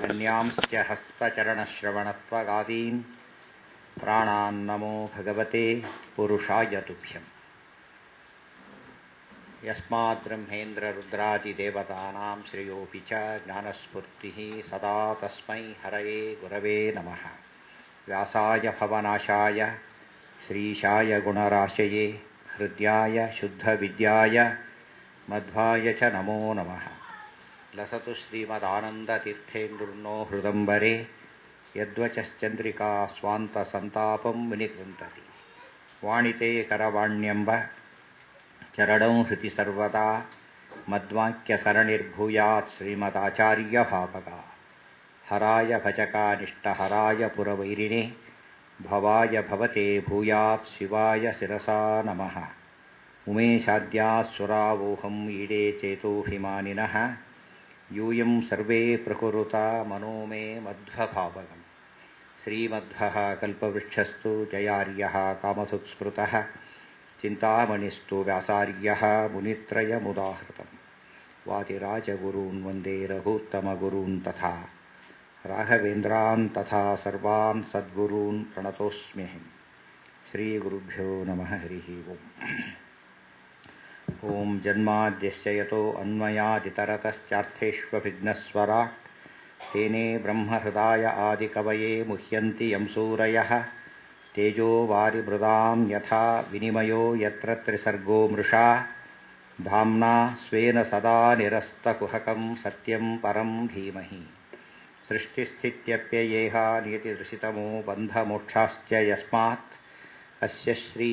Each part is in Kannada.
पाणिपादकन्यांश्च हस्तचरणश्रवणत्वगादीन् प्राणान्नमो भगवते पुरुषाय तुभ्यम् यस्मात् ब्रह्मेन्द्ररुद्रादिदेवतानां श्रेयोऽपि च ज्ञानस्फूर्तिः सदा तस्मै हरये गुरवे नमः व्यासाय भवनाशाय श्रीशाय गुणराशये हृद्याय शुद्धविद्याय मध्वाय च नमो नमः लसतु श्रीमदानन्दतीर्थेन्दुर्नो हृदम्बरे यद्वचश्चन्द्रिका स्वान्तसन्तापं विनिकृन्तति वाणिते करवाण्यम्ब चरणौ हृति सर्वदा मद्वाक्यसरणिर्भूयात् श्रीमदाचार्यभापका हराय भजकानिष्टहराय पुरवैरिणे भवाय भवते भूयात् शिवाय शिरसा नमः उमेशाद्यासुरावोहम् ईडे चेतोऽभिमानिनः यूयं सर्वे प्रकुरुता मनो मे मध्वभावगम् श्रीमध्वः कल्पवृक्षस्तु जयार्यः कामसुत्स्मृतः चिन्तामणिस्तु व्यासार्यः मुनित्रयमुदाहृतम् वादिराजगुरून् वन्दे रघुत्तमगुरून् तथा राघवेन्द्रान् तथा सर्वान् सद्गुरून् प्रणतोऽस्म्यहम् श्रीगुरुभ्यो नमः हरिः ओम् ॐ जन्माद्यस्य यतो अन्वयादितरतश्चार्थेष्वभिघ्नस्वराट् तेने ब्रह्महृदाय आदिकवये मुह्यन्ति यं सूरयः तेजो वारिमृदां यथा विनिमयो यत्र त्रिसर्गो मृषा धाम्ना स्वेन सदा निरस्तकुहकं सत्यं परं धीमहि सृष्टिस्थित्यप्ययेहा नियतिदृशितमो बन्धमोक्षाश्च यस्मात् अस्य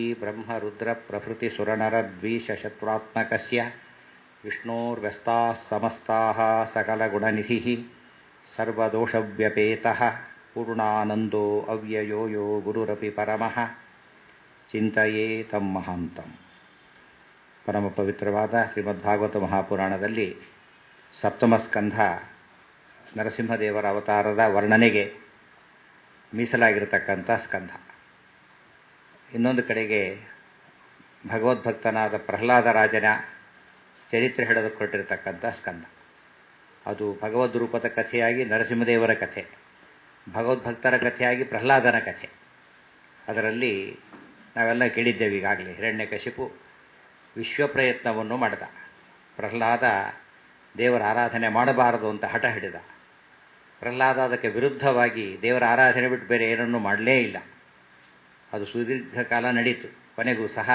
श्रीब्रह्मरुद्रप्रभृतिसुरनरद्वीषशत्रुरात्मकस्य विष्णोर्व्यस्ताः समस्ताः सकलगुणनिधिः सर्वदोषव्यपेतः पूर्णानन्दो अव्ययो यो ಗುರುರಪಿ ಪರಮಃ ಚಿಂತೆಯೇ ತಮ್ಮ ಮಹಾಂತಂ ಪರಮ ಪವಿತ್ರವಾದ ಶ್ರೀಮದ್ಭಾಗವತ ಮಹಾಪುರಾಣದಲ್ಲಿ ಸಪ್ತಮ ಸ್ಕಂಧ ನರಸಿಂಹದೇವರ ಅವತಾರದ ವರ್ಣನೆಗೆ ಮೀಸಲಾಗಿರತಕ್ಕಂಥ ಸ್ಕಂಧ ಇನ್ನೊಂದು ಕಡೆಗೆ ಭಗವದ್ಭಕ್ತನಾದ ಪ್ರಹ್ಲಾದ ರಾಜನ ಚರಿತ್ರೆ ಹಿಡಿದುಕೊಟ್ಟಿರತಕ್ಕಂಥ ಸ್ಕಂಧ ಅದು ಭಗವದ್ ರೂಪದ ಕಥೆಯಾಗಿ ನರಸಿಂಹದೇವರ ಕಥೆ ಭಗವದ್ಭಕ್ತರ ಕಥೆಯಾಗಿ ಪ್ರಹ್ಲಾದನ ಕಥೆ ಅದರಲ್ಲಿ ನಾವೆಲ್ಲ ಕೇಳಿದ್ದೇವೆ ಈಗಾಗಲೇ ಹಿರಣ್ಯಕಶಿಪು ವಿಶ್ವ ಪ್ರಯತ್ನವನ್ನು ಮಾಡಿದ ಪ್ರಹ್ಲಾದ ದೇವರ ಆರಾಧನೆ ಮಾಡಬಾರದು ಅಂತ ಹಠ ಹಿಡಿದ ಪ್ರಹ್ಲಾದ ಅದಕ್ಕೆ ವಿರುದ್ಧವಾಗಿ ದೇವರ ಆರಾಧನೆ ಬಿಟ್ಟು ಬೇರೆ ಏನನ್ನೂ ಮಾಡಲೇ ಇಲ್ಲ ಅದು ಸುದೀರ್ಘ ಕಾಲ ನಡೀತು ಕೊನೆಗೂ ಸಹ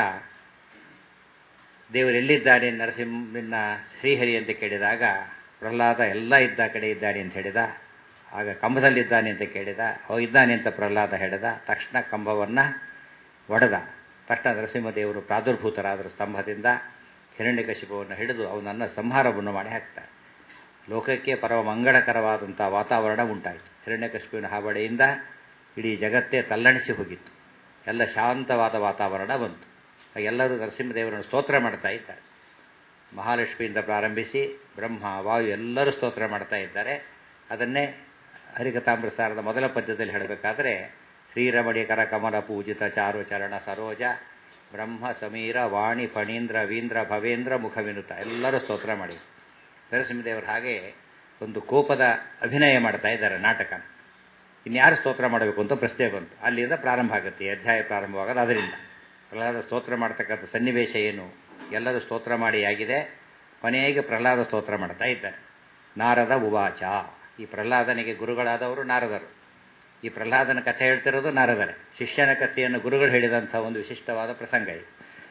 ದೇವರೆಲ್ಲಿದ್ದಾನೆ ನರಸಿಂಹನ ಶ್ರೀಹರಿ ಅಂತ ಕೇಳಿದಾಗ ಪ್ರಹ್ಲಾದ ಎಲ್ಲ ಇದ್ದ ಕಡೆ ಇದ್ದಾನೆ ಅಂತ ಹೇಳಿದ ಆಗ ಕಂಬದಲ್ಲಿದ್ದಾನೆ ಅಂತ ಕೇಳಿದ ಅವ ಇದ್ದಾನೆ ಅಂತ ಪ್ರಹ್ಲಾದ ಹೇಳಿದ ತಕ್ಷಣ ಕಂಬವನ್ನು ಒಡೆದ ತಕ್ಷಣ ನರಸಿಂಹದೇವರು ಪ್ರಾದುರ್ಭೂತರಾದರು ಸ್ತಂಭದಿಂದ ಹಿರಣ್ಯಕಶಿಪವನ್ನು ಹಿಡಿದು ಅವನನ್ನು ಸಂಹಾರವನ್ನು ಮಾಡಿ ಹಾಕ್ತಾರೆ ಲೋಕಕ್ಕೆ ಪರಮ ಮಂಗಳಕರವಾದಂಥ ವಾತಾವರಣ ಉಂಟಾಯಿತು ಹಿರಣ್ಯಕಶಿಪುವಿನ ಹಾವಳಿಯಿಂದ ಇಡೀ ಜಗತ್ತೇ ತಲ್ಲಣಿಸಿ ಹೋಗಿತ್ತು ಎಲ್ಲ ಶಾಂತವಾದ ವಾತಾವರಣ ಬಂತು ಎಲ್ಲರೂ ನರಸಿಂಹದೇವರನ್ನು ಸ್ತೋತ್ರ ಮಾಡ್ತಾ ಇದ್ದಾರೆ ಮಹಾಲಕ್ಷ್ಮಿಯಿಂದ ಪ್ರಾರಂಭಿಸಿ ಬ್ರಹ್ಮ ವಾಯು ಎಲ್ಲರೂ ಸ್ತೋತ್ರ ಮಾಡ್ತಾ ಇದ್ದಾರೆ ಅದನ್ನೇ ಹರಿಕಥಾಮೃತಸಾರದ ಮೊದಲ ಪದ್ಯದಲ್ಲಿ ಹೇಳಬೇಕಾದ್ರೆ ಶ್ರೀರಮಣಿ ಕರಕಮಲ ಪೂಜಿತ ಚಾರು ಚರಣ ಸರೋಜ ಬ್ರಹ್ಮ ಸಮೀರ ವಾಣಿ ಫಣೀಂದ್ರ ವೀಂದ್ರ ಭವೇಂದ್ರ ಮುಖವಿನುತ ಎಲ್ಲರೂ ಸ್ತೋತ್ರ ಮಾಡಿ ನರಸಿಂಹದೇವರು ಹಾಗೆ ಒಂದು ಕೋಪದ ಅಭಿನಯ ಮಾಡ್ತಾ ಇದ್ದಾರೆ ನಾಟಕ ಇನ್ಯಾರು ಸ್ತೋತ್ರ ಮಾಡಬೇಕು ಅಂತ ಪ್ರಶ್ನೆ ಬಂತು ಅಲ್ಲಿಂದ ಪ್ರಾರಂಭ ಆಗುತ್ತೆ ಅಧ್ಯಾಯ ಪ್ರಾರಂಭವಾಗೋದು ಅದರಿಂದ ಪ್ರಹ್ಲಾದ ಸ್ತೋತ್ರ ಮಾಡ್ತಕ್ಕಂಥ ಸನ್ನಿವೇಶ ಏನು ಎಲ್ಲರೂ ಸ್ತೋತ್ರ ಮಾಡಿ ಆಗಿದೆ ಕೊನೆಗೆ ಪ್ರಹ್ಲಾದ ಸ್ತೋತ್ರ ಮಾಡ್ತಾ ಇದ್ದಾರೆ ನಾರದ ಉವಾಚ ಈ ಪ್ರಹ್ಲಾದನಿಗೆ ಗುರುಗಳಾದವರು ನಾರದರು ಈ ಪ್ರಹ್ಲಾದನ ಕಥೆ ಹೇಳ್ತಿರೋದು ನಾರದರೇ ಶಿಷ್ಯನ ಕಥೆಯನ್ನು ಗುರುಗಳು ಹೇಳಿದಂಥ ಒಂದು ವಿಶಿಷ್ಟವಾದ ಪ್ರಸಂಗ ಇದು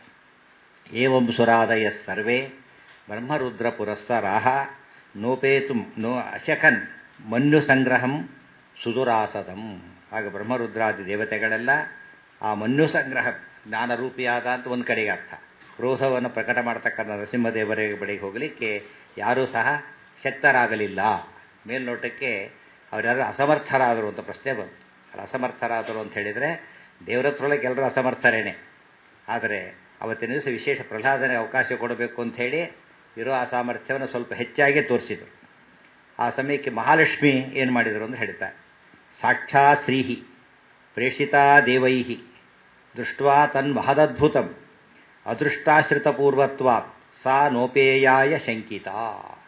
ಏವಂ ಸುರಾದಯ ಸರ್ವೇ ಬ್ರಹ್ಮರುದ್ರ ಪುರಸ್ಸರಾಹ ನೋಪೇತು ನೋ ಅಶಕನ್ ಮನ್ಯು ಸಂಗ್ರಹಂ ಸುದುರಾಸದಂ ಆಗ ಬ್ರಹ್ಮರುದ್ರಾದಿ ದೇವತೆಗಳೆಲ್ಲ ಆ ಮನ್ಯು ಸಂಗ್ರಹ ಜ್ಞಾನರೂಪಿಯಾದ ಅಂತ ಒಂದು ಕಡೆಗೆ ಅರ್ಥ ಕ್ರೋಧವನ್ನು ಪ್ರಕಟ ಮಾಡ್ತಕ್ಕಂಥ ನರಸಿಂಹದೇವರ ಬಳಿಗೆ ಹೋಗಲಿಕ್ಕೆ ಯಾರೂ ಸಹ ಶಕ್ತರಾಗಲಿಲ್ಲ ಮೇಲ್ನೋಟಕ್ಕೆ ಅವರ್ಯಾರು ಅಸಮರ್ಥರಾದರು ಅಂತ ಪ್ರಶ್ನೆ ಬಂತು ಅವ್ರು ಅಸಮರ್ಥರಾದರು ಅಂತ ಹೇಳಿದರೆ ದೇವರತ್ರೊಳಗೆ ಎಲ್ಲರೂ ಅಸಮರ್ಥರೇನೆ ಆದರೆ ಅವತ್ತಿನ ದಿವಸ ವಿಶೇಷ ಪ್ರಹ್ಲಾದನೆ ಅವಕಾಶ ಕೊಡಬೇಕು ಅಂತ ಹೇಳಿ ಇರೋ ಅಸಾಮರ್ಥ್ಯವನ್ನು ಸ್ವಲ್ಪ ಹೆಚ್ಚಾಗಿ ತೋರಿಸಿದರು ಆ ಸಮಯಕ್ಕೆ ಮಹಾಲಕ್ಷ್ಮಿ ಏನು ಮಾಡಿದರು ಅಂತ ಹೇಳ್ತಾರೆ ಸಾಕ್ಷಾ ಶ್ರೀಹಿ ಪ್ರೇಷಿತಾ ದೇವೈಹಿ ದೃಷ್ಟ್ವಾ ತನ್ಮಹದದ್ಭುತಂ ಅದೃಷ್ಟಾಶ್ರಿತಪೂರ್ವತ್ವಾತ್ ಸಾ ನೋಪೇಯಾಯ ಶಂಕಿತ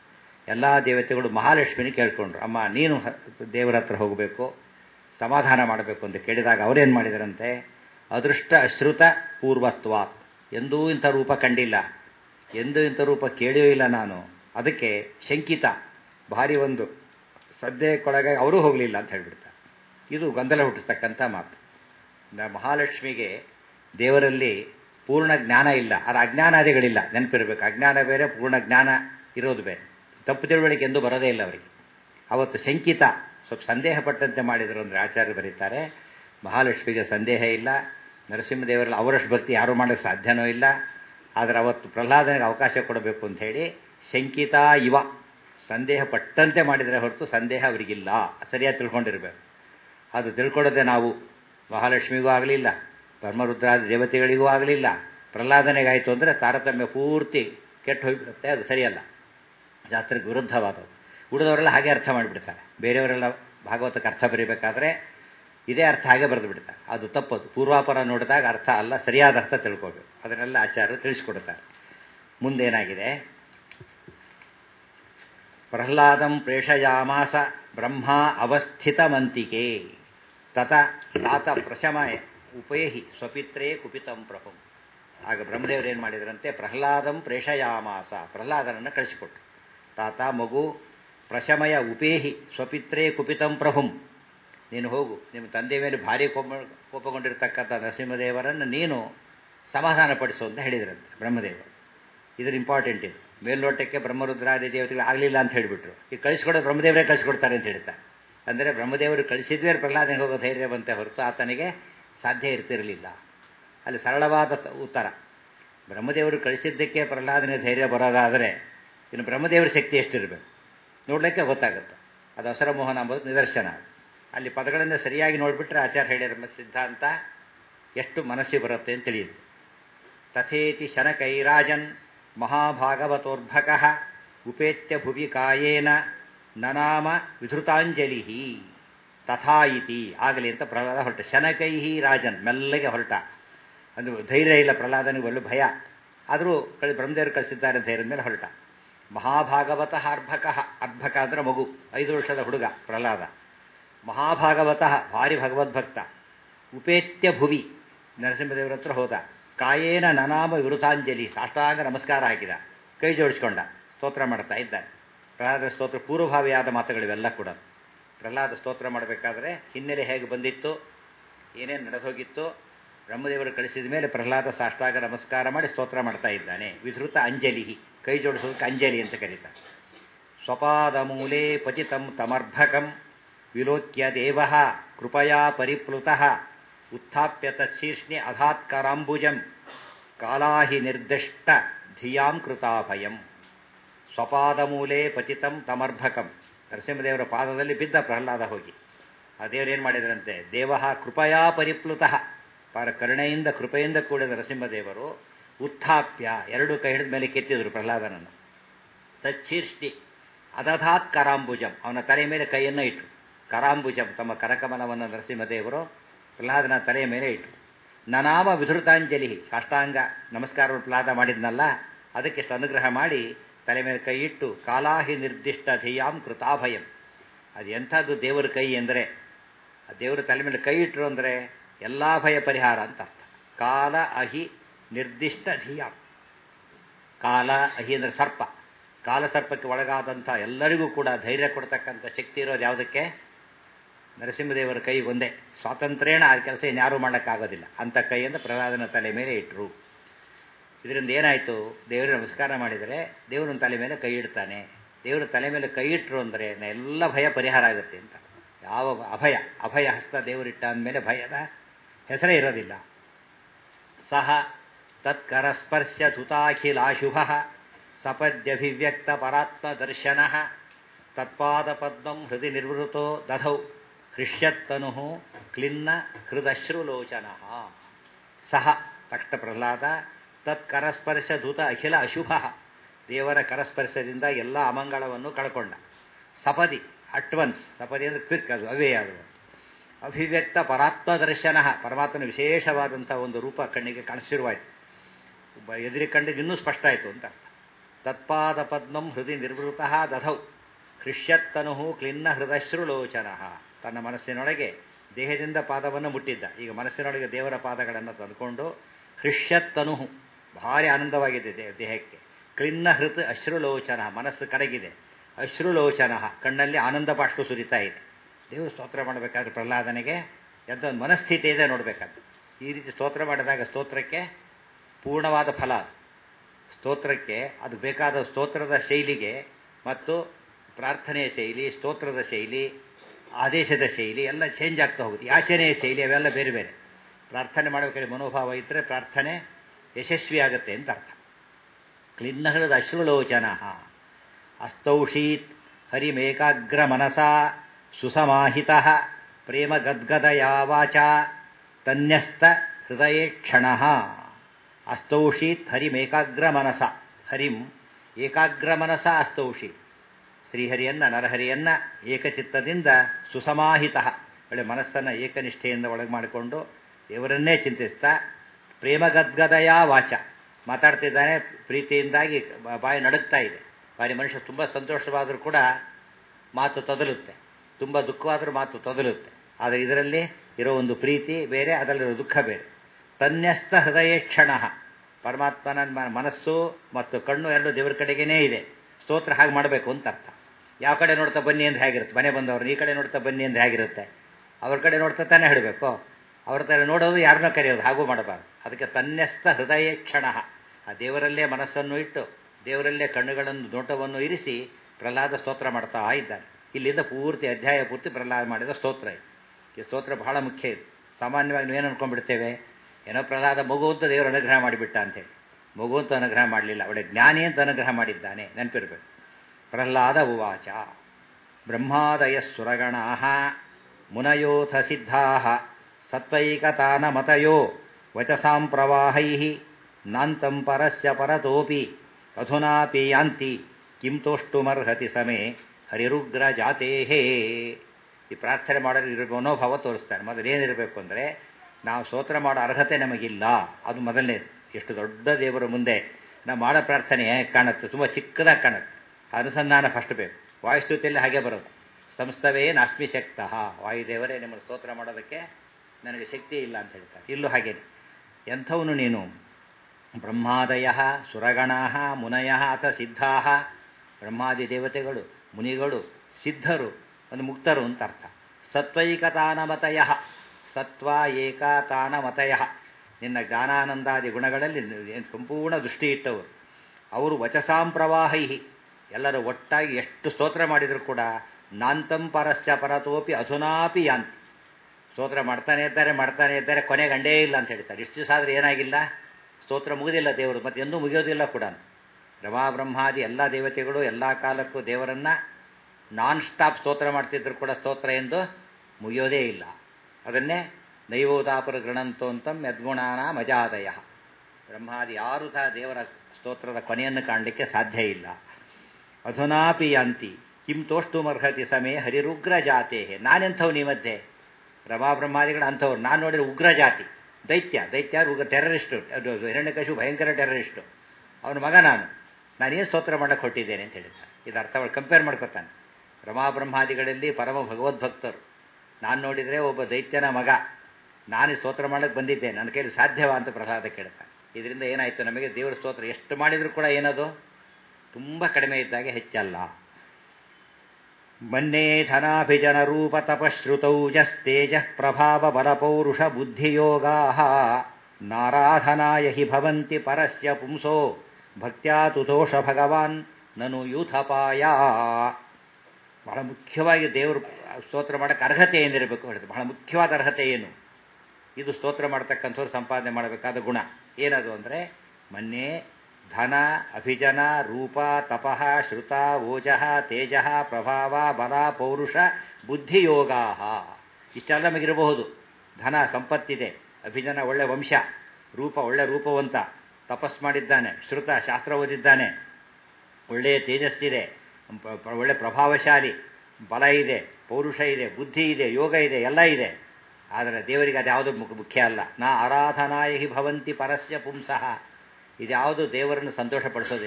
ಎಲ್ಲ ದೇವತೆಗಳು ಮಹಾಲಕ್ಷ್ಮಿನ ಕೇಳ್ಕೊಂಡ್ರು ಅಮ್ಮ ನೀನು ದೇವರ ಹತ್ರ ಹೋಗಬೇಕು ಸಮಾಧಾನ ಮಾಡಬೇಕು ಅಂತ ಕೇಳಿದಾಗ ಅವರೇನು ಮಾಡಿದರಂತೆ ಅದೃಷ್ಟ ಅಶ್ರುತ ಪೂರ್ವತ್ವಾತ್ ಎಂದೂ ಇಂಥ ರೂಪ ಕಂಡಿಲ್ಲ ಎಂದೂ ಇಂಥ ರೂಪ ಕೇಳಿಯೂ ಇಲ್ಲ ನಾನು ಅದಕ್ಕೆ ಶಂಕಿತ ಭಾರಿ ಒಂದು ಸದ್ಯಕ್ಕೊಳಗೆ ಅವರೂ ಹೋಗಲಿಲ್ಲ ಅಂತ ಹೇಳ್ಬಿಡ್ತಾರೆ ಇದು ಗೊಂದಲ ಹುಟ್ಟಿಸ್ತಕ್ಕಂಥ ಮಾತು ಮಹಾಲಕ್ಷ್ಮಿಗೆ ದೇವರಲ್ಲಿ ಪೂರ್ಣ ಜ್ಞಾನ ಇಲ್ಲ ಅದು ಅಜ್ಞಾನಾದಿಗಳಿಲ್ಲ ನೆನಪಿರಬೇಕು ಅಜ್ಞಾನ ಬೇರೆ ಪೂರ್ಣ ಜ್ಞಾನ ಇರೋದು ಬೇರೆ ತಪ್ಪು ತಿಳುವಳಿಕೆ ಎಂದು ಬರೋದೇ ಇಲ್ಲ ಅವರಿಗೆ ಅವತ್ತು ಶಂಕಿತ ಸ್ವಲ್ಪ ಸಂದೇಹ ಪಟ್ಟಂತೆ ಮಾಡಿದರು ಅಂದರೆ ಆಚಾರ್ಯರು ಬರೀತಾರೆ ಮಹಾಲಕ್ಷ್ಮಿಗೆ ಸಂದೇಹ ಇಲ್ಲ ನರಸಿಂಹದೇವರಲ್ಲಿ ಅವರಷ್ಟು ಭಕ್ತಿ ಯಾರೂ ಮಾಡೋಕ್ಕೆ ಸಾಧ್ಯನೂ ಇಲ್ಲ ಆದರೆ ಅವತ್ತು ಪ್ರಹ್ಲಾದನಿಗೆ ಅವಕಾಶ ಕೊಡಬೇಕು ಅಂತ ಹೇಳಿ ಶಂಕಿತ ಇವ ಸಂದೇಹ ಪಟ್ಟಂತೆ ಮಾಡಿದರೆ ಹೊರತು ಸಂದೇಹ ಅವರಿಗಿಲ್ಲ ಸರಿಯಾಗಿ ತಿಳ್ಕೊಂಡಿರಬೇಕು ಅದು ತಿಳ್ಕೊಳ್ಳೋದೆ ನಾವು ಮಹಾಲಕ್ಷ್ಮಿಗೂ ಆಗಲಿಲ್ಲ ಬ್ರಹ್ಮರುದ್ರಾದ ದೇವತೆಗಳಿಗೂ ಆಗಲಿಲ್ಲ ಪ್ರಹ್ಲಾದನೆಗಾಯಿತು ಅಂದರೆ ತಾರತಮ್ಯ ಪೂರ್ತಿ ಕೆಟ್ಟು ಹೋಗಿಬಿಡುತ್ತೆ ಅದು ಸರಿಯಲ್ಲ ಶಾಸ್ತ್ರಕ್ಕೆ ವಿರುದ್ಧವಾದವು ಉಳಿದವರೆಲ್ಲ ಹಾಗೆ ಅರ್ಥ ಮಾಡಿಬಿಡ್ತಾರೆ ಬೇರೆಯವರೆಲ್ಲ ಭಾಗವತಕ್ಕೆ ಅರ್ಥ ಬರೀಬೇಕಾದ್ರೆ ಇದೇ ಅರ್ಥ ಹಾಗೆ ಬರೆದು ಬಿಡ್ತಾರೆ ಅದು ತಪ್ಪದು ಪೂರ್ವಾಪರ ನೋಡಿದಾಗ ಅರ್ಥ ಅಲ್ಲ ಸರಿಯಾದ ಅರ್ಥ ತಿಳ್ಕೋಬೇಕು ಅದನ್ನೆಲ್ಲ ಆಚಾರ್ಯರು ತಿಳಿಸ್ಕೊಡ್ತಾರೆ ಮುಂದೇನಾಗಿದೆ ಪ್ರಹ್ಲಾದಂ ಪ್ರೇಷಯಾಮಾಸ ಬ್ರಹ್ಮ ಅವಸ್ಥಿತಮಂತಿಕೆ ತತ ತಾತ ಪ್ರಶಮಯ ಉಪೇಹಿ ಸ್ವಪಿತ್ರೇ ಕುಪಿತಂ ಪ್ರಭು ಆಗ ಬ್ರಹ್ಮದೇವರು ಏನು ಮಾಡಿದ್ರಂತೆ ಪ್ರಹ್ಲಾದಂ ಪ್ರೇಷಯಾಮಾಸ ಪ್ರಹ್ಲಾದನನ್ನು ಕಳಿಸಿಕೊಟ್ರು ತಾತ ಮಗು ಪ್ರಶಮಯ ಉಪೇಹಿ ಸ್ವಪಿತ್ರೇ ಕುಪಿತಂ ಪ್ರಭುಂ ನೀನು ಹೋಗು ನಿಮ್ಮ ತಂದೆ ಮೇಲೆ ಭಾರಿ ಕೋಪ ಕೋಪಗೊಂಡಿರ್ತಕ್ಕಂಥ ನರಸಿಂಹದೇವರನ್ನು ನೀನು ಸಮಾಧಾನ ಪಡಿಸು ಅಂತ ಹೇಳಿದ್ರಂತೆ ಬ್ರಹ್ಮದೇವರು ಇದ್ರ ಇಂಪಾರ್ಟೆಂಟ್ ಇದು ಮೇಲ್ನೋಟಕ್ಕೆ ಬ್ರಹ್ಮರುದ್ರಾದಿ ದೇವತೆಗಳು ಆಗಲಿಲ್ಲ ಅಂತ ಹೇಳಿಬಿಟ್ರು ಈಗ ಕಳಿಸ್ಕೊಡೋ ಬ್ರಹ್ಮದೇವರೇ ಕಳಿಸ್ಕೊಡ್ತಾರೆ ಅಂತ ಹೇಳ್ತಾರೆ ಅಂದರೆ ಬ್ರಹ್ಮದೇವರು ಕಳಿಸಿದ್ವೇ ಪ್ರಹ್ಲಾದನಿಗೆ ಹೋಗೋ ಧೈರ್ಯ ಬಂತೆ ಹೊರತು ಆತನಿಗೆ ಸಾಧ್ಯ ಇರ್ತಿರಲಿಲ್ಲ ಅಲ್ಲಿ ಸರಳವಾದ ಉತ್ತರ ಬ್ರಹ್ಮದೇವರು ಕಳಿಸಿದ್ದಕ್ಕೆ ಪ್ರಹ್ಲಾದನಿಗೆ ಧೈರ್ಯ ಬರೋದಾದರೆ ಇನ್ನು ಬ್ರಹ್ಮದೇವರ ಶಕ್ತಿ ಎಷ್ಟಿರಬೇಕು ನೋಡಲಿಕ್ಕೆ ಗೊತ್ತಾಗುತ್ತೆ ಅದು ಅಸರ ಮೋಹನ ಅಂಬೋದು ನಿದರ್ಶನ ಅಲ್ಲಿ ಪದಗಳನ್ನು ಸರಿಯಾಗಿ ನೋಡಿಬಿಟ್ರೆ ಆಚಾರ್ಯ ಹೇಳಿರೋ ಸಿದ್ಧಾಂತ ಎಷ್ಟು ಮನಸ್ಸಿಗೆ ಬರುತ್ತೆ ಅಂತ ತಿಳಿಯುದು ತಥೇತಿ ಶನಕೈರಾಜನ್ ಮಹಾಭಾಗವತೋರ್ಭಕ ಉಪೇತ್ಯ ಭುವಿ ಕಾಯೇನ ನನಾಮ ವಿಧೃತಾಂಜಲಿ ತಥಾ ಇತಿ ಆಗಲಿ ಅಂತ ಪ್ರಹ್ಲಾದ ಹೊರಟ ಶನಕೈಹಿ ರಾಜನ್ ಮೆಲ್ಲಗೆ ಹೊರಟ ಅದು ಧೈರ್ಯ ಇಲ್ಲ ಪ್ರಹ್ಲಾದನಿಗೆ ಒಳ್ಳೆ ಭಯ ಆದರೂ ಕಳಿ ಬ್ರಹ್ಮದೇವರು ಕಳಿಸಿದ್ದಾರೆ ಧೈರ್ಯದ ಮೇಲೆ ಹೊರಟ ಮಹಾಭಾಗವತಃ ಅರ್ಭಕ ಅರ್ಭಕ ಅಂದರೆ ಮಗು ಐದು ವರ್ಷದ ಹುಡುಗ ಪ್ರಹ್ಲಾದ ಮಹಾಭಾಗವತಃ ಭಾರಿ ಭಗವದ್ಭಕ್ತ ಉಪೇತ್ಯ ಭುವಿ ನರಸಿಂಹದೇವರ ಹತ್ರ ಹೋದ ಕಾಯೇನ ನನಾಮ ವಿರುತಾಂಜಲಿ ಸಾಷ್ಟಾಂಗ ನಮಸ್ಕಾರ ಹಾಕಿದ ಕೈ ಜೋಡಿಸ್ಕೊಂಡ ಸ್ತೋತ್ರ ಮಾಡ್ತಾ ಇದ್ದಾನೆ ಪ್ರಹ್ಲಾದ ಸ್ತೋತ್ರ ಪೂರ್ವಭಾವಿಯಾದ ಮಾತುಗಳಿವೆಲ್ಲ ಕೂಡ ಪ್ರಹ್ಲಾದ ಸ್ತೋತ್ರ ಮಾಡಬೇಕಾದ್ರೆ ಹಿನ್ನೆಲೆ ಹೇಗೆ ಬಂದಿತ್ತು ಏನೇನು ನಡೆದೋಗಿತ್ತು ಬ್ರಹ್ಮದೇವರು ಕಳಿಸಿದ ಮೇಲೆ ಪ್ರಹ್ಲಾದ ಸಾಷ್ಟಾಂಗ ನಮಸ್ಕಾರ ಮಾಡಿ ಸ್ತೋತ್ರ ಮಾಡ್ತಾ ಇದ್ದಾನೆ ವಿಧೃತ ಅಂಜಲಿ ಕೈ ಜೋಡಿಸೋದಕ್ಕೆ ಅಂಜಲಿ ಅಂತ ಕರೀತಾರೆ ಸ್ವಪಾದ ಮೂಲೆ ಪಚಿತಂ ತಮರ್ಭಕಂ ವಿಲೋಕ್ಯ ದೇವ ಕೃಪಯಾ ಪರಿಪ್ಲುತಃ ಉತ್ಥಾಪ್ಯ ತತ್ಶೀರ್ಷ್ಣಿ ಅಧಾತ್ಕರಾಂಬುಜಂ ಕಾಲಾಹಿ ನಿರ್ದಿಷ್ಟ ಧಿಯಾಂ ಕೃತಾಭಯಂ ಸ್ವಪಾದಮೂಲೆ ಪತಿತಂ ತಮರ್ಭಕಂ ನರಸಿಂಹದೇವರ ಪಾದದಲ್ಲಿ ಬಿದ್ದ ಪ್ರಹ್ಲಾದ ಹೋಗಿ ಆ ದೇವರೇನು ಮಾಡಿದ್ರಂತೆ ದೇವ ಕೃಪಯಾ ಪರಿಪ್ಲುತಃ ಪರ ಕರುಣೆಯಿಂದ ಕೃಪೆಯಿಂದ ಕೂಡಿದ ನರಸಿಂಹದೇವರು ಉತ್ಥಾಪ್ಯ ಎರಡು ಕೈ ಹಿಡಿದ ಮೇಲೆ ಕೆತ್ತಿದರು ಪ್ರಹ್ಲಾದನನ್ನು ತಚ್ಛೀರ್ಷ್ಟಿ ಅದಧಾತ್ ಕರಾಂಬುಜಂ ಅವನ ತಲೆ ಮೇಲೆ ಕೈಯನ್ನು ಇಟ್ಟರು ಕರಾಂಬುಜಂ ತಮ್ಮ ಕರಕಮಲವನ್ನು ನರಸಿಂಹದೇವರು ಪ್ರಹ್ಲಾದನ ತಲೆಯ ಮೇಲೆ ಇಟ್ಟರು ನನಾಮ ವಿಧೃತಾಂಜಲಿ ಸಾಷ್ಟಾಂಗ ನಮಸ್ಕಾರ ಪ್ರಹ್ಲಾದ ಮಾಡಿದ್ನಲ್ಲ ಅದಕ್ಕೆ ಅನುಗ್ರಹ ಮಾಡಿ ತಲೆ ಮೇಲೆ ಕೈ ಇಟ್ಟು ಕಾಲಾಹಿ ನಿರ್ದಿಷ್ಟ ಧಿಯಾಂ ಕೃತಾಭಯಂ ಅದು ಎಂಥದ್ದು ದೇವರ ಕೈ ಎಂದರೆ ದೇವರ ತಲೆ ಮೇಲೆ ಕೈ ಇಟ್ಟರು ಅಂದರೆ ಎಲ್ಲ ಭಯ ಪರಿಹಾರ ಅಂತ ಅರ್ಥ ಕಾಲ ಅಹಿ ನಿರ್ದಿಷ್ಟ ಧಿಯಾಂ ಕಾಲ ಅಹಿ ಅಂದರೆ ಸರ್ಪ ಕಾಲ ಸರ್ಪಕ್ಕೆ ಒಳಗಾದಂಥ ಎಲ್ಲರಿಗೂ ಕೂಡ ಧೈರ್ಯ ಕೊಡ್ತಕ್ಕಂಥ ಶಕ್ತಿ ಇರೋದು ಯಾವುದಕ್ಕೆ ನರಸಿಂಹದೇವರ ಕೈ ಒಂದೇ ಸ್ವಾತಂತ್ರ್ಯೇಣ ಆ ಕೆಲಸ ಇನ್ಯಾರೂ ಮಾಡೋಕ್ಕಾಗೋದಿಲ್ಲ ಅಂಥ ಕೈಯಿಂದ ಪ್ರಹ್ಲಾದನ ತಲೆ ಮೇಲೆ ಇಟ್ಟರು ಇದರಿಂದ ಏನಾಯಿತು ದೇವರಿಗೆ ನಮಸ್ಕಾರ ಮಾಡಿದರೆ ದೇವರನ್ನ ತಲೆ ಮೇಲೆ ಕೈ ಇಡ್ತಾನೆ ದೇವರ ತಲೆ ಮೇಲೆ ಕೈ ಇಟ್ಟರು ಅಂದರೆ ಎಲ್ಲ ಭಯ ಪರಿಹಾರ ಆಗುತ್ತೆ ಅಂತ ಯಾವ ಅಭಯ ಅಭಯ ಹಸ್ತ ದೇವರಿಟ್ಟ ಅಂದಮೇಲೆ ಭಯದ ಹೆಸರೇ ಇರೋದಿಲ್ಲ ಸಹ ತತ್ಕರಸ್ಪರ್ಶ ಧುತಾಖಿಲಾಶುಭ ಸಪದ್ಯಭಿವ್ಯಕ್ತ ಪರಾತ್ಮದರ್ಶನ ತತ್ಪಾದಪದ್ಮಂ ಹೃದಯ ನಿರ್ವೃತೋ ದಧೌ ಹೃಷ್ಯತ್ತನು ಕ್ಲಿನ್ನ ಹೃದಶ್ರುಲೋಚನ ಸಹ ತಕ್ಷಣ ಪ್ರಹ್ಲಾದ ತತ್ಕರಸ್ಪರ್ಶ ಧೂತ ಅಖಿಲ ಅಶುಭ ದೇವರ ಕರಸ್ಪರ್ಶದಿಂದ ಎಲ್ಲ ಅಮಂಗಳವನ್ನು ಕಳ್ಕೊಂಡ ಸಪದಿ ಅಟ್ವನ್ಸ್ ಸಪದಿ ಅಂದರೆ ಕ್ವಿಕ್ ಅದು ಅವೇ ಅದು ಅಭಿವ್ಯಕ್ತ ಪರಾತ್ಮ ದರ್ಶನ ಪರಮಾತ್ಮನ ವಿಶೇಷವಾದಂಥ ಒಂದು ರೂಪ ಕಣ್ಣಿಗೆ ಕಾಣಿಸಿರುವಾಯ್ತು ಎದುರಿ ಕಂಡಿದ್ದು ಇನ್ನೂ ಸ್ಪಷ್ಟ ಆಯಿತು ಅಂತ ಅರ್ಥ ತತ್ಪಾದ ಪದ್ಮಂ ಹೃದಯ ನಿರ್ವೃತಃ ದಧೌ ಹೃಷ್ಯತ್ತನು ಕ್ಲಿನ್ನ ಹೃದಶ್ರುಲೋಚನ ತನ್ನ ಮನಸ್ಸಿನೊಳಗೆ ದೇಹದಿಂದ ಪಾದವನ್ನು ಮುಟ್ಟಿದ್ದ ಈಗ ಮನಸ್ಸಿನೊಳಗೆ ದೇವರ ಪಾದಗಳನ್ನು ತಂದುಕೊಂಡು ಹೃಷ್ಯತ್ತನು ಭಾರಿ ಆನಂದವಾಗಿದೆ ದೇ- ದೇಹಕ್ಕೆ ಕ್ಲಿನ್ನ ಹೃತ್ ಅಶ್ರುಲೋಚನ ಮನಸ್ಸು ಕರಗಿದೆ ಅಶ್ರುಲೋಚನ ಕಣ್ಣಲ್ಲಿ ಆನಂದ ಬಾಷ್ಪು ಸುರಿತಾ ಇದೆ ದೇವರು ಸ್ತೋತ್ರ ಮಾಡಬೇಕಾದ್ರೆ ಪ್ರಹ್ಲಾದನಿಗೆ ಎಂಥ ಒಂದು ಮನಸ್ಥಿತಿ ಇದೆ ನೋಡಬೇಕಾದ್ರೆ ಈ ರೀತಿ ಸ್ತೋತ್ರ ಮಾಡಿದಾಗ ಸ್ತೋತ್ರಕ್ಕೆ ಪೂರ್ಣವಾದ ಫಲ ಅದು ಸ್ತೋತ್ರಕ್ಕೆ ಅದು ಬೇಕಾದ ಸ್ತೋತ್ರದ ಶೈಲಿಗೆ ಮತ್ತು ಪ್ರಾರ್ಥನೆಯ ಶೈಲಿ ಸ್ತೋತ್ರದ ಶೈಲಿ ಆದೇಶದ ಶೈಲಿ ಎಲ್ಲ ಚೇಂಜ್ ಆಗ್ತಾ ಹೋಗುತ್ತೆ ಯಾಚನೆಯ ಶೈಲಿ ಅವೆಲ್ಲ ಬೇರೆ ಬೇರೆ ಪ್ರಾರ್ಥನೆ ಮಾಡಬೇಕಾದ್ರೆ ಮನೋಭಾವ ಇದ್ದರೆ ಪ್ರಾರ್ಥನೆ ಯಶಸ್ವಿ ಆಗುತ್ತೆ ಅಂತ ಅರ್ಥ ಕ್ಲಿನ್ನಹೃದ ಅಶ್ರುಲೋಚನ ಅಸ್ತೌಷೀತ್ ಹರಿಮೇಕಾಗ್ರ ಮನಸಾ ಸುಸಮಾಹಿತ ಪ್ರೇಮ ಗದ್ಗದಯಾ ವಾಚ ತನ್ಯಸ್ತ ಹೃದಯೇ ಕ್ಷಣ ಅಸ್ತೌಷೀತ್ ಹರಿಮೇಕಾಗ್ರ ಮನಸ ಹರಿಂ ಏಕಾಗ್ರ ಮನಸ ಅಸ್ತೌಷೀತ್ ಶ್ರೀಹರಿಯನ್ನ ನರಹರಿಯನ್ನ ಏಕಚಿತ್ತದಿಂದ ಸುಸಮಾಹಿತ ಒಳ್ಳೆ ಮನಸ್ಸನ್ನು ಏಕನಿಷ್ಠೆಯಿಂದ ಒಳಗೆ ಮಾಡಿಕೊಂಡು ದೇವರನ್ನೇ ಚಿಂತಿಸ್ತಾ ಪ್ರೇಮಗದ್ಗದಯ ವಾಚ ಮಾತಾಡ್ತಿದ್ದಾನೆ ಪ್ರೀತಿಯಿಂದಾಗಿ ಬ- ಬಾಯಿ ನಡುಗ್ತಾ ಇದೆ ಬಾರಿ ಮನುಷ್ಯ ತುಂಬ ಸಂತೋಷವಾದರೂ ಕೂಡ ಮಾತು ತೊದಲುತ್ತೆ ತುಂಬ ದುಃಖವಾದರೂ ಮಾತು ತೊದಲುತ್ತೆ ಆದರೆ ಇದರಲ್ಲಿ ಇರೋ ಒಂದು ಪ್ರೀತಿ ಬೇರೆ ಅದರಲ್ಲಿರೋ ದುಃಖ ಬೇರೆ ತನ್ಯಸ್ತ ಹೃದಯ ಕ್ಷಣ ಪರಮಾತ್ಮನ ಮ- ಮನಸ್ಸು ಮತ್ತು ಕಣ್ಣು ಎರಡು ದೇವರ ಕಡೆಗೇನೇ ಇದೆ ಸ್ತೋತ್ರ ಹಾಗೆ ಮಾಡಬೇಕು ಅಂತ ಅರ್ಥ ಯಾವ ಕಡೆ ನೋಡ್ತಾ ಬನ್ನಿ ಅಂದ್ರೆ ಹೇಗಿರುತ್ತೆ ಮನೆ ಬಂದವ್ರು ಈ ಕಡೆ ನೋಡ್ತಾ ಬನ್ನಿ ಅಂದ್ರೆ ಹೇಗಿರುತ್ತೆ ಅವ್ರ ಕಡೆ ನೋಡ್ತಾ ತಾನೇ ಹೇಳಬೇಕು ಅವ್ರ ತರ ನೋಡೋದು ಯಾರನ್ನೋ ಕರೆಯೋದು ಹಾಗೂ ಮಾಡಬಾರ್ದು ಅದಕ್ಕೆ ತನ್ಯಸ್ತ ಹೃದಯ ಕ್ಷಣ ಆ ದೇವರಲ್ಲೇ ಮನಸ್ಸನ್ನು ಇಟ್ಟು ದೇವರಲ್ಲೇ ಕಣ್ಣುಗಳನ್ನು ನೋಟವನ್ನು ಇರಿಸಿ ಪ್ರಹ್ಲಾದ ಸ್ತೋತ್ರ ಮಾಡ್ತಾ ಇದ್ದಾನೆ ಇಲ್ಲಿಂದ ಪೂರ್ತಿ ಅಧ್ಯಾಯ ಪೂರ್ತಿ ಪ್ರಹ್ಲಾದ ಮಾಡಿದ ಸ್ತೋತ್ರ ಇದು ಈ ಸ್ತೋತ್ರ ಬಹಳ ಮುಖ್ಯ ಇದು ಸಾಮಾನ್ಯವಾಗಿ ನಾವೇನು ಅನ್ಕೊಂಡ್ಬಿಡ್ತೇವೆ ಏನೋ ಪ್ರಹ್ಲಾದ ಮಗು ಅಂತ ದೇವರು ಅನುಗ್ರಹ ಮಾಡಿಬಿಟ್ಟ ಅಂತೇಳಿ ಮಗು ಅಂತ ಅನುಗ್ರಹ ಮಾಡಲಿಲ್ಲ ಒಳ್ಳೆ ಜ್ಞಾನಿ ಅಂತ ಅನುಗ್ರಹ ಮಾಡಿದ್ದಾನೆ ನೆನಪಿರ್ಬೇಕು ಪ್ರಹ್ಲಾದ ಉವಾಚ ಬ್ರಹ್ಮಾದಯ ಸುರಗಣಾ ಮುನಯೋಥ ಸಿದ್ಧಾ ಸತ್ವೈಕತಾನಮತಯೋ ವಚಸಾಂ ಪ್ರವಾಹೈ ನಾಂತಂ ಪರಸ್ಯ ಪರತೋಪಿ ಅಧುನಾಪಿ ಯಾಂತಿ ಕಿಂ ತೋಷ್ಟುಮರ್ಹತಿ ಸಮೇ ಹರಿರುಗ್ರ ಜಾತೇಹೇ ಈ ಪ್ರಾರ್ಥನೆ ಮಾಡಲು ಇರೋ ಮನೋಭಾವ ತೋರಿಸ್ತಾನೆ ಮೊದಲು ಏನಿರಬೇಕು ಅಂದರೆ ನಾವು ಸ್ತೋತ್ರ ಮಾಡೋ ಅರ್ಹತೆ ನಮಗಿಲ್ಲ ಅದು ಮೊದಲನೇದು ಎಷ್ಟು ದೊಡ್ಡ ದೇವರ ಮುಂದೆ ನಾವು ಮಾಡೋ ಪ್ರಾರ್ಥನೆ ಕಾಣುತ್ತೆ ತುಂಬ ಚಿಕ್ಕದಾಗಿ ಕಾಣುತ್ತೆ ಅನುಸಂಧಾನ ಫಸ್ಟ್ ಬೇಕು ವಾಯುಸ್ತುತಿಯಲ್ಲಿ ಹಾಗೆ ಬರೋದು ಸಂಸ್ಥವೇ ನಾಸ್ಮಿ ಶಕ್ತಃ ವಾಯುದೇವರೇ ನಿಮ್ಮನ್ನು ಸ್ತೋತ್ರ ಮಾಡೋದಕ್ಕೆ ನನಗೆ ಶಕ್ತಿ ಇಲ್ಲ ಅಂತ ಹೇಳ್ತಾರೆ ಇಲ್ಲೂ ಹಾಗೇನೆ ಎಂಥವನು ನೀನು ಬ್ರಹ್ಮಾದಯ ಸುರಗಣಾ ಮುನಯ ಅಥವಾ ಸಿದ್ಧಾ ಬ್ರಹ್ಮಾದಿ ದೇವತೆಗಳು ಮುನಿಗಳು ಸಿದ್ಧರು ಒಂದು ಮುಕ್ತರು ಅಂತ ಅರ್ಥ ಸತ್ವೈಕತಾನಮತಯ ಸತ್ವ ಏಕತಾನಮತಯ ನಿನ್ನ ಜ್ಞಾನಾನಂದಾದಿ ಗುಣಗಳಲ್ಲಿ ಏನು ಸಂಪೂರ್ಣ ದೃಷ್ಟಿ ಇಟ್ಟವರು ಅವರು ವಚಸಾಂ ಪ್ರವಾಹೈ ಎಲ್ಲರೂ ಒಟ್ಟಾಗಿ ಎಷ್ಟು ಸ್ತೋತ್ರ ಮಾಡಿದರೂ ಕೂಡ ನಾಂತಂ ಪರಸ್ಯ ಪರತೋಪಿ ಅಧುನಾಪಿ ಯಾಂತಿ ಸ್ತೋತ್ರ ಮಾಡ್ತಾನೆ ಇದ್ದಾರೆ ಮಾಡ್ತಾನೆ ಇದ್ದಾರೆ ಕೊನೆ ಗಂಡೇ ಇಲ್ಲ ಅಂತ ಹೇಳ್ತಾರೆ ಇಷ್ಟು ದಿವಸ ಆದರೆ ಏನಾಗಿಲ್ಲ ಸ್ತೋತ್ರ ಮುಗಿದಿಲ್ಲ ದೇವರು ಮತ್ತೆ ಎಂದೂ ಮುಗಿಯೋದಿಲ್ಲ ಕೂಡ ರಮಾ ಬ್ರಹ್ಮಾದಿ ಎಲ್ಲ ದೇವತೆಗಳು ಎಲ್ಲ ಕಾಲಕ್ಕೂ ದೇವರನ್ನ ನಾನ್ ಸ್ಟಾಪ್ ಸ್ತೋತ್ರ ಮಾಡ್ತಿದ್ರು ಕೂಡ ಸ್ತೋತ್ರ ಎಂದು ಮುಗಿಯೋದೇ ಇಲ್ಲ ಅದನ್ನೇ ನೈವೋದಾಪರ ಗೃಣಂತೋಂತಂ ಯದ್ಗುಣಾನ ಮಜಾದಯ ಬ್ರಹ್ಮಾದಿ ಯಾರೂ ಸಹ ದೇವರ ಸ್ತೋತ್ರದ ಕೊನೆಯನ್ನು ಕಾಣಲಿಕ್ಕೆ ಸಾಧ್ಯ ಇಲ್ಲ ಅಧುನಾಪಿ ಯಾಂತಿ ಕಿಂ ತೋಷ್ಟುಮರ್ಹತಿ ಸಮೇ ಹರಿರುಗ್ರ ಜಾತೆ ನಾನೆಂಥವು ಈ ಮಧ್ಯೆ ರಮಾ ಬ್ರಹ್ಮಾದಿಗಳು ಅಂಥವ್ರು ನಾನು ನೋಡಿದ್ರೆ ಉಗ್ರ ಜಾತಿ ದೈತ್ಯ ದೈತ್ಯ ಉಗ್ರ ಟೆರರಿಸ್ಟು ಹಿರಣ್ಯಕಶು ಭಯಂಕರ ಟೆರರಿಸ್ಟು ಅವನ ಮಗ ನಾನು ನಾನೇನು ಸ್ತೋತ್ರ ಮಾಡಕ್ಕೆ ಹೊಟ್ಟಿದ್ದೇನೆ ಅಂತ ಹೇಳಿದ್ದಾರೆ ಇದು ಅರ್ಥ ಕಂಪೇರ್ ಮಾಡ್ಕೊತಾನೆ ರಮಾ ಬ್ರಹ್ಮಾದಿಗಳಲ್ಲಿ ಪರಮ ಭಗವದ್ಭಕ್ತರು ನಾನು ನೋಡಿದರೆ ಒಬ್ಬ ದೈತ್ಯನ ಮಗ ನಾನು ಸ್ತೋತ್ರ ಮಾಡಕ್ಕೆ ಬಂದಿದ್ದೆ ನನ್ನ ಕೈಲಿ ಸಾಧ್ಯವಾ ಅಂತ ಪ್ರಹ್ಲಾದ ಕೇಳ್ತಾನೆ ಇದರಿಂದ ಏನಾಯಿತು ನಮಗೆ ದೇವರ ಸ್ತೋತ್ರ ಎಷ್ಟು ಮಾಡಿದರೂ ಕೂಡ ಏನದು ತುಂಬ ಕಡಿಮೆ ಇದ್ದಾಗೆ ಹೆಚ್ಚಲ್ಲ ಮನ್ನೇ ಧನಾಭಿಜನ ರೂಪ ತಪಶ್ರುತೌಜಸ್ತೇಜ ಪ್ರಭಾವ ಬಲಪೌರುಷ ಬುದ್ಧಿಯೋಗಾ ನಾರಾಧನಾಯ ಹಿ ಭವಂತಿ ಪರಸ್ಯ ಪುಂಸೋ ಭಕ್ತ್ಯಾ ತುತೋಷ ಭಗವಾನ್ ನನು ಯೂಥಪಾಯ ಬಹಳ ಮುಖ್ಯವಾಗಿ ದೇವರು ಸ್ತೋತ್ರ ಮಾಡೋಕ್ಕೆ ಅರ್ಹತೆ ಏನಿರಬೇಕು ಹೇಳಿದ್ರು ಬಹಳ ಮುಖ್ಯವಾದ ಅರ್ಹತೆ ಏನು ಇದು ಸ್ತೋತ್ರ ಮಾಡ್ತಕ್ಕಂಥವ್ರು ಸಂಪಾದನೆ ಮಾಡಬೇಕಾದ ಗುಣ ಏನದು ಅಂದರೆ ಮೊನ್ನೆ ಧನ ಅಭಿಜನ ರೂಪ ತಪಃ ಶ್ರುತ ಓಜಃ ತೇಜ ಪ್ರಭಾವ ಬಲ ಪೌರುಷ ಬುದ್ಧಿಯೋಗಾ ಇಷ್ಟೆಲ್ಲ ನಮಗಿರಬಹುದು ಧನ ಸಂಪತ್ತಿದೆ ಅಭಿಜನ ಒಳ್ಳೆ ವಂಶ ರೂಪ ಒಳ್ಳೆ ರೂಪವಂತ ತಪಸ್ ಮಾಡಿದ್ದಾನೆ ಶ್ರುತ ಶಾಸ್ತ್ರ ಓದಿದ್ದಾನೆ ಒಳ್ಳೆಯ ತೇಜಸ್ಸಿದೆ ಪ- ಪ- ಒಳ್ಳೆ ಪ್ರಭಾವಶಾಲಿ ಬಲ ಇದೆ ಪೌರುಷ ಇದೆ ಬುದ್ಧಿ ಇದೆ ಯೋಗ ಇದೆ ಎಲ್ಲ ಇದೆ ಆದರೆ ದೇವರಿಗೆ ಅದ್ಯಾವುದು ಮುಖ- ಮುಖ್ಯ ಅಲ್ಲ ನಾ ಆರಾಧನಾಯ ಹಿ ಭವಂತಿ ಪರಸ್ಯ ಪುಂಸಃ ಇದ್ಯಾವುದು ದೇವರನ್ನು ಸಂತೋಷಪಡಿಸೋದಿಲ್ಲ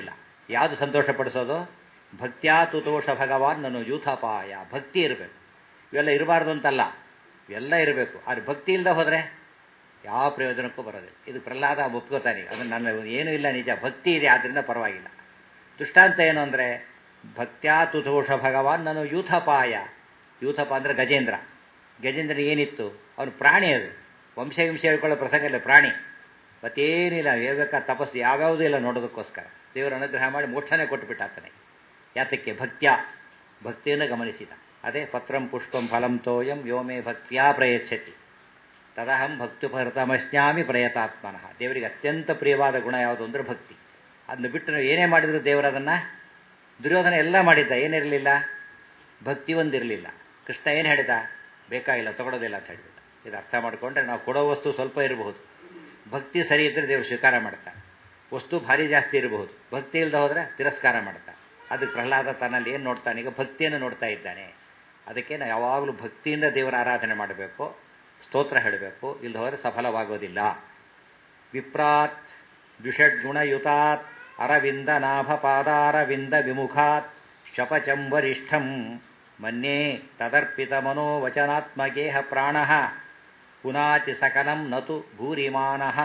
ಯಾವುದು ಸಂತೋಷ ಪಡಿಸೋದು ಭಕ್ತ್ಯಾ ತುತೋಷ ಭಗವಾನ್ ನಾನು ಯೂಥಪಾಯ ಭಕ್ತಿ ಇರಬೇಕು ಇವೆಲ್ಲ ಇರಬಾರ್ದು ಅಂತಲ್ಲ ಇವೆಲ್ಲ ಇರಬೇಕು ಆದರೆ ಭಕ್ತಿ ಇಲ್ಲದೆ ಹೋದರೆ ಯಾವ ಪ್ರಯೋಜನಕ್ಕೂ ಬರೋದಿಲ್ಲ ಇದು ಪ್ರಹ್ಲಾದ ಒಪ್ಕೋತಾನೆ ಅದನ್ನು ನನ್ನ ಏನೂ ಇಲ್ಲ ನಿಜ ಭಕ್ತಿ ಇದೆ ಆದ್ದರಿಂದ ಪರವಾಗಿಲ್ಲ ದೃಷ್ಟಾಂತ ಏನು ಅಂದರೆ ಭಕ್ತ್ಯಾ ತುತೋಷ ಭಗವಾನ್ ನಾನು ಯೂಥಪಾಯ ಯೂಥಪ ಅಂದರೆ ಗಜೇಂದ್ರ ಗಜೇಂದ್ರ ಏನಿತ್ತು ಅವನು ಪ್ರಾಣಿ ಅದು ವಂಶ ಹಿಂಶ ಹೇಳ್ಕೊಳ್ಳೋ ಪ್ರಸಂಗ ಇಲ್ಲ ಪ್ರಾಣಿ ಮತ್ತೇನಿಲ್ಲ ಹೇಳ್ಬೇಕಾದ ತಪಸ್ಸು ಯಾವ್ಯಾವುದೂ ಇಲ್ಲ ನೋಡೋದಕ್ಕೋಸ್ಕರ ದೇವರ ಅನುಗ್ರಹ ಮಾಡಿ ಮೋಕ್ಷನೇ ಕೊಟ್ಟುಬಿಟ್ಟ ಆತನಿಗೆ ಯಾತಕ್ಕೆ ಭಕ್ತ್ಯ ಭಕ್ತಿಯನ್ನು ಗಮನಿಸಿದ ಅದೇ ಪತ್ರಂ ಪುಷ್ಪಂ ಫಲಂ ತೋಯಂ ಯೋಮೇ ಭಕ್ತಿಯಾ ಪ್ರಯಚ್ಛತಿ ತದಹಂ ಭಕ್ತಿಪರತಮಸ್ನಾಮಿ ಪ್ರಯತಾತ್ಮನಃ ದೇವರಿಗೆ ಅತ್ಯಂತ ಪ್ರಿಯವಾದ ಗುಣ ಯಾವುದು ಅಂದರೆ ಭಕ್ತಿ ಅದನ್ನು ಬಿಟ್ಟು ನಾವು ಏನೇ ಮಾಡಿದ್ರು ದೇವರು ಅದನ್ನು ದುರ್ಯೋಧನ ಎಲ್ಲ ಮಾಡಿದ್ದ ಏನಿರಲಿಲ್ಲ ಭಕ್ತಿ ಒಂದಿರಲಿಲ್ಲ ಕೃಷ್ಣ ಏನು ಹೇಳಿದ ಬೇಕಾಗಿಲ್ಲ ತಗೊಳ್ಳೋದಿಲ್ಲ ಅಂತ ಹೇಳಿಬಿಟ್ಟ ಇದು ಅರ್ಥ ಮಾಡಿಕೊಂಡ್ರೆ ನಾವು ಕೊಡೋ ವಸ್ತು ಸ್ವಲ್ಪ ಇರಬಹುದು ಭಕ್ತಿ ಸರಿ ಇದ್ದರೆ ದೇವರು ಸ್ವೀಕಾರ ಮಾಡ್ತಾರೆ ವಸ್ತು ಭಾರಿ ಜಾಸ್ತಿ ಇರಬಹುದು ಭಕ್ತಿ ಇಲ್ಲದೆ ಹೋದರೆ ತಿರಸ್ಕಾರ ಮಾಡ್ತಾರೆ ಅದಕ್ಕೆ ಪ್ರಹ್ಲಾದ ತನ್ನಲ್ಲಿ ಏನು ನೋಡ್ತಾನೆ ಈಗ ಭಕ್ತಿಯನ್ನು ನೋಡ್ತಾ ಇದ್ದಾನೆ ಅದಕ್ಕೆ ನಾವು ಯಾವಾಗಲೂ ಭಕ್ತಿಯಿಂದ ದೇವರ ಆರಾಧನೆ ಮಾಡಬೇಕು ಸ್ತೋತ್ರ ಹೇಳಬೇಕು ಇಲ್ಲದೆ ಹೋದರೆ ಸಫಲವಾಗೋದಿಲ್ಲ ವಿಪ್ರಾತ್ ದ್ವಿಷಡ್ಗುಣಯುತಾತ್ ಅರವಿಂದ ನಾಭ ಪಾದಾರವಿಂದ ವಿಮುಖಾತ್ ಶಪಚಂ ವರಿಷ್ಠಂ ಮನ್ಯೇ ತದರ್ಪಿತ ಮನೋವಚನಾತ್ಮಗೇಹ ಪ್ರಾಣ ಪುನಾತಿ ಸಕಲಂ ನತು ಭೂರಿಮಾನಃ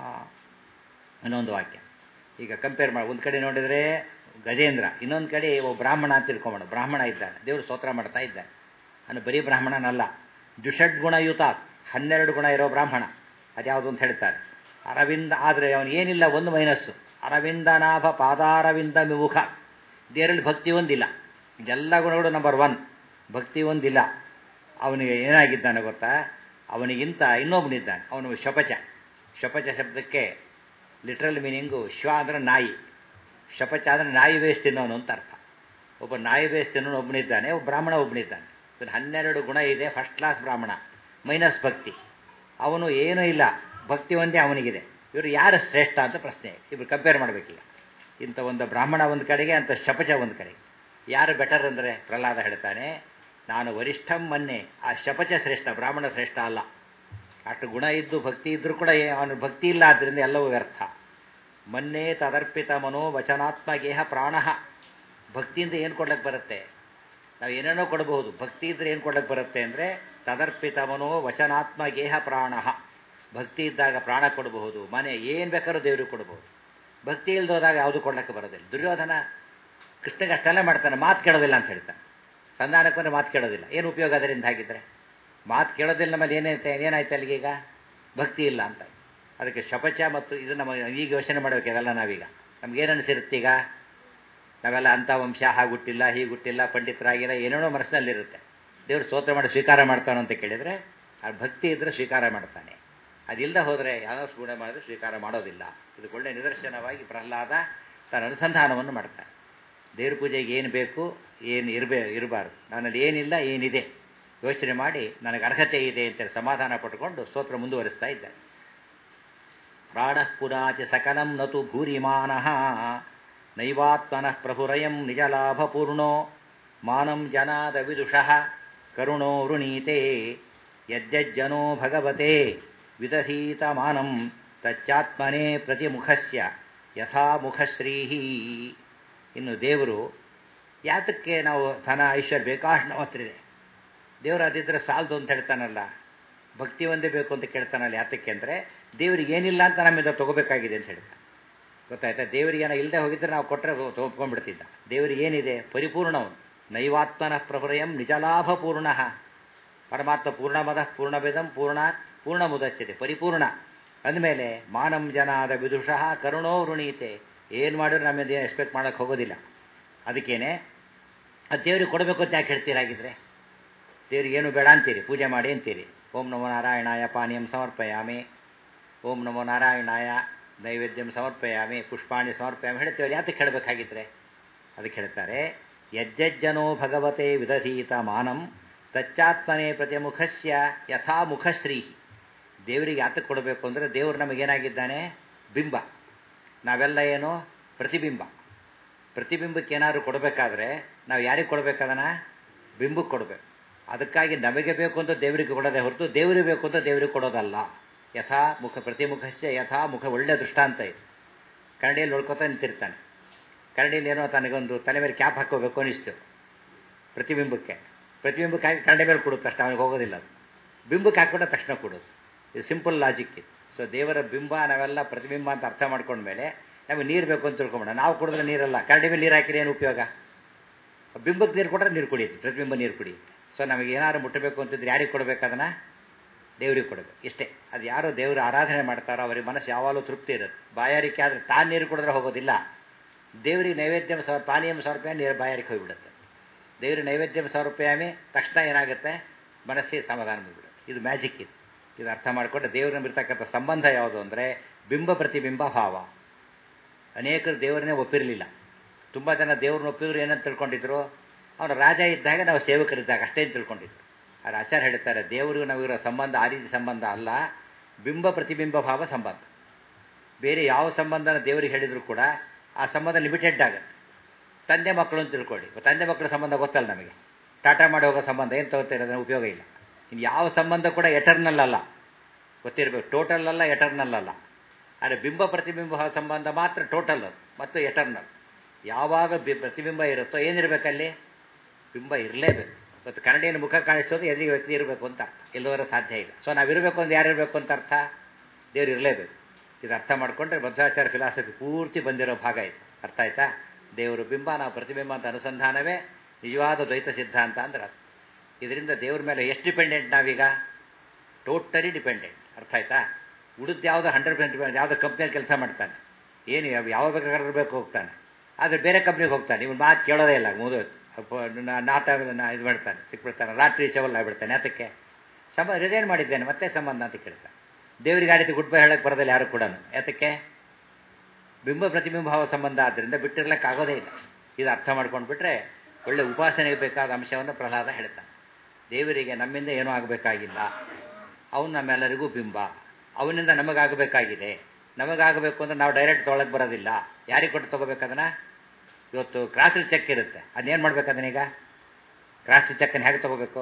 ಇನ್ನೊಂದು ವಾಕ್ಯ ಈಗ ಕಂಪೇರ್ ಮಾಡಿ ಒಂದು ಕಡೆ ನೋಡಿದರೆ ಗಜೇಂದ್ರ ಇನ್ನೊಂದು ಕಡೆ ಒಬ್ಬ ಬ್ರಾಹ್ಮಣ ಅಂತ ತಿಳ್ಕೊಂಬೋಣ ಬ್ರಾಹ್ಮಣ ಇದ್ದಾನೆ ದೇವರು ಸ್ತೋತ್ರ ಮಾಡ್ತಾ ಇದ್ದಾನೆ ಅವನು ಬರೀ ಬ್ರಾಹ್ಮಣನಲ್ಲ ದ್ವಿಷಡ್ಗುಣಯುತ ಹನ್ನೆರಡು ಗುಣ ಇರೋ ಬ್ರಾಹ್ಮಣ ಅದ್ಯಾವುದು ಅಂತ ಹೇಳ್ತಾರೆ ಅರವಿಂದ ಆದರೆ ಅವನು ಏನಿಲ್ಲ ಒಂದು ಮೈನಸ್ಸು ಅರವಿಂದ ನಾಭ ಪಾದಾರವಿಂದ ವಿಮುಖ ದೇವರಲ್ಲಿ ಭಕ್ತಿ ಒಂದಿಲ್ಲ ಇದೆಲ್ಲ ಗುಣಗಳು ನಂಬರ್ ಒನ್ ಭಕ್ತಿ ಒಂದಿಲ್ಲ ಅವನಿಗೆ ಏನಾಗಿದ್ದಾನೆ ಗೊತ್ತಾ ಅವನಿಗಿಂತ ಇನ್ನೊಬ್ಬನಿದ್ದಾನೆ ಅವನು ಶಪಚ ಶಪಚ ಶಬ್ದಕ್ಕೆ ಲಿಟ್ರಲ್ ಮೀನಿಂಗು ಶ್ವ ಅಂದರೆ ನಾಯಿ ಶಪಚ ಅಂದರೆ ನಾಯಿ ಬೇಸ್ ತಿನ್ನೋನು ಅಂತ ಅರ್ಥ ಒಬ್ಬ ನಾಯಿ ಬೇಸ್ ತಿನ್ನೋನು ಒಬ್ಬನಿದ್ದಾನೆ ಒಬ್ಬ ಬ್ರಾಹ್ಮಣ ಒಬ್ಬನಿದ್ದಾನೆ ಇವನು ಹನ್ನೆರಡು ಗುಣ ಇದೆ ಫಸ್ಟ್ ಕ್ಲಾಸ್ ಬ್ರಾಹ್ಮಣ ಮೈನಸ್ ಭಕ್ತಿ ಅವನು ಏನೂ ಇಲ್ಲ ಭಕ್ತಿ ಒಂದೇ ಅವನಿಗಿದೆ ಇವರು ಯಾರು ಶ್ರೇಷ್ಠ ಅಂತ ಪ್ರಶ್ನೆ ಇವರು ಕಂಪೇರ್ ಮಾಡಬೇಕೀಗ ಇಂಥ ಒಂದು ಬ್ರಾಹ್ಮಣ ಒಂದು ಕಡೆಗೆ ಅಂತ ಶಪಚ ಒಂದು ಕಡೆಗೆ ಯಾರು ಬೆಟರ್ ಅಂದರೆ ಪ್ರಹ್ಲಾದ ಹೇಳ್ತಾನೆ ನಾನು ವರಿಷ್ಠಂ ಮೊನ್ನೆ ಆ ಶಪಚ ಶ್ರೇಷ್ಠ ಬ್ರಾಹ್ಮಣ ಶ್ರೇಷ್ಠ ಅಲ್ಲ ಅಷ್ಟು ಗುಣ ಇದ್ದು ಭಕ್ತಿ ಇದ್ದರೂ ಕೂಡ ಅವನು ಭಕ್ತಿ ಇಲ್ಲ ಆದ್ದರಿಂದ ಎಲ್ಲವೂ ವ್ಯರ್ಥ ಮೊನ್ನೆ ತದರ್ಪಿತ ಮನೋ ವಚನಾತ್ಮಗೇಹ ಪ್ರಾಣ ಭಕ್ತಿಯಿಂದ ಏನು ಕೊಡ್ಲಿಕ್ಕೆ ಬರುತ್ತೆ ನಾವು ಏನೇನೋ ಕೊಡಬಹುದು ಭಕ್ತಿ ಇದ್ದರೆ ಏನು ಕೊಡ್ಲಿಕ್ಕೆ ಬರುತ್ತೆ ಅಂದರೆ ತದರ್ಪಿತ ಮನೋ ವಚನಾತ್ಮಗೇಹ ಪ್ರಾಣ ಭಕ್ತಿ ಇದ್ದಾಗ ಪ್ರಾಣ ಕೊಡಬಹುದು ಮನೆ ಏನು ಬೇಕಾದ್ರೂ ದೇವರಿಗೆ ಕೊಡಬಹುದು ಭಕ್ತಿ ಇಲ್ದೋದಾಗ ಯಾವುದು ಕೊಡ್ಲಿಕ್ಕೆ ಬರೋದಿಲ್ಲ ದುರ್ಯೋಧನ ಕೃಷ್ಣಗೆ ಅಷ್ಟೆಲ್ಲ ಮಾಡ್ತಾನೆ ಮಾತು ಕೇಳೋದಿಲ್ಲ ಅಂತ ಹೇಳ್ತಾನೆ ಸಂಧಾನಕ್ಕೆ ಬಂದರೆ ಮಾತು ಕೇಳೋದಿಲ್ಲ ಏನು ಉಪಯೋಗ ಅದರಿಂದ ಹಾಗಿದ್ರೆ ಮಾತು ಕೇಳೋದಿಲ್ಲ ನಮ್ಮಲ್ಲಿ ಏನಾಯ್ತು ಏನಾಯ್ತು ಅಲ್ಲಿಗೆ ಈಗ ಭಕ್ತಿ ಇಲ್ಲ ಅಂತ ಅದಕ್ಕೆ ಶಪಚ ಮತ್ತು ಇದು ನಮ್ಮ ಈಗ ಯೋಚನೆ ಮಾಡಬೇಕು ಅದೆಲ್ಲ ನಾವೀಗ ನಮ್ಗೇನು ಅನಿಸಿರುತ್ತೆ ಈಗ ನಾವೆಲ್ಲ ಅಂಥ ವಂಶ ಹಾಗುಟ್ಟಿಲ್ಲ ಹೀಗುಟ್ಟಿಲ್ಲ ಪಂಡಿತರಾಗಿಲ್ಲ ಏನೇನೋ ಮನಸ್ಸಿನಲ್ಲಿರುತ್ತೆ ದೇವರು ಸ್ತೋತ್ರ ಮಾಡಿ ಸ್ವೀಕಾರ ಮಾಡ್ತಾನೋ ಅಂತ ಕೇಳಿದರೆ ಆ ಭಕ್ತಿ ಇದ್ದರೆ ಸ್ವೀಕಾರ ಮಾಡ್ತಾನೆ ಅದಿಲ್ಲದೆ ಹೋದರೆ ಯಾವ ಗುಣ ಮಾಡಿದ್ರೆ ಸ್ವೀಕಾರ ಮಾಡೋದಿಲ್ಲ ಇದು ಒಳ್ಳೆಯ ನಿದರ್ಶನವಾಗಿ ಪ್ರಹ್ಲಾದ ತನ್ನ ಅನುಸಂಧಾನವನ್ನು ಮಾಡ್ತಾನೆ ದೇವ್ರ ಪೂಜೆಗೆ ಏನು ಬೇಕು ಏನು ಇರಬೇ ಇರಬಾರ್ದು ನನ್ನಲ್ಲಿ ಏನಿಲ್ಲ ಏನಿದೆ ಯೋಚನೆ ಮಾಡಿ ನನಗೆ ಅರ್ಹತೆ ಇದೆ ಅಂತೇಳಿ ಸಮಾಧಾನ ಪಟ್ಟುಕೊಂಡು ಸ್ತೋತ್ರ ಮುಂದುವರಿಸ್ತಾ ಇದ್ದಾರೆ ಪ್ರಾಣ ಪುನಾಚ ಸಕಲಂ ನತು ಭೂರಿಮಾನಃ ನೈವಾತ್ಮನಃ ಪ್ರಭುರಯಂ ನಿಜಲಾಭಪೂರ್ಣೋ ಮಾನಂ ಜನಾದ ವಿದುಷಃ ಕರುಣೋ ವೃಣೀತೆ ಯಜ್ಜನೋ ಭಗವತೆ ವಿದಧೀತ ಮಾನಂ ತಚ್ಚಾತ್ಮನೇ ಪ್ರತಿಮುಖಸ್ಯ ಯಥಾ ಮುಖಶ್ರೀಹಿ ಇನ್ನು ದೇವರು ಯಾತಕ್ಕೆ ನಾವು ಧನ ಐಶ್ವರ್ಯ ಬೇಕಾಷ್ಟು ನಮ್ಮ ಹತ್ರ ಇದೆ ದೇವರು ಅದಿದ್ರೆ ಸಾಲದು ಅಂತ ಹೇಳ್ತಾನಲ್ಲ ಭಕ್ತಿ ಒಂದೇ ಬೇಕು ಅಂತ ಕೇಳ್ತಾನಲ್ಲ ಯಾತಕ್ಕೆ ಅಂದರೆ ದೇವರಿಗೆ ಏನಿಲ್ಲ ಅಂತ ನಮ್ಮಿಂದ ತೊಗೋಬೇಕಾಗಿದೆ ಅಂತ ಹೇಳ್ತಾನೆ ಗೊತ್ತಾಯ್ತಾ ದೇವರಿಗೆ ಏನೋ ಇಲ್ಲದೆ ಹೋಗಿದ್ರೆ ನಾವು ಕೊಟ್ಟರೆ ತೊಗೊಂಡ್ಬಿಡ್ತಿದ್ದ ದೇವರಿಗೆ ಏನಿದೆ ಪರಿಪೂರ್ಣವನು ನೈವಾತ್ಮನ ಪ್ರಭುರಯಂ ನಿಜಲಾಭಪೂರ್ಣ ಪರಮಾತ್ಮ ಪೂರ್ಣಮದ ಪೂರ್ಣಭೇದಂ ಪೂರ್ಣ ಪೂರ್ಣ ಮುದಚ್ಚಿದೆ ಪರಿಪೂರ್ಣ ಅಂದಮೇಲೆ ಮಾನಂ ಜನಾದ ವಿದುಷಃ ಕರುಣೋ ವೃಣೀತೆ ಏನು ಮಾಡಿದ್ರು ನಮ್ಮಿಂದ ಏನು ಎಕ್ಸ್ಪೆಕ್ಟ್ ಮಾಡೋಕ್ಕೆ ಹೋಗೋದಿಲ್ಲ ಅದಕ್ಕೇನೆ ಅದು ದೇವ್ರಿಗೆ ಕೊಡಬೇಕು ಅಂತ ಯಾಕೆ ಹೇಳ್ತೀರಾಗಿದ್ರೆ ದೇವ್ರಿಗೆ ಏನು ಬೇಡ ಅಂತೀರಿ ಪೂಜೆ ಮಾಡಿ ಅಂತೀರಿ ಓಂ ನಮೋ ನಾರಾಯಣಾಯ ಪಾನೀಯಂ ಸಮರ್ಪಯಾಮಿ ಓಂ ನಮೋ ನಾರಾಯಣಾಯ ನೈವೇದ್ಯಂ ಸಮರ್ಪಯಾಮಿ ಪುಷ್ಪಾಣಿ ಸಮರ್ಪಯಾಮಿ ಹೇಳ್ತೀವಿ ಯಾತಕ್ಕೆ ಹೇಳಬೇಕಾಗಿದ್ರೆ ಅದಕ್ಕೆ ಹೇಳ್ತಾರೆ ಯಜ್ಜಜ್ಜನೋ ಭಗವತೆ ವಿದಧೀತ ಮಾನಂ ತಚ್ಚಾತ್ಮನೇ ಪ್ರತಿಮುಖಸ್ಯ ಯಥಾ ಮುಖಶ್ರೀ ದೇವರಿಗೆ ಯಾತಕ್ಕೆ ಕೊಡಬೇಕು ಅಂದರೆ ದೇವರು ನಮಗೇನಾಗಿದ್ದಾನೆ ಬಿಂಬ ನಾವೆಲ್ಲ ಏನು ಪ್ರತಿಬಿಂಬ ಪ್ರತಿಬಿಂಬಕ್ಕೆ ಏನಾದ್ರು ಕೊಡಬೇಕಾದ್ರೆ ನಾವು ಯಾರಿಗೆ ಕೊಡಬೇಕದನ್ನ ಬಿಂಬಕ್ಕೆ ಕೊಡಬೇಕು ಅದಕ್ಕಾಗಿ ನಮಗೆ ಬೇಕು ಅಂತ ದೇವರಿಗೆ ಕೊಡೋದೇ ಹೊರತು ದೇವರಿಗೆ ಬೇಕು ಅಂತ ದೇವರಿಗೆ ಕೊಡೋದಲ್ಲ ಯಥಾ ಮುಖ ಪ್ರತಿಮುಖಸ್ಯ ಯಥಾ ಮುಖ ಒಳ್ಳೆಯ ದೃಷ್ಟಾಂತ ಇದೆ ಕನ್ನಡಿಯಲ್ಲಿ ನೋಡ್ಕೊತಾ ನಿಂತಿರ್ತಾನೆ ಕರಡಿಯಲ್ಲಿ ಏನೋ ತನಗೊಂದು ತಲೆ ಮೇಲೆ ಕ್ಯಾಪ್ ಹಾಕೋಬೇಕು ಅನಿಸ್ತು ಪ್ರತಿಬಿಂಬಕ್ಕೆ ಪ್ರತಿಬಿಂಬಕ್ಕೆ ಹಾಕಿ ಕರಡಿ ಮೇಲೆ ಕೊಡುತ್ತೆ ಅಷ್ಟು ಅವನಿಗೆ ಹೋಗೋದಿಲ್ಲ ಅದು ಬಿಂಬಕ್ಕೆ ಹಾಕ್ಬಿಟ್ಟ ತಕ್ಷಣ ಕೊಡೋದು ಇದು ಸಿಂಪಲ್ ಲಾಜಿಕ್ ಇದು ಸೊ ದೇವರ ಬಿಂಬ ನಾವೆಲ್ಲ ಪ್ರತಿಬಿಂಬ ಅಂತ ಅರ್ಥ ಮಾಡ್ಕೊಂಡ್ಮೇಲೆ ನಮಗೆ ನೀರು ಬೇಕು ಅಂತ ತಿಳ್ಕೊಂಬೋಣ ನಾವು ಕುಡಿದ್ರೆ ನೀರಲ್ಲ ಕರಡಿ ಮೇಲೆ ನೀರು ಹಾಕಿದ್ರೆ ಏನು ಉಪಯೋಗ ಬಿಂಬಕ್ಕೆ ನೀರು ಕೊಟ್ಟರೆ ನೀರು ಕುಡಿಯುತ್ತೆ ಪ್ರತಿಬಿಂಬ ನೀರು ಕುಡಿಯುತ್ತೆ ಸೊ ನಮಗೆ ಏನಾದ್ರು ಮುಟ್ಟಬೇಕು ಅಂತಿದ್ರೆ ಯಾರಿಗೆ ಕೊಡಬೇಕು ಅದನ್ನು ದೇವ್ರಿಗೆ ಕೊಡಬೇಕು ಇಷ್ಟೇ ಅದು ಯಾರು ದೇವರು ಆರಾಧನೆ ಮಾಡ್ತಾರೋ ಅವರಿಗೆ ಮನಸ್ಸು ಯಾವಾಗಲೂ ತೃಪ್ತಿ ಇರುತ್ತೆ ಬಾಯಾರಿಕೆ ಆದರೆ ತಾನು ನೀರು ಕುಡಿದ್ರೆ ಹೋಗೋದಿಲ್ಲ ದೇವರಿಗೆ ನೈವೇದ್ಯ ಸವ ಪಾನೀಯಂ ಸಮರ್ಪಣೆ ನೀರು ಬಾಯಾರಿಕೆ ಹೋಗಿಬಿಡುತ್ತೆ ದೇವರಿಗೆ ನೈವೇದ್ಯ ಸಮರ್ಪಯಾಮಿ ತಕ್ಷಣ ಏನಾಗುತ್ತೆ ಮನಸ್ಸಿಗೆ ಸಮಾಧಾನ ಬಂದ್ಬಿಡುತ್ತೆ ಇದು ಮ್ಯಾಜಿಕ್ ಇದು ಇದು ಅರ್ಥ ಮಾಡಿಕೊಂಡ್ರೆ ದೇವ್ರನ್ನ ಇರ್ತಕ್ಕಂಥ ಸಂಬಂಧ ಯಾವುದು ಅಂದರೆ ಬಿಂಬ ಪ್ರತಿಬಿಂಬ ಭಾವ ಅನೇಕರು ದೇವರನ್ನೇ ಒಪ್ಪಿರಲಿಲ್ಲ ತುಂಬ ಜನ ದೇವ್ರನ್ನ ಒಪ್ಪಿದ್ರು ಏನಂತ ತಿಳ್ಕೊಂಡಿದ್ರು ಅವನು ರಾಜ ಇದ್ದಾಗ ನಾವು ಸೇವಕರಿದ್ದಾಗ ಅಷ್ಟೇ ಅಂತ ತಿಳ್ಕೊಂಡಿದ್ರು ಆದರೆ ಆಚಾರ್ಯ ಹೇಳ್ತಾರೆ ದೇವರಿಗೂ ನಾವಿರೋ ಸಂಬಂಧ ಆ ರೀತಿ ಸಂಬಂಧ ಅಲ್ಲ ಬಿಂಬ ಪ್ರತಿಬಿಂಬ ಭಾವ ಸಂಬಂಧ ಬೇರೆ ಯಾವ ಸಂಬಂಧನ ದೇವರಿಗೆ ಹೇಳಿದ್ರು ಕೂಡ ಆ ಸಂಬಂಧ ಲಿಮಿಟೆಡ್ ಆಗುತ್ತೆ ತಂದೆ ಮಕ್ಕಳು ಅಂತ ತಿಳ್ಕೊಳ್ಳಿ ತಂದೆ ಮಕ್ಕಳ ಸಂಬಂಧ ಗೊತ್ತಲ್ಲ ನಮಗೆ ಟಾಟಾ ಮಾಡಿ ಹೋಗೋ ಸಂಬಂಧ ಏನು ತಗೋತಾರೆ ಅದನ್ನು ಉಪಯೋಗ ಇಲ್ಲ ಇನ್ನು ಯಾವ ಸಂಬಂಧ ಕೂಡ ಎಟರ್ನಲ್ ಅಲ್ಲ ಗೊತ್ತಿರಬೇಕು ಟೋಟಲ್ ಅಲ್ಲ ಎಟರ್ನಲ್ ಅಲ್ಲ ಆದರೆ ಬಿಂಬ ಪ್ರತಿಬಿಂಬ ಸಂಬಂಧ ಮಾತ್ರ ಟೋಟಲ್ ಅದು ಮತ್ತು ಎಟರ್ನಲ್ ಯಾವಾಗ ಬಿ ಪ್ರತಿಬಿಂಬ ಇರುತ್ತೋ ಏನಿರಬೇಕಲ್ಲಿ ಬಿಂಬ ಇರಲೇಬೇಕು ಮತ್ತು ಕನ್ನಡಿಯನ್ನು ಮುಖ ಕಾಣಿಸೋದು ಎದುರಿಗೆ ವ್ಯಕ್ತಿ ಇರಬೇಕು ಅಂತ ಅರ್ಥ ಎಲ್ಲವರ ಸಾಧ್ಯ ಇಲ್ಲ ಸೊ ನಾವಿರಬೇಕು ಅಂತ ಯಾರಿರಬೇಕು ಅಂತ ಅರ್ಥ ದೇವ್ರು ಇರಲೇಬೇಕು ಇದು ಅರ್ಥ ಮಾಡಿಕೊಂಡ್ರೆ ಬದ್ಧಾಚಾರ ಫಿಲಾಸಫಿ ಪೂರ್ತಿ ಬಂದಿರೋ ಭಾಗ ಇದು ಅರ್ಥ ಆಯ್ತಾ ದೇವರು ಬಿಂಬ ನಾವು ಪ್ರತಿಬಿಂಬ ಅಂತ ಅನುಸಂಧಾನವೇ ನಿಜವಾದ ದ್ವೈತ ಸಿದ್ಧಾಂತ ಅಂದ್ರೆ ಅದು ಇದರಿಂದ ದೇವ್ರ ಮೇಲೆ ಎಷ್ಟು ಡಿಪೆಂಡೆಂಟ್ ನಾವೀಗ ಟೋಟಲಿ ಡಿಪೆಂಡೆಂಟ್ ಅರ್ಥ ಆಯ್ತಾ ಉಳಿದು ಯಾವುದೋ ಹಂಡ್ರೆಡ್ ಪರ್ಸೆಂಟ್ ಯಾವುದೋ ಕಂಪ್ನಿಯಲ್ಲಿ ಕೆಲಸ ಮಾಡ್ತಾನೆ ಏನು ಯಾವ ಬೇಕಾದ್ರೂ ಇರಬೇಕು ಹೋಗ್ತಾನೆ ಆದರೆ ಬೇರೆ ಕಂಪ್ನಿಗೆ ಹೋಗ್ತಾನೆ ಇವನು ಮಾತು ಕೇಳೋದೇ ಇಲ್ಲ ಮುಗಿದೋಯ್ತು ನಾಟ ಇದು ಮಾಡ್ತಾನೆ ಸಿಕ್ಬಿಡ್ತಾನೆ ರಾತ್ರಿ ಚವಲ್ ಆಗಿಬಿಡ್ತಾನೆ ಅದಕ್ಕೆ ಸಂಬ ರಿಸೈನ್ ಮಾಡಿದ್ದೇನೆ ಮತ್ತೆ ಸಂಬಂಧ ಅಂತ ಕೇಳ್ತಾನೆ ದೇವರಿಗೆ ಆ ರೀತಿ ಗುಡ್ ಬೈ ಹೇಳಕ್ಕೆ ಬರೋದಿಲ್ಲ ಯಾರು ಕೂಡ ಯಾತಕ್ಕೆ ಬಿಂಬ ಪ್ರತಿಬಿಂಬ ಭಾವ ಸಂಬಂಧ ಆದ್ದರಿಂದ ಬಿಟ್ಟಿರ್ಲಿಕ್ಕೆ ಆಗೋದೇ ಇಲ್ಲ ಇದು ಅರ್ಥ ಮಾಡ್ಕೊಂಡು ಬಿಟ್ರೆ ಒಳ್ಳೆ ಉಪಾಸನೆಗೆ ಬೇಕಾದ ಅಂಶವನ್ನು ಪ್ರಹ್ಲಾದ ಹೇಳ್ತಾನೆ ದೇವರಿಗೆ ನಮ್ಮಿಂದ ಏನೂ ಆಗಬೇಕಾಗಿಲ್ಲ ಅವನು ನಮ್ಮೆಲ್ಲರಿಗೂ ಬಿಂಬ ಅವನಿಂದ ನಮಗಾಗಬೇಕಾಗಿದೆ ನಮಗಾಗಬೇಕು ಅಂದ್ರೆ ನಾವು ಡೈರೆಕ್ಟ್ ತೊಗೊಳಕ್ಕೆ ಬರೋದಿಲ್ಲ ಯಾರಿಗೆ ಕೊಟ್ಟು ತೊಗೋಬೇಕದನ್ನ ಇವತ್ತು ಕ್ರಾಸ್ ಚೆಕ್ ಇರುತ್ತೆ ಅದನ್ನೇನು ಮಾಡ್ಬೇಕು ಅದನ್ನೀಗ ಕ್ರಾಸ್ ಚೆಕ್ಕನ್ನು ಹೇಗೆ ತೊಗೋಬೇಕು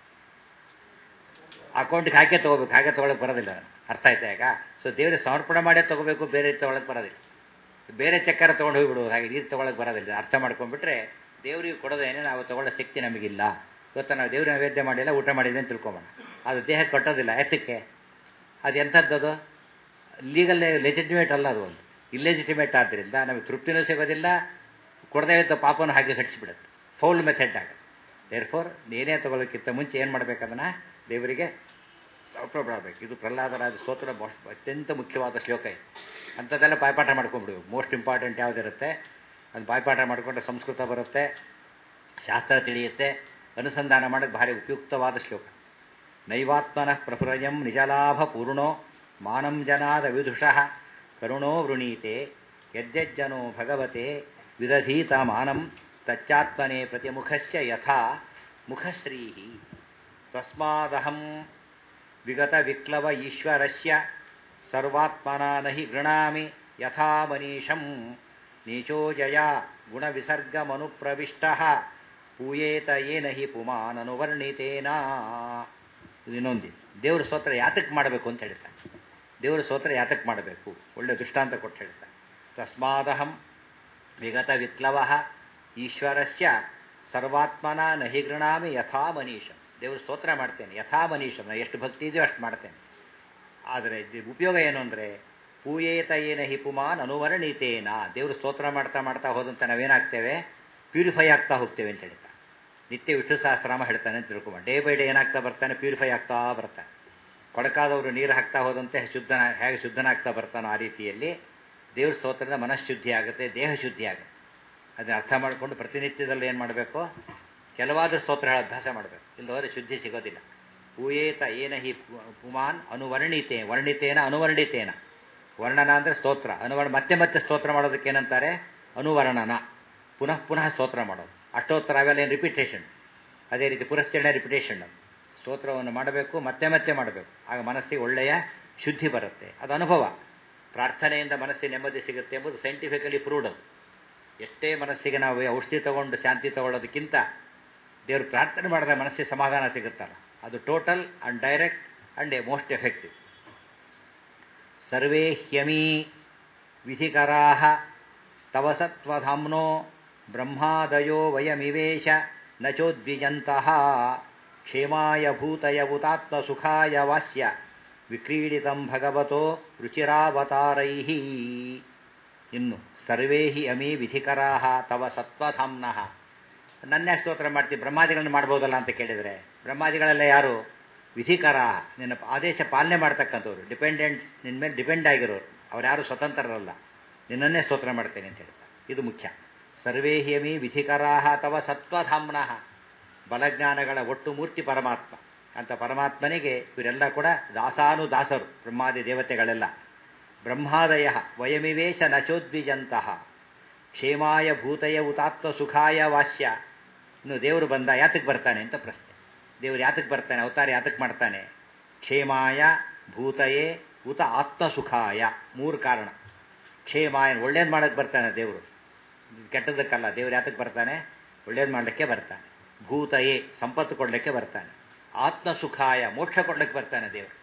ಅಕೌಂಟ್ಗೆ ಹಾಕೇ ತೊಗೋಬೇಕು ಹಾಗೆ ತೊಗೊಳಕ್ಕೆ ಬರೋದಿಲ್ಲ ಅರ್ಥ ಆಯ್ತಾ ಈಗ ಸೊ ದೇವರಿಗೆ ಸಮರ್ಪಣೆ ಮಾಡೇ ತೊಗೋಬೇಕು ಬೇರೆ ತೊಗೊಳಕ್ಕೆ ಬರೋದಿಲ್ಲ ಬೇರೆ ಚಕ್ಕಾರ ತೊಗೊಂಡು ಹೋಗ್ಬಿಡುವುದು ಹಾಗೆ ನೀರು ತೊಗೊಳಕ್ಕೆ ಬರೋದಿಲ್ಲ ಅರ್ಥ ಮಾಡ್ಕೊಂಡ್ಬಿಟ್ರೆ ದೇವರಿಗೆ ಕೊಡೋದೇನೆ ನಾವು ತೊಗೊಳ್ಳೋ ಶಕ್ತಿ ನಮಗಿಲ್ಲ ಇವತ್ತು ನಾವು ದೇವ್ರ ನೈವೇದ್ಯ ಮಾಡಿಲ್ಲ ಊಟ ಮಾಡಿದೆ ಅಂತ ತಿಳ್ಕೊಂಬೋಣ ಅದು ದೇಹಕ್ಕೆ ಕಟ್ಟೋದಿಲ್ಲ ಎತ್ತಕ್ಕೆ ಅದು ಎಂಥದ್ದದು ಲೀಗಲ್ ಲೆಜಿಟಿಮೇಟ್ ಅಲ್ಲ ಅದು ಒಂದು ಇಲ್ಲೆಜಿಟಿಮೇಟ್ ಆದ್ದರಿಂದ ನಮಗೆ ತೃಪ್ತಿನೂ ಸಿಗೋದಿಲ್ಲ ಕೊಡದೇ ಇದ್ದ ಪಾಪನ ಹಾಗೆ ಕಟ್ಟಿಸ್ಬಿಡುತ್ತೆ ಫೌಲ್ ಮೆಥಡ್ ಆಗುತ್ತೆ ದೇರ್ ಫೋರ್ ಏನೇ ತೊಗೊಳಕ್ಕಿಂತ ಮುಂಚೆ ಏನು ಮಾಡ್ಬೇಕು ಅದನ್ನು ದೇವರಿಗೆ ಮಾಡಬೇಕು ಇದು ಪ್ರಹ್ಲಾದರಾಜ ಸ್ತೋತ್ರ ಅತ್ಯಂತ ಮುಖ್ಯವಾದ ಶ್ಲೋಕ ಇದು ಅಂಥದ್ದೆಲ್ಲ ಬಾಯ್ಪಾಠ ಮಾಡ್ಕೊಂಡ್ಬಿಡ್ಬೇಕು ಮೋಸ್ಟ್ ಇಂಪಾರ್ಟೆಂಟ್ ಯಾವುದಿರುತ್ತೆ ಅದು ಬಾಯ್ಪಾಠ ಮಾಡಿಕೊಂಡ್ರೆ ಸಂಸ್ಕೃತ ಬರುತ್ತೆ ಶಾಸ್ತ್ರ ತಿಳಿಯುತ್ತೆ ಅನುಸಂಧಾನ ಮಾಡೋಕ್ಕೆ ಭಾರಿ ಉಪಯುಕ್ತವಾದ ಶ್ಲೋಕ ನೈವಾತ್ಮನಃ ಪ್ರಫುರಯಂ ನಿಜಲಾಭ ಪೂರ್ಣೋ ಮಾನಂ ಜನಾದ ವಿದುಷಃ ಕರುಣೋ ವೃಣೀತೆ ಯಜ್ಜನೋ ಭಗವತೆ ವಿದಧೀತ ಮಾನಂ ತಚ್ಚಾತ್ಮನೆ ಪ್ರತಿಮುಖಸ್ಯ ಯಥಾ ಮುಖಶ್ರೀ ತಸ್ಮಾದಹಂ ವಿಗತ ವಿಕ್ಲವ ಈಶ್ವರಸ್ಯ ಸರ್ವಾತ್ಮನ ನಹಿ ಗೃಣಾಮಿ ಯಥಾ ಮನೀಷಂ ನೀಚೋ ಜಯ ಗುಣವಿಸರ್ಗಮನುಪ್ರವಿಷ್ಟ ಪೂಯೇತ ಏನ ಹಿ ಪುಮಾನನುವರ್ಣಿತೇನ ಇನ್ನೊಂದು ದೇವ್ರ ಸ್ತೋತ್ರ ಯಾತಕ್ಕೆ ಮಾಡಬೇಕು ಅಂತ ಹೇಳ್ತಾನೆ ದೇವ್ರ ಸ್ತೋತ್ರ ಯಾತಕ್ಕೆ ಮಾಡಬೇಕು ಒಳ್ಳೆ ದೃಷ್ಟಾಂತ ಕೊಟ್ಟು ಹೇಳ್ತಾನೆ ತಸ್ಮಾದಹಂ ವಿಗತ ವಿಕ್ಲವ ಈಶ್ವರಸ್ಯ ಸರ್ವಾತ್ಮನ ನಹಿ ಗೃಣಾಮಿ ಯಥಾ ಮನೀಷಂ ದೇವ್ರ ಸ್ತೋತ್ರ ಮಾಡ್ತೇನೆ ಯಥಾ ಮನೀಷಂ ನಾನು ಎಷ್ಟು ಭಕ್ತಿ ಇದೆಯೋ ಅಷ್ಟು ಮಾಡ್ತೇನೆ ಆದರೆ ಉಪಯೋಗ ಏನು ಅಂದರೆ ಪೂಯೇತ ಏನ ಹಿ ಪುಮಾನ್ ಅನುವರ್ಣಿತೇನ ದೇವರು ಸ್ತೋತ್ರ ಮಾಡ್ತಾ ಮಾಡ್ತಾ ಹೋದಂತೆ ನಾವೇನಾಗ್ತೇವೆ ಪ್ಯೂರಿಫೈ ಆಗ್ತಾ ಹೋಗ್ತೇವೆ ಅಂತ ಹೇಳ್ತಾ ನಿತ್ಯ ವಿಷ್ಣು ಸಹಸ್ರಾಮ ಹೇಳ್ತಾನೆ ಅಂತ ತಿಳ್ಕೊಂಬ ಡೇ ಬೈ ಡೇ ಏನಾಗ್ತಾ ಬರ್ತಾನೆ ಪ್ಯೂರಿಫೈ ಆಗ್ತಾ ಬರ್ತಾನೆ ಕೊಡಕಾದವರು ನೀರು ಹಾಕ್ತಾ ಹೋದಂತೆ ಶುದ್ಧನ ಹೇಗೆ ಶುದ್ಧನಾಗ್ತಾ ಬರ್ತಾನೋ ಆ ರೀತಿಯಲ್ಲಿ ದೇವ್ರ ಸ್ತೋತ್ರದ ಮನಃಶುದ್ಧಿ ಆಗುತ್ತೆ ದೇಹ ಶುದ್ಧಿ ಆಗುತ್ತೆ ಅದನ್ನ ಅರ್ಥ ಮಾಡಿಕೊಂಡು ಪ್ರತಿನಿತ್ಯದಲ್ಲಿ ಏನು ಮಾಡಬೇಕು ಕೆಲವಾದ ಸ್ತೋತ್ರಗಳ ಅಭ್ಯಾಸ ಮಾಡಬೇಕು ಇಲ್ಲದವರೆ ಶುದ್ಧಿ ಸಿಗೋದಿಲ್ಲ ಪೂಯೇತ ಏನ ಹಿ ಪುಮಾನ್ ಅನುವರ್ಣಿತೇ ವರ್ಣಿತೇನ ಅನುವರ್ಣಿತೇನ ವರ್ಣನ ಅಂದರೆ ಸ್ತೋತ್ರ ಅನುವರ್ಣ ಮತ್ತೆ ಮತ್ತೆ ಸ್ತೋತ್ರ ಮಾಡೋದಕ್ಕೆ ಏನಂತಾರೆ ಅನುವರ್ಣನ ಪುನಃ ಪುನಃ ಸ್ತೋತ್ರ ಮಾಡೋದು ಅಷ್ಟೋತ್ತರ ಅವೆಲ್ಲ ಏನು ರಿಪಿಟೇಷನ್ ಅದೇ ರೀತಿ ಪುರಸ್ಕರಣೆ ರಿಪಿಟೇಷನ್ ಸ್ತೋತ್ರವನ್ನು ಮಾಡಬೇಕು ಮತ್ತೆ ಮತ್ತೆ ಮಾಡಬೇಕು ಆಗ ಮನಸ್ಸಿಗೆ ಒಳ್ಳೆಯ ಶುದ್ಧಿ ಬರುತ್ತೆ ಅದು ಅನುಭವ ಪ್ರಾರ್ಥನೆಯಿಂದ ಮನಸ್ಸಿಗೆ ನೆಮ್ಮದಿ ಸಿಗುತ್ತೆ ಎಂಬುದು ಸೈಂಟಿಫಿಕಲಿ ಪ್ರೂವ್ಡ್ ಅದು ಎಷ್ಟೇ ಮನಸ್ಸಿಗೆ ನಾವು ಔಷಧಿ ತಗೊಂಡು ಶಾಂತಿ ತಗೊಳ್ಳೋದಕ್ಕಿಂತ ದೇವರು ಪ್ರಾರ್ಥನೆ ಮಾಡಿದ ಮನಸ್ಸಿಗೆ ಸಮಾಧಾನ ಸಿಗುತ್ತಲ್ಲ ಅದು total and direct and a most effective ಸರ್ವೇ ಹ್ಯಮೀ ವಿಧಿಕರಾ ತವ ಸತ್ವಧಾಮ್ನೋ ಬ್ರಹ್ಮಾದಯೋ ವಯಮಿವೇಶ ನ ಚೋದ್ವಿಜಂತಹ ಕ್ಷೇಮಾಯ ಭೂತಯ ಉತಾತ್ಮ ಸುಖಾಯ ವಾಸ್ಯ ವಿಕ್ರೀಡಿತಂ ಭಗವತೋ ರುಚಿರಾವತಾರೈ ಇನ್ನು ಸರ್ವೇ ಹಿ ಅಮಿ ವಿಧಿಕರಾಹ ತವ ಸತ್ವಧಾಮ್ನಃ ನನ್ನೇ ಸ್ತೋತ್ರ ಮಾಡ್ತೀವಿ ಬ್ರಹ್ಮಾದಿಗಳನ್ನು ಮಾಡ್ಬೋದಲ್ಲ ಅಂತ ಕೇಳಿದರೆ ಬ್ರಹ್ಮಾದಿಗಳೆಲ್ಲ ಯಾರು ವಿಧಿಕರ ನಿನ್ನ ಆದೇಶ ಪಾಲನೆ ಮಾಡ್ತಕ್ಕಂಥವ್ರು ಡಿಪೆಂಡೆಂಟ್ಸ್ ನಿನ್ನ ಮೇಲೆ ಡಿಪೆಂಡ್ ಆಗಿರೋರು ಅವ್ರು ಯಾರು ಸ್ವತಂತ್ರರಲ್ಲ ನಿನ್ನನ್ನೇ ಸ್ತೋತ್ರ ಮಾಡ್ತೇನೆ ಅಂತ ಹೇಳ್ತಾರೆ ಇದು ಮುಖ್ಯ ಸರ್ವೇ ಹಿಯಮಿ ವಿಧಿಕರಾಹ ಅಥವಾ ಸತ್ವಧಾಮ್ನಃ ಬಲಜ್ಞಾನಗಳ ಒಟ್ಟು ಮೂರ್ತಿ ಪರಮಾತ್ಮ ಅಂತ ಪರಮಾತ್ಮನಿಗೆ ಇವರೆಲ್ಲ ಕೂಡ ದಾಸಾನುದಾಸರು ಬ್ರಹ್ಮಾದಿ ದೇವತೆಗಳೆಲ್ಲ ಬ್ರಹ್ಮಾದಯ ವಯಮಿವೇಶ ನಚೋದ್ವಿಜಂತಹ ಕ್ಷೇಮಾಯ ಭೂತಯ ಉತಾತ್ಮ ಸುಖಾಯ ವಾಸ್ಯ ಇನ್ನು ದೇವರು ಬಂದ ಯಾತಕ್ಕೆ ಬರ್ತಾನೆ ಅಂತ ಪ್ರಶ್ನೆ ದೇವರು ಯಾತಕ್ಕೆ ಬರ್ತಾನೆ ಅವತಾರ ಯಾತಕ್ಕೆ ಮಾಡ್ತಾನೆ ಕ್ಷೇಮಾಯ ಭೂತಯೇ ಉತ ಆತ್ಮ ಸುಖಾಯ ಮೂರು ಕಾರಣ ಕ್ಷೇಮಾಯ ಒಳ್ಳೇದು ಮಾಡೋಕ್ಕೆ ಬರ್ತಾನೆ ದೇವರು ಕೆಟ್ಟದಕ್ಕಲ್ಲ ದೇವರು ಯಾತಕ್ಕೆ ಬರ್ತಾನೆ ಒಳ್ಳೇದು ಮಾಡಲಿಕ್ಕೆ ಬರ್ತಾನೆ ಭೂತಯೇ ಸಂಪತ್ತು ಕೊಡಲಿಕ್ಕೆ ಬರ್ತಾನೆ ಆತ್ಮ ಸುಖಾಯ ಮೋಕ್ಷ ಕೊಡ್ಲಿಕ್ಕೆ ಬರ್ತಾನೆ ದೇವರು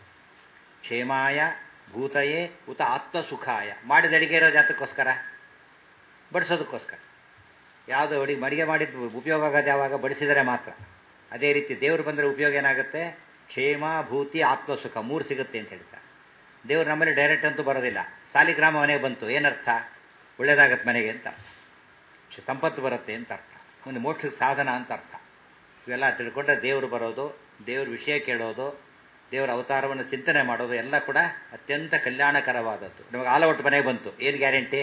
ಕ್ಷೇಮಾಯ ಭೂತಯೇ ಉತ ಆತ್ಮ ಸುಖಾಯ ಮಾಡಿದ ಅಡಿಗೆ ಇರೋದು ಯಾತಕ್ಕೋಸ್ಕರ ಬಡಿಸೋದಕ್ಕೋಸ್ಕರ ಯಾವುದು ಅಡಿಗೆ ಮಡಿಗೆ ಮಾಡಿದ್ದು ಉಪಯೋಗ ಆಗೋದು ಯಾವಾಗ ಬಡಿಸಿದರೆ ಮಾತ್ರ ಅದೇ ರೀತಿ ದೇವರು ಬಂದರೆ ಉಪಯೋಗ ಏನಾಗುತ್ತೆ ಕ್ಷೇಮ ಭೂತಿ ಆತ್ಮಸುಖ ಮೂರು ಸಿಗುತ್ತೆ ಅಂತ ಹೇಳ್ತಾರೆ ದೇವರು ನಮ್ಮಲ್ಲಿ ಡೈರೆಕ್ಟ್ ಅಂತೂ ಬರೋದಿಲ್ಲ ಸಾಲಿಗ್ರಾಮ ಮನೆಗೆ ಬಂತು ಏನರ್ಥ ಒಳ್ಳೇದಾಗತ್ತೆ ಮನೆಗೆ ಅಂತ ಅರ್ಥ ಸಂಪತ್ತು ಬರುತ್ತೆ ಅಂತ ಅರ್ಥ ಒಂದು ಮೋಕ್ಷಕ್ಕೆ ಸಾಧನ ಅಂತ ಅರ್ಥ ಇವೆಲ್ಲ ತಿಳ್ಕೊಂಡ್ರೆ ದೇವರು ಬರೋದು ದೇವ್ರ ವಿಷಯ ಕೇಳೋದು ದೇವರ ಅವತಾರವನ್ನು ಚಿಂತನೆ ಮಾಡೋದು ಎಲ್ಲ ಕೂಡ ಅತ್ಯಂತ ಕಲ್ಯಾಣಕರವಾದದ್ದು ನಮಗೆ ಆಲವಟ್ಟು ಮನೆಗೆ ಬಂತು ಏನು ಗ್ಯಾರಂಟಿ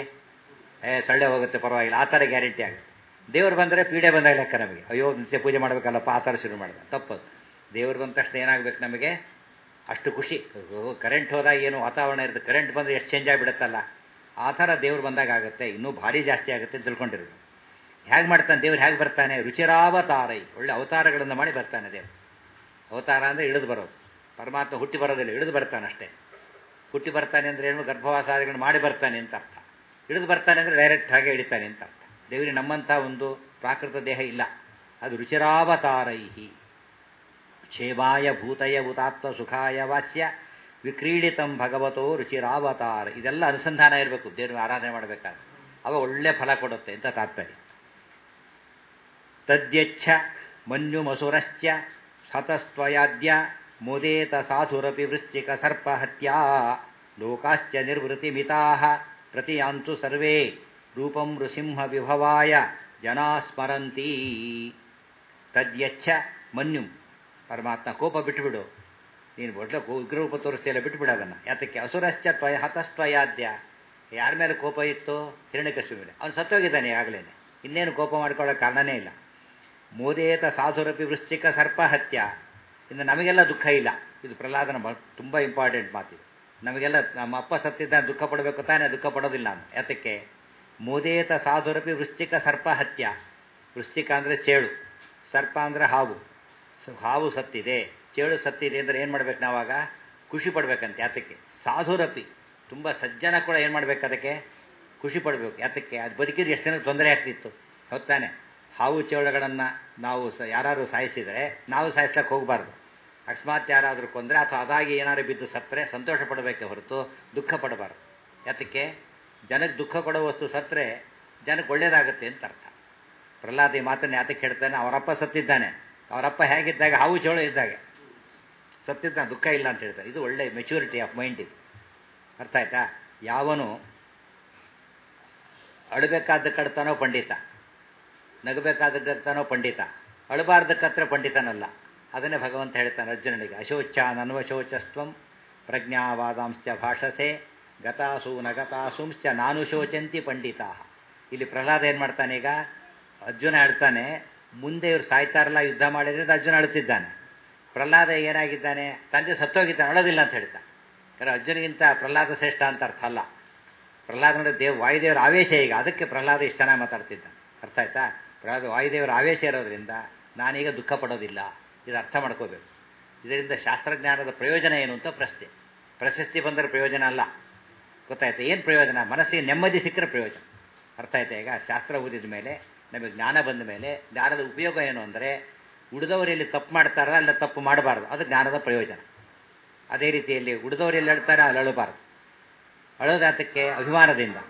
ಏ ಸೊಳ್ಳೆ ಹೋಗುತ್ತೆ ಪರವಾಗಿಲ್ಲ ಆ ಥರ ಗ್ಯಾರಂಟಿ ಆಗುತ್ತೆ ದೇವರು ಬಂದರೆ ಪೀಡೆ ಬಂದಾಗ ಲೆಕ್ಕ ನಮಗೆ ಅಯ್ಯೋ ನಿತ್ಯ ಪೂಜೆ ಮಾಡಬೇಕಲ್ಲಪ್ಪ ಆ ಥರ ಶುರು ಮಾಡಿದ ತಪ್ಪದು ದೇವರು ಬಂದ ತಕ್ಷಣ ಏನಾಗಬೇಕು ನಮಗೆ ಅಷ್ಟು ಖುಷಿ ಕರೆಂಟ್ ಹೋದಾಗ ಏನು ವಾತಾವರಣ ಇರುತ್ತೆ ಕರೆಂಟ್ ಬಂದರೆ ಎಷ್ಟು ಚೇಂಜ್ ಆಗಿಬಿಡುತ್ತಲ್ಲ ಆ ಥರ ದೇವ್ರು ಬಂದಾಗ ಆಗುತ್ತೆ ಇನ್ನೂ ಭಾರಿ ಜಾಸ್ತಿ ಆಗುತ್ತೆ ಅಂತ ತಿಳ್ಕೊಂಡಿರೋದು ಹೇಗೆ ಮಾಡ್ತಾನೆ ದೇವ್ರು ಹೇಗೆ ಬರ್ತಾನೆ ರುಚಿರಾವತಾರೈ ಒಳ್ಳೆ ಅವತಾರಗಳನ್ನು ಮಾಡಿ ಬರ್ತಾನೆ ದೇವರು ಅವತಾರ ಅಂದರೆ ಇಳಿದು ಬರೋದು ಪರಮಾತ್ಮ ಹುಟ್ಟಿ ಬರೋದಿಲ್ಲ ಇಳಿದು ಬರ್ತಾನೆ ಅಷ್ಟೇ ಹುಟ್ಟಿ ಬರ್ತಾನೆ ಅಂದರೆ ಏನು ಗರ್ಭವಾಸಾದಿಗಳನ್ನು ಮಾಡಿ ಬರ್ತಾನೆ ಅಂತ ಅರ್ಥ ಇಳಿದು ಬರ್ತಾನೆ ಅಂದರೆ ಡೈರೆಕ್ಟ್ ಹಾಗೆ ಇಳಿತಾನೆ ಅಂತ ಅರ್ಥ ದೇವರಿಗೆ ನಮ್ಮಂಥ ಒಂದು ಪ್ರಾಕೃತ ದೇಹ ಇಲ್ಲ ಅದು ರುಚಿರಾವತಾರೈಹಿ ಕ್ಷೇಮಾಯ ಭೂತಯ ಭೂತಾತ್ಮ ಸುಖಾಯ ವಾಸ್ಯ ವಿಕ್ರೀಡಿತಂ ಭಗವತೋ ರುಚಿರಾವತಾರ ಇದೆಲ್ಲ ಅನುಸಂಧಾನ ಇರಬೇಕು ದೇವ್ರ ಆರಾಧನೆ ಮಾಡಬೇಕಾದ್ರೆ ಅವ ಒಳ್ಳೆ ಫಲ ಕೊಡುತ್ತೆ ಅಂತ ತಾತ್ಪರ್ಯ ತದ್ಯಚ್ಛ ಮನ್ಯುಮಸುರಶ್ಚ ಹತಸ್ತ್ವಯಾದ್ಯ ಮುದೇತ ಸಾಧುರಪಿ ವೃಶ್ಚಿಕ ಸರ್ಪಹತ್ಯಾ ಲೋಕಾಶ್ಚ ನಿರ್ವೃತಿಮಿತಾ ಪ್ರತಿಯಾಂತು ಸರ್ವೇ ರೂಪಂ ನೃಸಿಂಹ ವಿಭವಾಯ ಜನಾ ಸ್ಮರಂತಿ ತದ್ಯಚ್ಛ ಮನ್ಯುಂ ಪರಮಾತ್ಮ ಕೋಪ ಬಿಟ್ಟುಬಿಡು ನೀನು ಒಳ್ಳೆ ಉಗ್ರರೂಪ ತೋರಿಸ್ತಿಲ್ಲ ಬಿಟ್ಟುಬಿಡು ಅದನ್ನು ಯಾತಕ್ಕೆ ಅಸುರಶ್ಚ ತ್ವಯ ಹತಸ್ತ್ವಯಾದ್ಯ ಯಾರ ಮೇಲೆ ಕೋಪ ಇತ್ತು ಹಿರಣ್ಯಕಶಿಪು ಮೇಲೆ ಅವನು ಸತ್ತೋಗಿದ್ದಾನೆ ಆಗಲೇ ಇನ್ನೇನು ಕೋಪ ಮಾಡ್ಕೊಳ್ಳೋ ಕಾರಣನೇ ಇಲ್ಲ ಮೋದೇತ ಸಾಧುರಪಿ ವೃಶ್ಚಿಕ ಸರ್ಪ ಹತ್ಯ ಇನ್ನು ನಮಗೆಲ್ಲ ದುಃಖ ಇಲ್ಲ ಇದು ಪ್ರಹ್ಲಾದನ ತುಂಬ ಇಂಪಾರ್ಟೆಂಟ್ ಮಾತಿದು ನಮಗೆಲ್ಲ ನಮ್ಮ ಅಪ್ಪ ಸತ್ತಿದ್ದ ದುಃಖ ಪಡಬೇಕು ತಾನೇ ದುಃಖ ಪಡೋದಿಲ್ಲ ನಾನು ಯಾತಕ್ಕೆ ಮೋದೇತ ಸಾಧುರಪಿ ವೃಶ್ಚಿಕ ಸರ್ಪ ಹತ್ಯ ವೃಶ್ಚಿಕ ಅಂದರೆ ಚೇಳು ಸರ್ಪ ಅಂದರೆ ಹಾವು ಹಾವು ಸತ್ತಿದೆ ಚೇಳು ಸತ್ತಿದೆ ಅಂದರೆ ಏನು ಮಾಡ್ಬೇಕು ನಾವಾಗ ಖುಷಿ ಪಡ್ಬೇಕಂತ ಯಾತಕ್ಕೆ ಸಾಧುರಪಿ ತುಂಬ ಸಜ್ಜನ ಕೂಡ ಏನು ಮಾಡ್ಬೇಕು ಅದಕ್ಕೆ ಖುಷಿ ಪಡಬೇಕು ಯಾತಕ್ಕೆ ಅದು ಬದುಕಿದ್ರೆ ಎಷ್ಟು ಜನಕ್ಕೆ ತೊಂದರೆ ಆಗ್ತಿತ್ತು ಹೊತ್ತಾನೆ ಹಾವು ಚೇಳುಗಳನ್ನು ನಾವು ಸ ಯಾರಾದರೂ ಸಾಯಿಸಿದರೆ ನಾವು ಸಾಯಿಸ್ಲಕ್ಕೆ ಹೋಗಬಾರ್ದು ಅಕಸ್ಮಾತ್ ಯಾರಾದರೂ ಕೊಂದರೆ ಅಥವಾ ಅದಾಗಿ ಏನಾದ್ರು ಬಿದ್ದು ಸತ್ತರೆ ಸಂತೋಷ ಪಡಬೇಕೆ ಹೊರತು ದುಃಖ ಪಡಬಾರ್ದು ಯಾತಕ್ಕೆ ಜನಕ್ಕೆ ದುಃಖ ಕೊಡೋ ವಸ್ತು ಸತ್ತರೆ ಜನಕ್ಕೆ ಒಳ್ಳೇದಾಗುತ್ತೆ ಅಂತ ಅರ್ಥ ಪ್ರಹ್ಲಾದ ಈ ಮಾತನ್ನು ಯಾತಕ್ಕೆ ಹೇಳ್ತಾನೆ ಅವರಪ್ಪ ಸತ್ತಿದ್ದಾನೆ ಅವರಪ್ಪ ಹೇಗಿದ್ದಾಗ ಹಾವು ಚೇಳು ಇದ್ದಾಗ ಸತ್ತಿದ್ದ ದುಃಖ ಇಲ್ಲ ಅಂತ ಹೇಳ್ತಾರೆ ಇದು ಒಳ್ಳೆ ಮೆಚುರಿಟಿ ಆಫ್ ಮೈಂಡ್ ಇದು ಅರ್ಥ ಆಯ್ತಾ ಯಾವನು ಅಳಬೇಕಾದ ಕಡ್ತಾನೋ ಪಂಡಿತ ನಗಬೇಕಾದದ್ದಾನೋ ಪಂಡಿತ ಅಳಬಾರ್ದಕ್ಕತ್ರ ಪಂಡಿತನಲ್ಲ ಅದನ್ನೇ ಭಗವಂತ ಹೇಳ್ತಾನೆ ಅರ್ಜುನನಿಗೆ ಅಶೋಚ ನನ್ವಶೋಚಸ್ತ್ವಂ ಪ್ರಜ್ಞಾವಾದಾಂಶ್ಚ ಭಾಷಸೆ ಗತಾಸು ನಗತಾಸುಂಶ್ಚ ನಾನು ಶೋಚಂತಿ ಪಂಡಿತಾ ಇಲ್ಲಿ ಪ್ರಹ್ಲಾದ ಏನು ಮಾಡ್ತಾನೆ ಈಗ ಅರ್ಜುನ ಹೇಳ್ತಾನೆ ಮುಂದೆ ಇವ್ರು ಸಾಯ್ತಾರಲ್ಲ ಯುದ್ಧ ಮಾಡಿದ್ರೆ ಅರ್ಜುನ ಅಳುತ್ತಿದ್ದಾನೆ ಪ್ರಹ್ಲಾದ ಏನಾಗಿದ್ದಾನೆ ತಂದೆ ಸತ್ತೋಗಿದ್ದಾನೆ ಅಳೋದಿಲ್ಲ ಅಂತ ಹೇಳ್ತಾನೆ ಯಾಕಂದ್ರೆ ಅರ್ಜುನಿಗಿಂತ ಪ್ರಹ್ಲಾದ ಶ್ರೇಷ್ಠ ಅಂತ ಅರ್ಥ ಅಲ್ಲ ಪ್ರಹ್ಲಾದ ಅಂದರೆ ದೇವ್ ವಾಯುದೇವರ ಆವೇಶ ಈಗ ಅದಕ್ಕೆ ಪ್ರಹ್ಲಾದ ಇಷ್ಟು ಚೆನ್ನಾಗಿ ಮಾತಾಡ್ತಿದ್ದಾನೆ ಅರ್ಥ ಆಯ್ತಾ ಪ್ರಹ್ಲಾದ ವಾಯುದೇವರ ಆವೇಶ ಇರೋದ್ರಿಂದ ನಾನೀಗ ದುಃಖ ಪಡೋದಿಲ್ಲ ಇದು ಅರ್ಥ ಮಾಡ್ಕೋಬೇಕು ಇದರಿಂದ ಶಾಸ್ತ್ರಜ್ಞಾನದ ಪ್ರಯೋಜನ ಏನು ಅಂತ ಪ್ರಶ್ನೆ ಪ್ರಶಸ್ತಿ ಬಂದರೆ ಪ್ರಯೋಜನ ಅಲ್ಲ ಗೊತ್ತಾಯ್ತಾ ಏನು ಪ್ರಯೋಜನ ಮನಸ್ಸಿಗೆ ನೆಮ್ಮದಿ ಸಿಕ್ಕರೆ ಪ್ರಯೋಜನ ಅರ್ಥ ಆಯ್ತಾ ಈಗ ಶಾಸ್ತ್ರ ಓದಿದ ಮೇಲೆ ನಮಗೆ ಜ್ಞಾನ ಬಂದ ಮೇಲೆ ಜ್ಞಾನದ ಉಪಯೋಗ ಏನು ಅಂದರೆ ಉಳಿದವರು ಎಲ್ಲಿ ತಪ್ಪು ಮಾಡ್ತಾರ ಅಲ್ಲ ತಪ್ಪು ಮಾಡಬಾರ್ದು ಅದು ಜ್ಞಾನದ ಪ್ರಯೋಜನ ಅದೇ ರೀತಿಯಲ್ಲಿ ಉಳಿದವರು ಎಲ್ಲಿ ಹೇಳ್ತಾರೆ ಅಲ್ಲಿ ಅಳಬಾರ್ದು ಅಳೋದಾತಕ್ಕೆ ಅಭಿಮಾನದಿಂದ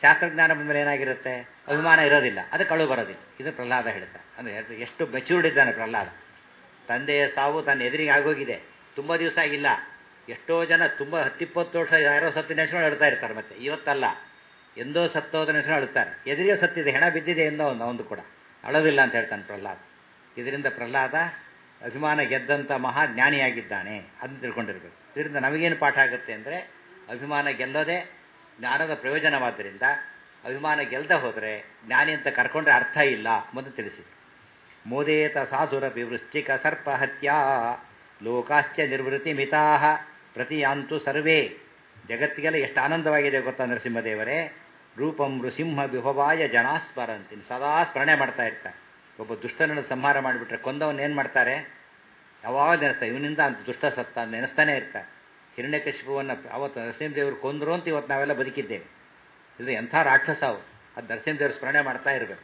ಶಾಸ್ತ್ರಜ್ಞಾನ ಬಂದ್ಮೇಲೆ ಏನಾಗಿರುತ್ತೆ ಅಭಿಮಾನ ಇರೋದಿಲ್ಲ ಅದಕ್ಕೆ ಅಳು ಬರೋದಿಲ್ಲ ಇದು ಪ್ರಹ್ಲಾದ ಹೇಳ್ತಾರೆ ಅಂದರೆ ಎಷ್ಟು ಮೆಚೂರ್ಡ್ ಇದ್ದಾನೆ ಪ್ರಹ್ಲಾದ ತಂದೆಯ ಸಾವು ತನ್ನ ಎದುರಿಗೆ ಆಗೋಗಿದೆ ತುಂಬ ದಿವಸ ಆಗಿಲ್ಲ ಎಷ್ಟೋ ಜನ ತುಂಬ ಹತ್ತಿಪ್ಪತ್ತು ವರ್ಷ ಯಾರೋ ಸತ್ತು ನೆನೆಸ್ಕೊಂಡು ಅಳ್ತಾ ಇರ್ತಾರೆ ಮತ್ತೆ ಇವತ್ತಲ್ಲ ಎಂದೋ ಸತ್ತೋದ ನೆನೆಸ್ಕೊಂಡು ಅಳ್ತಾರೆ ಎದುರಿಗೆ ಸತ್ತಿದೆ ಹೆಣ ಬಿದ್ದಿದೆ ಎಂದೋ ಒಂದು ಒಂದು ಕೂಡ ಅಳೋದಿಲ್ಲ ಅಂತ ಹೇಳ್ತಾನೆ ಪ್ರಹ್ಲಾದ ಇದರಿಂದ ಪ್ರಹ್ಲಾದ ಅಭಿಮಾನ ಗೆದ್ದಂಥ ಮಹಾ ಜ್ಞಾನಿಯಾಗಿದ್ದಾನೆ ಅದನ್ನು ತಿಳ್ಕೊಂಡಿರ್ಬೇಕು ಇದರಿಂದ ನಮಗೇನು ಪಾಠ ಆಗುತ್ತೆ ಅಂದರೆ ಅಭಿಮಾನ ಗೆಲ್ಲೋದೇ ಜ್ಞಾನದ ಪ್ರಯೋಜನವಾದ್ದರಿಂದ ಅಭಿಮಾನ ಗೆಲ್ಲದೆ ಹೋದರೆ ಜ್ಞಾನಿ ಅಂತ ಕರ್ಕೊಂಡ್ರೆ ಅರ್ಥ ಇಲ್ಲ ಮೊದಲು ತಿಳಿಸಿ ಮೋದೇತ ಸಾಧುರಪಿ ವೃಶ್ಚಿಕ ಸರ್ಪ ಹತ್ಯಾ ಲೋಕಾಶ್ಚ ನಿರ್ವೃತಿ ಮಿತಾ ಪ್ರತಿಯಾಂತು ಸರ್ವೇ ಜಗತ್ತಿಗೆಲ್ಲ ಎಷ್ಟು ಆನಂದವಾಗಿದೆ ಗೊತ್ತಾ ನರಸಿಂಹದೇವರೇ ರೂಪಂ ನೃಸಿಂಹ ವಿಭವಾಯ ಜನಾಸ್ಮರಂತೀನಿ ಸದಾ ಸ್ಮರಣೆ ಮಾಡ್ತಾ ಇರ್ತಾರೆ ಒಬ್ಬ ದುಷ್ಟನನ್ನು ಸಂಹಾರ ಮಾಡಿಬಿಟ್ರೆ ಕೊಂದವನ್ನ ಏನು ಮಾಡ್ತಾರೆ ಯಾವಾಗ ನೆನೆಸ್ತಾರೆ ಇವನಿಂದ ಅಂತ ದುಷ್ಟ ಸತ್ತ ಅಂತ ನೆನೆಸ್ತಾನೆ ಇರ್ತಾರೆ ಹಿರಣ್ಯಕಶಿಪುವನ್ನು ಅವತ್ತು ನರಸಿಂಹದೇವರು ಕೊಂದರು ಅಂತ ಇವತ್ತು ನಾವೆಲ್ಲ ಬದುಕಿದ್ದೇವೆ ಇದು ಎಂಥ ರಾಕ್ಷಸ ಅವು ಅದು ನರಸಿಂಹದೇವರು ಸ್ಮರಣೆ ಮಾಡ್ತಾ ಇರಬೇಕು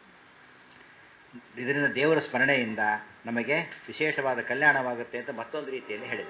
ಇದರಿಂದ ದೇವರ ಸ್ಮರಣೆಯಿಂದ ನಮಗೆ ವಿಶೇಷವಾದ ಕಲ್ಯಾಣವಾಗುತ್ತೆ ಅಂತ ಮತ್ತೊಂದು ರೀತಿಯಲ್ಲಿ ಹೇಳಿದ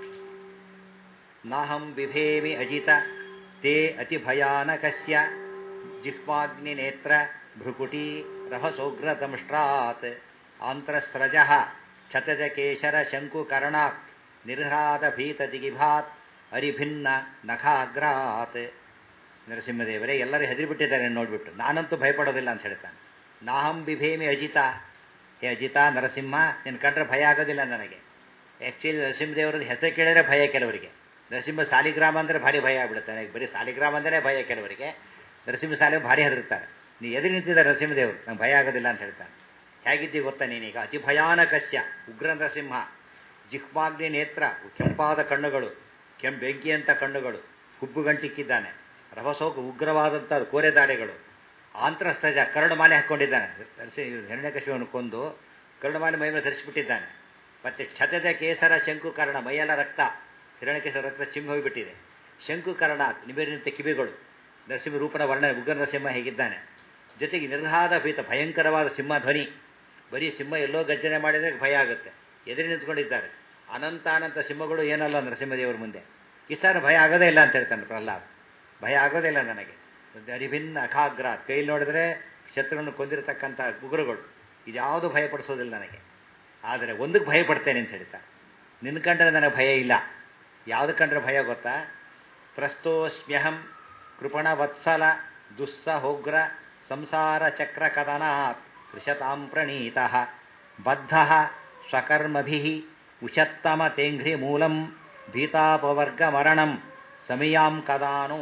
ನಾಹಂ ಬಿಭೇಮಿ ಅಜಿತ ತೇ ಅತಿ ಭಯಾನಕಸ್ಯ ಜಿಹ್ವಾಗ್ನಿ ನೇತ್ರ ಭ್ರುಕುಟಿ ರಭಸೋಗ್ರತಂಷ್ಟ್ರಾತ್ ಆಂತ್ರಸ್ರಜ ಕ್ಷತಜ ಕೇಶರ ಶಂಕುಕರ್ಣಾತ್ ನಿರ್ಹ್ರಾದ ಭೀತ ದಿಗಿಭಾತ್ ಅರಿಭಿನ್ನ ನಖಾಗ್ರಾತ್ ನರಸಿಂಹದೇವರೇ ಎಲ್ಲರೂ ಹೆದರಿಬಿಟ್ಟಿದ್ದಾರೆ ನೋಡಿಬಿಟ್ಟು ನಾನಂತೂ ಭಯಪಡೋದಿಲ್ಲ ಅಂತ ಹೇಳ್ತಾನೆ ನಾಹಂ ಬಿಭೇಮಿ ಅಜಿತ ಹೇ ಅಜಿತ ನರಸಿಂಹ ನಿನ್ನ ಕಂಡ್ರೆ ಭಯ ಆಗೋದಿಲ್ಲ ನನಗೆ ಆ್ಯಕ್ಚುಲಿ ನರಸಿಂಹದೇವರದ್ದು ಹೆಸರು ಕೇಳಿದ್ರೆ ಭಯ ಕೆಲವರಿಗೆ ನರಸಿಂಹ ಸಾಲಿಗ್ರಾಮ ಅಂದರೆ ಭಾರಿ ಭಯ ಆಗ್ಬಿಡುತ್ತೆ ನನಗೆ ಬರೀ ಸಾಲಿಗ್ರಾಮ ಅಂದರೆ ಭಯ ಕೆಲವರಿಗೆ ನರಸಿಂಹ ಸಾಲಿ ಭಾರಿ ಹೆದರುತ್ತಾರೆ ನೀ ಎದುರು ನಿಂತಿದ್ದಾರೆ ನರಸಿಂಹದೇವರು ನಂಗೆ ಭಯ ಆಗೋದಿಲ್ಲ ಅಂತ ಹೇಳ್ತಾನೆ ಹೇಗಿದ್ದೀ ಗೊತ್ತಾ ನೀನೀಗ ಅತಿ ಭಯಾನಕಸ್ಯ ಉಗ್ರ ನರಸಿಂಹ ಜಿಹ್ಮಾಗ್ನಿ ನೇತ್ರ ಕೆಂಪಾದ ಕಣ್ಣುಗಳು ಕೆಂ ಬೆಂಕಿಯಂಥ ಕಣ್ಣುಗಳು ಹುಬ್ಬುಗಂಟಿಕ್ಕಿದ್ದಾನೆ ರಭಸೋಗ ಉಗ್ರವಾದಂಥ ಕೋರೆ ದಾಡೆಗಳು ಆಂತ್ರಸ್ತಜ ಕರಡು ಮಾಲೆ ಹಾಕ್ಕೊಂಡಿದ್ದಾನೆ ನರಸಿ ಹಿರಣ್ಯಕಶಿವನ್ನು ಕೊಂದು ಕರಡು ಮಾಲೆ ಮೈ ಮೇಲೆ ಧರಿಸಿಬಿಟ್ಟಿದ್ದಾನೆ ಮತ್ತೆ ಕ್ಷತದ ಕೇಸರ ಶಂಕುಕರ್ಣ ಮೈಯೆಲ್ಲ ರಕ್ತ ಹಿರಣ್ಯಕೇಶರ ರಕ್ತ ಚಿಮ್ಮಿ ಹೋಗಿಬಿಟ್ಟಿದೆ ಶಂಕುಕರ್ಣ ನಿಬೇರಿನಂತ ಕಿವಿಗಳು ನರಸಿಂಹ ರೂಪನ ವರ್ಣ ಉಗ್ರ ನರಸಿಂಹ ಹೇಗಿದ್ದಾನೆ ಜೊತೆಗೆ ನಿರ್ಹಾದ ಭೀತ ಭಯಂಕರವಾದ ಸಿಂಹ ಧ್ವನಿ ಬರೀ ಸಿಂಹ ಎಲ್ಲೋ ಗರ್ಜನೆ ಮಾಡಿದರೆ ಭಯ ಆಗುತ್ತೆ ಎದುರು ನಿಂತ್ಕೊಂಡಿದ್ದಾರೆ ಅನಂತ ಅನಂತ ಸಿಂಹಗಳು ಏನಲ್ಲ ನರಸಿಂಹದೇವರ ಮುಂದೆ ಇಷ್ಟಾನ ಭಯ ಆಗೋದೇ ಇಲ್ಲ ಅಂತ ಹೇಳ್ತಾನೆ ಪ್ರಹ್ಲಾದ್ ಭಯ ಆಗೋದೇ ಇಲ್ಲ ನನಗೆ ಅರಿಭಿನ್ನ ಅಖಾಗ್ರ ಕೈಲಿ ನೋಡಿದ್ರೆ ಶತ್ರುಗಳನ್ನು ಕೊಂದಿರತಕ್ಕಂಥ ಉಗುರುಗಳು ಇದ್ಯಾವುದು ಭಯಪಡಿಸೋದಿಲ್ಲ ನನಗೆ ಆದರೆ ಒಂದಕ್ಕೆ ಭಯ ಪಡ್ತೇನೆ ಅಂತ ಹೇಳ್ತಾರೆ ನಿನ್ನ ಕಂಡ್ರೆ ನನಗೆ ಭಯ ಇಲ್ಲ ಯಾವುದು ಕಂಡ್ರೆ ಭಯ ಗೊತ್ತಾ ತ್ರಸ್ತೋಸ್ಮ್ಯಹಂ ಕೃಪಣ ವತ್ಸಲ ದುಸ್ಸಹೋಗ್ರ ಸಂಸಾರ ಚಕ್ರ ಕದನಾತ್ ಕೃಶತಾಂ ಪ್ರಣೀತ ಬದ್ಧ ಸ್ವಕರ್ಮಭಿ ಉಷತ್ತಮ ತೇಂಘ್ರಿ ಮೂಲಂ ಭೀತಾಪವರ್ಗ ಮರಣಂ ಸಮಯಾಂ ಕದಾನು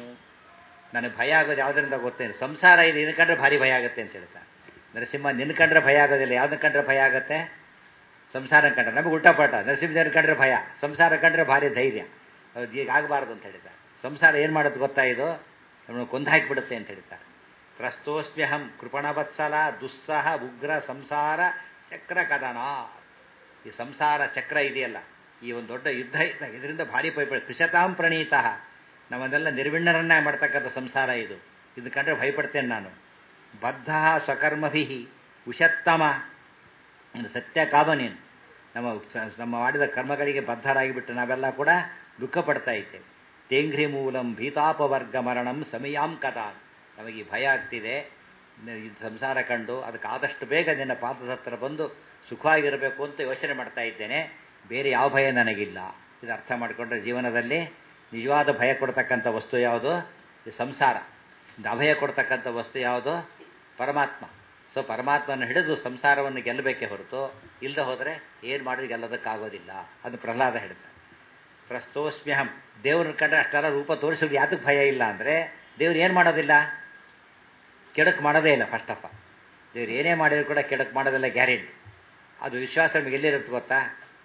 ನನಗೆ ಭಯ ಆಗೋದು ಯಾವುದರಿಂದ ಗೊತ್ತೇನೆ ಸಂಸಾರ ಇದು ನಿನ್ನ ಕಂಡ್ರೆ ಭಾರಿ ಭಯ ಆಗುತ್ತೆ ಅಂತ ಹೇಳ್ತಾರೆ ನರಸಿಂಹ ನಿನ್ನ ಕಂಡ್ರೆ ಭಯ ಆಗೋದಿಲ್ಲ ಯಾವ್ದನ್ನ ಕಂಡ್ರೆ ಭಯ ಆಗುತ್ತೆ ಸಂಸಾರ ಕಂಡ್ರೆ ನಮಗೆ ಉಲ್ಟಾಪಾಟ ನರಸಿಂಹದೇವ್ರ ಕಂಡ್ರೆ ಭಯ ಸಂಸಾರ ಕಂಡ್ರೆ ಭಾರಿ ಧೈರ್ಯ ಹೌದು ಈಗ ಆಗಬಾರ್ದು ಅಂತ ಹೇಳಿದ್ದಾರೆ ಸಂಸಾರ ಏನು ಮಾಡೋದು ಗೊತ್ತಾ ಇದು ನಮ್ಮನ್ನು ಕೊಂದು ಹಾಕಿಬಿಡುತ್ತೆ ಅಂತ ಹೇಳ್ತಾರೆ ತ್ರಸ್ತೋಸ್ಮ್ಯಹಂ ಕೃಪಣವತ್ಸಲ ದುಸ್ಸಹ ಉಗ್ರ ಸಂಸಾರ ಚಕ್ರ ಕದನ ಈ ಸಂಸಾರ ಚಕ್ರ ಇದೆಯಲ್ಲ ಈ ಒಂದು ದೊಡ್ಡ ಯುದ್ಧ ಇದರಿಂದ ಭಾರಿ ಭಯಪಡ ಕೃಷತಾಂ ಪ್ರಣೀತ ನಮ್ಮನ್ನೆಲ್ಲ ನಿರ್ವಿಣ್ಣರನ್ನ ಮಾಡ್ತಕ್ಕಂಥ ಸಂಸಾರ ಇದು ಇದು ಕಂಡ್ರೆ ಭಯಪಡ್ತೇನೆ ನಾನು ಬದ್ಧ ಸ್ವಕರ್ಮಭಿ ಉಷತ್ತಮ ಸತ್ಯ ಕಾಮ ನೀನು ನಮ್ಮ ನಮ್ಮ ಮಾಡಿದ ಕರ್ಮಗಳಿಗೆ ಬದ್ಧರಾಗಿಬಿಟ್ಟು ನಾವೆಲ್ಲ ಕೂಡ ದುಃಖ ಪಡ್ತಾ ಇದ್ದೇವೆ ತೇಂಘ್ರಿ ಮೂಲಂ ಭೀತಾಪವರ್ಗ ಮರಣಂ ಸಮಯಾಂ ಕಥಾ ನಮಗೆ ಭಯ ಆಗ್ತಿದೆ ಇದು ಸಂಸಾರ ಕಂಡು ಅದಕ್ಕೆ ಆದಷ್ಟು ಬೇಗ ನಿನ್ನ ಪಾದದ ಹತ್ರ ಬಂದು ಸುಖವಾಗಿರಬೇಕು ಅಂತ ಯೋಚನೆ ಮಾಡ್ತಾ ಇದ್ದೇನೆ ಬೇರೆ ಯಾವ ಭಯ ನನಗಿಲ್ಲ ಇದು ಅರ್ಥ ಮಾಡಿಕೊಂಡ್ರೆ ಜೀವನದಲ್ಲಿ ನಿಜವಾದ ಭಯ ಕೊಡ್ತಕ್ಕಂಥ ವಸ್ತು ಯಾವುದು ಈ ಸಂಸಾರ ಅಭಯ ಕೊಡ್ತಕ್ಕಂಥ ವಸ್ತು ಯಾವುದು ಪರಮಾತ್ಮ ಸೊ ಪರಮಾತ್ಮನ ಹಿಡಿದು ಸಂಸಾರವನ್ನು ಗೆಲ್ಲಬೇಕೇ ಹೊರತು ಇಲ್ಲದೆ ಹೋದರೆ ಏನು ಮಾಡಿದ್ರೆ ಗೆಲ್ಲೋದಕ್ಕಾಗೋದಿಲ್ಲ ಅದು ಪ್ರಹ್ಲಾದ ಹೇಳ್ತಾರೆ ಪ್ರಸ್ತೋಸ್ಮ್ಯಹಂ ದೇವ್ರನ್ನ ಕಂಡ್ರೆ ಅಷ್ಟೆಲ್ಲ ರೂಪ ತೋರಿಸೋದು ಯಾತಕ್ಕೆ ಭಯ ಇಲ್ಲ ಅಂದರೆ ದೇವ್ರು ಏನು ಮಾಡೋದಿಲ್ಲ ಕೆಡಕ್ ಮಾಡೋದೇ ಇಲ್ಲ ಫಸ್ಟ್ ಆಫ್ ಆಲ್ ದೇವ್ರು ಏನೇ ಮಾಡಿದ್ರು ಕೂಡ ಕೆಡಕ್ ಮಾಡೋದಿಲ್ಲ ಗ್ಯಾರಂಟಿ ಅದು ವಿಶ್ವಾಸ ನಮಗೆ ಎಲ್ಲಿರುತ್ತೆ ಗೊತ್ತಾ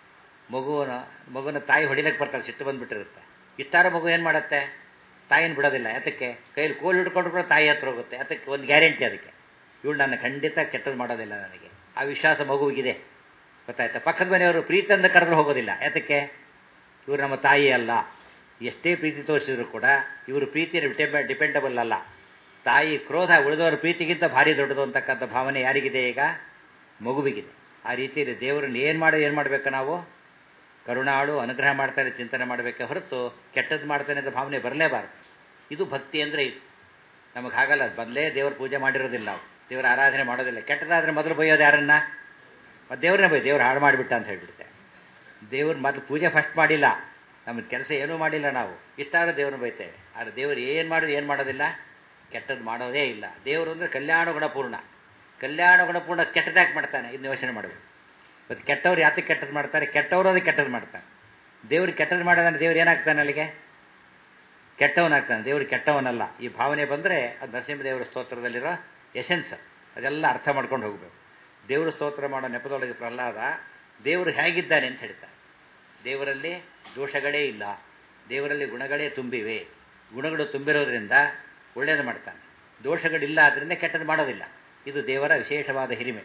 ಮಗುವನ ಮಗುನ ತಾಯಿ ಹೊಡಿಲಕ್ಕೆ ಬರ್ತಾರೆ ಸಿಟ್ಟು ಬಂದುಬಿಟ್ಟಿರುತ್ತೆ ಇಷ್ಟಾರ ಮಗು ಏನು ಮಾಡುತ್ತೆ ತಾಯಿನ ಬಿಡೋದಿಲ್ಲ ಯಾತಕ್ಕೆ ಕೈಯಲ್ಲಿ ಕೋಲು ಹಿಡ್ಕೊಂಡು ಕೂಡ ತಾಯಿ ಹತ್ರ ಹೋಗುತ್ತೆ ಅದಕ್ಕೆ ಒಂದು ಗ್ಯಾರಂಟಿ ಅದಕ್ಕೆ ಇವಳು ನನ್ನ ಖಂಡಿತ ಕೆಟ್ಟದ್ದು ಮಾಡೋದಿಲ್ಲ ನನಗೆ ಆ ವಿಶ್ವಾಸ ಮಗುವಿಗಿದೆ ಗೊತ್ತಾಯ್ತಾ ಪಕ್ಕದ ಮನೆಯವರು ಪ್ರೀತಿಯಿಂದ ಕರೆದ್ರು ಹೋಗೋದಿಲ್ಲ ಯಾತಕ್ಕೆ ಇವರು ನಮ್ಮ ತಾಯಿ ಅಲ್ಲ ಎಷ್ಟೇ ಪ್ರೀತಿ ತೋರಿಸಿದ್ರು ಕೂಡ ಇವರು ಪ್ರೀತಿ ಡಿಪೆಂಡಬಲ್ ಅಲ್ಲ ತಾಯಿ ಕ್ರೋಧ ಉಳಿದವರ ಪ್ರೀತಿಗಿಂತ ಭಾರಿ ದೊಡ್ಡದು ಅಂತಕ್ಕಂಥ ಭಾವನೆ ಯಾರಿಗಿದೆ ಈಗ ಮಗುವಿಗಿದೆ ಆ ರೀತಿಯಲ್ಲಿ ದೇವರನ್ನು ಏನು ಮಾಡಿ ಏನು ಮಾಡಬೇಕು ನಾವು ಕರುಣಾಳು ಅನುಗ್ರಹ ಮಾಡ್ತಾನೆ ಚಿಂತನೆ ಮಾಡಬೇಕೆ ಹೊರತು ಕೆಟ್ಟದ್ದು ಮಾಡ್ತಾನೆ ಅಂತ ಭಾವನೆ ಬರಲೇಬಾರ್ದು ಇದು ಭಕ್ತಿ ಅಂದರೆ ಇದು ನಮಗೆ ಹಾಗಲ್ಲ ಮೊದಲೇ ದೇವ್ರ ಪೂಜೆ ಮಾಡಿರೋದಿಲ್ಲ ನಾವು ದೇವರ ಆರಾಧನೆ ಮಾಡೋದಿಲ್ಲ ಕೆಟ್ಟದಾದ್ರೆ ಮೊದಲು ಬೈಯೋದು ಯಾರನ್ನ ಮತ್ತು ದೇವ್ರನ್ನೇ ಬೈ ದೇವ್ರು ಹಾಳು ಮಾಡಿಬಿಟ್ಟ ಅಂತ ಹೇಳ್ಬಿಡುತ್ತೆ ದೇವ್ರ ಮೊದಲು ಪೂಜೆ ಫಸ್ಟ್ ಮಾಡಿಲ್ಲ ನಮ್ಮ ಕೆಲಸ ಏನೂ ಮಾಡಿಲ್ಲ ನಾವು ಇಷ್ಟಾದ್ರೂ ದೇವ್ರನ್ನ ಬೈತೇವೆ ಆದರೆ ದೇವ್ರು ಏನು ಮಾಡೋದು ಏನು ಮಾಡೋದಿಲ್ಲ ಕೆಟ್ಟದ್ದು ಮಾಡೋದೇ ಇಲ್ಲ ದೇವರು ಅಂದರೆ ಕಲ್ಯಾಣ ಗುಣಪೂರ್ಣ ಕಲ್ಯಾಣ ಗುಣಪೂರ್ಣ ಕೆಟ್ಟದಾಗಿ ಮಾಡ್ತಾನೆ ಇದನ್ನ ಯೋಚನೆ ಮಾಡಬೇಕು ಮತ್ತು ಕೆಟ್ಟವ್ರು ಯಾತಕ್ಕೆ ಕೆಟ್ಟದ್ದು ಮಾಡ್ತಾರೆ ಕೆಟ್ಟವರು ಅದಕ್ಕೆ ಕೆಟ್ಟದ್ದು ಮಾಡ್ತಾರೆ ದೇವ್ರಿಗೆ ಕೆಟ್ಟದ್ದು ಮಾಡೋದಂದ್ರೆ ದೇವ್ರು ಏನಾಗ್ತಾನೆ ಅಲ್ಲಿಗೆ ಕೆಟ್ಟವನಾಗ್ತಾನೆ ದೇವ್ರು ಕೆಟ್ಟವನಲ್ಲ ಈ ಭಾವನೆ ಬಂದರೆ ಅದು ನರಸಿಂಹದೇವರ ಸ್ತೋತ್ರದಲ್ಲಿರೋ ಎಸೆನ್ಸ್ ಅದೆಲ್ಲ ಅರ್ಥ ಮಾಡ್ಕೊಂಡು ಹೋಗಬೇಕು ದೇವರು ಸ್ತೋತ್ರ ಮಾಡೋ ನೆಪದೊಳಗೆ ಪ್ರಹ್ಲಾದ ದೇವರು ಹೇಗಿದ್ದಾನೆ ಅಂತ ಹೇಳ್ತಾರೆ ದೇವರಲ್ಲಿ ದೋಷಗಳೇ ಇಲ್ಲ ದೇವರಲ್ಲಿ ಗುಣಗಳೇ ತುಂಬಿವೆ ಗುಣಗಳು ತುಂಬಿರೋದ್ರಿಂದ ಒಳ್ಳೆಯದು ಮಾಡ್ತಾನೆ ದೋಷಗಳಿಲ್ಲ ಆದ್ದರಿಂದ ಕೆಟ್ಟದ್ದು ಮಾಡೋದಿಲ್ಲ ಇದು ದೇವರ ವಿಶೇಷವಾದ ಹಿರಿಮೆ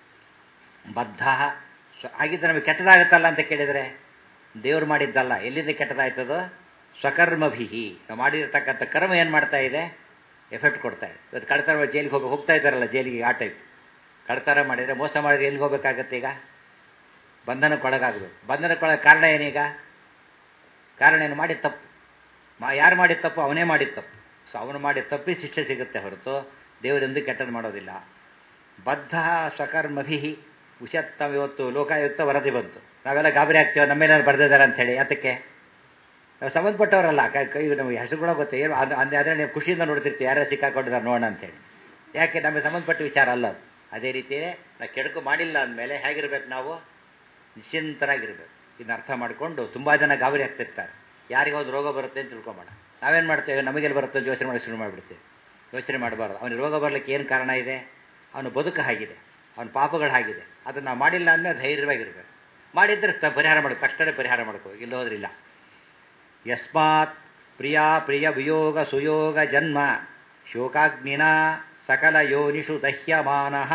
ಬದ್ಧ ಆಗಿದ್ದ ನಮಗೆ ಕೆಟ್ಟದಾಗುತ್ತಲ್ಲ ಅಂತ ಕೇಳಿದರೆ ದೇವ್ರು ಮಾಡಿದ್ದಲ್ಲ ಎಲ್ಲಿಂದ ಕೆಟ್ಟದಾಯ್ತದೋ ಸ್ವಕರ್ಮಭಿಹಿ ನಾವು ಮಾಡಿರ್ತಕ್ಕಂಥ ಕರ್ಮ ಏನು ಮಾಡ್ತಾ ಇದೆ ಎಫೆಕ್ಟ್ ಕೊಡ್ತಾ ಇದೆ ಇವತ್ತು ಕಳ್ತಾರ ಜೈಲಿಗೆ ಹೋಗಿ ಹೋಗ್ತಾ ಇದ್ದಾರಲ್ಲ ಜೈಲಿಗೆ ಆ ಟೈಪ್ ಕಳ್ತಾರ ಮಾಡಿದರೆ ಮೋಸ ಮಾಡಿದ್ರೆ ಎಲ್ಲಿಗೆ ಹೋಗ್ಬೇಕಾಗತ್ತೆ ಈಗ ಬಂಧನಕ್ಕೊಳಗಾಗಬೇಕು ಬಂಧನಕ್ಕೊಳಗ ಕಾರಣ ಏನೀಗ ಕಾರಣ ಏನು ಮಾಡಿದ ತಪ್ಪು ಮಾ ಯಾರು ಮಾಡಿದ ತಪ್ಪು ಅವನೇ ಮಾಡಿದ ತಪ್ಪು ಸೊ ಅವನು ಮಾಡಿದ ತಪ್ಪಿ ಶಿಕ್ಷೆ ಸಿಗುತ್ತೆ ಹೊರತು ದೇವರೆಂದು ಕೆಟ್ಟದ್ದು ಮಾಡೋದಿಲ್ಲ ಬದ್ಧ ಸ್ವಕರ್ಮಭಿ ಉಷತ್ತಮ ಇವತ್ತು ಲೋಕಾಯುಕ್ತ ವರದಿ ಬಂತು ನಾವೆಲ್ಲ ಗಾಬರಿ ಆಗ್ತೇವೆ ನಮ್ಮೇನಾದ್ರು ಬರೆದಿದ್ದಾರೆ ಅಂತ ಹೇಳಿ ಅದಕ್ಕೆ ನಾವು ಸಂಬಂಧಪಟ್ಟವರಲ್ಲ ಕೈ ಕೈ ನಮಗೆ ಹೆಸರು ಕೂಡ ಗೊತ್ತೆ ಏನು ಅದು ಅಂದೆ ಆದರೆ ನೀವು ಖುಷಿಯಿಂದ ನೋಡ್ತಿರ್ತೀವಿ ಯಾರ್ಯಾರು ಸಿಕ್ಕಾಕೊಂಡಿದ್ದಾರೆ ನೋಡೋಣ ಅಂತೇಳಿ ಯಾಕೆ ನಮಗೆ ಸಂಬಂಧಪಟ್ಟ ವಿಚಾರ ಅಲ್ಲ ಅದು ಅದೇ ರೀತಿಯೇ ನಾವು ಕೆಡಕು ಮಾಡಿಲ್ಲ ಅಂದಮೇಲೆ ಹೇಗಿರ್ಬೇಕು ನಾವು ನಿಶ್ಚಿಂತರಾಗಿರ್ಬೇಕು ಇದನ್ನ ಅರ್ಥ ಮಾಡಿಕೊಂಡು ತುಂಬ ಜನ ಗಾಬರಿ ಆಗ್ತಿರ್ತಾರೆ ಯಾರಿಗೂ ಒಂದು ರೋಗ ಬರುತ್ತೆ ಅಂತ ತಿಳ್ಕೊಂಬೋಣ ನಾವೇನು ಮಾಡ್ತೇವೆ ನಮಗೆಲ್ಲಿ ಬರುತ್ತೆ ಅಂತ ಯೋಚನೆ ಮಾಡಿ ಶುರು ಮಾಡಿಬಿಡ್ತೇವೆ ಯೋಚನೆ ಮಾಡಬಾರ್ದು ಅವನಿಗೆ ರೋಗ ಬರಲಿಕ್ಕೆ ಏನು ಕಾರಣ ಇದೆ ಅವನು ಬದುಕು ಆಗಿದೆ ಅವನ ಪಾಪಗಳು ಆಗಿದೆ ಅದನ್ನು ನಾವು ಮಾಡಿಲ್ಲ ಅಂದಮೇಲೆ ಧೈರ್ಯವಾಗಿರ್ಬೇಕು ಮಾಡಿದ್ರೆ ತ ಪರಿಹಾರ ಮಾಡಿ ತಕ್ಷಣ ಪರಿಹಾರ ಮಾಡ್ಕೋ ಇಲ್ಲ ಹೋದ್ರಿಲ್ಲ ಯಸ್ಮಾತ್ ಪ್ರಿಯಾ ಪ್ರಿಯ ವಿಯೋಗ ಸುಯೋಗ ಜನ್ಮ ಶೋಕಾಗ್ನಿನ ಸಕಲ ಯೋನಿಷು ದಹ್ಯಮಾನಃ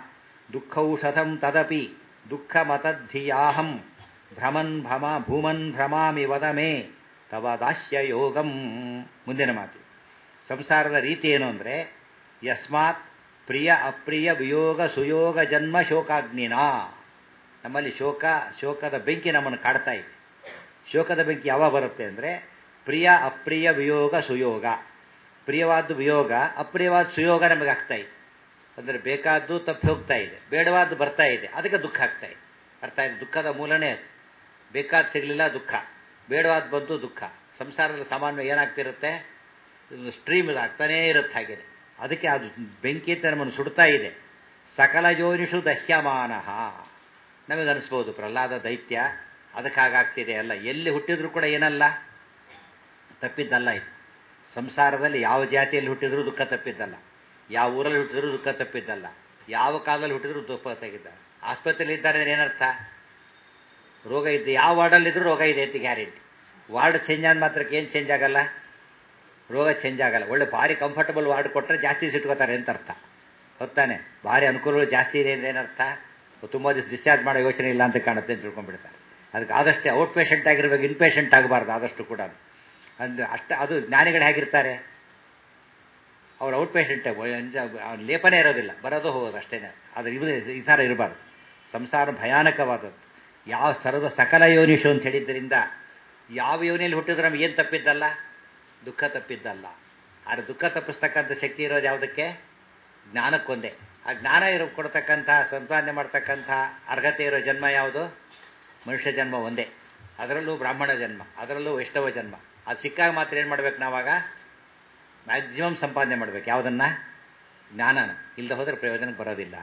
ದುಃಖೌಷಧಂ ತದಪಿ ದುಃಖಮತದ್ಧಿಯಾಹಂ ಭ್ರಮನ್ ಭಮ ಭೂಮನ್ ಭ್ರಮಾಮಿ ವದ ಮೇ ತವ ದಾಸ್ಯ ಯೋಗಂ ಮುಂದಿನ ಮಾತು ಸಂಸಾರದ ರೀತಿ ಏನು ಅಂದರೆ ಯಸ್ಮಾತ್ ಪ್ರಿಯ ಅಪ್ರಿಯ ವಿಯೋಗ ಸುಯೋಗ ಜನ್ಮ ಶೋಕಾಗ್ನಿನ ನಮ್ಮಲ್ಲಿ ಶೋಕ ಶೋಕದ ಬೆಂಕಿ ನಮ್ಮನ್ನು ಕಾಡ್ತಾ ಇದೆ ಶೋಕದ ಬೆಂಕಿ ಯಾವಾಗ ಬರುತ್ತೆ ಅಂದರೆ ಪ್ರಿಯ ಅಪ್ರಿಯ ವಿಯೋಗ ಸುಯೋಗ ಪ್ರಿಯವಾದ ವಿಯೋಗ ಅಪ್ರಿಯವಾದ ಸುಯೋಗ ನಮಗೆ ಆಗ್ತಾ ಇದೆ ಅಂದರೆ ಬೇಕಾದ್ದು ತಪ್ಪಿ ಹೋಗ್ತಾ ಇದೆ ಬೇಡವಾದ್ದು ಬರ್ತಾ ಇದೆ ಅದಕ್ಕೆ ದುಃಖ ಆಗ್ತಾ ಇದೆ ಅರ್ಥ ಇದೆ ದುಃಖದ ಮೂಲನೇ ಅದು ಬೇಕಾದ ಸಿಗಲಿಲ್ಲ ದುಃಖ ಬೇಡವಾದ ಬಂತು ದುಃಖ ಸಂಸಾರದಲ್ಲಿ ಸಾಮಾನ್ಯ ಏನಾಗ್ತಿರುತ್ತೆ ಸ್ಟ್ರೀಮ್ ಆಗ್ತಾನೇ ಇರುತ್ತೆ ಹಾಗೇನೆ ಅದಕ್ಕೆ ಅದು ಬೆಂಕಿ ಅಂತ ನಮ್ಮನ್ನು ಸುಡ್ತಾ ಇದೆ ಸಕಲ ಯೋನಿಷು ದಹ್ಯಮಾನಃ ನಮಗನ್ನಿಸ್ಬೋದು ಪ್ರಹ್ಲಾದ ದೈತ್ಯ ಅದಕ್ಕಾಗ್ತಿದೆ ಅಲ್ಲ ಎಲ್ಲಿ ಹುಟ್ಟಿದ್ರೂ ಕೂಡ ಏನಲ್ಲ ತಪ್ಪಿದ್ದಲ್ಲ ಇದು ಸಂಸಾರದಲ್ಲಿ ಯಾವ ಜಾತಿಯಲ್ಲಿ ಹುಟ್ಟಿದ್ರೂ ದುಃಖ ತಪ್ಪಿದ್ದಲ್ಲ ಯಾವ ಊರಲ್ಲಿ ಹುಟ್ಟಿದ್ರೂ ದುಃಖ ತಪ್ಪಿದ್ದಲ್ಲ ಯಾವ ಕಾಲದಲ್ಲಿ ಹುಟ್ಟಿದ್ರೂ ದುಃಖ ತೆಗಿದ್ದ ಆಸ್ಪತ್ರೆಯಲ್ಲಿ ಇದ್ದಾರೆ ಏನರ್ಥ ರೋಗ ಇದ್ದು ಯಾವ ವಾರ್ಡಲ್ಲಿದ್ದರೂ ರೋಗ ಇದೆ ಅಂತ ಗ್ಯಾರಂಟಿ ವಾರ್ಡ್ ಚೇಂಜ್ ಆದ ಮಾತ್ರಕ್ಕೆ ಏನು ಚೇಂಜ್ ಆಗಲ್ಲ ರೋಗ ಚೇಂಜ್ ಆಗಲ್ಲ ಒಳ್ಳೆ ಭಾರಿ ಕಂಫರ್ಟಬಲ್ ವಾರ್ಡ್ ಕೊಟ್ಟರೆ ಜಾಸ್ತಿ ಸಿಟ್ಕೋತಾರೆ ಅಂತ ಅರ್ಥ ಹೊತ್ತಾನೆ ಭಾರಿ ಅನುಕೂಲಗಳು ಜಾಸ್ತಿ ಇದೆ ಅಂದ್ರೆ ಏನರ್ಥ ತುಂಬ ದಿವಸ ಡಿಸ್ಚಾರ್ಜ್ ಮಾಡೋ ಯೋಚನೆ ಇಲ್ಲ ಅಂತ ಕಾಣುತ್ತೆ ಅಂತ ತಿಳ್ಕೊಂಡ್ಬಿಡ್ತಾರೆ ಅದಕ್ಕೆ ಆದಷ್ಟೇ ಔಟ್ ಪೇಷಂಟ್ ಆಗಿರ್ಬೇಕು ಇನ್ ಪೇಷಂಟ್ ಆಗಬಾರ್ದು ಆದಷ್ಟು ಕೂಡ ಅಂದ್ರೆ ಅಷ್ಟು ಅದು ಜ್ಞಾನಿಗಳು ಹೇಗಿರ್ತಾರೆ ಅವ್ರು ಔಟ್ ಪೇಷಂಟೇ ಲೇಪನೇ ಇರೋದಿಲ್ಲ ಬರೋದು ಹೋಗೋದು ಅಷ್ಟೇ ಆದರೆ ಇದು ಈ ಥರ ಇರಬಾರ್ದು ಸಂಸಾರ ಭಯಾನಕವಾದದ್ದು ಯಾವ ಸರ್ವ ಸಕಲ ಯೋನಿಷು ಅಂತ ಹೇಳಿದ್ದರಿಂದ ಯಾವ ಯೋನಿಯಲ್ಲಿ ಹುಟ್ಟಿದ್ರೆ ನಮ್ಗೆ ಏನು ತಪ್ಪಿದ್ದಲ್ಲ ದುಃಖ ತಪ್ಪಿದ್ದಲ್ಲ ಆದರೆ ದುಃಖ ತಪ್ಪಿಸ್ತಕ್ಕಂಥ ಶಕ್ತಿ ಇರೋದು ಯಾವುದಕ್ಕೆ ಜ್ಞಾನಕ್ಕೊಂದೇ ಆ ಜ್ಞಾನ ಇರೋ ಕೊಡ್ತಕ್ಕಂಥ ಸಂಪಾದನೆ ಮಾಡ್ತಕ್ಕಂಥ ಅರ್ಹತೆ ಇರೋ ಜನ್ಮ ಯಾವುದು ಮನುಷ್ಯ ಜನ್ಮ ಒಂದೇ ಅದರಲ್ಲೂ ಬ್ರಾಹ್ಮಣ ಜನ್ಮ ಅದರಲ್ಲೂ ವೈಷ್ಣವ ಜನ್ಮ ಅದು ಸಿಕ್ಕಾಗ ಮಾತ್ರ ಏನು ಮಾಡ್ಬೇಕು ನಾವಾಗ ಮ್ಯಾಕ್ಸಿಮಮ್ ಸಂಪಾದನೆ ಮಾಡಬೇಕು ಯಾವುದನ್ನು ಜ್ಞಾನನ ಇಲ್ಲದೆ ಹೋದರೆ ಪ್ರಯೋಜನಕ್ಕೆ ಬರೋದಿಲ್ಲ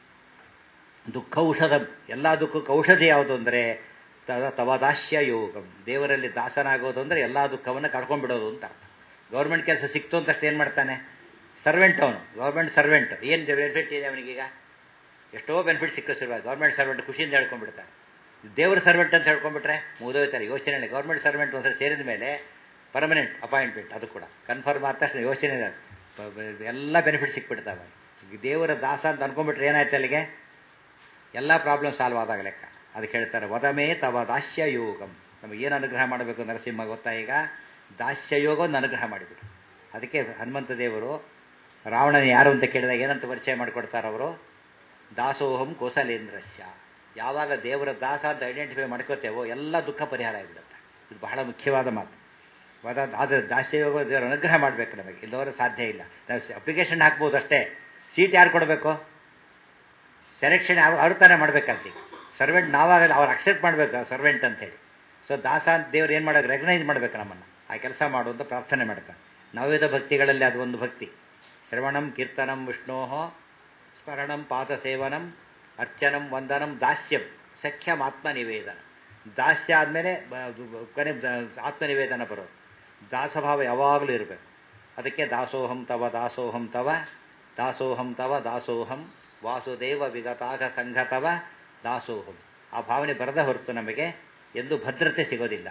ದುಃಖ ಔಷಧ ಎಲ್ಲ ದುಃಖಕ್ಕೆ ಔಷಧಿ ಯಾವುದು ಅಂದರೆ ತವದಾಸ್ಯ ಯೋಗಂ ದೇವರಲ್ಲಿ ದಾಸನಾಗೋದು ಅಂದರೆ ಎಲ್ಲ ದುಃಖವನ್ನು ಕಳ್ಕೊಂಡ್ಬಿಡೋದು ಅಂತ ಅರ್ಥ ಗೌರ್ಮೆಂಟ್ ಕೆಲಸ ಸಿಕ್ತು ಅಂತಷ್ಟು ಏನು ಮಾಡ್ತಾನೆ ಸರ್ವೆಂಟ್ ಅವನು ಗೌರ್ಮೆಂಟ್ ಸರ್ವೆಂಟ್ ಏನು ಬೆನಿಫಿಟ್ ಇದೆ ಅವನಿಗೀಗ ಎಷ್ಟೋ ಬೆನಿಫಿಟ್ ಸಿಕ್ಕಿಸಿರುವ ಗೌರ್ಮೆಂಟ್ ಸರ್ವೆಂಟ್ ಖುಷಿಯಿಂದ ಹೇಳ್ಕೊಂಡ್ಬಿಡ್ತಾರೆ ದೇವ್ರ ಸರ್ವೆಂಟ್ ಅಂತ ಹೇಳ್ಕೊಂಡ್ಬಿಟ್ರೆ ಮುಗಿದೋಯ್ತಾರೆ ಯೋಚನೆ ಗೌರ್ಮೆಂಟ್ ಸರ್ವೆಂಟ್ ಒಂದ್ಸರಿ ಸೇರಿದ ಮೇಲೆ ಪರ್ಮನೆಂಟ್ ಅಪಾಯಿಂಟ್ಮೆಂಟ್ ಅದು ಕೂಡ ಕನ್ಫರ್ಮ್ ಆದ ತಕ್ಷಣ ಯೋಚನೆ ಎಲ್ಲ ಬೆನಿಫಿಟ್ ಸಿಕ್ಬಿಡ್ತಾವೆ ದೇವರ ದಾಸ ಅಂತ ಅನ್ಕೊಂಡ್ಬಿಟ್ರೆ ಏನಾಯ್ತು ಅಲ್ಲಿಗೆ ಎಲ್ಲ ಪ್ರಾಬ್ಲಮ್ ಸಾಲ್ವ್ ಆದಾಗ ಲೆಕ್ಕ ಅದಕ್ಕೆ ಹೇಳ್ತಾರೆ ವದಮೇ ತವ ದಾಸ್ಯ ಯೋಗಂ ನಮಗೇನು ಅನುಗ್ರಹ ಮಾಡಬೇಕು ನರಸಿಂಹ ಗೊತ್ತಾ ಈಗ ದಾಸ್ಯ ಯೋಗವನ್ನು ಅನುಗ್ರಹ ಮಾಡಿಬಿಟ್ಟು ಅದಕ್ಕೆ ಹನುಮಂತ ದೇವರು ರಾವಣನ ಯಾರು ಅಂತ ಕೇಳಿದಾಗ ಏನಂತ ಪರಿಚಯ ಮಾಡಿಕೊಡ್ತಾರೆ ಅವರು ದಾಸೋಹಂ ಕೋಸಲೇಂದ್ರಸ್ಯ ಯಾವಾಗ ದೇವರ ದಾಸ ಅಂತ ಐಡೆಂಟಿಫೈ ಮಾಡ್ಕೋತೇವೋ ಎಲ್ಲ ದುಃಖ ಪರಿಹಾರ ಆಗಿಬಿಡುತ್ತೆ ಇದು ಬಹಳ ಮುಖ್ಯವಾದ ಮಾತು ಅದ ಅದು ದಾಸ್ಯಯೋಗ ದೇವರು ಅನುಗ್ರಹ ಮಾಡಬೇಕು ನಮಗೆ ಇಲ್ಲವರೆ ಸಾಧ್ಯ ಇಲ್ಲ ನಾವು ಅಪ್ಲಿಕೇಶನ್ ಹಾಕ್ಬೋದು ಅಷ್ಟೇ ಸೀಟ್ ಯಾರು ಕೊಡಬೇಕು ಸೆಲೆಕ್ಷನ್ ಯಾವ ಅವ್ರ ತಾನೇ ಮಾಡ್ಬೇಕಂತ ಸರ್ವೆಂಟ್ ನಾವಾಗಲ್ಲ ಅವ್ರು ಅಕ್ಸೆಪ್ಟ್ ಮಾಡಬೇಕು ಸರ್ವೆಂಟ್ ಅಂತೇಳಿ ಸೊ ದಾಸ ಅಂತ ದೇವ್ರು ಏನು ಮಾಡೋದು ರೆಕಗ್ನೈಸ್ ಮಾಡಬೇಕು ನಮ್ಮನ್ನು ಆ ಕೆಲಸ ಮಾಡು ಅಂತ ಪ್ರಾರ್ಥನೆ ಮಾಡ್ತಾರೆ ನವವಿಧ ಭಕ್ತಿಗಳಲ್ಲಿ ಅದು ಒಂದು ಭಕ್ತಿ ಶ್ರವಣಂ ಕೀರ್ತನಂ ವಿಷ್ಣೋ ಸ್ಮರಣಂ ಪಾದಸೇವನಂ ಅರ್ಚನಂ ವಂದನಂ ದಾಸ್ಯಂ ಸಖ್ಯಂ ಆತ್ಮನಿವೇದನ ದಾಸ್ಯ ಆದಮೇಲೆ ಕೊನೆ ಆತ್ಮನಿವೇದನ ಬರೋದು ದಾಸಭಾವ ಯಾವಾಗಲೂ ಇರಬೇಕು ಅದಕ್ಕೆ ದಾಸೋಹಂ ತವ ದಾಸೋಹಂ ತವ ದಾಸೋಹಂ ತವ ದಾಸೋಹಂ ವಾಸುದೇವ ವಿಗತಾಗ ಸಂಘತವ ದಾಸೋಹಂ ಆ ಭಾವನೆ ಬರದ ಹೊರತು ನಮಗೆ ಎಂದು ಭದ್ರತೆ ಸಿಗೋದಿಲ್ಲ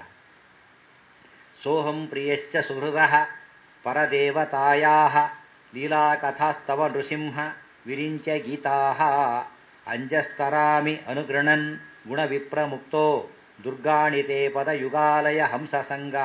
ಸೋಹಂ ಪ್ರಿಯಶ್ಚ ಸುಹೃದ ಪರದೇವತಾಯಾ ಲೀಲಾಕಥಾಸ್ತವ ನೃಸಿಂಹ ವಿರಿಂಚ ಗೀತಾ ಅಂಜಸ್ತರಾಮಿ ಅನುಗೃಣನ್ ಗುಣವಿಪ್ರಮುಕ್ತೋ ದುರ್ಗಾಣಿತೆ ಪದಯುಗಾಲಯ ಹಂಸಸಂಗ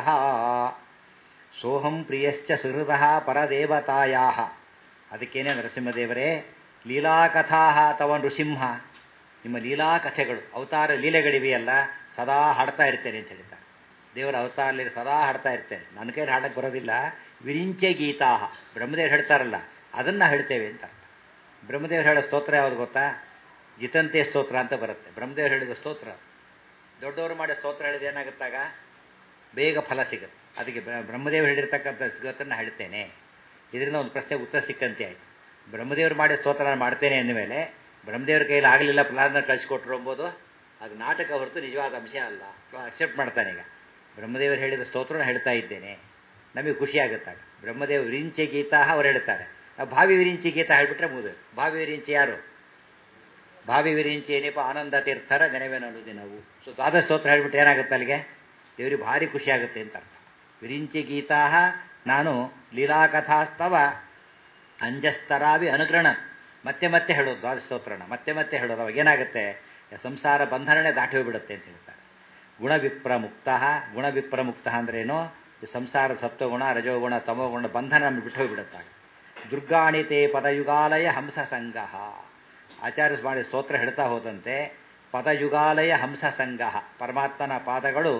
ಸೋಹಂ ಪ್ರಿಯಶ್ಚ ಸುಹೃದ ಪರದೇವತಾಯಾ ಅದಕ್ಕೇನೆ ನರಸಿಂಹದೇವರೇ ಲೀಲಾಕಥಾ ತವ ನೃಸಿಂಹ ನಿಮ್ಮ ಲೀಲಾಕಥೆಗಳು ಅವತಾರ ಲೀಲೆಗಳಿವೆಯಲ್ಲ ಸದಾ ಹಾಡ್ತಾ ಇರ್ತೇನೆ ಅಂತ ಹೇಳ್ತಾರೆ ದೇವರ ಅವತಾರಲಿ ಸದಾ ಹಾಡ್ತಾ ಇರ್ತೇನೆ ನನ್ನ ಕೈಲಿ ಹಾಡಕ್ಕೆ ಬರೋದಿಲ್ಲ ವಿರಿಂಚೆ ಗೀತಾ ಬ್ರಹ್ಮದೇವ್ರು ಹೇಳ್ತಾರಲ್ಲ ಅದನ್ನು ಹೇಳ್ತೇವೆ ಅಂತ ಅರ್ಥ ಬ್ರಹ್ಮದೇವ್ರು ಹೇಳೋ ಸ್ತೋತ್ರ ಯಾವುದು ಗೊತ್ತಾ ಜಿತಂತೆ ಸ್ತೋತ್ರ ಅಂತ ಬರುತ್ತೆ ಬ್ರಹ್ಮದೇವ್ರು ಹೇಳಿದ ಸ್ತೋತ್ರ ದೊಡ್ಡವರು ಮಾಡೋ ಸ್ತೋತ್ರ ಹೇಳಿದ ಏನಾಗುತ್ತಾಗ ಬೇಗ ಫಲ ಸಿಗುತ್ತೆ ಅದಕ್ಕೆ ಬ್ರಹ್ಮದೇವ್ರು ಹೇಳಿರ್ತಕ್ಕಂಥ ಸಿಗೋತನ್ನು ಹೇಳ್ತೇನೆ ಇದರಿಂದ ಒಂದು ಪ್ರಶ್ನೆ ಉತ್ತರ ಸಿಕ್ಕಂತೆ ಆಯಿತು ಬ್ರಹ್ಮದೇವ್ರು ಮಾಡಿ ಸ್ತೋತ್ರ ನಾನು ಮಾಡ್ತೇನೆ ಅಂದಮೇಲೆ ಬ್ರಹ್ಮದೇವ್ರ ಕೈಯಲ್ಲಿ ಆಗಲಿಲ್ಲ ಪ್ರಹ್ಲಾದನ ಕಳಿಸ್ಕೊಟ್ರು ಎಂಬುದು ಅದು ನಾಟಕ ಹೊರತು ನಿಜವಾದ ಅಂಶ ಅಲ್ಲ ಅಕ್ಸೆಪ್ಟ್ ಮಾಡ್ತಾನೆ ಈಗ ಬ್ರಹ್ಮದೇವರು ಹೇಳಿದ ಸ್ತೋತ್ರನ ಹೇಳ್ತಾ ಇದ್ದೇನೆ ನಮಗೆ ಖುಷಿ ಆಗುತ್ತಾಗ ಬ್ರಹ್ಮದೇವ ವಿರಿಂಚಿ ಗೀತಾ ಅವ್ರು ಹೇಳ್ತಾರೆ ನಾವು ಭಾವಿ ವಿರಿಂಚಿ ಗೀತಾ ಹೇಳ್ಬಿಟ್ರೆ ಮುಗಿದು ಭಾವಿ ವಿರಿಂಚಿ ಯಾರು ಭಾವಿ ವಿರಿಂಚಿ ಏನಿಪ ಆನಂದ ತೀರ್ಥರ ನೆನವೇನನ್ನು ದಿನವು ಸೊ ದ್ವಾದಶ ಸ್ತೋತ್ರ ಹೇಳ್ಬಿಟ್ಟು ಏನಾಗುತ್ತೆ ಅಲ್ಲಿಗೆ ದೇವರಿಗೆ ಭಾರಿ ಖುಷಿ ಆಗುತ್ತೆ ಅಂತ ಅರ್ಥ ವಿರಿಂಚಿ ಗೀತಾ ನಾನು ಲೀಲಾಕಥಾಸ್ತವ ಅಂಜಸ್ತರಾವಿ ಅನುಗ್ರಹಣ ಮತ್ತೆ ಮತ್ತೆ ಹೇಳೋದು ದ್ವಾದಶ ಸ್ತೋತ್ರನ ಮತ್ತೆ ಮತ್ತೆ ಹೇಳೋದು ಅವಾಗ ಏನಾಗುತ್ತೆ ಸಂಸಾರ ಬಂಧನನೇ ದಾಟಿ ಹೋಗ್ಬಿಡುತ್ತೆ ಅಂತ ಹೇಳ್ತಾರೆ ಗುಣವಿಪ್ರಮುಕ್ತ ಗುಣವಿಪ್ರಮುಕ್ತ ಅಂದ್ರೇನು ಸಂಸಾರ ಸತ್ವಗುಣ ರಜೋಗುಣ ತಮೋಗುಣ ಬಂಧನ ನಮ್ಗೆ ಬಿಟ್ಟು ಹೋಗ್ಬಿಡುತ್ತಾಗ ದುರ್ಗಾಣಿತೆ ಪದಯುಗಾಲಯ ಹಂಸ ಸಂಘ ಆಚಾರ್ಯ ಮಾಡಿ ಸ್ತೋತ್ರ ಹೇಳ್ತಾ ಹೋದಂತೆ ಪದಯುಗಾಲಯ ಹಂಸ ಸಂಘ ಪರಮಾತ್ಮನ ಪಾದಗಳು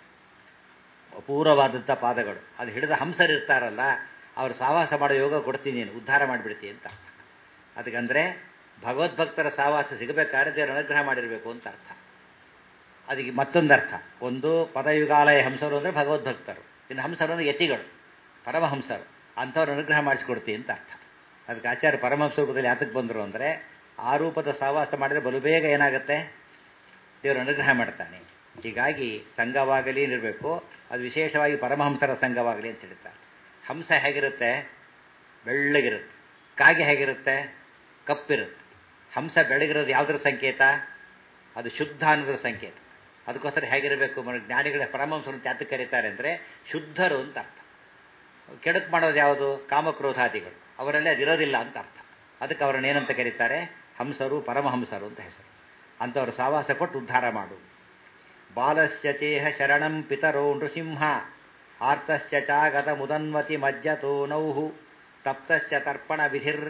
ಅಪೂರ್ವವಾದಂಥ ಪಾದಗಳು ಅದು ಹಿಡಿದ ಹಂಸರಿರ್ತಾರಲ್ಲ ಅವ್ರು ಸಾವಾಸ ಮಾಡೋ ಯೋಗ ಕೊಡ್ತೀನಿ ನೀನು ಉದ್ಧಾರ ಮಾಡಿಬಿಡ್ತೀನಿ ಅಂತ ಅದಕ್ಕಂದರೆ ಭಗವದ್ಭಕ್ತರ ಸಾವಾಸ ಸಿಗಬೇಕಾದ್ರೆ ದೇವರು ಅನುಗ್ರಹ ಮಾಡಿರಬೇಕು ಅಂತ ಅರ್ಥ ಅದಕ್ಕೆ ಮತ್ತೊಂದು ಅರ್ಥ ಒಂದು ಪದಯುಗಾಲಯ ಹಂಸರು ಅಂದರೆ ಭಗವದ್ಭಕ್ತರು ಇನ್ನು ಹಂಸರು ಅಂದರೆ ಯತಿಗಳು ಪರಮಹಂಸರು ಅಂಥವ್ರು ಅನುಗ್ರಹ ಮಾಡಿಸ್ಕೊಡ್ತೀನಿ ಅಂತ ಅರ್ಥ ಅದಕ್ಕೆ ಆಚಾರ್ಯ ಪರಮಹಂಸ ರೂಪದಲ್ಲಿ ಯಾತಕ್ಕೆ ಬಂದರು ಅಂದರೆ ಆ ರೂಪದ ಸಾವಾಸ ಮಾಡಿದರೆ ಬಲು ಬೇಗ ಏನಾಗುತ್ತೆ ದೇವರು ಅನುಗ್ರಹ ಮಾಡ್ತಾನೆ ಹೀಗಾಗಿ ಸಂಘವಾಗಲಿ ಇರಬೇಕು ಅದು ವಿಶೇಷವಾಗಿ ಪರಮಹಂಸರ ಸಂಘವಾಗಲಿ ಅಂತ ಹೇಳ್ತಾರೆ ಹಂಸ ಹೇಗಿರುತ್ತೆ ಬೆಳ್ಳಗಿರುತ್ತೆ ಕಾಗೆ ಹೇಗಿರುತ್ತೆ ಕಪ್ಪಿರುತ್ತೆ ಹಂಸ ಬೆಳಗಿರೋದು ಯಾವುದರ ಸಂಕೇತ ಅದು ಶುದ್ಧ ಅನ್ನೋದ್ರ ಸಂಕೇತ ಅದಕ್ಕೋಸ್ಕರ ಹೇಗಿರಬೇಕು ಜ್ಞಾನಿಗಳ ಪರಮಹಂಸರು ಯಾತಕ್ಕೆ ಕರೀತಾರೆ ಅಂದರೆ ಶುದ್ಧರು ಅಂತ ಅರ್ಥ ಕೆಡಕು ಮಾಡೋದು ಯಾವುದು ಕಾಮಕ್ರೋಧಾದಿಗಳು ಅವರಲ್ಲೇ ಅದಿರೋದಿಲ್ಲ ಅಂತ ಅರ್ಥ ಅದಕ್ಕೆ ಅವರನ್ನು ಏನಂತ ಕರೀತಾರೆ ಹಂಸರು ಪರಮಹಂಸರು ಅಂತ ಹೆಸರು ಅಂಥವ್ರು ಸಾವಾಸ ಕೊಟ್ಟು ಉದ್ಧಾರ ಮಾಡು ಬಾಲಸ್ಯ ಚೇಹ ಶರಣಂ ಪಿತರೋ ನೃಸಿಂಹ ಆರ್ತಸ್ಯ ಚಾಗತ ಮುದನ್ವತಿ ಮಜ್ಜತೋ ನೌಹು ತಪ್ತಸ್ಯ ತರ್ಪಣ ವಿಧಿರ್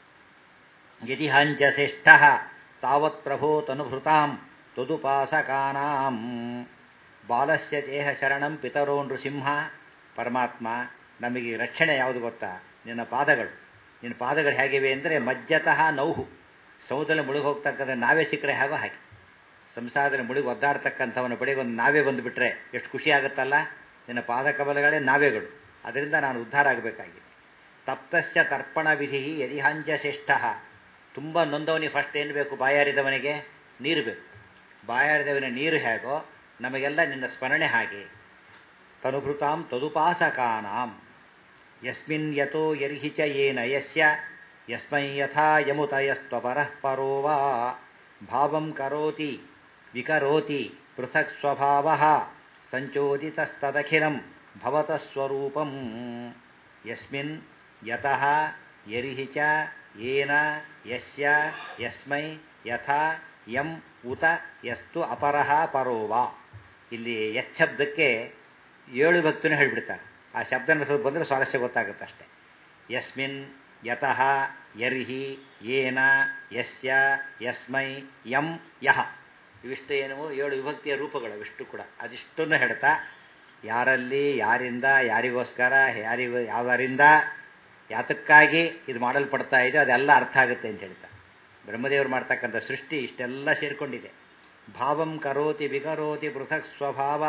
ಯದಿಹಾಂಚ ಶ್ರೇಷ್ಠ ತಾವತ್ ಪ್ರಭೋ ತನುಭೃತಾಂ ತದುಪಾಸಕಾನಾಂ ಬಾಲಸ್ಯ ದೇಹ ಶರಣಂ ಪಿತರೋ ನೃಸಿಂಹ ಪರಮಾತ್ಮ ನಮಗೆ ರಕ್ಷಣೆ ಯಾವುದು ಗೊತ್ತಾ ನಿನ್ನ ಪಾದಗಳು ನಿನ್ನ ಪಾದಗಳು ಹೇಗಿವೆ ಅಂದರೆ ಮಜ್ಜತಃ ನೌಹು ಸಮುದ್ರದಲ್ಲಿ ಮುಳುಗಿ ಹೋಗ್ತಕ್ಕಂಥ ನಾವೇ ಸಿಕ್ಕರೆ ಹೇಗೋ ಹಾಗೆ ಸಂಸಾರದಲ್ಲಿ ಮುಳುಗಿ ಒದ್ದಾಡ್ತಕ್ಕಂಥವನ ಬಳಿಗೆ ಒಂದು ನಾವೇ ಬಂದುಬಿಟ್ರೆ ಎಷ್ಟು ಖುಷಿ ಆಗುತ್ತಲ್ಲ ನಿನ್ನ ಪಾದಕಬಲಗಳೇ ನಾವೇಗಳು ಅದರಿಂದ ನಾನು ಉದ್ಧಾರ ಆಗಬೇಕಾಗಿದೆ ತಪ್ತಶ್ಚ ತರ್ಪಣ ವಿಧಿ ಯದಿಹಾಂಜ ಶ್ರೇಷ್ಠ ತುಂಬ ನೊಂದವನಿಗೆ ಫಸ್ಟ್ ಏನು ಬೇಕು ಬಾಯಾರಿದವನಿಗೆ ನೀರು ಬೇಕು ಬಾಯಾರಿದವನ ನೀರು ಹೇಗೋ ನಮಗೆಲ್ಲ ನಿನ್ನ ಸ್ಮರಣೆ ಹಾಗೆ ತನುಭೃತಾಂ ತದುಪಾಸಕಾನಾಂ ಯಸ್ಮಿನ್ ಯತೋ ಯರ್ಹಿ ಚ ಯೇನ ಯಸ್ಯ ಯಸ್ಮೈ ಯಥಾ ಯಮುತಯಸ್ತ್ವಪರಃ ಪರೋ ವಾ ಭಾವಂ ಕರೋತಿ ವಿಕರೋತಿ ಪೃಥಕ್ ಸ್ವಭಾವ ಸಂಚೋದಿತಸ್ತದಖಿಲಂ ಭವತಃ ಸ್ವರೂಪಂ ಯಸ್ಮಿನ್ ಯತಃ ಯರ್ಹಿ ಚ ಯೇನ ಯಸ್ಯ ಯಸ್ಮೈ ಯಥಾ ಯಂ ಉತ ಯಸ್ತು ಅಪರಃ ಪರೋ ವಾ ಇಲ್ಲಿ ಯತ್ ಶಬ್ದಕ್ಕೆ ಏಳು ಭಕ್ತನೂ ಹೇಳಿಬಿಡ್ತಾರೆ ಆ ಶಬ್ದನ ಸ್ವಲ್ಪ ಬಂದರೆ ಸ್ವಾರಸ್ಯ ಗೊತ್ತಾಗುತ್ತೆ ಅಷ್ಟೆ ಯಸ್ಮಿನ್ ಯತಃ ಯರ್ಹಿ ಯೇನ ಯಸ್ಯ ಯಸ್ಮೈ ಯಂ ಯಹ ಇವಿಷ್ಟು ಏನು ಏಳು ವಿಭಕ್ತಿಯ ರೂಪಗಳು ಇವಿಷ್ಟು ಕೂಡ ಅದಿಷ್ಟನ್ನು ಹೇಳ್ತಾ ಯಾರಲ್ಲಿ ಯಾರಿಂದ ಯಾರಿಗೋಸ್ಕರ ಯಾರಿಗೂ ಯಾವರಿಂದ ಯಾತಕ್ಕಾಗಿ ಇದು ಮಾಡಲ್ಪಡ್ತಾ ಇದೆ ಅದೆಲ್ಲ ಅರ್ಥ ಆಗುತ್ತೆ ಅಂತ ಹೇಳ್ತಾರೆ ಬ್ರಹ್ಮದೇವರು ಮಾಡ್ತಕ್ಕಂಥ ಸೃಷ್ಟಿ ಇಷ್ಟೆಲ್ಲ ಸೇರಿಕೊಂಡಿದೆ ಭಾವಂ ಕರೋತಿ ವಿಕರೋತಿ ಪೃಥಕ್ ಸ್ವಭಾವ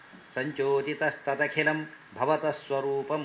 ಸಂಚೋದಿತಸ್ತದಖಿಲಂ ಭವತ ಸ್ವರೂಪಂ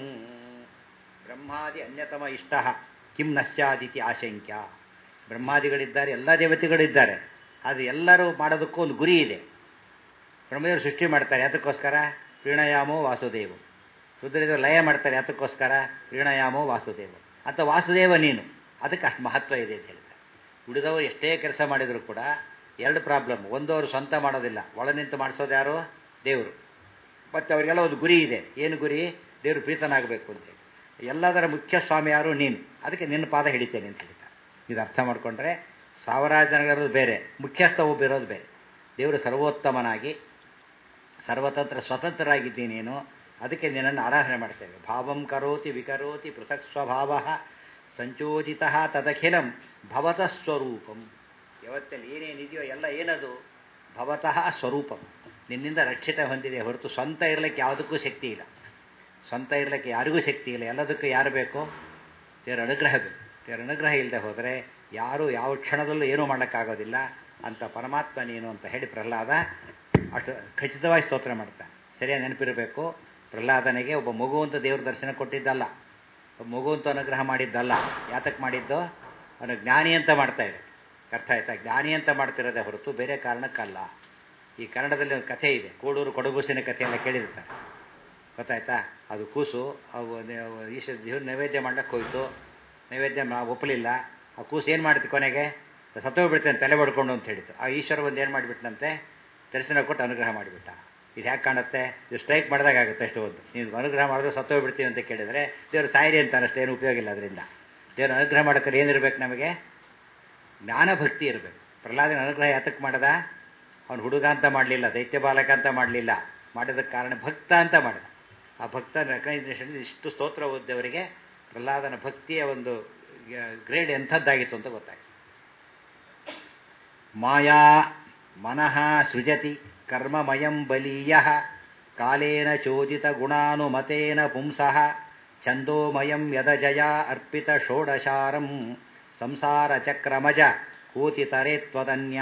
ಬ್ರಹ್ಮಾದಿ ಅನ್ಯತಮ ಇಷ್ಟ ಕಿಂ ನಶ್ಯಾದಿತಿ ಆಶಂಕ್ಯ ಬ್ರಹ್ಮಾದಿಗಳಿದ್ದಾರೆ ಎಲ್ಲ ದೇವತೆಗಳಿದ್ದಾರೆ ಆದರೆ ಎಲ್ಲರೂ ಮಾಡೋದಕ್ಕೂ ಒಂದು ಗುರಿ ಇದೆ ಬ್ರಹ್ಮದೇವರು ಸೃಷ್ಟಿ ಮಾಡ್ತಾರೆ ಅದಕ್ಕೋಸ್ಕರ ಪ್ರೀಣಯಾಮೋ ವಾಸುದೇವ ರುದ್ರದೇವರು ಲಯ ಮಾಡ್ತಾರೆ ಅದಕ್ಕೋಸ್ಕರ ಪ್ರೀಣಯಾಮೋ ವಾಸುದೇವ ಅಥವಾ ವಾಸುದೇವ ನೀನು ಅದಕ್ಕೆ ಅಷ್ಟು ಮಹತ್ವ ಇದೆ ಅಂತ ಹೇಳ್ತಾರೆ ಉಳಿದವರು ಎಷ್ಟೇ ಕೆಲಸ ಮಾಡಿದರೂ ಕೂಡ ಎರಡು ಪ್ರಾಬ್ಲಮ್ ಒಂದು ಅವರು ಸ್ವಂತ ಮಾಡೋದಿಲ್ಲ ಒಳ ನಿಂತು ಮಾಡಿಸೋದು ಯಾರು ದೇವರು ಮತ್ತು ಅವರಿಗೆಲ್ಲ ಒಂದು ಗುರಿ ಇದೆ ಏನು ಗುರಿ ದೇವರು ಪ್ರೀತನಾಗಬೇಕು ಅಂತೇಳಿ ಎಲ್ಲದರ ಮುಖ್ಯ ಸ್ವಾಮಿ ಯಾರು ನೀನು ಅದಕ್ಕೆ ನಿನ್ನ ಪಾದ ಹಿಡಿತೇನೆ ಅಂತ ಹೇಳ್ತಾರೆ ಇದು ಅರ್ಥ ಮಾಡಿಕೊಂಡ್ರೆ ಸಾವಿರಾರು ಜನಗಳಿರೋದು ಬೇರೆ ಮುಖ್ಯಸ್ಥ ಒಬ್ಬಿರೋದು ಬೇರೆ ದೇವರು ಸರ್ವೋತ್ತಮನಾಗಿ ಸರ್ವತಂತ್ರ ಸ್ವತಂತ್ರರಾಗಿದ್ದೀನೇನು ಅದಕ್ಕೆ ನಿನ್ನನ್ನು ಆರಾಧನೆ ಮಾಡ್ತೇವೆ ಭಾವಂ ಕರೋತಿ ವಿಕರೋತಿ ಪೃಥಕ್ ಸ್ವಭಾವ ಸಂಚೋದಿತ ತದಖಿಲಂ ಭವತಃ ಸ್ವರೂಪಂ ಯಾವತ್ತಲ್ಲಿ ಏನೇನಿದೆಯೋ ಎಲ್ಲ ಏನದು ಭವತಃ ಸ್ವರೂಪಂ ನಿನ್ನಿಂದ ರಕ್ಷಿತ ಹೊಂದಿದೆ ಹೊರತು ಸ್ವಂತ ಇರಲಿಕ್ಕೆ ಯಾವುದಕ್ಕೂ ಶಕ್ತಿ ಇಲ್ಲ ಸ್ವಂತ ಇರಲಿಕ್ಕೆ ಯಾರಿಗೂ ಶಕ್ತಿ ಇಲ್ಲ ಎಲ್ಲದಕ್ಕೂ ಯಾರು ಬೇಕು ದೇವರ ಅನುಗ್ರಹ ಬೇಕು ದೇವರ ಅನುಗ್ರಹ ಇಲ್ಲದೆ ಹೋದರೆ ಯಾರು ಯಾವ ಕ್ಷಣದಲ್ಲೂ ಏನೂ ಮಾಡೋಕ್ಕಾಗೋದಿಲ್ಲ ಅಂತ ಪರಮಾತ್ಮ ನೀನು ಅಂತ ಹೇಳಿ ಪ್ರಹ್ಲಾದ ಅಷ್ಟು ಖಚಿತವಾಗಿ ಸ್ತೋತ್ರ ಮಾಡ್ತಾನೆ ಸರಿಯಾಗಿ ನೆನಪಿರಬೇಕು ಪ್ರಹ್ಲಾದನಿಗೆ ಒಬ್ಬ ಮಗು ಅಂತ ದೇವ್ರ ದರ್ಶನ ಕೊಟ್ಟಿದ್ದಲ್ಲ ಒಬ್ಬ ಮಗು ಅಂತ ಅನುಗ್ರಹ ಮಾಡಿದ್ದಲ್ಲ ಯಾತಕ್ಕೆ ಮಾಡಿದ್ದು ಅವನು ಜ್ಞಾನಿ ಅಂತ ಮಾಡ್ತಾ ಇದೆ ಅರ್ಥ ಆಯ್ತಾ ಜ್ಞಾನಿ ಅಂತ ಮಾಡ್ತಿರೋದೇ ಹೊರತು ಬೇರೆ ಕಾರಣಕ್ಕಲ್ಲ ಈ ಕನ್ನಡದಲ್ಲಿ ಒಂದು ಕಥೆ ಇದೆ ಕೋಡೂರು ಕೊಡಗುಸಿನ ಕಥೆಯೆಲ್ಲ ಕೇಳಿರ್ತಾರೆ ಗೊತ್ತಾಯ್ತಾ ಅದು ಕೂಸು ಅವು ಈಶ ದೇವ್ರ ನೈವೇದ್ಯ ಮಾಡ್ಲಿಕ್ಕೆ ಹೋಯ್ತು ನೈವೇದ್ಯ ಒಪ್ಪಲಿಲ್ಲ ಆ ಕೂಸು ಏನು ಮಾಡ್ತಿ ಕೊನೆಗೆ ಸತ್ತೋಗ್ಬಿಡ್ತೇನೆ ತಲೆ ಬಡ್ಕೊಂಡು ಅಂತ ಹೇಳಿತು ಆ ಈಶ್ವರ ಒಂದು ಏನು ಮಾಡಿಬಿಟ್ನಂತೆ ದರ್ಶನ ಕೊಟ್ಟು ಅನುಗ್ರಹ ಮಾಡಿಬಿಟ್ಟ ಇದು ಹ್ಯಾಕೆ ಕಾಣುತ್ತೆ ಇದು ಸ್ಟ್ರೈಕ್ ಮಾಡಿದಾಗ ಆಗುತ್ತೆ ಅಷ್ಟು ಒಂದು ನೀವು ಅನುಗ್ರಹ ಮಾಡಿದ್ರೆ ಸತ್ತೋಗ್ಬಿಡ್ತೀವಿ ಅಂತ ಕೇಳಿದರೆ ದೇವರು ಸಾಯಿರಿ ಅಂತಾರೆ ಅಷ್ಟೇನು ಉಪಯೋಗ ಇಲ್ಲ ಅದರಿಂದ ದೇವರು ಅನುಗ್ರಹ ಮಾಡೋಕ್ಕೆ ಏನಿರಬೇಕು ನಮಗೆ ಜ್ಞಾನಭಕ್ತಿ ಇರಬೇಕು ಪ್ರಹ್ಲಾದನ ಅನುಗ್ರಹ ಯಾತಕ್ಕೆ ಮಾಡದ ಅವನು ಹುಡುಗ ಅಂತ ಮಾಡಲಿಲ್ಲ ದೈತ್ಯ ಬಾಲಕ ಅಂತ ಮಾಡಲಿಲ್ಲ ಮಾಡಿದಕ್ಕೆ ಕಾರಣ ಭಕ್ತ ಅಂತ ಮಾಡಿದ ಆ ಭಕ್ತ ರೆಕಗ್ನೈಸೇಷನ್ ಇಷ್ಟು ಸ್ತೋತ್ರ ಓದ್ದವರಿಗೆ ಪ್ರಹ್ಲಾದನ ಭಕ್ತಿಯ ಒಂದು ಗ್ರೇಡ್ ಎಂಥದ್ದಾಗಿತ್ತು ಅಂತ ಗೊತ್ತಾಯ್ತು ಮಾಯಾ ಮನಃ ಸೃಜತಿ ಕರ್ಮಮಯಂ ಬಲೀಯ ಕಾಲೇನ ಚೋದಿತ ಗುಣಾನುಮತೇನ ಪುಂಸಃ ಛಂದೋಮಯಂ ಯದಜಯ ಅರ್ಪಿತ ಷೋಡಶಾರಂ ಸಂಸಾರ ಚಕ್ರಮಜ ಕೂತಿತರೆ ತ್ವದನ್ಯ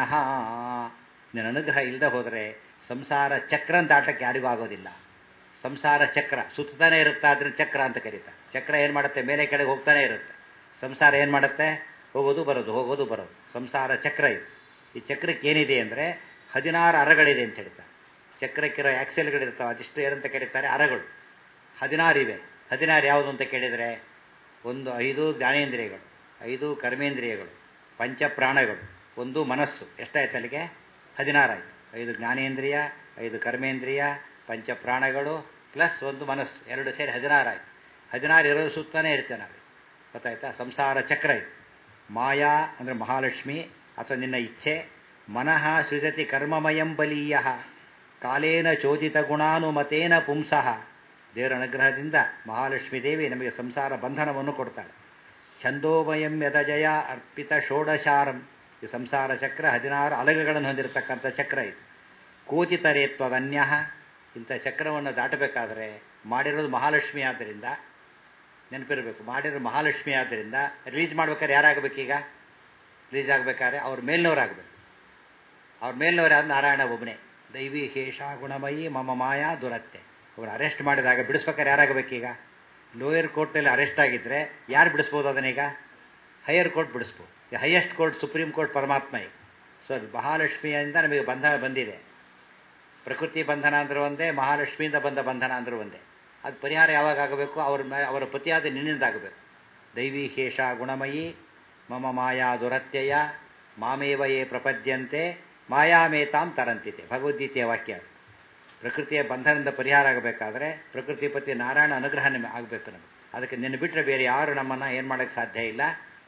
ನಿನ್ನ ಅನುಗ್ರಹ ಇಲ್ಲದೆ ಹೋದರೆ ಸಂಸಾರ ಚಕ್ರ ಅಂತ ಆಟಕ್ಕೆ ಯಾರಿಗೂ ಆಗೋದಿಲ್ಲ ಸಂಸಾರ ಚಕ್ರ ಸುತ್ತಾನೆ ಇರುತ್ತೆ ಆದ್ರೆ ಚಕ್ರ ಅಂತ ಕರೀತಾರೆ ಚಕ್ರ ಏನು ಮಾಡುತ್ತೆ ಮೇಲೆ ಕೆಳಗೆ ಹೋಗ್ತಾನೆ ಇರುತ್ತೆ ಸಂಸಾರ ಏನು ಮಾಡುತ್ತೆ ಹೋಗೋದು ಬರೋದು ಹೋಗೋದು ಬರೋದು ಸಂಸಾರ ಚಕ್ರ ಇದು ಈ ಚಕ್ರಕ್ಕೆ ಏನಿದೆ ಅಂದರೆ ಹದಿನಾರು ಅರಗಳಿದೆ ಅಂತ ಹೇಳ್ತಾರೆ ಚಕ್ರಕ್ಕಿರೋ ಆಕ್ಸೆಲ್ಗಳಿರ್ತಾವೆ ಅದಿಷ್ಟು ಏನಂತ ಕರೀತಾರೆ ಅರಗಳು ಹದಿನಾರು ಇವೆ ಹದಿನಾರು ಯಾವುದು ಅಂತ ಕೇಳಿದರೆ ಒಂದು ಐದು ಜ್ಞಾನೇಂದ್ರಿಯಗಳು ಐದು ಕರ್ಮೇಂದ್ರಿಯಗಳು ಪಂಚಪ್ರಾಣಗಳು ಒಂದು ಮನಸ್ಸು ಎಷ್ಟಾಯ್ತು ಅಲ್ಲಿಗೆ ಹದಿನಾರು ಆಯಿತು ಐದು ಜ್ಞಾನೇಂದ್ರಿಯ ಐದು ಕರ್ಮೇಂದ್ರಿಯ ಪಂಚಪ್ರಾಣಗಳು ಪ್ಲಸ್ ಒಂದು ಮನಸ್ಸು ಎರಡು ಸೇರಿ ಹದಿನಾರು ಆಯಿತು ಹದಿನಾರು ಇರೋದು ಸುತ್ತಾನೇ ಇರ್ತೇವೆ ನಾವು ಗೊತ್ತಾಯ್ತಾ ಸಂಸಾರ ಚಕ್ರ ಇದು ಮಾಯಾ ಅಂದರೆ ಮಹಾಲಕ್ಷ್ಮಿ ಅಥವಾ ನಿನ್ನ ಇಚ್ಛೆ ಮನಃ ಸೃಜತಿ ಕರ್ಮಮಯಂ ಬಲೀಯ ಕಾಲೇನ ಚೋದಿತ ಗುಣಾನುಮತೇನ ಪುಂಸಃ ದೇವರ ಅನುಗ್ರಹದಿಂದ ಮಹಾಲಕ್ಷ್ಮೀ ದೇವಿ ನಮಗೆ ಸಂಸಾರ ಬಂಧನವನ್ನು ಕೊಡ್ತಾಳೆ ಛಂದೋಮಯಂ ಯದಜಯ ಅರ್ಪಿತ ಷೋಡಶಾರಂ ಈ ಸಂಸಾರ ಚಕ್ರ ಹದಿನಾರು ಅಲಗುಗಳನ್ನು ಹೊಂದಿರತಕ್ಕಂಥ ಚಕ್ರ ಇದು ಕೋಚಿತರೇತ್ವದನ್ಯ ಇಂಥ ಚಕ್ರವನ್ನು ದಾಟಬೇಕಾದ್ರೆ ಮಾಡಿರೋದು ಮಹಾಲಕ್ಷ್ಮಿ ಆದ್ದರಿಂದ ನೆನಪಿರಬೇಕು ಮಾಡಿರೋ ಮಹಾಲಕ್ಷ್ಮಿ ಆದ್ದರಿಂದ ರಿಲೀಸ್ ಮಾಡ್ಬೇಕಾದ್ರೆ ಯಾರಾಗಬೇಕೀಗ ರಿಲೀಸ್ ಆಗಬೇಕಾದ್ರೆ ಅವ್ರ ಮೇಲ್ನವರಾಗಬೇಕು ಅವ್ರ ಮೇಲ್ನವರಾದ ನಾರಾಯಣ ಒಬ್ಬನೇ ದೈವಿ ಶೇಷ ಗುಣಮಯಿ ಮಮ ಮಾಯಾ ದುರತ್ತೆ ಅವ್ರು ಅರೆಸ್ಟ್ ಮಾಡಿದಾಗ ಬಿಡಿಸ್ಬೇಕಾದ್ರೆ ಯಾರಾಗಬೇಕೀಗ ಲೋಯರ್ ಕೋರ್ಟ್ನಲ್ಲಿ ಅರೆಸ್ಟ್ ಆಗಿದ್ದರೆ ಯಾರು ಬಿಡಿಸ್ಬೋದು ಅದನ್ನೀಗ ಹೈಯರ್ ಕೋರ್ಟ್ ಬಿಡಿಸ್ಬೋದು ಹೈಯೆಸ್ಟ್ ಕೋರ್ಟ್ ಸುಪ್ರೀಂ ಕೋರ್ಟ್ ಪರಮಾತ್ಮ ಈಗ ಸೊ ಮಹಾಲಕ್ಷ್ಮಿಯಿಂದ ನಮಗೆ ಬಂಧನ ಬಂದಿದೆ ಪ್ರಕೃತಿ ಬಂಧನ ಅಂದ್ರೆ ಒಂದೇ ಮಹಾಲಕ್ಷ್ಮಿಯಿಂದ ಬಂದ ಬಂಧನ ಅಂದ್ರೆ ಒಂದೇ ಅದು ಪರಿಹಾರ ಯಾವಾಗ ಆಗಬೇಕು ಅವ್ರ ಅವರ ಪತಿಯಾದ ನಿನ್ನಿಂದಾಗಬೇಕು ದೈವಿ ಶೇಷ ಗುಣಮಯಿ ಮಮ ಮಾಯಾ ದುರತ್ಯಯ ಮಾಮೇವ ಯೇ ಪ್ರಪದ್ಯಂತೆ ಮಾಯಾಮೇತಾಂ ತರಂತಿತೆ ಭಗವದ್ಗೀತೆಯ ವಾಕ್ಯ ಪ್ರಕೃತಿಯ ಬಂಧನದಿಂದ ಪರಿಹಾರ ಆಗಬೇಕಾದ್ರೆ ಪ್ರಕೃತಿ ಪತಿ ನಾರಾಯಣ ಅನುಗ್ರಹ ನಿಮಗೆ ಆಗಬೇಕು ನಮಗೆ ಅದಕ್ಕೆ ನಿನ್ನ ಬಿಟ್ಟರೆ ಬೇರೆ ಯಾರು ನಮ್ಮನ್ನು ಏನು ಮಾಡೋಕ್ಕೆ ಸಾಧ್ಯ ಇಲ್ಲ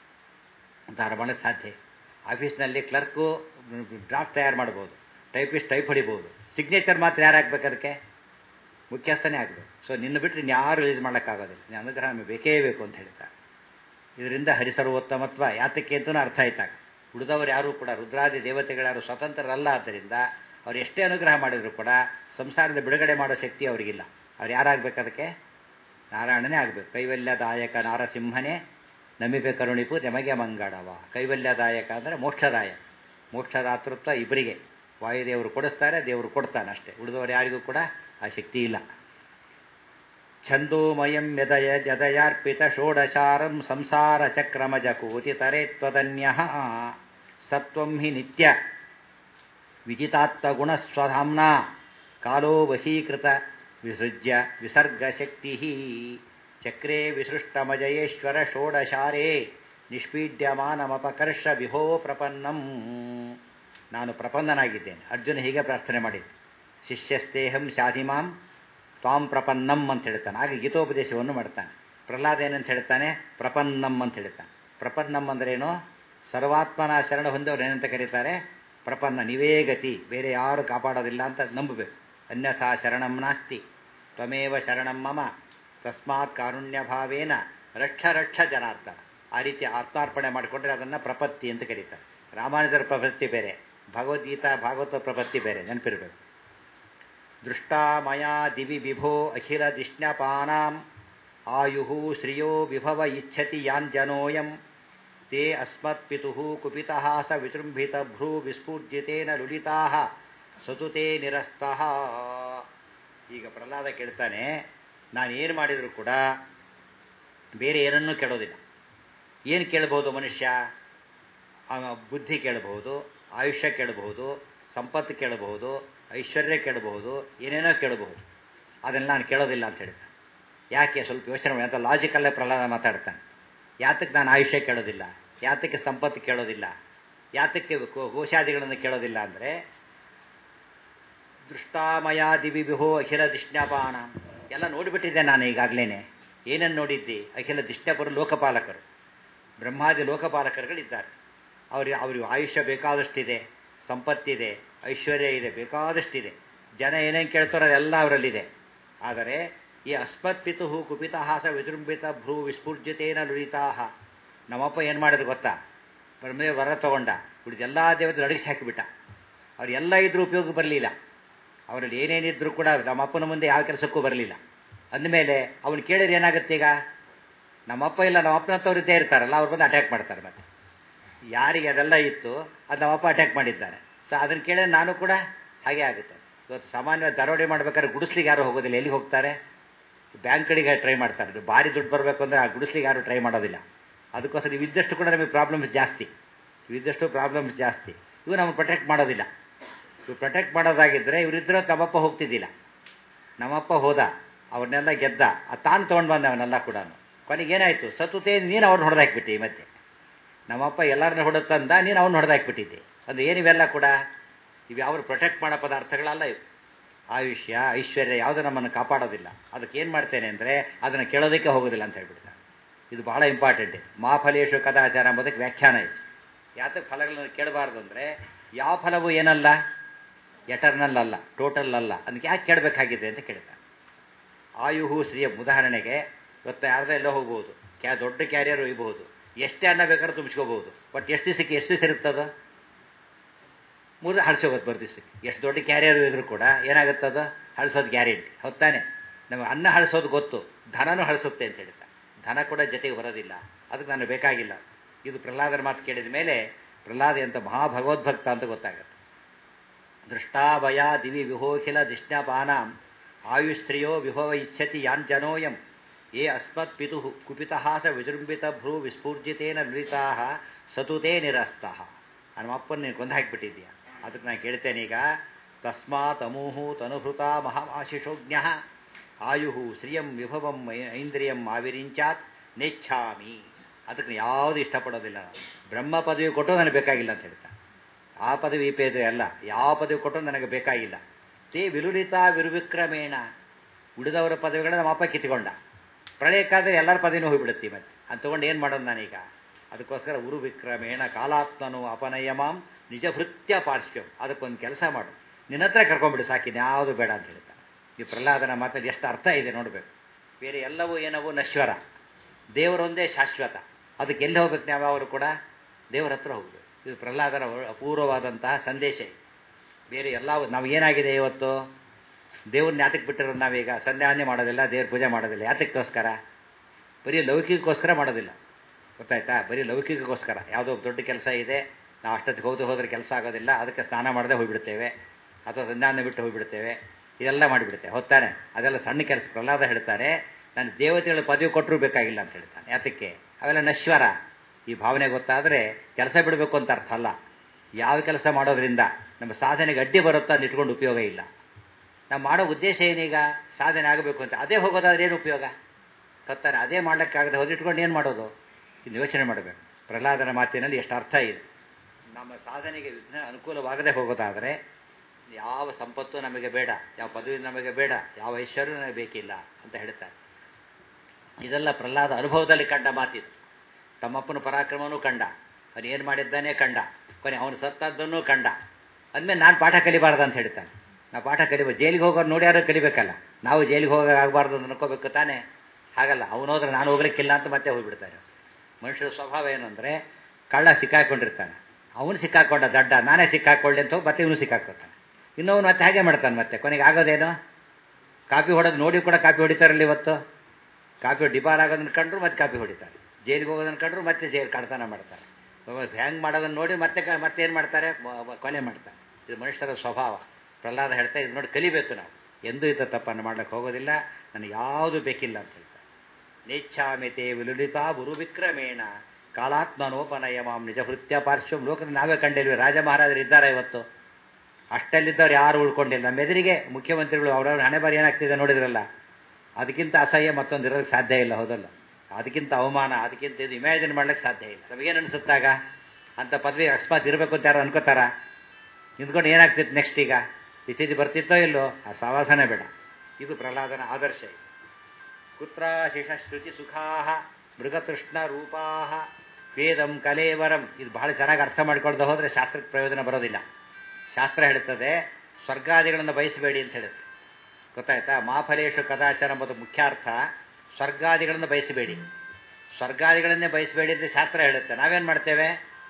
ಧಾರ ಮಾಡೋಕ್ಕೆ ಸಾಧ್ಯ ಆಫೀಸ್ನಲ್ಲಿ ಕ್ಲರ್ಕು ಡ್ರಾಫ್ಟ್ ತಯಾರು ಮಾಡ್ಬೋದು ಟೈಪಿಸ್ಟ್ ಟೈಪ್ ಹೊಡಿಬೋದು ಸಿಗ್ನೇಚರ್ ಮಾತ್ರ ಯಾರು ಹಾಕ್ಬೇಕು ಅದಕ್ಕೆ ಮುಖ್ಯಸ್ಥನೇ ಆಗಬೇಕು ಸೊ ನಿನ್ನ ಬಿಟ್ಟರೆ ಯಾರು ರಿಲೀಸ್ ಮಾಡೋಕ್ಕಾಗೋದಿಲ್ಲ ನಿನ್ನ ಅನುಗ್ರಹ ನಮಗೆ ಬೇಕೇ ಬೇಕು ಅಂತ ಹೇಳ್ತಾರೆ ಇದರಿಂದ ಹರಿಸರ್ವೋತ್ತಮತ್ವ ಯಾತಕ್ಕೆ ಅಂತಲೂ ಅರ್ಥ ಆಯ್ತಾಗ ಉಳಿದವರು ಯಾರೂ ಕೂಡ ರುದ್ರಾದಿ ದೇವತೆಗಳ್ಯಾರು ಸ್ವತಂತ್ರರಲ್ಲ ಆದ್ದರಿಂದ ಅವ್ರು ಎಷ್ಟೇ ಅನುಗ್ರಹ ಮಾಡಿದ್ರು ಕೂಡ ಸಂಸಾರದ ಬಿಡುಗಡೆ ಮಾಡೋ ಶಕ್ತಿ ಅವರಿಗಿಲ್ಲ ಅವ್ರು ಯಾರಾಗಬೇಕು ಅದಕ್ಕೆ ನಾರಾಯಣನೇ ಆಗಬೇಕು ಕೈವಲ್ಯದಾಯಕ ನಾರಸಿಂಹನೇ ನಮಿಬೆ ಕರುಣಿಪು ನಮಗೆ ಮಂಗಳವ ಕೈವಲ್ಯದಾಯಕ ಅಂದರೆ ಮೋಕ್ಷದಾಯ ಮೋಕ್ಷದಾತೃತ್ವ ಇಬ್ಬರಿಗೆ ವಾಯುದೇವರು ಕೊಡಿಸ್ತಾರೆ ದೇವರು ಕೊಡ್ತಾನೆ ಅಷ್ಟೇ ಉಳಿದವರು ಯಾರಿಗೂ ಕೂಡ ಆ ಶಕ್ತಿ ಇಲ್ಲ ಛಂದೋಮಯಂ ಯದಯ ಜದಯಾರ್ಪಿತ ಷೋಡಶಾರಂ ಸಂಸಾರ ಚಕ್ರಮಜ ಕೂತಿತರೆ ತ್ವದನ್ಯ ಸತ್ವಂ ಹಿ ನಿತ್ಯ ವಿಜಿತಾತ್ಮಗುಣಸ್ವಧಾಮ್ನಾ ಕಾಲೋ ವಶೀಕೃತ ವಿಸೃಜ್ಯ ವಿಸರ್ಗಶಕ್ತಿ ಚಕ್ರೇ ವಿಸೃಷ್ಟಮಜಯೇಶ್ವರ ಷೋಡಶಾರೇ ನಿಷ್ಪೀಡ್ಯಮಾನಮಪಕರ್ಷ ವಿಭೋ ಪ್ರಪನ್ನಂ ನಾನು ಪ್ರಪನ್ನನಾಗಿದ್ದೇನೆ ಅರ್ಜುನ ಹೀಗೆ ಪ್ರಾರ್ಥನೆ ಮಾಡಿದ್ದು ಶಿಷ್ಯಸ್ತೇಹಂ ಶಾಧಿಮಾಂ ತ್ವಾಂ ಪ್ರಪನ್ನಂ ಅಂತ ಹೇಳ್ತಾನೆ ಆಗ ಗೀತೋಪದೇಶವನ್ನು ಮಾಡ್ತಾನೆ ಪ್ರಹ್ಲಾದ ಏನಂತ ಹೇಳ್ತಾನೆ ಪ್ರಪನ್ನಂ ಅಂತ ಹೇಳ್ತಾನೆ ಪ್ರಪನ್ನಂ ಅಂದ್ರೇನು ಸರ್ವಾತ್ಮನ ಶರಣ ಹೊಂದವ್ರು ಏನಂತ ಕರೀತಾರೆ ಪ್ರಪನ್ನ ನೀವೇ ಗತಿ ಬೇರೆ ಯಾರು ಕಾಪಾಡೋದಿಲ್ಲ ಅಂತ ನಂಬಬೇಕು ಅನ್ಯಥಾ ಶರಣಂ ನಾಸ್ತಿ ತ್ವಮೇವ ಶರಣಂ ಮಮ ತಸ್ಮಾತ್ ಕಾರುಣ್ಯ ಭಾವೇನ ರಕ್ಷ ರಕ್ಷ ಜನಾರ್ದನ ಆ ರೀತಿ ಆತ್ಮಾರ್ಪಣೆ ಮಾಡಿಕೊಂಡ್ರೆ ಅದನ್ನು ಪ್ರಪತ್ತಿ ಅಂತ ಕರೀತಾರೆ ರಾಮಾನುಜರ ಪ್ರಪತ್ತಿ ಬೇರೆ ಭಗವದ್ಗೀತಾ ಭಾಗವತ ಪ್ರಪತ್ತಿ ಬೇರೆ ನೆನಪಿರಬೇಕು ದೃಷ್ಟಾ ಮಯಾ ದಿವಿ ವಿಭೋ ಅಖಿಲ ದಿಷ್ಣ್ಯಪಾನಾಂ ಆಯು ಶ್ರಿಯೋ ವಿಭವ ಇಚ್ಛತಿ ಯಾಂಜನೋಯಂ ತೇ ಅಸ್ಮತ್ಪಿತು ಕುಪಿತಃ ಸ ವಿಜೃಂಭಿತ ಭ್ರೂ ವಿಸ್ಫೂರ್ಜಿತೇನ ಲುಲಿತಾ ಸತುತೇ ನಿರಸ್ತಃ ಈಗ ಪ್ರಹ್ಲಾದ ಕೇಳ್ತಾನೆ ನಾನು ಏನು ಮಾಡಿದರೂ ಕೂಡ ಬೇರೆ ಏನನ್ನೂ ಕೇಳೋದಿಲ್ಲ ಏನು ಕೇಳಬಹುದು ಮನುಷ್ಯ ಬುದ್ಧಿ ಕೇಳಬಹುದು ಆಯುಷ್ಯ ಕೇಳಬಹುದು ಸಂಪತ್ತು ಕೇಳಬಹುದು ಐಶ್ವರ್ಯ ಕೇಳಬಹುದು ಏನೇನೋ ಕೇಳಬಹುದು ಅದನ್ನು ನಾನು ಕೇಳೋದಿಲ್ಲ ಅಂತ ಹೇಳ್ತಾನೆ ಯಾಕೆ ಸ್ವಲ್ಪ ಯೋಚನೆ ಮಾಡಿ ಅಂತ ಲಾಜಿಕಲ್ಲೇ ಪ್ರಹ್ಲಾದ ಮಾತಾಡ್ತಾನೆ ಯಾತಕ್ಕೆ ನಾನು ಆಯುಷ್ಯ ಕೇಳೋದಿಲ್ಲ ಯಾತಕ್ಕೆ ಸಂಪತ್ತು ಕೇಳೋದಿಲ್ಲ ಯಾತಕ್ಕೆ ಗೋಷಾದಿಗಳನ್ನು ಕೇಳೋದಿಲ್ಲ ಅಂದರೆ ದೃಷ್ಟಾಮಯ ದಿವಿ ವಿಹೋ ಅಖಿಲ ದಿಷ್ಣ್ಯಪಾನ ಎಲ್ಲ ನೋಡಿಬಿಟ್ಟಿದ್ದೆ ನಾನು ಈಗಾಗಲೇ ಏನನ್ನು ನೋಡಿದ್ದಿ ಅಖಿಲ ದಿಷ್ಟ್ಯಪರು ಲೋಕಪಾಲಕರು ಬ್ರಹ್ಮಾದಿ ಲೋಕಪಾಲಕರುಗಳಿದ್ದಾರೆ ಅವ್ರಿಗೆ ಅವ್ರಿಗೆ ಆಯುಷ್ಯ ಬೇಕಾದಷ್ಟಿದೆ ಸಂಪತ್ತಿದೆ ಐಶ್ವರ್ಯ ಇದೆ ಬೇಕಾದಷ್ಟಿದೆ ಜನ ಏನೇನು ಕೇಳ್ತಾರೋ ಅದೆಲ್ಲ ಅವರಲ್ಲಿದೆ ಆದರೆ ಈ ಅಸ್ಮತ್ ಪಿತು ಕುಪಿತಹಾಸ ವಿಜೃಂಭಿತ ಭ್ರೂ ವಿಸ್ಫುರ್ಜಿತೇನ ಲುಳಿತಾಹ ನಮ್ಮಪ್ಪ ಏನು ಮಾಡಿದ್ರು ಗೊತ್ತಾ ಬ್ರಹ್ಮೇ ವರ ತಗೊಂಡ ಉಳಿದೆಲ್ಲ ದೇವತೆ ಅಡಗಿಸಿ ಹಾಕಿಬಿಟ್ಟ ಅವ್ರು ಎಲ್ಲ ಇದ್ರೂ ಉಪಯೋಗ ಬರಲಿಲ್ಲ ಅವರಲ್ಲಿ ಏನೇನಿದ್ರು ಕೂಡ ನಮ್ಮಪ್ಪನ ಮುಂದೆ ಯಾವ ಕೆಲಸಕ್ಕೂ ಬರಲಿಲ್ಲ ಅಂದಮೇಲೆ ಅವನು ಕೇಳಿದ್ರೆ ಏನಾಗುತ್ತೆ ಈಗ ನಮ್ಮಪ್ಪ ಇಲ್ಲ ನಮ್ಮ ಅಪ್ಪನಂತವ್ರು ಇದ್ದೇ ಇರ್ತಾರಲ್ಲ ಅವ್ರು ಬಂದು ಅಟ್ಯಾಕ್ ಮಾಡ್ತಾರೆ ಮತ್ತೆ ಯಾರಿಗೆ ಅದೆಲ್ಲ ಇತ್ತು ಅದು ನಮ್ಮಪ್ಪ ಅಟ್ಯಾಕ್ ಮಾಡಿದ್ದಾನೆ ಸೊ ಅದನ್ನು ಕೇಳಿದ್ರೆ ನಾನು ಕೂಡ ಹಾಗೆ ಆಗುತ್ತೆ ಇವತ್ತು ಸಾಮಾನ್ಯವಾಗಿ ದರೋಡೆ ಮಾಡ್ಬೇಕಾದ್ರೆ ಗುಡಿಸ್ಲಿಗೆ ಯಾರು ಹೋಗೋದಿಲ್ಲ ಎಲ್ಲಿಗೆ ಹೋಗ್ತಾರೆ ಬ್ಯಾಂಕ್ ಕಡೆಗೆ ಟ್ರೈ ಮಾಡ್ತಾರೆ ಭಾರಿ ದುಡ್ಡು ಬರಬೇಕು ಅಂದರೆ ಆ ಗುಡಿಸ್ಲಿಗೆ ಯಾರು ಟ್ರೈ ಮಾಡೋದಿಲ್ಲ ಅದಕ್ಕೋಸ್ಕರ ಇವಿದ್ದಷ್ಟು ಕೂಡ ನಮಗೆ ಪ್ರಾಬ್ಲಮ್ಸ್ ಜಾಸ್ತಿ ಇವಿದ್ದಷ್ಟು ಪ್ರಾಬ್ಲಮ್ಸ್ ಜಾಸ್ತಿ ಇವು ನಮಗೆ ಪ್ರೊಟೆಕ್ಟ್ ಮಾಡೋದಿಲ್ಲ ಇವು ಪ್ರೊಟೆಕ್ಟ್ ಮಾಡೋದಾಗಿದ್ದರೆ ಇವರಿದ್ದರೂ ನಮ್ಮಪ್ಪ ಹೋಗ್ತಿದ್ದಿಲ್ಲ ನಮ್ಮಪ್ಪ ಹೋದ ಅವ್ರನ್ನೆಲ್ಲ ಗೆದ್ದ ಆ ತಾನು ತೊಗೊಂಡು ಬಂದ ಅವನ್ನೆಲ್ಲ ಕೂಡ ಕೊನೆಗೇನಾಯಿತು ಸತ್ತುತ್ತೆ ನೀನು ಅವ್ರನ್ನ ಹೊಡೆದಾಕ್ಬಿಟ್ಟು ಈ ಮಧ್ಯೆ ನಮ್ಮಪ್ಪ ಎಲ್ಲರನ್ನ ಹೊಡೆತಂದ ನೀನು ಅವ್ನು ಹೊಡೆದಾಕ್ಬಿಟ್ಟಿದ್ದೆ ಅದು ಏನಿವೆಲ್ಲ ಕೂಡ ಇವು ಯಾವ ಪ್ರೊಟೆಕ್ಟ್ ಮಾಡೋ ಪದಾರ್ಥಗಳಲ್ಲ ಇವು ಆಯುಷ್ಯ ಐಶ್ವರ್ಯ ಯಾವುದು ನಮ್ಮನ್ನು ಕಾಪಾಡೋದಿಲ್ಲ ಅದಕ್ಕೆ ಏನು ಮಾಡ್ತೇನೆ ಅಂದರೆ ಅದನ್ನು ಕೇಳೋದಕ್ಕೆ ಹೋಗೋದಿಲ್ಲ ಅಂತ ಹೇಳ್ಬಿಡ್ತಾರೆ ಇದು ಬಹಳ ಇಂಪಾರ್ಟೆಂಟ್ ಮಾ ಫಲೇಶು ಕದಾಚಾರ ಎಂಬುದಕ್ಕೆ ವ್ಯಾಖ್ಯಾನ ಇದೆ ಯಾತಕ್ಕೆ ಫಲಗಳನ್ನು ಕೇಳಬಾರ್ದು ಅಂದರೆ ಯಾವ ಫಲವು ಏನಲ್ಲ ಎಟರ್ನಲ್ ಅಲ್ಲ ಟೋಟಲ್ ಅಲ್ಲ ಅದಕ್ಕೆ ಯಾಕೆ ಕೇಳಬೇಕಾಗಿದೆ ಅಂತ ಕೇಳ್ತಾರೆ ಆಯುಹು ಶ್ರೀಯ ಉದಾಹರಣೆಗೆ ಇವತ್ತು ಯಾರ್ದೋ ಎಲ್ಲೋ ಹೋಗ್ಬೋದು ಕ್ಯಾ ದೊಡ್ಡ ಕ್ಯಾರಿಯರ್ ಒಯ್ಯಬಹುದು ಎಷ್ಟೇ ಅನ್ನ ಬೇಕಾದ್ರೂ ತುಂಬಿಸ್ಕೋಬಹುದು ಬಟ್ ಎಷ್ಟು ದಿವಸಕ್ಕೆ ಎಷ್ಟು ದಿವಸ ಇರುತ್ತದ ಮೂರು ಹಳ್ಸೋಗುತ್ತೆ ಬರ್ ದಿವಸಕ್ಕೆ ಎಷ್ಟು ದೊಡ್ಡ ಕ್ಯಾರಿಯರ್ ಇದ್ರೂ ಕೂಡ ಏನಾಗುತ್ತದ ಹಳ್ಸೋದು ಗ್ಯಾರಂಟಿ ಹೊತ್ತಾನೆ ನಮಗೆ ಅನ್ನ ಹಳ್ಸೋದು ಗೊತ್ತು ಧನನೂ ಹಳಿಸುತ್ತೆ ಅಂತ ಹೇಳ್ತಾ ಧನ ಕೂಡ ಜೊತೆಗೆ ಬರೋದಿಲ್ಲ ಅದಕ್ಕೆ ನಾನು ಬೇಕಾಗಿಲ್ಲ ಇದು ಪ್ರಹ್ಲಾದರ ಮಾತು ಕೇಳಿದ ಮೇಲೆ ಪ್ರಹ್ಲಾದ ಅಂತ ಮಹಾಭಗವದ್ಭಕ್ತ ಅಂತ ಗೊತ್ತಾಗುತ್ತೆ ದೃಷ್ಟಾಭಯ ದಿವಿ ವಿಹೋಖಿಲ ದಿಷ್ಟ್ಯಪಾನಾಂ ಆಯುಸ್ತ್ರಿಯೋ ವಿಭವ ಇಚ್ಛತಿ ಯಾಂಜನೋಯಂ ಯೇ ಅಸ್ಮತ್ ಪಿತು ಕುಪಿತಹಾಸ ವಿಜೃಂಭಿತ ಭ್ರೂ ವಿಸ್ಫೂರ್ಜಿತೇನ ನುರಿತಾ ಸತುತೇ ನಿರಸ್ತಃ ನಮ್ಮ ಅಪ್ಪನ ನೀನು ಕೊಂದು ಹಾಕಿಬಿಟ್ಟಿದ್ದೀಯ ಅದಕ್ಕೆ ನಾನು ಕೇಳ್ತೇನೆ ಈಗ ತಸ್ಮಾತ್ ಅಮೂಹು ತನುಭೃತ ಮಹಾಶಿಶೋಜ್ಞ ಆಯು ಶ್ರಿಯಂ ವಿಭವಂ ಐಂದ್ರಿಯಂ ಆವಿರಿಂಚಾತ್ ನೆಚ್ಛಾಮಿ ಅದಕ್ಕೆ ಯಾವುದು ಇಷ್ಟಪಡೋದಿಲ್ಲ ಬ್ರಹ್ಮ ಪದವಿ ಕೊಟ್ಟು ನನಗೆ ಬೇಕಾಗಿಲ್ಲ ಅಂತ ಹೇಳ್ತಾ ಆ ಪದವಿ ಈ ಪದವಿ ಅಲ್ಲ ಯಾವ ಪದವಿ ಕೊಟ್ಟು ನನಗೆ ಬೇಕಾಗಿಲ್ಲ ತೇ ವಿಲುಲಿತ ವಿರುವಿಕ್ರಮೇಣ ಉಳಿದವರ ಪದವಿಗಳನ್ನ ನಮ್ಮ ಅಪ್ಪ ಕಿತ್ಕೊಂಡ ಪ್ರಳಯಕ್ಕಾದರೆ ಎಲ್ಲರ ಪದವಿನೂ ಹೋಗ್ಬಿಡುತ್ತೆ ಮತ್ತೆ ಅದು ತೊಗೊಂಡು ಏನು ಮಾಡೋದು ನಾನೀಗ ಅದಕ್ಕೋಸ್ಕರ ಉರು ವಿಕ್ರಮೇಣ ಕಾಲಾತ್ಮನು ಅಪನಯಮಾಂ ನಿಜ ಭೃತ್ಯ ಪಾರ್ಶ್ವ್ಯಂ ಅದಕ್ಕೊಂದು ಕೆಲಸ ಮಾಡು ನಿನ್ನ ಹತ್ರ ಕರ್ಕೊಂಡ್ಬಿಡು ಸಾಕಿನ ಯಾವುದು ಬೇಡ ಅಂತ ಹೇಳ್ತಾನೆ ಈ ಪ್ರಹ್ಲಾದನ ಮಾತಲ್ಲಿ ಎಷ್ಟು ಅರ್ಥ ಇದೆ ನೋಡಬೇಕು ಬೇರೆ ಎಲ್ಲವೂ ಏನವು ನಶ್ವರ ದೇವರೊಂದೇ ಶಾಶ್ವತ ಅದಕ್ಕೆ ಎಲ್ಲಿ ಹೋಗ್ಬೇಕು ನಾವು ಅವರು ಕೂಡ ದೇವರ ಹತ್ರ ಹೋಗ್ಬೇಕು ಇದು ಪ್ರಹ್ಲಾದನ ಅಪೂರ್ವವಾದಂತಹ ಸಂದೇಶ ಬೇರೆ ಎಲ್ಲ ನಾವು ಏನಾಗಿದೆ ಇವತ್ತು ದೇವ್ರನ್ನ ಯಾತಕ್ಕೆ ಬಿಟ್ಟಿರೋದು ನಾವೀಗ ಸಂಧ್ಯಾವನ್ನೇ ಮಾಡೋದಿಲ್ಲ ದೇವ್ರ ಪೂಜೆ ಮಾಡೋದಿಲ್ಲ ಯಾತಕ್ಕೋಸ್ಕರ ಬರೀ ಲೌಕಿಕಕ್ಕೋಸ್ಕರ ಮಾಡೋದಿಲ್ಲ ಗೊತ್ತಾಯ್ತಾ ಬರೀ ಲೌಕಿಕಕ್ಕೋಸ್ಕರ ಯಾವುದೋ ದೊಡ್ಡ ಕೆಲಸ ಇದೆ ನಾವು ಅಷ್ಟೊತ್ತಿಗೆ ಹೋದ್ರೆ ಹೋದ್ರೆ ಕೆಲಸ ಆಗೋದಿಲ್ಲ ಅದಕ್ಕೆ ಸ್ನಾನ ಮಾಡದೆ ಹೋಗಿಬಿಡ್ತೇವೆ ಅಥವಾ ಸಂಧ್ಯಾವನ್ನ ಬಿಟ್ಟು ಹೋಗಿಬಿಡ್ತೇವೆ ಇದೆಲ್ಲ ಮಾಡಿಬಿಡ್ತೇವೆ ಹೊತ್ತಾನೆ ಅದೆಲ್ಲ ಸಣ್ಣ ಕೆಲಸ ಪ್ರಹ್ಲಾದ ಹೇಳ್ತಾನೆ ನಾನು ದೇವತೆಗಳ ಪದವಿ ಕೊಟ್ಟರು ಬೇಕಾಗಿಲ್ಲ ಅಂತ ಹೇಳ್ತಾನೆ ಯಾತಕ್ಕೆ ಅವೆಲ್ಲ ನಶ್ವರ ಈ ಭಾವನೆ ಗೊತ್ತಾದರೆ ಕೆಲಸ ಬಿಡಬೇಕು ಅಂತ ಅರ್ಥ ಅಲ್ಲ ಯಾವ ಕೆಲಸ ಮಾಡೋದ್ರಿಂದ ನಮ್ಮ ಸಾಧನೆಗೆ ಅಡ್ಡಿ ಬರುತ್ತೋ ಅದು ಇಟ್ಕೊಂಡು ಉಪಯೋಗ ಇಲ್ಲ ನಾವು ಮಾಡೋ ಉದ್ದೇಶ ಏನೀಗ ಸಾಧನೆ ಆಗಬೇಕು ಅಂತ ಅದೇ ಹೋಗೋದಾದ್ರೆ ಏನು ಉಪಯೋಗ ಗೊತ್ತಾನೆ ಅದೇ ಮಾಡಲಿಕ್ಕಾಗದೆ ಹೋದ್ರೆ ಇಟ್ಕೊಂಡು ಏನು ಮಾಡೋದು ಇನ್ನು ಯೋಚನೆ ಮಾಡಬೇಕು ಪ್ರಹ್ಲಾದನ ಮಾತಿನಲ್ಲಿ ಎಷ್ಟು ಅರ್ಥ ಇದೆ ನಮ್ಮ ಸಾಧನೆಗೆ ವಿಘ್ನ ಅನುಕೂಲವಾಗದೆ ಹೋಗೋದಾದರೆ ಯಾವ ಸಂಪತ್ತು ನಮಗೆ ಬೇಡ ಯಾವ ಪದವಿ ನಮಗೆ ಬೇಡ ಯಾವ ಐಶ್ವರ್ಯ ನಮಗೆ ಬೇಕಿಲ್ಲ ಅಂತ ಹೇಳ್ತಾರೆ ಇದೆಲ್ಲ ಪ್ರಹ್ಲಾದ ಅನುಭವದಲ್ಲಿ ಕಂಡ ಮಾತಿದು ತಮ್ಮಪ್ಪನ ಪರಾಕ್ರಮನೂ ಕಂಡ ಅವನು ಏನು ಮಾಡಿದ್ದಾನೆ ಕಂಡ ಕೊನೆ ಅವನು ಸತ್ತದ್ದನ್ನು ಕಂಡ ಅಂದಮೇಲೆ ನಾನು ಪಾಠ ಕಲಿಬಾರ್ದು ಅಂತ ಹೇಳ್ತಾನೆ ನಾವು ಪಾಠ ಕಲಿಬೇಕು ಜೈಲಿಗೆ ಹೋಗೋರು ನೋಡಿ ಯಾರು ಕಲಿಬೇಕಲ್ಲ ನಾವು ಜೈಲಿಗೆ ಹೋಗೋಕ್ಕಾಗಬಾರ್ದು ಅಂತ ಅನ್ಕೋಬೇಕು ತಾನೆ ಹಾಗಲ್ಲ ಅವನು ಹೋದ್ರೆ ನಾನು ಹೋಗ್ಲಿಕ್ಕಿಲ್ಲ ಅಂತ ಮತ್ತೆ ಹೋಗ್ಬಿಡ್ತಾನೆ ಮನುಷ್ಯರ ಸ್ವಭಾವ ಏನು ಅಂದರೆ ಕಳ್ಳ ಸಿಕ್ಕಾಕೊಂಡಿರ್ತಾನೆ ಅವನು ಸಿಕ್ಕಾಕೊಂಡ ದಡ್ಡ ನಾನೇ ಸಿಕ್ಕಾಕೊಳ್ಳಿ ಅಂತ ಹೋಗಿ ಮತ್ತೆ ಇವನು ಸಿಕ್ಕಾಕೊತಾನೆ ಇನ್ನೊವನು ಮತ್ತೆ ಹಾಗೆ ಮಾಡ್ತಾನೆ ಮತ್ತೆ ಕೊನೆಗೆ ಆಗೋದೇನು ಕಾಪಿ ಹೊಡೋದು ನೋಡಿ ಕೂಡ ಕಾಪಿ ಹೊಡಿತಾರಲ್ಲ ಇವತ್ತು ಕಾಪಿ ಡಿಬಾರ್ ಆಗೋದನ್ನ ಕಂಡ್ರು ಮತ್ತೆ ಕಾಪಿ ಹೊಡಿತಾರೆ ಜೈಲಿಗೆ ಹೋಗೋದನ್ನ ಕಂಡ್ರು ಮತ್ತೆ ಜೈಲು ಕಳ್ತನ ಮಾಡ್ತಾರೆ ಹ್ಯಾಂಗ್ ಮಾಡೋದನ್ನ ನೋಡಿ ಮತ್ತೆ ಮತ್ತೆ ಏನು ಮಾಡ್ತಾರೆ ಕೊನೆ ಮಾಡ್ತಾರೆ ಇದು ಮನುಷ್ಯರ ಸ್ವಭಾವ ಪ್ರಹ್ಲಾದ ಹೇಳ್ತಾ ಇದು ನೋಡಿ ಕಲಿಬೇಕು ನಾವು ಎಂದೂ ಇದ್ದ ತಪ್ಪನ್ನು ಮಾಡ್ಲಿಕ್ಕೆ ಹೋಗೋದಿಲ್ಲ ನನಗೆ ಯಾವುದು ಬೇಕಿಲ್ಲ ಅಂತ ಹೇಳ್ತಾರೆ ನೇಚ್ಛಾಮಿತೆ ವಿಲುಲಿತಾ ಗುರು ವಿಕ್ರಮೇಣ ಕಾಲಾತ್ಮನೋಪನಯ ಮಾಂ ನಿಜ ಹೃತ್ಯ ಪಾರ್ಶ್ವಂ ಲೋಕದಲ್ಲಿ ನಾವೇ ಕಂಡಿಲ್ವಿ ರಾಜ ಮಹಾರಾಜರು ಇದ್ದಾರೆ ಇವತ್ತು ಅಷ್ಟಲ್ಲಿದ್ದವ್ರು ಯಾರು ಉಳ್ಕೊಂಡಿಲ್ಲ ನಮ್ಮ ಎದುರಿಗೆ ಮುಖ್ಯಮಂತ್ರಿಗಳು ಅವ್ರವ್ರ ಹಣೆ ಬಾರಿ ಏನಾಗ್ತಿದೆ ನೋಡಿದ್ರಲ್ಲ ಅದಕ್ಕಿಂತ ಅಸಹ್ಯ ಮತ್ತೊಂದು ಇರೋದಕ್ಕೆ ಸಾಧ್ಯ ಇಲ್ಲ ಹೌದಲ್ಲ ಅದಕ್ಕಿಂತ ಅವಮಾನ ಅದಕ್ಕಿಂತ ಇದು ಇಮ್ಯಾಜಿನ್ ಮಾಡ್ಲಿಕ್ಕೆ ಸಾಧ್ಯ ಇಲ್ಲ ನಮಗೇನು ಅನಿಸುತ್ತಾಗ ಅಂತ ಪದವಿ ಅಕಸ್ಮಾತ್ ಇರಬೇಕು ಅಂತ ಯಾರು ಅನ್ಕೋತಾರ ನಿಂತ್ಕೊಂಡು ಏನಾಗ್ತಿತ್ತು ನೆಕ್ಸ್ಟ್ ಈಗ ಈ ಸ್ಥಿತಿ ಬರ್ತಿತ್ತೋ ಇಲ್ಲೋ ಆ ಸವಾಸನೆ ಬೇಡ ಇದು ಪ್ರಹ್ಲಾದನ ಆದರ್ಶ ಇದು ಕುತ್ರ ಶಿಶಶ್ರುತಿ ಸುಖಾಹ ಮೃಗತೃಷ್ಣ ರೂಪಾಹ ವೇದಂ ಕಲೇವರಂ ಇದು ಬಹಳ ಚೆನ್ನಾಗಿ ಅರ್ಥ ಮಾಡ್ಕೊಳ್ದೆ ಹೋದರೆ ಶಾಸ್ತ್ರಕ್ಕೆ ಪ್ರಯೋಜನ ಬರೋದಿಲ್ಲ ಶಾಸ್ತ್ರ ಹೇಳುತ್ತದೆ ಸ್ವರ್ಗಾದಿಗಳನ್ನು ಬಯಸಬೇಡಿ ಅಂತ ಹೇಳುತ್ತೆ ಗೊತ್ತಾಯ್ತಾ ಮಾಫಲೇಶು ಕದಾಚಾರ ಎಂಬುದು ಮುಖ್ಯಾರ್ಥ ಸ್ವರ್ಗಾದಿಗಳನ್ನು ಬಯಸಬೇಡಿ ಸ್ವರ್ಗಾದಿಗಳನ್ನೇ ಬಯಸಬೇಡಿ ಅಂತ ಶಾಸ್ತ್ರ ಹೇಳುತ್ತೆ ನಾವೇನು ಮಾಡ್ತೇವೆ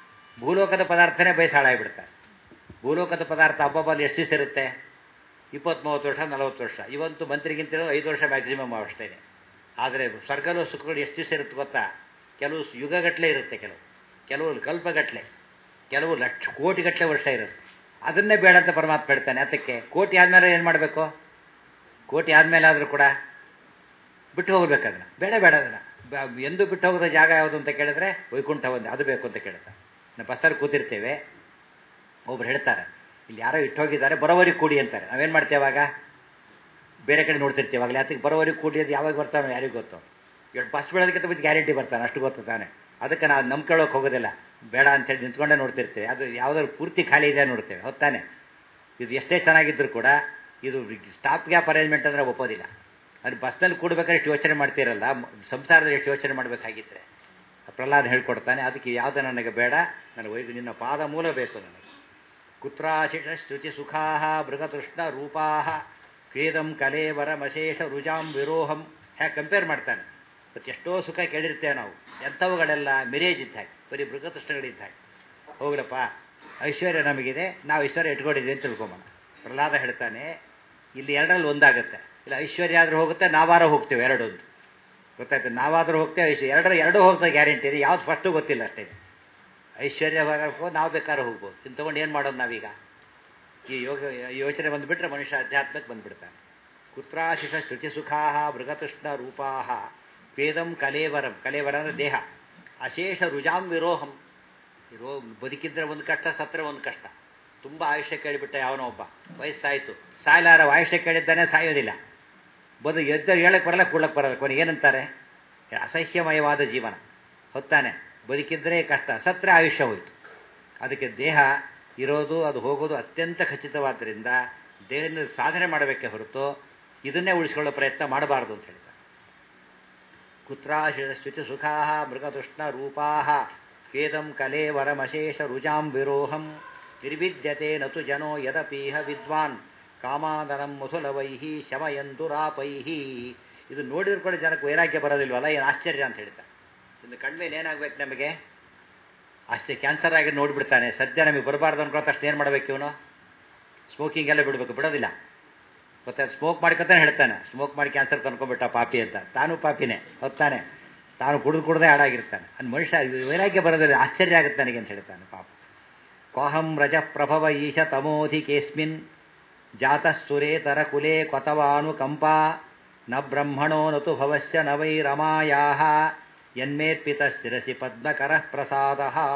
ಭೂಲೋಕದ ಪದಾರ್ಥನೇ ಬಯಸಿ ಹಾಳಾಗಿಬಿಡ್ತಾರೆ ಭೂಲೋಕದ ಪದಾರ್ಥ ಹಬ್ಬಬ್ಬಲ್ಲಿ ಎಷ್ಟು ದಿವಸ ಇರುತ್ತೆ ಇಪ್ಪತ್ತು ಮೂವತ್ತು ವರ್ಷ ನಲವತ್ತು ವರ್ಷ ಇವಂತೂ ಮಂತ್ರಿಗಿಂತ ಐದು ವರ್ಷ ಮ್ಯಾಕ್ಸಿಮಮ್ ಅಷ್ಟೇ ಆದರೆ ಸ್ವರ್ಗಲು ಸುಖಗಳು ಎಷ್ಟು ದಿವಸ ಇರುತ್ತೆ ಗೊತ್ತಾ ಕೆಲವು ಯುಗಗಟ್ಟಲೆ ಇರುತ್ತೆ ಕೆಲವು ಕೆಲವು ಕಲ್ಪಗಟ್ಟಲೆ ಕೆಲವು ಲಕ್ಷ ಕೋಟಿಗಟ್ಟಲೆ ವರ್ಷ ಇರುತ್ತೆ ಅದನ್ನೇ ಬೇಡ ಅಂತ ಪರಮಾತ್ಮ ಹೇಳ್ತಾನೆ ಅದಕ್ಕೆ ಕೋಟಿ ಆದಮೇಲೆ ಏನು ಮಾಡಬೇಕು ಕೋಟಿ ಆದಮೇಲೆ ಆದರೂ ಕೂಡ ಬಿಟ್ಟು ಹೋಗ್ಬೇಕು ಅದನ್ನ ಬೇಡ ಬೇಡ ಅದನ್ನ ಎಂದು ಬಿಟ್ಟು ಹೋಗೋದ ಜಾಗ ಯಾವುದು ಅಂತ ಕೇಳಿದ್ರೆ ವೈಕುಂಠ ಒಂದು ಅದು ಬೇಕು ಅಂತ ಕೇಳ್ತಾರೆ ನಾವು ಬಸ್ಸಲ್ಲಿ ಕೂತಿರ್ತೇವೆ ಒಬ್ರು ಹೇಳ್ತಾರೆ ಇಲ್ಲಿ ಯಾರೋ ಇಟ್ಟೋಗಿದ್ದಾರೆ ಬರೋವರಿಗೆ ಕೂಡಿ ಅಂತಾರೆ ನಾವೇನು ಮಾಡ್ತೇವೆ ಅವಾಗ ಬೇರೆ ಕಡೆ ನೋಡ್ತಿರ್ತೀವಿ ಆಗಲೇ ಅದಕ್ಕೆ ಬರೋವರಿಗೆ ಕೂಡಿ ಅದು ಯಾವಾಗ ಬರ್ತಾನೋ ಯಾರಿಗೂ ಗೊತ್ತು ಎರಡು ಬಸ್ ಬಿಡೋದಕ್ಕಿಂತ ಮುಂಚೆ ಗ್ಯಾರಂಟಿ ಬರ್ತಾನೆ ಅಷ್ಟು ಗೊತ್ತು ತಾನೆ ಅದಕ್ಕೆ ನಾವು ನಂಬ್ಕೊಳ್ಳೋಕೆ ಹೋಗೋದಿಲ್ಲ ಬೇಡ ಅಂತೇಳಿ ನಿಂತ್ಕೊಂಡೇ ನೋಡ್ತಿರ್ತೇವೆ ಅದು ಯಾವುದಾದ್ರು ಪೂರ್ತಿ ಖಾಲಿ ಇದೆ ನೋಡ್ತೇವೆ ಹೊತ್ತಾನೆ ಇದು ಎಷ್ಟೇ ಚೆನ್ನಾಗಿದ್ದರೂ ಕೂಡ ಇದು ಸ್ಟಾಪ್ ಗ್ಯಾಪ್ ಅರೇಂಜ್ಮೆಂಟ್ ಅಂದರೆ ಒಪ್ಪೋದಿಲ್ಲ ಅದು ಬಸ್ನಲ್ಲಿ ಕೂಡಬೇಕಾದ್ರೆ ಎಷ್ಟು ಯೋಚನೆ ಮಾಡ್ತಿರಲ್ಲ ಸಂಸಾರದಲ್ಲಿ ಎಷ್ಟು ಯೋಚನೆ ಮಾಡಬೇಕಾಗಿದ್ರೆ ಪ್ರಹ್ಲಾದ್ ಹೇಳ್ಕೊಡ್ತಾನೆ ಅದಕ್ಕೆ ಯಾವುದು ನನಗೆ ಬೇಡ ನನಗೆ ವೈದ್ಯ ನಿನ್ನ ಪಾದ ಮೂಲ ಬೇಕು ನನಗೆ ಕುತ್ರಾಶಿಷ ಶುಚಿ ಸುಖಾ ಮೃಗತೃಷ್ಣ ರೂಪಾ ಕ್ರೀದಂ ಕಲೇವರಮಶೇಷ ರುಜಾಂ ವಿರೋಹಂ ಹ್ಯಾಗೆ ಕಂಪೇರ್ ಮಾಡ್ತಾನೆ ಮತ್ತು ಎಷ್ಟೋ ಸುಖ ಕೇಳಿರ್ತೇವೆ ನಾವು ಎಂಥವುಗಳೆಲ್ಲ ಮಿರೇಜ್ ಇದ್ದ ಹಾಗೆ ಬರೀ ಮೃಗತೃಷ್ಣಗಳಿದ್ದ ಹಾಗೆ ಹೋಗ್ರಪ್ಪ ಐಶ್ವರ್ಯ ನಮಗಿದೆ ನಾವು ಐಶ್ವರ್ಯ ಇಟ್ಕೊಂಡಿದ್ದೀವಿ ಅಂತ ತಿಳ್ಕೊಂಬೋಣ ಪ್ರಹ್ಲಾದ ಹೇಳ್ತಾನೆ ಇಲ್ಲಿ ಎರಡರಲ್ಲಿ ಒಂದಾಗುತ್ತೆ ಇಲ್ಲ ಐಶ್ವರ್ಯ ಆದರೂ ಹೋಗುತ್ತೆ ನಾವಾರ ಹೋಗ್ತೇವೆ ಎರಡೊಂದು ಗೊತ್ತಾಯ್ತು ನಾವಾದರೂ ಹೋಗ್ತೇವೆ ಐಶ್ವರ್ಯ ಎರಡರ ಎರಡೂ ಹೋಗ್ತಾ ಗ್ಯಾರಂಟಿ ಇದೆ ಯಾವ್ದು ಫಸ್ಟು ಗೊತ್ತಿಲ್ಲ ಅಷ್ಟೇ ಐಶ್ವರ್ಯ ಹೋಗ್ಬೋದು ನಾವು ಬೇಕಾದ್ರೂ ಹೋಗ್ಬೋದು ಇನ್ನು ತೊಗೊಂಡು ಏನು ಮಾಡೋದು ನಾವೀಗ ಈ ಯೋಗ ಯೋಚನೆ ಬಂದುಬಿಟ್ರೆ ಮನುಷ್ಯ ಅಧ್ಯಾತ್ಮಕ್ಕೆ ಬಂದುಬಿಡ್ತಾನೆ ಕುತ್ರಾಶಿಷ ಶುಚಿ ಸುಖಾ ಮೃಗತೃಷ್ಣ ರೂಪಾ ವೇದಂ ಕಲೇವರಂ ಕಲೇವರ ಅಂದರೆ ದೇಹ ಅಶೇಷ ರುಜಾಂ ವಿರೋಹಂ ರೋ ಬದುಕಿದ್ರೆ ಒಂದು ಕಷ್ಟ ಸತ್ತರೆ ಒಂದು ಕಷ್ಟ ತುಂಬ ಆಯುಷ್ಯ ಕೇಳಿಬಿಟ್ಟ ಯಾವನೋ ಒಬ್ಬ ವಯಸ್ಸಾಯಿತು ಸಾಯಲಾರ ಆಯುಷ್ಯ ಕೇಳಿದ್ದಾನೆ ಸಾಯೋದಿಲ್ಲ ಬದು ಎದ್ದ ಹೇಳಕ್ಕೆ ಬರಲ್ಲ ಕೂಡಕ್ಕೆ ಬರಲ್ಲ ಕೊನೆಗೆ ಏನಂತಾರೆ ಅಸಹ್ಯಮಯವಾದ ಜೀವನ ಹೊತ್ತಾನೆ ಬದುಕಿದ್ರೆ ಕಷ್ಟ ಸತ್ರೆ ಆಯುಷ್ಯ ಹೋಯಿತು ಅದಕ್ಕೆ ದೇಹ ಇರೋದು ಅದು ಹೋಗೋದು ಅತ್ಯಂತ ಖಚಿತವಾದ್ದರಿಂದ ದೇಹದ ಸಾಧನೆ ಮಾಡಬೇಕೆ ಹೊರತು ಇದನ್ನೇ ಉಳಿಸ್ಕೊಳ್ಳೋ ಪ್ರಯತ್ನ ಮಾಡಬಾರ್ದು ಅಂತ ಹೇಳ್ತಾರೆ ಕುತ್ರಾಶುಚಿ ಸುಖಾ ಮೃಗತೃಷ್ಣ ರೂಪಾ ವೇದಂ ಕಲೇವರಮಶೇಷ ರುಜಾಂ ವಿರೋಹಂ ನಿರ್ವಿದ್ಯತೆ ನತು ಜನೋ ಯದಪೀಹ ವಿದ್ವಾನ್ ಕಾಮಾದನಂ ಮುಸುಲವೈಹಿ ಶಮಯಂದುರಾಪೈಹಿ ಇದು ನೋಡಿದ್ರು ಕೂಡ ಜನಕ್ಕೆ ವೈರಾಗ್ಯ ಬರೋದಿಲ್ವಲ್ಲ ಏನು ಆಶ್ಚರ್ಯ ಅಂತ ಹೇಳ್ತಾರೆ ಇನ್ನು ಕಣ್ಮೇಲೆ ಏನಾಗಬೇಕು ನಮಗೆ ಅಷ್ಟೇ ಕ್ಯಾನ್ಸರ್ ಆಗಿ ನೋಡಿಬಿಡ್ತಾನೆ ಸದ್ಯ ನಮಗೆ ಬರಬಾರ್ದು ಅನ್ಕೊಳ್ಳೋ ತಕ್ಷಣ ಏನು ಮಾಡಬೇಕು ಇವನು ಸ್ಮೋಕಿಂಗ್ ಎಲ್ಲ ಬಿಡಬೇಕು ಬಿಡೋದಿಲ್ಲ ಗೊತ್ತಾ ಸ್ಮೋಕ್ ಮಾಡ್ಕೊತಾನೆ ಹೇಳ್ತಾನೆ ಸ್ಮೋಕ್ ಮಾಡಿ ಕ್ಯಾನ್ಸರ್ ತಂದ್ಕೊಂಡ್ಬಿಟ್ಟ ಪಾಪಿ ಅಂತ ತಾನು ಪಾಪಿನೇ ಹೊತ್ತಾನೆ ತಾನು ಕುಡಿದು ಕುಡ್ದೇ ಹಾಳಾಗಿರ್ತಾನೆ ಅದು ಮನುಷ್ಯ ವೈರಾಗ್ಯ ಬರೋದಿಲ್ಲ ಆಶ್ಚರ್ಯ ಆಗುತ್ತೆ ನನಗೆ ಅಂತ ಹೇಳ್ತಾನೆ ಪಾಪ ಕೋಹಂ ರಜ ಪ್ರಭವ ಈಶ ತಮೋಧಿ ಕೇಸ್ಮಿನ್ ಜಾತಃ ಸುರೇತರ ಕುಲೇ ಕೊತವಾನು ಕಂಪಾ ನ ಬ್ರಹ್ಮಣೋ ನತು ಭವಶ್ಯ ನ ವೈ ರಮಾಯಾ ಯನ್ಮೇರ್ಪಿತ ಶಿರಸಿ ಪದ್ಮಕರ ಪ್ರಸಾದ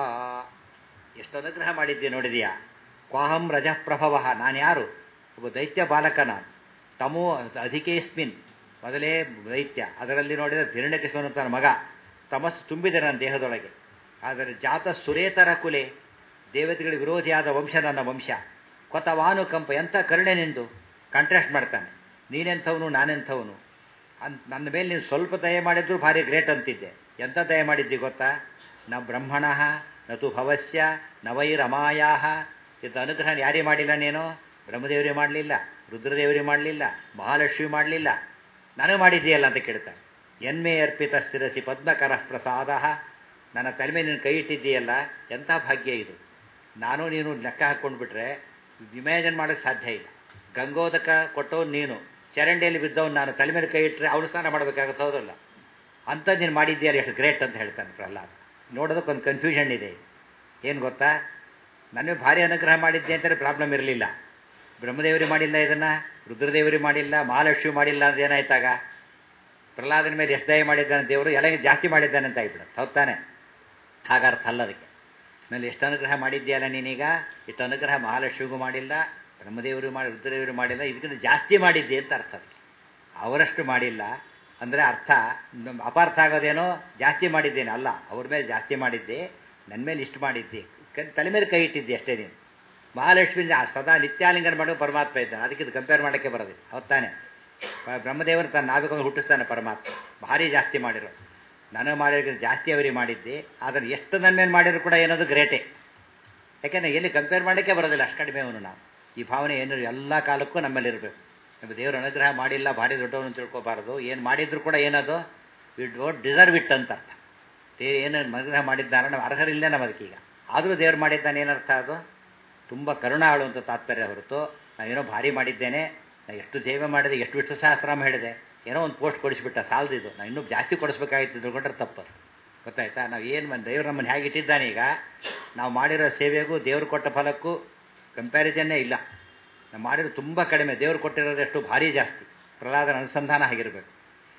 ಎಷ್ಟು ಅನುಗ್ರಹ ಮಾಡಿದ್ದೆ ನೋಡಿದೆಯಾ ಕ್ವಾಹಂ ರಜ ಪ್ರಭವ ನಾನು ಯಾರು ಒಬ್ಬ ದೈತ್ಯ ಬಾಲಕ ನಾನು ತಮೋ ಅಧಿಕೇಸ್ಮಿನ್ ಮೊದಲೇ ದೈತ್ಯ ಅದರಲ್ಲಿ ನೋಡಿದ ಹಿರಣ್ಯಕೃಷ್ಣನು ತನ್ನ ಮಗ ತಮಸ್ಸು ತುಂಬಿದೆ ನನ್ನ ದೇಹದೊಳಗೆ ಆದರೆ ಜಾತ ಸುರೇತರ ಕುಲೆ ದೇವತೆಗಳಿಗೆ ವಿರೋಧಿಯಾದ ವಂಶ ನನ್ನ ವಂಶ ಕೊತವಾನುಕಂಪ ಎಂಥ ಕರುಣೆ ನಿಂದು ಕಾಂಟ್ರಾಸ್ಟ್ ಮಾಡ್ತಾನೆ ನೀನೆಂಥವನು ನಾನೆಂಥವನು ಅನ್ ನನ್ನ ಮೇಲೆ ನೀನು ಸ್ವಲ್ಪ ದಯ ಮಾಡಿದ್ರು ಭಾರಿ ಗ್ರೇಟ್ ಅಂತಿದ್ದೆ ಎಂಥ ದಯ ಮಾಡಿದ್ದಿ ಗೊತ್ತಾ ನ ಬ್ರಹ್ಮಣ ನತು ಭವಸ್ಯ ನವೈ ರಮಾಯಾ ಇಂಥ ಅನುಗ್ರಹ ಯಾರೇ ಮಾಡಿಲ್ಲ ನೀನು ಬ್ರಹ್ಮದೇವರೇ ಮಾಡಲಿಲ್ಲ ರುದ್ರದೇವರೇ ಮಾಡಲಿಲ್ಲ ಮಹಾಲಕ್ಷ್ಮಿ ಮಾಡಲಿಲ್ಲ ನನಗೆ ಮಾಡಿದ್ದೀಯಲ್ಲ ಅಂತ ಕೇಳ್ತಾನೆ ಎನ್ಮೆ ಅರ್ಪಿತ ಸ್ಥಿರಸಿ ಪದ್ಮಕರ ಪ್ರಸಾದ ನನ್ನ ತಲೆ ಮೇಲೆ ನೀನು ಕೈ ಇಟ್ಟಿದ್ದೀಯಲ್ಲ ಎಂಥ ಭಾಗ್ಯ ಇದು ನಾನು ನೀನು ಲೆಕ್ಕ ಹಾಕ್ಕೊಂಡು ಬಿಟ್ರೆ ಇಮ್ಯಾಜಿನ್ ಮಾಡೋಕ್ಕೆ ಸಾಧ್ಯ ಇಲ್ಲ ಗಂಗೋದಕ ಕೊಟ್ಟವನು ನೀನು ಚರಂಡಿಯಲ್ಲಿ ಬಿದ್ದವನು ನಾನು ತಲೆ ಮೇಲೆ ಕೈ ಇಟ್ಟರೆ ಅವನು ಸ್ನಾನ ಮಾಡಬೇಕಾಗುತ್ತೆ ಹೌದಲ್ಲ ಅಂಥದ್ದು ನೀನು ಮಾಡಿದ್ದೀಯಲ್ಲ ಎಷ್ಟು ಗ್ರೇಟ್ ಅಂತ ಹೇಳ್ತಾನೆ ಪ್ರಹ್ಲಾದ ನೋಡೋದಕ್ಕೆ ಒಂದು ಕನ್ಫ್ಯೂಷನ್ ಇದೆ ಏನು ಗೊತ್ತಾ ನನಗೆ ಭಾರಿ ಅನುಗ್ರಹ ಮಾಡಿದ್ದೆ ಅಂತಲೇ ಪ್ರಾಬ್ಲಮ್ ಇರಲಿಲ್ಲ ಬ್ರಹ್ಮದೇವರಿ ಮಾಡಿಲ್ಲ ಇದನ್ನು ರುದ್ರದೇವರಿ ಮಾಡಿಲ್ಲ ಮಹಾಲಕ್ಷ್ಮಿ ಮಾಡಿಲ್ಲ ಅಂತ ಏನಾಯ್ತಾಗ ಪ್ರಹ್ಲಾದನ ಮೇಲೆ ಎಷ್ಟು ದಯ ಮಾಡಿದ್ದಾನೆ ದೇವರು ಎಲ್ಲ ಜಾಸ್ತಿ ಮಾಡಿದ್ದಾನೆ ಅಂತ ಆಗ್ಬಿಡುತ್ತೆ ಹೌದು ತಾನೆ ಹಾಗರ್ಥ ಅಲ್ಲ ಅದಕ್ಕೆನಲ್ಲಿ ಎಷ್ಟು ಅನುಗ್ರಹ ಮಾಡಿದ್ಯಲ್ಲ ನೀನೀಗ ಇಷ್ಟು ಅನುಗ್ರಹ ಮಹಾಲಕ್ಷ್ಮಿಗೂ ಮಾಡಿಲ್ಲ ಬ್ರಹ್ಮದೇವರು ಮಾಡಿ ರುದ್ರದೇವರು ಮಾಡಿಲ್ಲ ಇದಕ್ಕಿಂತ ಜಾಸ್ತಿ ಮಾಡಿದ್ದೆ ಅಂತ ಅರ್ಥ ಅದಕ್ಕೆ ಅವರಷ್ಟು ಮಾಡಿಲ್ಲ ಅಂದರೆ ಅರ್ಥ ಅಪಾರ್ಥ ಆಗೋದೇನೋ ಜಾಸ್ತಿ ಮಾಡಿದ್ದೇನೆ ಅಲ್ಲ ಅವ್ರ ಮೇಲೆ ಜಾಸ್ತಿ ಮಾಡಿದ್ದೆ ನನ್ನ ಮೇಲೆ ಇಷ್ಟು ಮಾಡಿದ್ದೆ ತಲೆ ಮೇಲೆ ಕೈ ಇಟ್ಟಿದ್ದೆ ಅಷ್ಟೇ ನೀನು ಮಹಾಲಕ್ಷ್ಮಿ ಸದಾ ನಿತ್ಯಾಲಿಂಗನ ಮಾಡೋ ಪರಮಾತ್ಮ ಇದ್ದಾನೆ ಅದಕ್ಕೆ ಇದು ಕಂಪೇರ್ ಮಾಡೋಕ್ಕೆ ಬರೋದಿಲ್ಲ ಹೊತ್ತಾನೆ ಬ್ರಹ್ಮದೇವರು ತನ್ನ ನಾವಿಕೊಂಡು ಹುಟ್ಟಿಸ್ತಾನೆ ಪರಮಾತ್ಮ ಭಾರಿ ಜಾಸ್ತಿ ಮಾಡಿರೋ ನನಗೆ ಮಾಡಿರೋದು ಜಾಸ್ತಿ ಅವರಿಗೆ ಮಾಡಿದ್ದೆ ಆದರೆ ಎಷ್ಟು ನನ್ನ ಮೇಲೆ ಮಾಡಿದ್ರು ಕೂಡ ಏನದು ಗ್ರೇಟೇ ಯಾಕೆಂದರೆ ಎಲ್ಲಿ ಕಂಪೇರ್ ಮಾಡೋಕ್ಕೆ ಬರೋದಿಲ್ಲ ಅಷ್ಟು ಕಡಿಮೆ ಅವನು ನಾವು ಈ ಭಾವನೆ ಏನು ಎಲ್ಲ ಕಾಲಕ್ಕೂ ನಮ್ಮಲ್ಲಿ ಇರಬೇಕು ನಮ್ಮ ದೇವರು ಅನುಗ್ರಹ ಮಾಡಿಲ್ಲ ಭಾರಿ ದೊಡ್ಡವನು ತಿಳ್ಕೊಬಾರ್ದು ಏನು ಮಾಡಿದ್ರು ಕೂಡ ಏನದು ವಿ ಡೋಂಟ್ ಡಿಸರ್ವ್ ಇಟ್ ಅಂತ ಅರ್ಥ ದೇವ್ರು ಏನು ಅನುಗ್ರಹ ಮಾಡಿದ್ದಾನೆ ನಾವು ಅರ್ಹರಿಲ್ಲ ನಮ್ಮ ಅದಕ್ಕೀಗ ಆದರೂ ದೇವ್ರು ಮಾಡಿದ್ದಾನೆ ಏನರ್ಥ ಅದು ತುಂಬ ಕರುಣಾಳು ಅಂತ ತಾತ್ಪರ್ಯ ಹೊರತು ನಾವೇನೋ ಭಾರಿ ಮಾಡಿದ್ದೇನೆ ನಾನು ಎಷ್ಟು ಸೇವೆ ಮಾಡಿದೆ ಎಷ್ಟು ವಿಷ್ಣು ಸಹಸ್ರಾಮ ಹೇಳಿದೆ ಏನೋ ಒಂದು ಪೋಸ್ಟ್ ಕೊಡಿಸ್ಬಿಟ್ಟ ಸಾಲದಿದ್ದು ನಾನು ಇನ್ನೂ ಜಾಸ್ತಿ ಕೊಡಿಸ್ಬೇಕಾಗಿತ್ತು ತಿಳ್ಕೊಂಡ್ರೆ ತಪ್ಪು ಗೊತ್ತಾಯ್ತಾ ನಾವು ಏನು ದೇವ್ರು ನಮ್ಮನ್ನು ಹೇಗೆ ಇಟ್ಟಿದ್ದಾನೆ ಈಗ ನಾವು ಮಾಡಿರೋ ಸೇವೆಗೂ ದೇವ್ರು ಕೊಟ್ಟ ಫಲಕ್ಕೂ ಕಂಪ್ಯಾರಿಸನ್ನೇ ಇಲ್ಲ ನಾವು ಮಾಡಿರೋ ತುಂಬ ಕಡಿಮೆ ದೇವ್ರು ಕೊಟ್ಟಿರೋದಷ್ಟು ಭಾರಿ ಜಾಸ್ತಿ ಪ್ರಹ್ಲಾದನ ಅನುಸಂಧಾನ ಆಗಿರಬೇಕು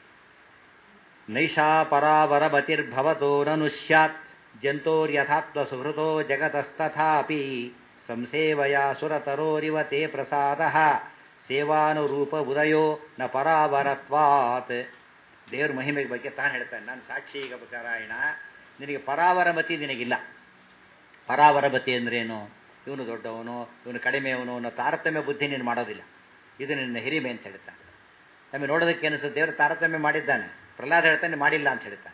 ನೈಷಾ ಪರಾವರಮತಿರ್ಭವತೋ ನನು ಸ್ಯಾತ್ ಜಂತೋರ್ಯಥಾತ್ವ ಸುಹೃತೋ ಜಗತಸ್ತಥಾಪಿ ಸಂಸೇವಯ ಸುರತರೋರಿವ ತೇ ಪ್ರಸಾದ ಸೇವಾನುರೂಪ ಉದಯೋ ನ ಪರಾವರತ್ವಾತ್ ದೇವ್ರ ಮಹಿಮೆ ಬಗ್ಗೆ ತಾನು ಹೇಳ್ತಾನೆ ನಾನು ಸಾಕ್ಷಿ ಈಗ ನಾರಾಯಣ ನಿನಗೆ ಪರಾವರಮತಿ ನಿನಗಿಲ್ಲ ಪರಾವರಮತಿ ಅಂದ್ರೇನು ಇವನು ದೊಡ್ಡವನು ಇವನು ಕಡಿಮೆಯವನು ಅನ್ನೋ ತಾರತಮ್ಯ ಬುದ್ಧಿ ನೀನು ಮಾಡೋದಿಲ್ಲ ಇದು ನಿನ್ನ ಹಿರಿಮೆ ಅಂತ ಹೇಳ್ತಾನೆ ನಮಗೆ ನೋಡೋದಕ್ಕೆ ಅನಿಸುತ್ತೆ ದೇವರು ತಾರತಮ್ಯ ಮಾಡಿದ್ದಾನೆ ಪ್ರಹ್ಲಾದ ಹೇಳ್ತಾನೆ ಮಾಡಿಲ್ಲ ಅಂತ ಹೇಳ್ತಾನೆ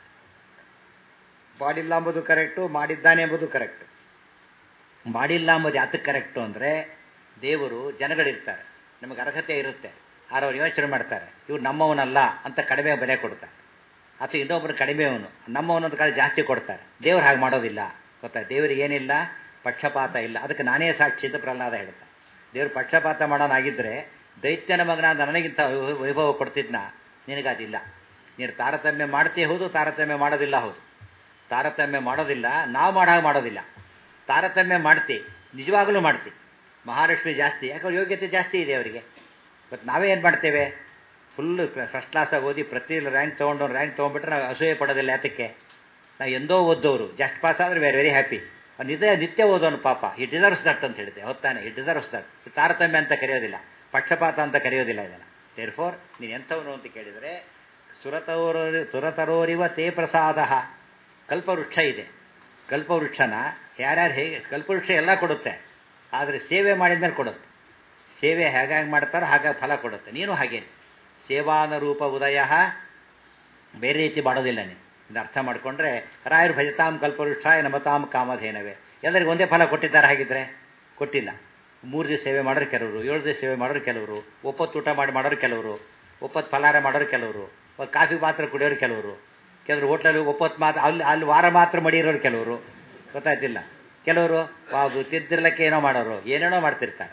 ಮಾಡಿಲ್ಲ ಎಂಬುದು ಕರೆಕ್ಟು ಮಾಡಿದ್ದಾನೆ ಎಂಬುದು ಕರೆಕ್ಟು ಮಾಡಿಲ್ಲ ಎಂಬುದು ಯಾತಕ್ಕೆ ಕರೆಕ್ಟು ಅಂದರೆ ದೇವರು ಜನಗಳಿರ್ತಾರೆ ನಮಗೆ ಅರ್ಹತೆ ಇರುತ್ತೆ ಆರು ಅವ್ರು ಯೋಚನೆ ಮಾಡ್ತಾರೆ ಇವ್ರು ನಮ್ಮವನಲ್ಲ ಅಂತ ಕಡಿಮೆ ಬೆಲೆ ಕೊಡ್ತಾರೆ ಅಥವಾ ಇನ್ನೊಬ್ಬರು ಕಡಿಮೆಯವನು ನಮ್ಮವನೊಂದು ಕಡೆ ಜಾಸ್ತಿ ಕೊಡ್ತಾರೆ ದೇವ್ರು ಹಾಗೆ ಮಾಡೋದಿಲ್ಲ ಗೊತ್ತಾ ದೇವರಿಗೆ ಏನಿಲ್ಲ ಪಕ್ಷಪಾತ ಇಲ್ಲ ಅದಕ್ಕೆ ನಾನೇ ಸಾಕ್ಷಿ ಅಂತ ಪ್ರಹ್ಲಾದ ಹೇಳ್ತಾರೆ ದೇವ್ರು ಪಕ್ಷಪಾತ ಮಾಡೋನಾಗಿದ್ದರೆ ದೈತ್ಯನ ಮಗನಾದ ನನಗಿಂತ ವೈಭವ ಕೊಡ್ತಿದ್ನ ನಿನಗದಿಲ್ಲ ನೀನು ತಾರತಮ್ಯ ಮಾಡ್ತೀಯ ಹೌದು ತಾರತಮ್ಯ ಮಾಡೋದಿಲ್ಲ ಹೌದು ತಾರತಮ್ಯ ಮಾಡೋದಿಲ್ಲ ನಾವು ಮಾಡೋ ಮಾಡೋದಿಲ್ಲ ತಾರತಮ್ಯ ಮಾಡ್ತಿ ನಿಜವಾಗಲೂ ಮಾಡ್ತಿ ಮಹಾಲಕ್ಷ್ಮಿ ಜಾಸ್ತಿ ಯಾಕಂದ್ರೆ ಯೋಗ್ಯತೆ ಜಾಸ್ತಿ ಇದೆ ಅವರಿಗೆ ಬಟ್ ನಾವೇ ಏನು ಮಾಡ್ತೇವೆ ಫುಲ್ಲು ಫಸ್ಟ್ ಕ್ಲಾಸಾಗಿ ಓದಿ ಪ್ರತಿ ರ್ಯಾಂಕ್ ತೊಗೊಂಡು ರ್ಯಾಂಕ್ ತೊಗೊಂಡ್ಬಿಟ್ರೆ ನಾವು ಅಸೂಯೆ ಪಡೋದಿಲ್ಲ ಯಾತಕ್ಕೆ ನಾವು ಎಂದೋ ಓದೋರು ಜಸ್ಟ್ ಪಾಸ್ ಆದರೆ ವೆರಿ ವೆರಿ ಹ್ಯಾಪಿ ನಿತ್ಯ ನಿತ್ಯ ಓದೋನು ಪಾಪ ಈ ಡಿಸರ್ವ್ಸ್ ದಟ್ ಅಂತ ಹೇಳಿದೆ ಹೊತ್ತಾನೆ ಈ ಡಿಸರ್ವ್ಸ್ ದಟ್ ತಾರತಮ್ಯ ಅಂತ ಕರೆಯೋದಿಲ್ಲ ಪಕ್ಷಪಾತ ಅಂತ ಕರೆಯೋದಿಲ್ಲ ಇದನ್ನು ದೇರ್ ಫೋರ್ ನೀನು ಎಂಥವನು ಅಂತ ಕೇಳಿದರೆ ಸುರತೋರ ಸುರತರೋರಿವ ತೇ ಪ್ರಸಾದ ಕಲ್ಪವೃಕ್ಷ ಇದೆ ಕಲ್ಪವೃಕ್ಷನ ಯಾರ್ಯಾರು ಹೇಗೆ ಕಲ್ಪವೃಕ್ಷ ಎಲ್ಲ ಕೊಡುತ್ತೆ ಆದರೆ ಸೇವೆ ಮಾಡಿದ್ಮೇಲೆ ಕೊಡುತ್ತೆ ಸೇವೆ ಹೇಗಾಗಿ ಮಾಡ್ತಾರೋ ಹಾಗಾಗಿ ಫಲ ಕೊಡುತ್ತೆ ನೀನು ಹಾಗೆ ಸೇವಾನುರೂಪ ಉದಯ ಬೇರೆ ರೀತಿ ಮಾಡೋದಿಲ್ಲ ನೀನು ಇದು ಅರ್ಥ ಮಾಡಿಕೊಂಡ್ರೆ ರಾಯರು ಭಜತಾಂ ಕಲ್ಪವೃಕ್ಷಾಯ ನಮತಾಂ ಕಾಮಧೇನವೇ ಎಲ್ಲರಿಗೂ ಒಂದೇ ಫಲ ಕೊಟ್ಟಿದ್ದಾರೆ ಹಾಗಿದ್ರೆ ಕೊಟ್ಟಿಲ್ಲ ಮೂರು ದಿವಸ ಸೇವೆ ಮಾಡೋರು ಕೆಲವರು ಏಳು ದಿವಸ ಸೇವೆ ಮಾಡೋರು ಕೆಲವರು ಒಪ್ಪತ್ತು ಊಟ ಮಾಡಿ ಮಾಡೋರು ಕೆಲವರು ಒಪ್ಪತ್ತು ಫಲಾರ ಮಾಡೋರು ಕೆಲವರು ಕಾಫಿ ಮಾತ್ರ ಕುಡಿಯೋರು ಕೆಲವರು ಕೆಲವರು ಹೋಟ್ಲಲ್ಲಿ ಒಪ್ಪತ್ತು ಮಾತ್ರ ಅಲ್ಲಿ ಅಲ್ಲಿ ವಾರ ಮಾತ್ರ ಮಡಿಯೋರು ಕೆಲವರು ಗೊತ್ತಾಯ್ತಿಲ್ಲ ಕೆಲವರು ತಿದ್ದಿರ್ಲಕ್ಕೆ ಏನೋ ಮಾಡೋರು ಏನೇನೋ ಮಾಡ್ತಿರ್ತಾರೆ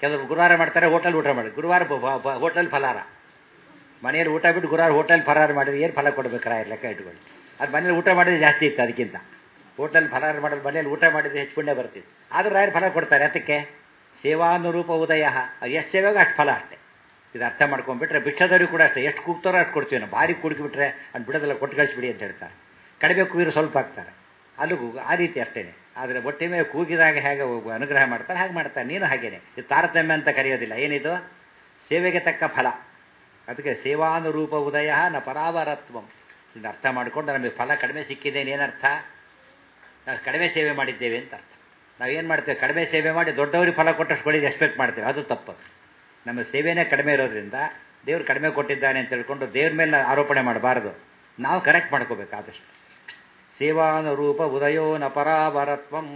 ಕೆಲವರು ಗುರುವಾರ ಮಾಡ್ತಾರೆ ಹೋಟೆಲ್ ಊಟ ಮಾಡಿ ಗುರುವಾರ ಹೋಟೆಲ್ ಫಲಾರ ಮನೆಯಲ್ಲಿ ಊಟ ಬಿಟ್ಟು ಗುರುವಾರ ಹೋಟೆಲ್ ಫಲಾರ ಮಾಡಿದ್ರೆ ಏನು ಫಲ ಕೊಡಬೇಕಾರ ಲೆಕ್ಕ ಇಟ್ಕೊಳ್ಳಿ ಅದು ಮನೇಲಿ ಊಟ ಮಾಡಿದ್ರೆ ಜಾಸ್ತಿ ಇತ್ತು ಅದಕ್ಕಿಂತ ಹೋಟೆಲ್ ಫಲಾರ ಮಾಡೋದು ಮನೇಲಿ ಊಟ ಮಾಡಿದ್ರೆ ಹೆಚ್ಚು ಪುಣ್ಯ ಬರ್ತಿತ್ತು ಆದರೂ ರಾಯರು ಫಲ ಕೊಡ್ತಾರೆ ಅದಕ್ಕೆ ಸೇವಾನುರೂಪ ಉದಯ ಎಷ್ಟು ಸೇವೆಗೂ ಅಷ್ಟು ಫಲ ಅಷ್ಟೇ ಇದು ಅರ್ಥ ಮಾಡ್ಕೊಂಡ್ಬಿಟ್ರೆ ಭಿಕ್ಷದವ್ರಿಗೆ ಕೂಡ ಅಷ್ಟೇ ಎಷ್ಟು ಕೂಗ್ತಾರೋ ಅಷ್ಟು ಕೊಡ್ತೀವಿ ನಾವು ಭಾರಿ ಕುಡುಕಿಬಿಟ್ರೆ ಅದು ಬಿಡೋದೆಲ್ಲ ಕೊಟ್ಟು ಕಳಿಸ್ಬಿಡಿ ಅಂತ ಹೇಳ್ತಾರೆ ಕಡಿಮೆ ಕೂಗಿರು ಸ್ವಲ್ಪ ಹಾಕ್ತಾರೆ ಅಲ್ಲಿಗೂ ಆ ರೀತಿ ಅಷ್ಟೇ ಆದರೆ ಒಟ್ಟಿ ಮೇಲೆ ಕೂಗಿದಾಗ ಹೇಗೆ ಅನುಗ್ರಹ ಮಾಡ್ತಾರೆ ಹಾಗೆ ಮಾಡ್ತಾರೆ ನೀನು ಹಾಗೇನೆ ಇದು ತಾರತಮ್ಯ ಅಂತ ಕರೆಯೋದಿಲ್ಲ ಏನಿದು ಸೇವೆಗೆ ತಕ್ಕ ಫಲ ಅದಕ್ಕೆ ಸೇವಾನುರೂಪ ಉದಯ ನ ಪರಾವರತ್ವಂ ಇದನ್ನು ಅರ್ಥ ಮಾಡಿಕೊಂಡು ನಮಗೆ ಫಲ ಕಡಿಮೆ ಸಿಕ್ಕಿದೆ ಏನರ್ಥ ನಾವು ಕಡಿಮೆ ಸೇವೆ ಮಾಡಿದ್ದೇವೆ ಅಂತ ಅರ್ಥ ನಾವೇನು ಮಾಡ್ತೇವೆ ಕಡಿಮೆ ಸೇವೆ ಮಾಡಿ ದೊಡ್ಡವರಿಗೆ ಫಲ ಕೊಟ್ಟಷ್ಟು ಕೊಡಿದ್ದು ಎಕ್ಸ್ಪೆಕ್ಟ್ ಮಾಡ್ತೇವೆ ಅದು ತಪ್ಪು ನಮ್ಮ ಸೇವೆನೇ ಕಡಿಮೆ ಇರೋದ್ರಿಂದ ದೇವ್ರು ಕಡಿಮೆ ಕೊಟ್ಟಿದ್ದಾನೆ ಅಂತ ತಿಳ್ಕೊಂಡು ದೇವ್ರ ಮೇಲೆ ಆರೋಪಣೆ ಮಾಡಬಾರ್ದು ನಾವು ಕರೆಕ್ಟ್ ಮಾಡ್ಕೋಬೇಕು ಆದಷ್ಟು ಸೇವಾನುರೂಪ ಉದಯೋ ನ ಪರಾವರತ್ವಂ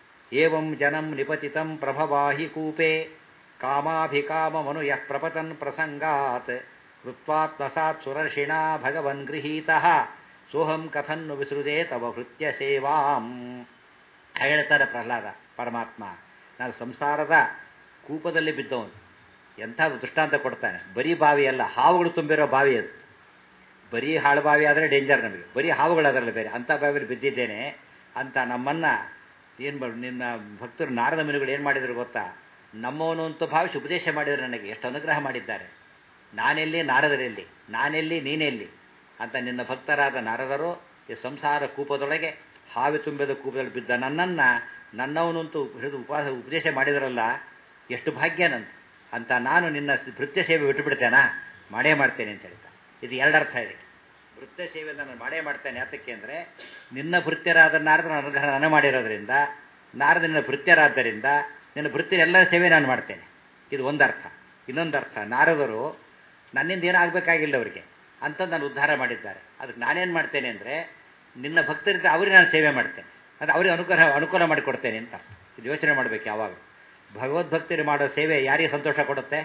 ಏವಂ ಜನಂ ನಿಪತಿತಂ ಪ್ರಭವಾಹಿ ಕೂಪೆ ಕಾಮಾಭಿಕಾಮಮನು ಯಃ ಪ್ರಪತನ್ ಪ್ರಸಂಗಾತ್ ಕೃತ್ವಾತ್ಮಸಾತ್ ಸುರರ್ಷಿಣ ಭಗವನ್ ಗೃಹೀತಃ ಸೋಹಂ ಕಥನ್ನು ವಿಸೃಜೆ ತವ ಭೃತ್ಯ ಸೇವಾಂ ಹೇಳ್ತಾರೆ ಪ್ರಹ್ಲಾದ ಪರಮಾತ್ಮ ನಾನು ಸಂಸಾರದ ಕೂಪದಲ್ಲಿ ಬಿದ್ದವನು ಎಂಥ ದೃಷ್ಟಾಂತ ಕೊಡ್ತಾನೆ ಬರೀ ಬಾವಿ ಅಲ್ಲ ಹಾವುಗಳು ತುಂಬಿರೋ ಬಾವಿ ಅದು ಬರೀ ಹಾಳು ಬಾವಿ ಆದರೆ ಡೇಂಜರ್ ನಮಗೆ ಬರೀ ಹಾವುಗಳು ಅದರಲ್ಲಿ ಬೇರೆ ಅಂಥ ಬಾವಿಯಲ್ಲಿ ಬಿದ್ದಿದ್ದೇನೆ ಅಂತ ನಮ್ಮನ್ನು ಏನು ಮಾಡ ನಿನ್ನ ಭಕ್ತರು ನಾರದ ಮುನಿಗಳು ಏನು ಮಾಡಿದ್ರು ಗೊತ್ತಾ ನಮ್ಮವನು ಅಂತ ಭಾವಿಸಿ ಉಪದೇಶ ಮಾಡಿದ್ರು ನನಗೆ ಎಷ್ಟು ಅನುಗ್ರಹ ಮಾಡಿದ್ದಾರೆ ನಾನೆಲ್ಲಿ ನಾರದರೆಲ್ಲಿ ನಾನೆಲ್ಲಿ ನೀನೆಲ್ಲಿ ಅಂತ ನಿನ್ನ ಭಕ್ತರಾದ ನಾರದರು ಈ ಸಂಸಾರ ಕೂಪದೊಳಗೆ ಹಾವಿ ತುಂಬಿದ ಕೂಪದಲ್ಲಿ ಬಿದ್ದ ನನ್ನನ್ನು ನನ್ನವನಂತೂ ಹಿಡಿದು ಉಪವಾಸ ಉಪದೇಶ ಮಾಡಿದ್ರಲ್ಲ ಎಷ್ಟು ಭಾಗ್ಯನಂತ ಅಂತ ನಾನು ನಿನ್ನ ಭೃತ್ಯ ಸೇವೆ ಬಿಟ್ಟುಬಿಡ್ತೇನಾ ಮಾಡೇ ಮಾಡ್ತೇನೆ ಅಂತ ಹೇಳ್ತಾ ಇದು ಎರಡರ್ಥ ಇದೆ ಭೃತ್ಯ ಸೇವೆ ನಾನು ಮಾಡೇ ಮಾಡ್ತೇನೆ ಯಾತಕ್ಕೆ ಅಂದರೆ ನಿನ್ನ ಭೃತ್ಯರಾದ ನಾರದ ಅನುಗ್ರಹ ನಾನು ಮಾಡಿರೋದ್ರಿಂದ ನಾರದ ನಿನ್ನ ಭೃತ್ಯರಾದ್ದರಿಂದ ನಿನ್ನ ಭೃತ್ಯ ಎಲ್ಲ ಸೇವೆ ನಾನು ಮಾಡ್ತೇನೆ ಇದು ಒಂದರ್ಥ ಇನ್ನೊಂದರ್ಥ ನಾರದರು ನನ್ನಿಂದ ಏನೂ ಆಗಬೇಕಾಗಿಲ್ಲ ಅವರಿಗೆ ಅಂಥದ್ದು ನಾನು ಉದ್ಧಾರ ಮಾಡಿದ್ದಾರೆ ಅದಕ್ಕೆ ನಾನೇನು ಮಾಡ್ತೇನೆ ಅಂದರೆ ನಿನ್ನ ಭಕ್ತರಿಂದ ಅವರಿಗೆ ನಾನು ಸೇವೆ ಮಾಡ್ತೇನೆ ಅದು ಅವರಿಗೆ ಅನುಗ್ರಹ ಅನುಕೂಲ ಮಾಡಿಕೊಡ್ತೇನೆ ಅಂತ ಇದು ಯೋಚನೆ ಮಾಡಬೇಕು ಯಾವಾಗ ಭಗವದ್ಭಕ್ತರು ಮಾಡೋ ಸೇವೆ ಯಾರಿಗೆ ಸಂತೋಷ ಕೊಡುತ್ತೆ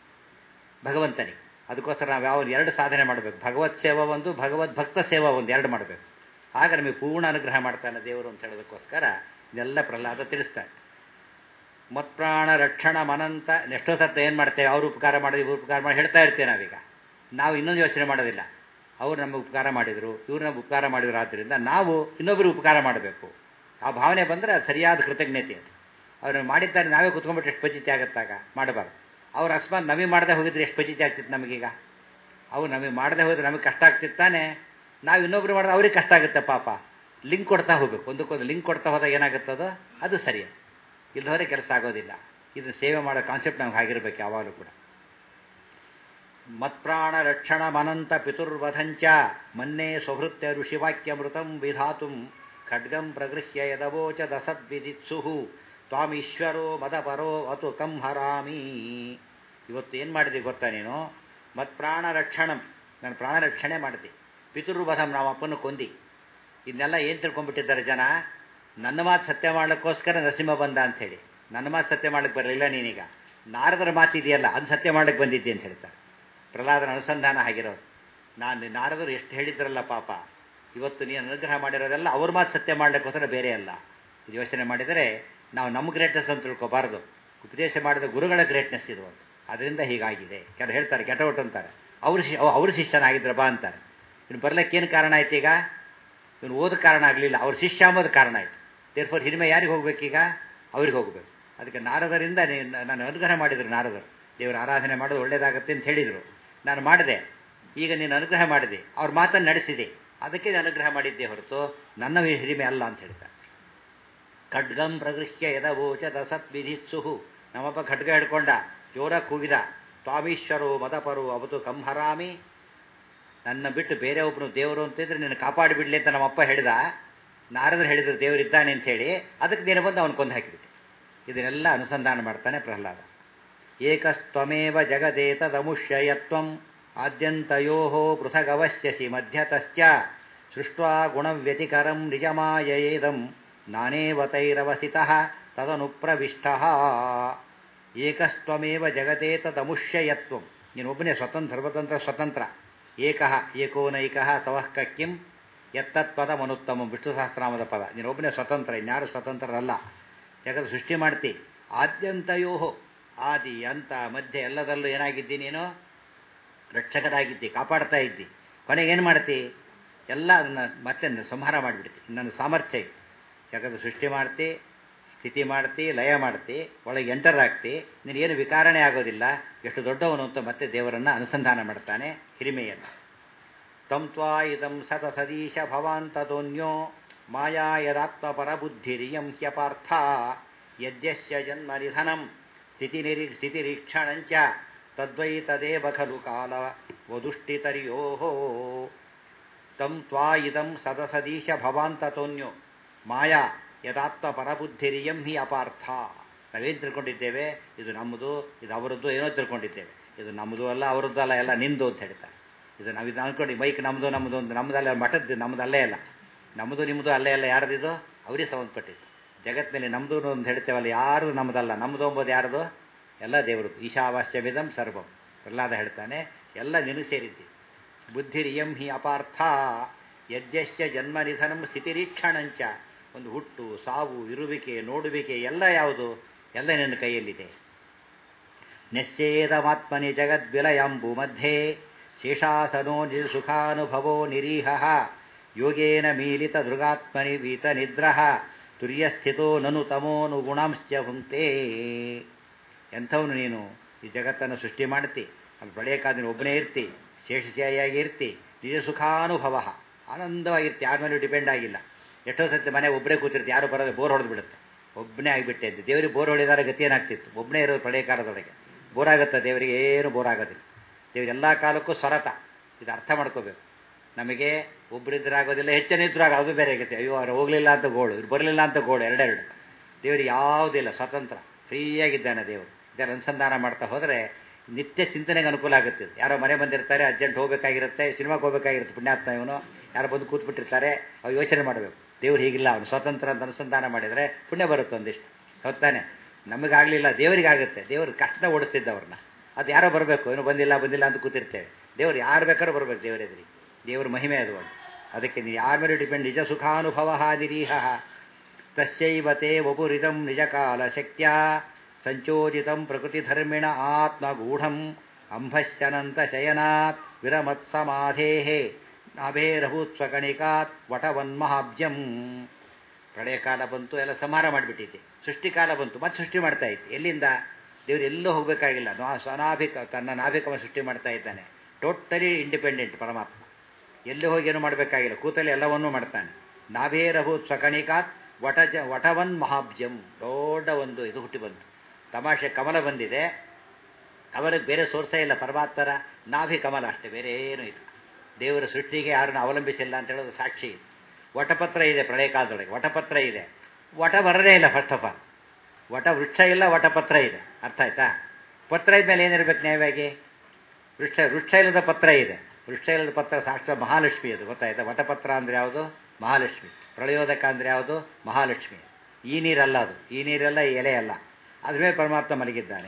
ಭಗವಂತನಿಗೆ ಅದಕ್ಕೋಸ್ಕರ ನಾವು ಯಾವ ಎರಡು ಸಾಧನೆ ಮಾಡಬೇಕು ಭಗವತ್ ಸೇವಾ ಒಂದು ಭಗವದ್ಭಕ್ತ ಸೇವಾ ಒಂದು ಎರಡು ಮಾಡಬೇಕು ಆಗ ನಮಗೆ ಪೂರ್ಣ ಅನುಗ್ರಹ ಮಾಡ್ತಾನೆ ದೇವರು ಅಂತ ಹೇಳೋದಕ್ಕೋಸ್ಕರ ಇದೆಲ್ಲ ಪ್ರಹ್ಲಾದ ತಿಳಿಸ್ತಾರೆ ಮತ್ಪ್ರಾಣ ರಕ್ಷಣ ಮನಂತ ಎಷ್ಟೋ ಸತ್ತ ಏನು ಮಾಡ್ತೇವೆ ಅವರು ಉಪಕಾರ ಮಾಡಿದ್ರು ಇವ್ರು ಉಪಕಾರ ಮಾಡಿ ಹೇಳ್ತಾ ಇರ್ತೇವೆ ನಾವೀಗ ನಾವು ಇನ್ನೊಂದು ಯೋಚನೆ ಮಾಡೋದಿಲ್ಲ ಅವ್ರು ನಮಗೆ ಉಪಕಾರ ಮಾಡಿದರು ಇವ್ರು ನಮ್ಗೆ ಉಪಕಾರ ಮಾಡಿದ್ರು ಆದ್ದರಿಂದ ನಾವು ಇನ್ನೊಬ್ಬರಿಗೆ ಉಪಕಾರ ಮಾಡಬೇಕು ಆ ಭಾವನೆ ಬಂದರೆ ಅದು ಸರಿಯಾದ ಕೃತಜ್ಞತೆ ಅದು ಅವ್ರು ಮಾಡಿದ್ದಾರೆ ನಾವೇ ಕುತ್ಕೊಂಡ್ಬಿಟ್ಟು ಎಷ್ಟು ಪಚಿತಿ ಆಗುತ್ತಾಗ ಮಾಡಬಾರ್ದು ಅವ್ರು ಅಕಸ್ಮಾತ್ ನಮಗೆ ಮಾಡದೆ ಹೋಗಿದ್ರೆ ಎಷ್ಟು ಪಚಿತಿ ಆಗ್ತಿತ್ತು ನಮಗೀಗ ಅವ್ರು ನಮಗೆ ಮಾಡದೆ ಹೋದ್ರೆ ನಮಗೆ ಕಷ್ಟ ಆಗ್ತಿತ್ತಾನೆ ನಾವು ಇನ್ನೊಬ್ರು ಮಾಡಿದ್ರೆ ಅವ್ರಿಗೆ ಕಷ್ಟ ಆಗುತ್ತೆ ಪಾಪ ಲಿಂಕ್ ಕೊಡ್ತಾ ಹೋಗ್ಬೇಕು ಒಂದಕ್ಕೊಂದು ಲಿಂಕ್ ಕೊಡ್ತಾ ಹೋದಾಗ ಏನಾಗುತ್ತದೋ ಅದು ಸರಿಯೇ ಇಲ್ಲದವರೆ ಕೆಲಸ ಆಗೋದಿಲ್ಲ ಇದು ಸೇವೆ ಮಾಡೋ ಕಾನ್ಸೆಪ್ಟ್ ನಮ್ಗೆ ಆಗಿರ್ಬೇಕು ಯಾವಾಗಲೂ ಕೂಡ ಮತ್ಪ್ರಾಣ ರಕ್ಷಣ ಮನಂತ ಪಿತುರ್ವಧಂಚ ಮನ್ನೇ ಸ್ವಭೃತ್ಯ ಋಷಿವಾಕ್ಯಮೃತಂ ವಿಧಾತು ಖಡ್ಗಂ ಪ್ರಗೃಹ್ಯ ಯದವೋಚ ದಸದ್ವಿದಿತ್ಸುಹು ತ್ವಾಮೀಶ್ವರೋ ಮದಪರೋ ಅತು ಕಂ ಹರಾಮಿ ಇವತ್ತು ಏನು ಮಾಡಿದೆ ಗೊತ್ತಾ ನೀನು ಮತ್ಪ್ರಾಣ ರಕ್ಷಣಂ ನಾನು ಪ್ರಾಣ ರಕ್ಷಣೆ ಮಾಡಿದೆ ಪಿತುರ್ವಧಂ ನಾವು ಅಪ್ಪನ ಕೊಂದಿ ಇದನ್ನೆಲ್ಲ ಏನು ತಿಳ್ಕೊಂಡ್ಬಿಟ್ಟಿದ್ದಾರೆ ಜನ ನನ್ನ ಮಾತು ಸತ್ಯ ಮಾಡ್ಲಿಕ್ಕೋಸ್ಕರ ನರಸಿಂಹ ಬಂದ ಅಂಥೇಳಿ ನನ್ನ ಮಾತು ಸತ್ಯ ಮಾಡ್ಲಿಕ್ಕೆ ಬರಲಿಲ್ಲ ನೀನೀಗ ನಾರದರ ಮಾತು ಇದೆಯಲ್ಲ ಅದು ಸತ್ಯ ಮಾಡ್ಲಿಕ್ಕೆ ಬಂದಿದ್ದೆ ಅಂತ ಹೇಳ್ತಾರೆ ಪ್ರಹ್ಲಾದನ ಅನುಸಂಧಾನ ಆಗಿರೋದು ನಾನು ನಾರದರು ಎಷ್ಟು ಹೇಳಿದ್ರಲ್ಲ ಪಾಪ ಇವತ್ತು ನೀನು ಅನುಗ್ರಹ ಮಾಡಿರೋದೆಲ್ಲ ಅವ್ರ ಮಾತು ಸತ್ಯ ಮಾಡ್ಲಿಕ್ಕೋಸ್ಕರ ಬೇರೆ ಅಲ್ಲ ಇದು ಯೋಚನೆ ಮಾಡಿದರೆ ನಾವು ನಮ್ಮ ಗ್ರೇಟ್ನೆಸ್ ಅಂತ ತಿಳ್ಕೊಬಾರ್ದು ಉಪದೇಶ ಮಾಡಿದ ಗುರುಗಳ ಗ್ರೇಟ್ನೆಸ್ ಇದು ಅಂತ ಅದರಿಂದ ಹೀಗಾಗಿದೆ ಕೆಲವು ಹೇಳ್ತಾರೆ ಕೆಟೌಟ್ ಅಂತಾರೆ ಅವ್ರ ಶಿ ಅವ್ರ ಶಿಷ್ಯನಾಗಿದ್ರ ಬಾ ಅಂತಾರೆ ಇನ್ನು ಬರ್ಲಿಕ್ಕೆ ಏನು ಕಾರಣ ಆಯ್ತು ಈಗ ಇವನು ಓದ ಕಾರಣ ಆಗಲಿಲ್ಲ ಅವ್ರ ಶಿಷ್ಯ ಅಂಬೋದು ಕಾರಣ ಆಯಿತು ದೇರ್ಫೋರ್ ಹಿರಿಮೆ ಯಾರಿಗೆ ಹೋಗ್ಬೇಕೀಗ ಅವ್ರಿಗೆ ಹೋಗಬೇಕು ಅದಕ್ಕೆ ನಾರದರಿಂದ ನಾನು ಅನುಗ್ರಹ ಮಾಡಿದರು ನಾರದರು ದೇವರ ಆರಾಧನೆ ಮಾಡೋದು ಒಳ್ಳೇದಾಗತ್ತೆ ಅಂತ ಹೇಳಿದರು ನಾನು ಮಾಡಿದೆ ಈಗ ನೀನು ಅನುಗ್ರಹ ಮಾಡಿದೆ ಅವ್ರ ಮಾತನ್ನು ನಡೆಸಿದೆ ಅದಕ್ಕೆ ನಾನು ಅನುಗ್ರಹ ಮಾಡಿದ್ದೆ ಹೊರತು ನನ್ನ ಹಿರಿಮೆ ಅಲ್ಲ ಅಂತ ಹೇಳ್ತಾರೆ ಖಡ್ಗಂ ಪ್ರಗೃಹ್ಯ ಯದವೋಚ ದಸತ್ ವಿಧಿತ್ಸುಹು ನಮ್ಮಪ್ಪ ಖಡ್ಗ ಹಿಡ್ಕೊಂಡ ಜೋರ ಕೂಗಿದ ಸ್ವಾಮೀಶ್ವರೋ ಮದಪರು ಅವತು ಕಂಹರಾಮಿ ನನ್ನ ಬಿಟ್ಟು ಬೇರೆ ಒಬ್ಬನು ದೇವರು ಅಂತಿದ್ರೆ ನಿನ್ನ ಕಾಪಾಡಿಬಿಡ್ಲಿ ಅಂತ ನಮ್ಮಪ್ಪ ಹೇಳಿದ ನಾರದರು ಹೇಳಿದ್ರು ದೇವರಿದ್ದಾನೆ ಅಂತ ಹೇಳಿ ಅದಕ್ಕೆ ನೀನು ಬಂದು ಅವನು ಕೊಂದು ಹಾಕಿಬಿಟ್ಟೆ ಇದನ್ನೆಲ್ಲ ಅನುಸಂಧಾನ ಮಾಡ್ತಾನೆ ಪ್ರಹ್ಲಾದ ಏಕಸ್ತ್ವಮೇವ ಜಗದೇತದಮುಷ್ಯಯತ್ವಂ ಆದ್ಯಂತಯೋ ಪೃಥಗವಶ್ಯಸಿ ಮಧ್ಯತಶ್ಚ ಸೃಷ್ಟ್ವಾ ಗುಣವ್ಯತಿಕರಂ ನಿಜಮಾಯೇದಂ ನಾನೇವತೈರವಸಿತಃ ತದನು ಪ್ರವಿಷ್ಟ ಏಕಸ್ತ್ವಮೇವ ಜಗತೇತದಮುಷ್ಯಯತ್ವಂ ನೀನೊಬ್ಬನೇ ಸ್ವತಂತ್ರ ಸರ್ವತಂತ್ರ ಸ್ವತಂತ್ರ ಏಕಃ ಏಕೋನೈಕಃ ಸವಃ ಕಿಂ ಎತ್ತತ್ಪದಮನುತ್ತಮ ವಿಷ್ಣು ಸಹಸ್ರಾಮದ ಪದ ನೀನೊಬ್ಬನೇ ಸ್ವತಂತ್ರ ಇನ್ಯಾರು ಸ್ವತಂತ್ರರಲ್ಲ ಯಾಕಂದ್ರೆ ಸೃಷ್ಟಿ ಮಾಡ್ತಿ ಆದ್ಯಂತಯೋ ಆದಿ ಅಂತ ಮಧ್ಯೆ ಎಲ್ಲದರಲ್ಲೂ ಏನಾಗಿದ್ದಿ ನೀನು ರಕ್ಷಕರಾಗಿದ್ದಿ ಕಾಪಾಡ್ತಾ ಇದ್ದಿ ಕೊನೆಗೆ ಏನು ಮಾಡ್ತಿ ಎಲ್ಲ ಅದನ್ನು ಮತ್ತೆ ಸಂಹಾರ ಮಾಡಿಬಿಡ್ತಿ ನನ್ನ ಸಾಮರ್ಥ್ಯ ಇತ್ತು ಜಗತ್ತು ಸೃಷ್ಟಿ ಮಾಡ್ತಿ ಸ್ಥಿತಿ ಮಾಡ್ತಿ ಲಯ ಮಾಡ್ತಿ ಒಳಗೆ ಎಂಟರ್ ಆಗ್ತಿ ನೀನೇನು ವಿಕಾರಣೆ ಆಗೋದಿಲ್ಲ ಎಷ್ಟು ದೊಡ್ಡವನು ಅಂತ ಮತ್ತೆ ದೇವರನ್ನು ಅನುಸಂಧಾನ ಮಾಡ್ತಾನೆ ಹಿರಿಮೆಯನ್ನು ತಂ ತ್ವಾ ಇದಂ ಸತ ಸದೀಶ ಭವಾಂತದೋನ್ಯೋ ಮಾಯಾ ಯದಾತ್ಮ ಪರಬುದ್ಧಿರಿಯಂ ಹ್ಯಪಾರ್ಥ ಯದ್ಯಸ್ಯ ಜನ್ಮ ನಿಧನಂ ಸ್ಥಿತಿ ನಿರಿ ಸ್ಥಿತಿರೀಕ್ಷಣಂಚ ತದ್ವೈ ತದೇವ ಖಲು ಕಾಲ ವದುಷ್ಟಿತರ್ಯೋ ತಂ ತ್ವಾ ಇದಂ ಸದಸದೀಶ ಭವಾಂತತೋನ್ಯೋ ಮಾಯಾ ಯದಾತ್ಮ ಪರಬುದ್ಧಿರಿಯಂ ಹಿ ಅಪಾರ್ಥ ನಾವೇನು ತಿಳ್ಕೊಂಡಿದ್ದೇವೆ ಇದು ನಮ್ಮದು ಇದು ಅವರದ್ದು ಏನೋ ತಿಳ್ಕೊಂಡಿದ್ದೇವೆ ಇದು ನಮ್ಮದು ಅಲ್ಲ ಅವರದ್ದು ಅಲ್ಲ ಎಲ್ಲ ನಿಂದು ಅಂತ ಹೇಳ್ತಾರೆ ಇದು ನಾವು ಇದು ಅಂದ್ಕೊಂಡು ಬೈಕ್ ನಮ್ಮದು ನಮ್ಮದು ಅಂತ ನಮ್ಮದಲ್ಲ ಮಠದ್ದು ನಮ್ಮದು ಅಲ್ಲೇ ಅಲ್ಲ ನಮ್ಮದು ನಿಮ್ಮದು ಅಲ್ಲೇ ಅಲ್ಲ ಯಾರ್ದಿದು ಅವರಿಗೆ ಸಂಬಂಧಪಟ್ಟಿದ್ದು ಜಗತ್ತಿನಲ್ಲಿ ನಮ್ಮದು ಅಂತ ಹೇಳ್ತೇವಲ್ಲ ಯಾರು ನಮ್ಮದಲ್ಲ ನಮ್ಮದು ಎಂಬುದು ಯಾರ್ದು ಎಲ್ಲ ದೇವರದ್ದು ಈಶಾವಾಸ್ಯವಿದಂ ಸರ್ವಂ ಪ್ರಹ್ಲಾದ ಹೇಳ್ತಾನೆ ಎಲ್ಲ ನಿನಗೆ ಸೇರಿದ್ದಿ ಬುದ್ಧಿರಿಯಂ ಹಿ ಅಪಾರ್ಥ ಯದ್ಯಶ್ಯ ಜನ್ಮ ನಿಧನಂ ಸ್ಥಿತಿರೀಕ್ಷಣಂಚ ಒಂದು ಹುಟ್ಟು ಸಾವು ಇರುವಿಕೆ ನೋಡುವಿಕೆ ಎಲ್ಲ ಯಾವುದು ಎಲ್ಲ ನಿನ್ನ ಕೈಯಲ್ಲಿದೆ ನಿಶ್ಚೇದಮಾತ್ಮನಿ ಜಗದ್ವಿಲಯಂಬು ಮಧ್ಯೆ ಶೇಷಾಸನೋ ಸುಖಾನುಭವೋ ನಿರೀಹ ಯೋಗೇನ ಮೀಲಿತ ದೃಗಾತ್ಮನಿ ವೀತ ನಿದ್ರಹ ತುರ್ಯಸ್ಥಿತೋ ನನು ತಮೋನುಗುಣಂಶ್ಚ ಹುಂಕ್ತೇ ಎಂಥವನು ನೀನು ಈ ಜಗತ್ತನ್ನು ಸೃಷ್ಟಿ ಮಾಡ್ತಿ ಅಲ್ಲಿ ಬೆಳೆಯೋಕ್ಕಾದ್ರೆ ಒಬ್ಬನೇ ಇರ್ತಿ ಶೇಷಶಾಹಿಯಾಗಿ ಇರ್ತಿ ನಿಜ ಸುಖಾನುಭವ ಆನಂದವಾಗಿರ್ತಿ ಯಾರ ಮೇಲೂ ಡಿಪೆಂಡ್ ಆಗಿಲ್ಲ ಎಷ್ಟೋ ಸತಿ ಮನೆ ಒಬ್ಬರೇ ಕೂತಿರ್ತಿ ಯಾರು ಬರೋದು ಬೋರ್ ಹೊಡೆದು ಬಿಡುತ್ತೆ ಒಬ್ಬನೇ ಆಗಿಬಿಟ್ಟೆ ಇದ್ದೆ ದೇವರಿಗೆ ಬೋರ್ ಹೊಡೆದಾರೆ ಗತಿ ಏನಾಗ್ತಿತ್ತು ಒಬ್ಬನೇ ಇರೋದು ಪ್ರಳಯ ಕಾಲದೊಳಗೆ ಬೋರ್ ಆಗುತ್ತೆ ದೇವರಿಗೆ ಏನು ಬೋರ್ ಆಗೋದಿಲ್ಲ ದೇವ್ರು ಎಲ್ಲ ಕಾಲಕ್ಕೂ ಸ್ವರತ ಇದು ಅರ್ಥ ಮಾಡ್ಕೋಬೇಕು ನಮಗೆ ಒಬ್ಬರಿದ್ರೆ ಆಗೋದಿಲ್ಲ ಹೆಚ್ಚನಿದ್ರು ಆಗ ಅದು ಬೇರೆ ಆಗುತ್ತೆ ಅಯ್ಯೋ ಅವ್ರು ಹೋಗಲಿಲ್ಲ ಅಂತ ಗೋಳು ಇವ್ರು ಬರಲಿಲ್ಲ ಅಂತ ಗೋಳು ಎರಡೆರಡು ದೇವರು ಯಾವುದಿಲ್ಲ ಸ್ವತಂತ್ರ ಫ್ರೀಯಾಗಿದ್ದಾನೆ ದೇವರು ಇದರ ಅನುಸಂಧಾನ ಮಾಡ್ತಾ ಹೋದರೆ ನಿತ್ಯ ಚಿಂತನೆಗೆ ಅನುಕೂಲ ಆಗುತ್ತೆ ಯಾರೋ ಮನೆ ಬಂದಿರ್ತಾರೆ ಅರ್ಜೆಂಟ್ ಹೋಗಬೇಕಾಗಿರುತ್ತೆ ಸಿನಿಮಾಗೆ ಹೋಗಬೇಕಾಗಿರುತ್ತೆ ಪುಣ್ಯಾತ್ಮ ಇವನು ಯಾರೋ ಬಂದು ಕೂತ್ಬಿಟ್ಟಿರ್ತಾರೆ ಅವ್ರು ಯೋಚನೆ ಮಾಡಬೇಕು ದೇವ್ರು ಹೀಗಿಲ್ಲ ಅವನು ಸ್ವತಂತ್ರ ಅಂತ ಅನುಸಂಧಾನ ಮಾಡಿದರೆ ಪುಣ್ಯ ಬರುತ್ತೆ ಒಂದಿಷ್ಟು ಹೊತ್ತಾನೆ ನಮಗಾಗಲಿಲ್ಲ ದೇವರಿಗಾಗುತ್ತೆ ದೇವರು ಕಷ್ಟ ಓಡಿಸ್ತಿದ್ದ ಅವ್ರನ್ನ ಅದು ಯಾರೋ ಬರಬೇಕು ಏನು ಬಂದಿಲ್ಲ ಬಂದಿಲ್ಲ ಅಂತ ಕೂತಿರ್ತೇವೆ ದೇವ್ರು ಯಾರು ಬೇಕಾದ್ರೂ ಬರಬೇಕು ದೇವರೆದ್ರಿ ದೇವ್ರ ಮಹಿಮೆ ಅದು ಒಂದು ಅದಕ್ಕೆ ನೀವು ಯಾರ ಮೇಲೆ ಡಿಪೆಂಡ್ ನಿಜ ಸುಖಾನುಭವ ನಿರೀಹ ತಸ್ಯೈವತೆ ವಪುರಿದಂ ನಿಜಕಾಲ ಶಕ್ತ್ಯ ಸಂಚೋದಿತಂ ಪ್ರಕೃತಿಧರ್ಮಿಣ ಆತ್ಮಗೂಢಂ ಅಂಭಶ್ಚನಂತ ಶಯನಾತ್ ವಿರಮತ್ಸಮಾಧೇ ನಾಭೇರಭೂತ್ ಸ್ವಕಣಿಕಾತ್ ವಟವನ್ಮಹಾಬ್ಜಂ ಪ್ರಳಯ ಕಾಲ ಬಂತು ಎಲ್ಲ ಸಂಹಾರ ಮಾಡಿಬಿಟ್ಟಿದೆ ಸೃಷ್ಟಿಕಾಲ ಬಂತು ಮತ್ತೆ ಸೃಷ್ಟಿ ಮಾಡ್ತಾ ಇತ್ತು ಎಲ್ಲಿಂದ ದೇವರು ಎಲ್ಲೂ ಹೋಗಬೇಕಾಗಿಲ್ಲ ಅನಾಭಿಕ ತನ್ನ ನಾಭಿಕವ ಸೃಷ್ಟಿ ಮಾಡ್ತಾ ಇದ್ದಾನೆ ಟೋಟಲಿ ಇಂಡಿಪೆಂಡೆಂಟ್ ಪರಮಾತ್ಮ ಎಲ್ಲಿ ಹೋಗಿ ಏನು ಮಾಡಬೇಕಾಗಿಲ್ಲ ಕೂತಲ್ಲಿ ಎಲ್ಲವನ್ನೂ ಮಾಡ್ತಾನೆ ನಾಭೇರಭೂತ್ ಸ್ವಕಣಿಕಾತ್ ವಟಜ ವಟವನ್ ಮಹಾಬ್ಜಂ ದೊಡ್ಡ ಒಂದು ಇದು ಹುಟ್ಟಿ ಬಂತು ತಮಾಷೆ ಕಮಲ ಬಂದಿದೆ ಅವರಿಗೆ ಬೇರೆ ಸೋರ್ಸೇ ಇಲ್ಲ ಪರಮಾತ್ಮರ ನಾಭಿ ಕಮಲ ಅಷ್ಟೇ ಬೇರೆ ಏನೂ ಇಲ್ಲ ದೇವರ ಸೃಷ್ಟಿಗೆ ಯಾರನ್ನು ಅವಲಂಬಿಸಿಲ್ಲ ಅಂತ ಹೇಳೋದು ಸಾಕ್ಷಿ ವಟಪತ್ರ ಇದೆ ಪ್ರಳಯ ಕಾಲದೊಳಗೆ ವಟಪತ್ರ ಇದೆ ವಟ ಬರದೇ ಇಲ್ಲ ಫಸ್ಟ್ ಆಫ್ ಆಲ್ ವಟ ವೃಕ್ಷ ಇಲ್ಲ ವಟಪತ್ರ ಇದೆ ಅರ್ಥ ಆಯ್ತಾ ಪತ್ರ ಇದ್ಮೇಲೆ ಏನಿರ್ಬೇಕು ನ್ಯಾಯವಾಗಿ ವೃಕ್ಷ ವೃಕ್ಷ ಇಲ್ಲದ ಪತ್ರ ಇದೆ ವೃಕ್ಷ ಇಲ್ಲದ ಪತ್ರ ಸಾಕ್ಷಾತ್ ಮಹಾಲಕ್ಷ್ಮಿ ಅದು ಗೊತ್ತಾಯ್ತಾ ವಟಪತ್ರ ಅಂದರೆ ಯಾವುದು ಮಹಾಲಕ್ಷ್ಮಿ ಪ್ರಳಯೋದಕ ಅಂದರೆ ಯಾವುದು ಮಹಾಲಕ್ಷ್ಮಿ ಈ ನೀರಲ್ಲ ಅದು ಈ ನೀರೆಲ್ಲ ಈ ಎಲೆ ಅಲ್ಲ ಅದ್ರ ಮೇಲೆ ಪರಮಾತ್ಮ ಮಲಗಿದ್ದಾನೆ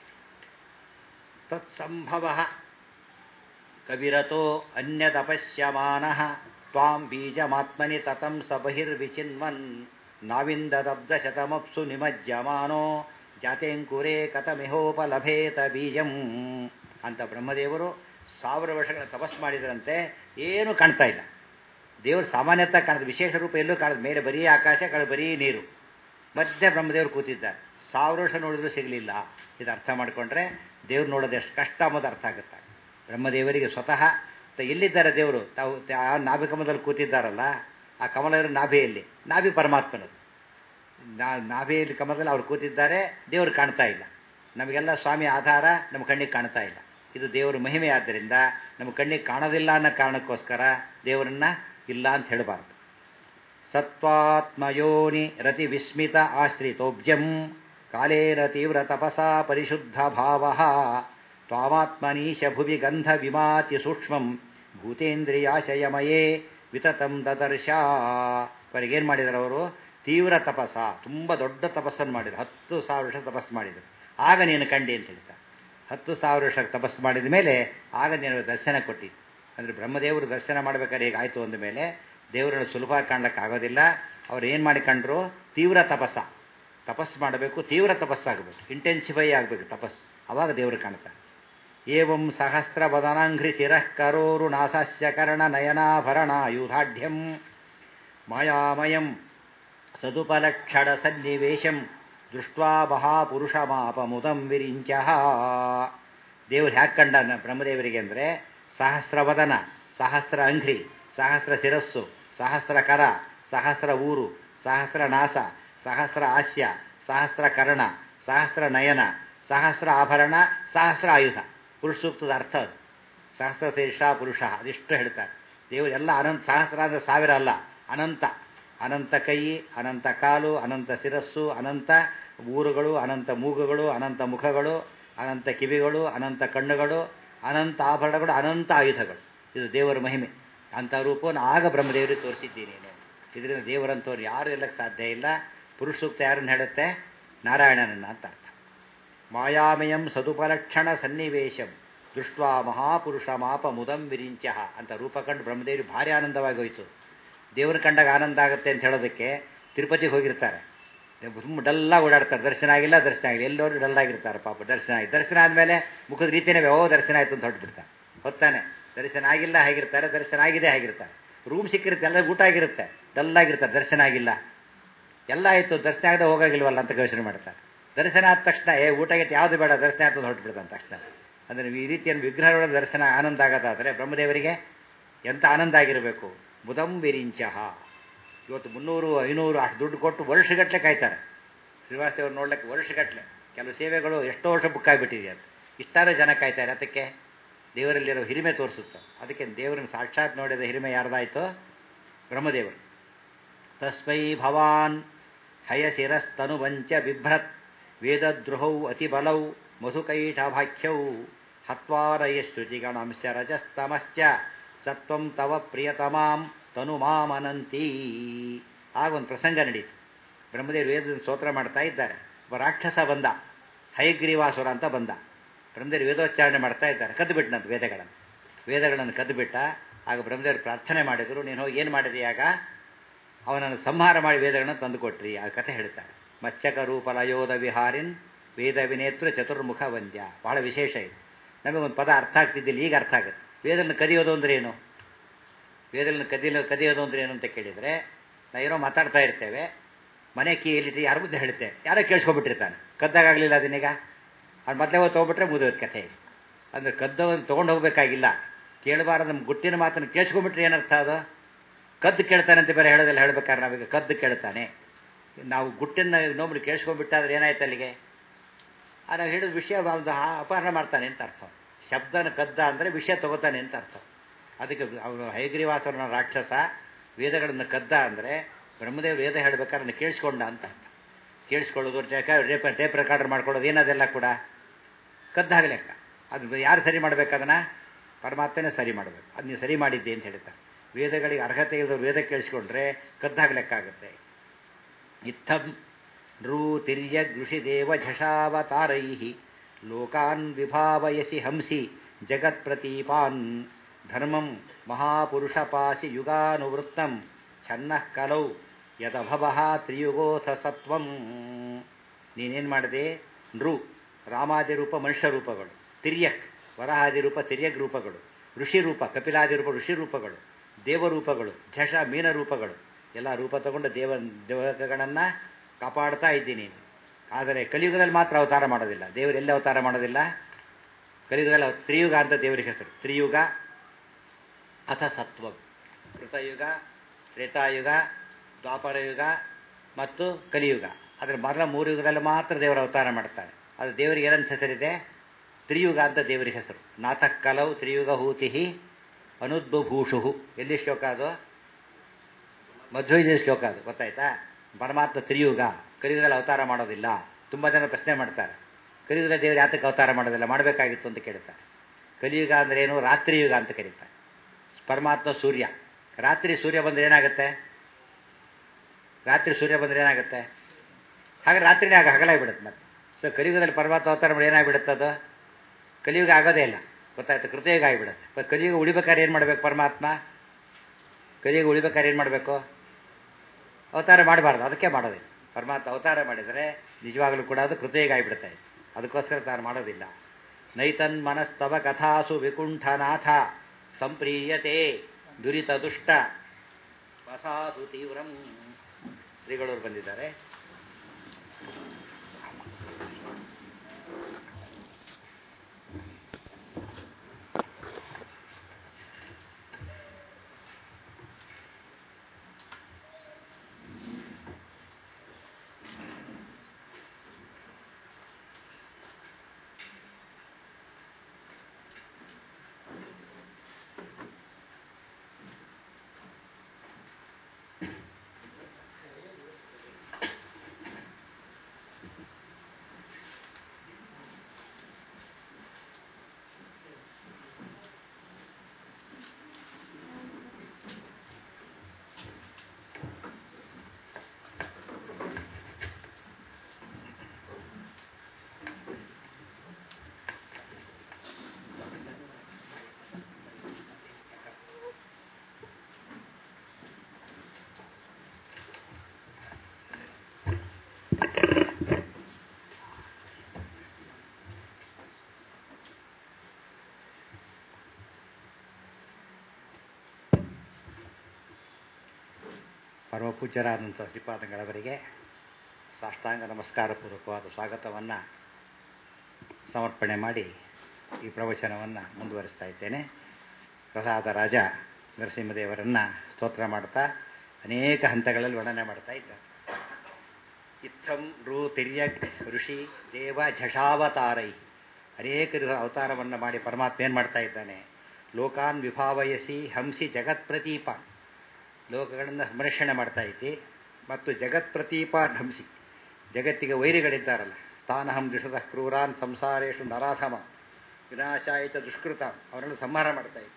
ತತ್ಸಂಭವ ಕವಿರತೋ ಅನ್ಯದಪಶ್ಯಮಾನ ತ್ವಾಂ ಬೀಜಮಾತ್ಮನಿ ತತಂ ಸ ಬಹಿರ್ವಿಚಿನ್ವನ್ ನಾವಿಂದದಬ್ಧ ಶತಮಪ್ಸು ನಿಮಜ್ಜಮಾನೋ ಜಾತೇಂಕುರೇ ಕಥಮಿಹೋಪಲಭೇತ ಬೀಜಂ ಅಂತ ಬ್ರಹ್ಮದೇವರು ಸಾವಿರ ವರ್ಷಗಳ ತಪಸ್ ಮಾಡಿದ್ರಂತೆ ಏನೂ ಕಾಣ್ತಾ ಇಲ್ಲ ದೇವರು ಸಾಮಾನ್ಯತ ಕಾಣದ ವಿಶೇಷ ರೂಪ ಎಲ್ಲೂ ಕಾಣದ ಮೇಲೆ ಬರೀ ಆಕಾಶ ಕಳೆ ಬರೀ ನೀರು ಮಧ್ಯೆ ಬ್ರಹ್ಮದೇವರು ಕೂತಿದ್ದಾರೆ ಸಾವಿರ ವರ್ಷ ನೋಡಿದ್ರು ಸಿಗಲಿಲ್ಲ ಇದು ಅರ್ಥ ಮಾಡಿಕೊಂಡ್ರೆ ದೇವ್ರು ನೋಡೋದು ಎಷ್ಟು ಕಷ್ಟ ಅನ್ನೋದು ಅರ್ಥ ಆಗುತ್ತೆ ಬ್ರಹ್ಮದೇವರಿಗೆ ಸ್ವತಃ ಎಲ್ಲಿದ್ದಾರೆ ದೇವರು ತಾವು ಆ ನಾಭಿ ಕಮಲದಲ್ಲಿ ಕೂತಿದ್ದಾರಲ್ಲ ಆ ಕಮಲ ನಾಭಿಯಲ್ಲಿ ನಾಭಿ ಪರಮಾತ್ಮನದು ನಾ ನಾಭಿಯಲ್ಲಿ ಕಮಲದಲ್ಲಿ ಅವ್ರು ಕೂತಿದ್ದಾರೆ ದೇವರು ಕಾಣ್ತಾ ಇಲ್ಲ ನಮಗೆಲ್ಲ ಸ್ವಾಮಿ ಆಧಾರ ನಮ್ಮ ಕಣ್ಣಿಗೆ ಕಾಣ್ತಾ ಇಲ್ಲ ಇದು ದೇವರ ಮಹಿಮೆ ಆದ್ದರಿಂದ ನಮ್ಮ ಕಣ್ಣಿಗೆ ಕಾಣೋದಿಲ್ಲ ಅನ್ನೋ ಕಾರಣಕ್ಕೋಸ್ಕರ ದೇವರನ್ನ ಇಲ್ಲ ಅಂತ ಹೇಳಬಾರ್ದು ಸತ್ವಾತ್ಮಯೋನಿ ರತಿ ವಿಸ್ಮಿತ ಆಶ್ರಿತೋಬ್ಜಂ ಕಾಲೇನ ತೀವ್ರ ತಪಸಾ ಪರಿಶುದ್ಧ ಭಾವ ತ್ವಾಮಾತ್ಮನೀಶ ಭುವಿ ಗಂಧ ವಿಮಾತಿ ಸೂಕ್ಷ್ಮಂ ಭೂತೇಂದ್ರಿಯಾಶಯಮಯೇ ವಿತತಂ ದದರ್ಶ ಅವರಿಗೇನು ಮಾಡಿದರು ಅವರು ತೀವ್ರ ತಪಸ್ಸ ತುಂಬ ದೊಡ್ಡ ತಪಸ್ಸನ್ನು ಮಾಡಿದರು ಹತ್ತು ಸಾವಿರ ವರ್ಷ ತಪಸ್ಸು ಮಾಡಿದರು ಆಗ ನೀನು ಕಂಡಿ ಅಂತ ಹೇಳ್ತಾರೆ ಹತ್ತು ಸಾವಿರ ವರ್ಷ ತಪಸ್ಸು ಮಾಡಿದ ಮೇಲೆ ಆಗ ನೀನು ದರ್ಶನ ಕೊಟ್ಟಿದ್ದು ಅಂದರೆ ಬ್ರಹ್ಮದೇವರು ದರ್ಶನ ಮಾಡಬೇಕಾದ್ರೆ ಹೇಗಾಯಿತು ಅಂದ ಮೇಲೆ ದೇವರನ್ನು ಸುಲಭ ಕಾಣ್ಲಿಕ್ಕೆ ಆಗೋದಿಲ್ಲ ಅವ್ರು ಏನು ಮಾಡಿ ಕಂಡ್ರು ತೀವ್ರ ತಪಸ್ಸ ತಪಸ್ಸು ಮಾಡಬೇಕು ತೀವ್ರ ತಪಸ್ಸಾಗಬೇಕು ಇಂಟೆನ್ಸಿಫೈ ಆಗಬೇಕು ತಪಸ್ಸು ಅವಾಗ ದೇವರು ಕಾಣ್ತಾನೆ ಏವಂ ಸಹಸ್ರ ವದನಾಂಘ್ರಿ ಶಿರಃ ಕರೋರು ನಾಸಸ್ಯ ಕರ್ಣ ನಯನಾಭರಣಾಯುಧಾಢ್ಯಂ ಮಾಯಾಮಯಂ ಸದುಪಲಕ್ಷಣ ಸನ್ನಿವೇಶಂ ದೃಷ್ಟ್ವಾ ಮಹಾಪುರುಷಮಾಪಮುದಂ ವಿರಿಂಚ ದೇವರು ಹ್ಯಾಕ್ ಕಂಡ ಬ್ರಹ್ಮದೇವರಿಗೆ ಅಂದರೆ ಸಹಸ್ರವದನ ಸಹಸ್ರ ಅಂಘ್ರಿ ಸಹಸ್ರ ಶಿರಸ್ಸು ಸಹಸ್ರ ಕರ ಸಹಸ್ರ ಊರು ಸಹಸ್ರ ನಾಸ ಸಹಸ್ರ ಹಾಸ್ಯ ಸಹಸ್ರ ಕರ್ಣ ಸಹಸ್ರ ನಯನ ಸಹಸ್ರ ಆಭರಣ ಸಹಸ್ರ ಆಯುಧ ಪುರುಷ ಸೂಕ್ತದ ಅರ್ಥ ಅದು ಸಹಸ್ರ ಶೇಷ ಪುರುಷ ಅದಿಷ್ಟು ಹೇಳ್ತಾರೆ ದೇವರು ಎಲ್ಲ ಅನಂತ ಸಹಸ್ರ ಅಂದರೆ ಸಾವಿರ ಅಲ್ಲ ಅನಂತ ಅನಂತ ಕೈ ಅನಂತ ಕಾಲು ಅನಂತ ಶಿರಸ್ಸು ಅನಂತ ಊರುಗಳು ಅನಂತ ಮೂಗುಗಳು ಅನಂತ ಮುಖಗಳು ಅನಂತ ಕಿವಿಗಳು ಅನಂತ ಕಣ್ಣುಗಳು ಅನಂತ ಆಭರಣಗಳು ಅನಂತ ಆಯುಧಗಳು ಇದು ದೇವರ ಮಹಿಮೆ ಅಂಥ ರೂಪವನ್ನು ಆಗ ಬ್ರಹ್ಮದೇವರಿಗೆ ತೋರಿಸಿದ್ದೀನಿ ನೀನು ಇದರಿಂದ ದೇವರಂತವ್ರು ಯಾರು ಎಲ್ಲಕ್ಕೆ ಸಾಧ್ಯ ಇಲ್ಲ ಪುರುಷ ಸೂಕ್ತ ಯಾರನ್ನು ಹೇಳುತ್ತೆ ನಾರಾಯಣನನ್ನ ಅಂತ ಅರ್ಥ ಮಾಯಾಮಯಂ ಸದುಪಲಕ್ಷಣ ಸನ್ನಿವೇಶಂ ದೃಷ್ಟ್ವಾ ಮಹಾಪುರುಷ ಮಾಪ ಮುದಂ ವಿರಿಂಚ ಅಂತ ರೂಪ ಕಂಡು ಬ್ರಹ್ಮದೇವಿ ಭಾರಿ ಆನಂದವಾಗಿ ಹೋಯಿತು ದೇವ್ರ ಕಂಡಾಗ ಆನಂದ ಆಗುತ್ತೆ ಅಂತ ಹೇಳೋದಕ್ಕೆ ತಿರುಪತಿಗೆ ಹೋಗಿರ್ತಾರೆ ತುಂಬ ಡಲ್ಲಾಗಿ ಓಡಾಡ್ತಾರೆ ದರ್ಶನ ಆಗಿಲ್ಲ ದರ್ಶನ ಆಗಿಲ್ಲ ಎಲ್ಲರೂ ಡಲ್ಲಾಗಿರ್ತಾರೆ ಪಾಪ ದರ್ಶನ ಆಗಿ ದರ್ಶನ ಆದಮೇಲೆ ಮುಖದ ರೀತಿಯೇ ಓ ದರ್ಶನ ಆಯಿತು ಅಂತ ಹೊರಟ್ಬಿಡ್ತಾರೆ ಹೊತ್ತಾನೆ ದರ್ಶನ ಆಗಿಲ್ಲ ಹೇಗಿರ್ತಾರೆ ದರ್ಶನ ಆಗಿದೆ ಹೇಗಿರ್ತಾರೆ ರೂಮ್ ಸಿಕ್ಕಿರುತ್ತೆ ಎಲ್ಲ ಊಟ ಆಗಿರುತ್ತೆ ಡಲ್ಲಾಗಿರ್ತಾರೆ ದರ್ಶನ ಆಗಿಲ್ಲ ಎಲ್ಲ ಆಯಿತು ದರ್ಶನ ಆಗದೆ ಹೋಗಾಗಿಲ್ವಲ್ಲ ಅಂತ ಯೋಚನೆ ಮಾಡ್ತಾರೆ ದರ್ಶನ ಆದ ತಕ್ಷಣ ಏ ಊಟ ಗೀಟ ಯಾವುದು ಬೇಡ ದರ್ಶನ ಆಯ್ತು ಹೊರಟ್ಬಿಡ್ತಾನೆ ತಕ್ಷಣ ಅಂದರೆ ಈ ರೀತಿಯನ್ನು ವಿಗ್ರಹಗಳ ದರ್ಶನ ಆನಂದ ಆಗೋದಾದರೆ ಬ್ರಹ್ಮದೇವರಿಗೆ ಎಂಥ ಆನಂದ ಆಗಿರಬೇಕು ಬುಧಂ ವಿರಿಂಚಹ ಇವತ್ತು ಮುನ್ನೂರು ಐನೂರು ಅಷ್ಟು ದುಡ್ಡು ಕೊಟ್ಟು ವರ್ಷಗಟ್ಟಲೆ ಕಾಯ್ತಾರೆ ಶ್ರೀವಾಸ್ತೇವ್ರು ನೋಡ್ಲಿಕ್ಕೆ ವರ್ಷಗಟ್ಟಲೆ ಕೆಲವು ಸೇವೆಗಳು ಎಷ್ಟೋ ವರ್ಷ ಬುಕ್ ಆಗಿಬಿಟ್ಟಿದೆ ಅದು ಇಷ್ಟಾರು ಜನ ಕಾಯ್ತಾರೆ ಅದಕ್ಕೆ ದೇವರಲ್ಲಿರೋ ಹಿರಿಮೆ ತೋರಿಸುತ್ತೆ ಅದಕ್ಕೆ ದೇವರನ್ನು ಸಾಕ್ಷಾತ್ ನೋಡಿದ ಹಿರಿಮೆ ಯಾರ್ದಾಯ್ತು ಬ್ರಹ್ಮದೇವರು ತಸ್ಮೈ ಭವಾನ್ ಹಯಶಿರಸ್ತನುವಂಚ ಬಿಭ್ರತ್ ವೇದದ್ರುಹೌ ಅತಿಬಲೌ ಮಧುಕೈಠಭಾಖ್ಯೌ ಹತ್ವಾರಯಶ್ರುತಿಗಣಂಶ ರಜಸ್ತಮಶ್ಚ ಸತ್ವಂ ತವ ಪ್ರಿಯತಮಾಂ ತನು ಮಾಮನಂತೀ ಆಗ ಒಂದು ಪ್ರಸಂಗ ನಡೀತು ಬ್ರಹ್ಮದೇವರು ವೇದ ಸ್ತೋತ್ರ ಮಾಡ್ತಾ ಇದ್ದಾರೆ ಒಬ್ಬ ರಾಕ್ಷಸ ಬಂದ ಹಯಗ್ರೀವಾಸುರ ಅಂತ ಬಂದ ಬ್ರಹ್ಮದೇವರು ವೇದೋಚ್ಚಾರಣೆ ಮಾಡ್ತಾ ಇದ್ದಾರೆ ಕದ್ದು ಬಿಟ್ಟನಂತ ವೇದಗಳನ್ನು ವೇದಗಳನ್ನು ಕದ್ದು ಬಿಟ್ಟ ಆಗ ಬ್ರಹ್ಮದೇವರು ಪ್ರಾರ್ಥನೆ ಮಾಡಿದರು ನೀನು ಹೋಗಿ ಏನು ಮಾಡಿದೆಯಾಗ ಅವನನ್ನು ಸಂಹಾರ ಮಾಡಿ ವೇದಗಳನ್ನು ತಂದುಕೊಟ್ರಿ ಆ ಕಥೆ ಹೇಳ್ತಾರೆ ಮತ್ಸ್ಯಕ ರೂಪ ಲಯೋಧ ವಿಹಾರಿನ್ ವೇದ ವಿನೇತ್ರ ಚತುರ್ಮುಖ ವಂದ್ಯ ಬಹಳ ವಿಶೇಷ ಇದು ನಮಗೆ ಒಂದು ಪದ ಅರ್ಥ ಆಗ್ತಿದ್ದಿಲ್ಲ ಈಗ ಅರ್ಥ ಆಗುತ್ತೆ ವೇದವನ್ನು ಕದಿಯೋದು ಅಂದ್ರೆ ಏನು ವೇದಗಳನ್ನು ಕದಿಯಲು ಕದಿಯೋದು ಅಂದ್ರೆ ಏನು ಅಂತ ಕೇಳಿದರೆ ನಾವು ಏನೋ ಮಾತಾಡ್ತಾ ಇರ್ತೇವೆ ಮನೆ ಕೀಲಿಟ್ಟು ಯಾರ ಮುಂದೆ ಹೇಳ್ತೇವೆ ಯಾರೋ ಕೇಳಿಸ್ಕೊಬಿಟ್ಟಿರ್ತಾನೆ ಕದ್ದಾಗಲಿಲ್ಲ ಅದನ್ನೀಗ ಅವ್ನು ಮೊದಲೇ ಹೋಗಿ ತೊಗೊಬಿಟ್ರೆ ಮುಗಿದೋದು ಕಥೆ ಅಂದರೆ ಕದ್ದವನ್ನು ತೊಗೊಂಡು ಹೋಗಬೇಕಾಗಿಲ್ಲ ಕೇಳಬಾರ ನಮ್ಮ ಗುಟ್ಟಿನ ಮಾತನ್ನು ಕೇಳಿಸ್ಕೊಂಡ್ಬಿಟ್ರೆ ಏನರ್ಥ ಅದು ಕದ್ದು ಕೇಳ್ತಾನೆ ಅಂತ ಬೇರೆ ಹೇಳೋದಿಲ್ಲ ಹೇಳ್ಬೇಕಾದ್ರೆ ನಾವೀಗ ಕದ್ದು ಕೇಳ್ತಾನೆ ನಾವು ಗುಟ್ಟನ್ನು ಇನ್ನೊಬ್ರು ಕೇಳಿಸ್ಕೊಂಡ್ಬಿಟ್ಟಾದ್ರೆ ಏನಾಯ್ತು ಅಲ್ಲಿಗೆ ನಾವು ಹೇಳಿದ ವಿಷಯ ಒಂದು ಅಪಹರಣ ಮಾಡ್ತಾನೆ ಅಂತ ಅರ್ಥ ಶಬ್ದನ ಕದ್ದ ಅಂದರೆ ವಿಷಯ ತಗೋತಾನೆ ಅಂತ ಅರ್ಥ ಅದಕ್ಕೆ ಅವನು ಹೈಗ್ರೀವಾಸನ ರಾಕ್ಷಸ ವೇದಗಳನ್ನು ಕದ್ದ ಅಂದರೆ ಬ್ರಹ್ಮದೇವ್ ವೇದ ಹೇಳ್ಬೇಕಾದ್ರೆ ಅದನ್ನು ಕೇಳಿಸ್ಕೊಂಡ ಅಂತ ಅರ್ಥ ಕೇಳಿಸ್ಕೊಳ್ಳೋದು ಟೇಪ್ ಟೇಪ್ ರೆಕಾರ್ಡರ್ ಮಾಡ್ಕೊಳ್ಳೋದು ಏನದೆಲ್ಲ ಕೂಡ ಕದ್ದಾಗ ಲೆಕ್ಕ ಅದು ಯಾರು ಸರಿ ಮಾಡಬೇಕದನ್ನು ಪರಮಾತ್ಮನೇ ಸರಿ ಮಾಡಬೇಕು ಅದು ನೀವು ಸರಿ ಮಾಡಿದ್ದೆ ಅಂತ ಹೇಳ್ತಾರೆ ವೇದಗಳಿಗೆ ಅರ್ಹತೆ ಇಲ್ಲದವ್ರು ವೇದ ಕೇಳಿಸ್ಕೊಂಡ್ರೆ ಕದ್ದಾಗ ಲೆಕ್ಕ ಆಗುತ್ತೆ ಇತ್ತಂ ನೃ ತಿರ್ಯ ಗೃಷಿದೇವ ಝಷಾವತಾರೈ ಲೋಕಾನ್ ವಿಭಾವಯಸಿ ಹಂಸಿ ಜಗತ್ಪ್ರತೀಪಾನ್ ಧರ್ಮಂ ಮಹಾಪುರುಷಪಾಸಿ ಯುಗಾನುವೃತ್ತಂ ಛನ್ನಃ ಕಲೌ ಯದಭವಃ ತ್ರಿಯುಗೋಥ ಸತ್ವಂ ನೀನೇನು ಮಾಡಿದೆ ನೃ ರಾಮಾದಿ ರೂಪ ಮನುಷ್ಯ ರೂಪಗಳು ತಿರ್ಯಕ್ ವರಹಾದಿ ರೂಪ ತಿರ್ಯಕ್ ರೂಪಗಳು ಋಷಿ ರೂಪ ಕಪಿಲಾದಿ ರೂಪ ಋಷಿ ರೂಪಗಳು ದೇವರೂಪಗಳು ಝಷ ಮೀನ ರೂಪಗಳು ಎಲ್ಲ ರೂಪ ತಗೊಂಡು ದೇವ ದೇವತೆಗಳನ್ನು ಕಾಪಾಡ್ತಾ ಇದ್ದೀನಿ ಆದರೆ ಕಲಿಯುಗದಲ್ಲಿ ಮಾತ್ರ ಅವತಾರ ಮಾಡೋದಿಲ್ಲ ದೇವರು ಎಲ್ಲಿ ಅವತಾರ ಮಾಡೋದಿಲ್ಲ ಕಲಿಯುಗದಲ್ಲಿ ತ್ರಿಯುಗ ಅಂತ ದೇವರಿಗೆ ಹೆಸರು ತ್ರಿಯುಗ ಅಥ ಸತ್ವ ಕೃತಯುಗ ತ್ರೇತಾಯುಗ ದ್ವಾಪರಯುಗ ಮತ್ತು ಕಲಿಯುಗ ಅದರ ಮೊದಲ ಮೂರು ಯುಗದಲ್ಲಿ ಮಾತ್ರ ದೇವರ ಅವತಾರ ಮಾಡ್ತಾರೆ ಅದು ದೇವರಿಗೆ ಏನಂತ ಹೆಸರಿದೆ ತ್ರಿಯುಗ ಅಂತ ದೇವರಿಗೆ ಹೆಸರು ನಾಥಕ್ ಕಲವು ತ್ರಿಯುಗ ಹೂತಿ ಅನುದ್ಭೂಷು ಎಲ್ಲಿ ಶ್ಲೋಕ ಅದು ಮಧ್ವೈಜಯ ಶ್ಲೋಕ ಅದು ಗೊತ್ತಾಯ್ತಾ ಪರಮಾತ್ಮ ತ್ರಿಯುಗ ಕಲಿಯುಗದಲ್ಲಿ ಅವತಾರ ಮಾಡೋದಿಲ್ಲ ತುಂಬ ಜನ ಪ್ರಶ್ನೆ ಮಾಡ್ತಾರೆ ಕಲಿಯುಗ ದೇವರು ಯಾತಕ್ಕೆ ಅವತಾರ ಮಾಡೋದಿಲ್ಲ ಮಾಡಬೇಕಾಗಿತ್ತು ಅಂತ ಕೇಳ್ತಾರೆ ಕಲಿಯುಗ ಅಂದ್ರೆ ಏನು ರಾತ್ರಿಯುಗ ಅಂತ ಕರೀತಾರೆ ಪರಮಾತ್ಮ ಸೂರ್ಯ ರಾತ್ರಿ ಸೂರ್ಯ ಬಂದರೆ ಏನಾಗುತ್ತೆ ರಾತ್ರಿ ಸೂರ್ಯ ಬಂದರೆ ಏನಾಗುತ್ತೆ ಹಾಗೆ ರಾತ್ರಿನೇ ಆಗ ಹಗಲಾಗಿಬಿಡುತ್ತೆ ಮತ್ತೆ ಸೊ ಕಲಿಯುಗದಲ್ಲಿ ಪರಮಾತ್ಮ ಅವತಾರ ಮಾಡಿ ಏನಾಗ್ಬಿಡುತ್ತೆ ಅದು ಕಲಿಯುಗ ಆಗೋದೇ ಇಲ್ಲ ಗೊತ್ತಾಯ್ತು ಕೃತಯುಗ ಆಗಿಬಿಡುತ್ತೆ ಬಟ್ ಕಲಿಯುಗ ಉಳಿಬೇಕಾದ್ರೆ ಏನು ಮಾಡಬೇಕು ಪರಮಾತ್ಮ ಕಲಿಯುಗ ಉಳಿಬೇಕಾದ್ರೆ ಏನು ಮಾಡಬೇಕು ಅವತಾರ ಮಾಡಬಾರ್ದು ಅದಕ್ಕೆ ಮಾಡೋದಿಲ್ಲ ಪರಮಾತ್ಮ ಅವತಾರ ಮಾಡಿದರೆ ನಿಜವಾಗಲೂ ಕೂಡ ಅದು ಕೃತಯಿಗ ಆಗಿಬಿಡ್ತಾ ಇತ್ತು ಅದಕ್ಕೋಸ್ಕರ ತಾನು ಮಾಡೋದಿಲ್ಲ ನೈತನ್ ಮನಸ್ತವ ಕಥಾಸು ವಿಕುಂಠನಾಥ ಸಂಪ್ರೀಯತೆ ದುರಿತ ದುಷ್ಟ ವಸಾಸು ತೀವ್ರಂ ಶ್ರೀಗಳವರು ಬಂದಿದ್ದಾರೆ ಪರಮ ಪೂಜ್ಯರಾದಂಥ ಶ್ರೀಪಾದಂಗಳವರಿಗೆ ಸಾಷ್ಟಾಂಗ ನಮಸ್ಕಾರ ಪೂರ್ವಕವಾದ ಸ್ವಾಗತವನ್ನು ಸಮರ್ಪಣೆ ಮಾಡಿ ಈ ಪ್ರವಚನವನ್ನು ಮುಂದುವರಿಸ್ತಾ ಇದ್ದೇನೆ ಪ್ರಸಾದ ರಾಜ ನರಸಿಂಹದೇವರನ್ನು ಸ್ತೋತ್ರ ಮಾಡ್ತಾ ಅನೇಕ ಹಂತಗಳಲ್ಲಿ ವರ್ಣನೆ ಮಾಡ್ತಾ ಇದ್ದಾರೆ ಇತ್ತಂ ರು ತಿರ್ಯಗ್ ಋಷಿ ದೇವ ಝಷಾವತಾರೈ ಅನೇಕ ಅವತಾರವನ್ನು ಮಾಡಿ ಪರಮಾತ್ಮ ಏನು ಮಾಡ್ತಾ ಇದ್ದಾನೆ ಲೋಕಾನ್ ವಿಭಾವಯಸಿ ಹಂಸಿ ಜಗತ್ ಪ್ರತೀಪ ಲೋಕಗಳನ್ನು ಸಂರಕ್ಷಣೆ ಮಾಡ್ತಾ ಇದ್ದಿ ಮತ್ತು ಜಗತ್ ಪ್ರತೀಪ ಹಂಸಿ ಜಗತ್ತಿಗೆ ವೈರಿಗಳಿದ್ದಾರಲ್ಲ ತಾನಹಂ ದ್ವಿಷದ ಕ್ರೂರಾನ್ ಸಂಸಾರೇಶು ನರಾಧಮ ವಿನಾಶಾಯಿತ ದುಷ್ಕೃತ ಅವರನ್ನು ಸಂಹಾರ ಮಾಡ್ತಾ ಇದ್ದಿ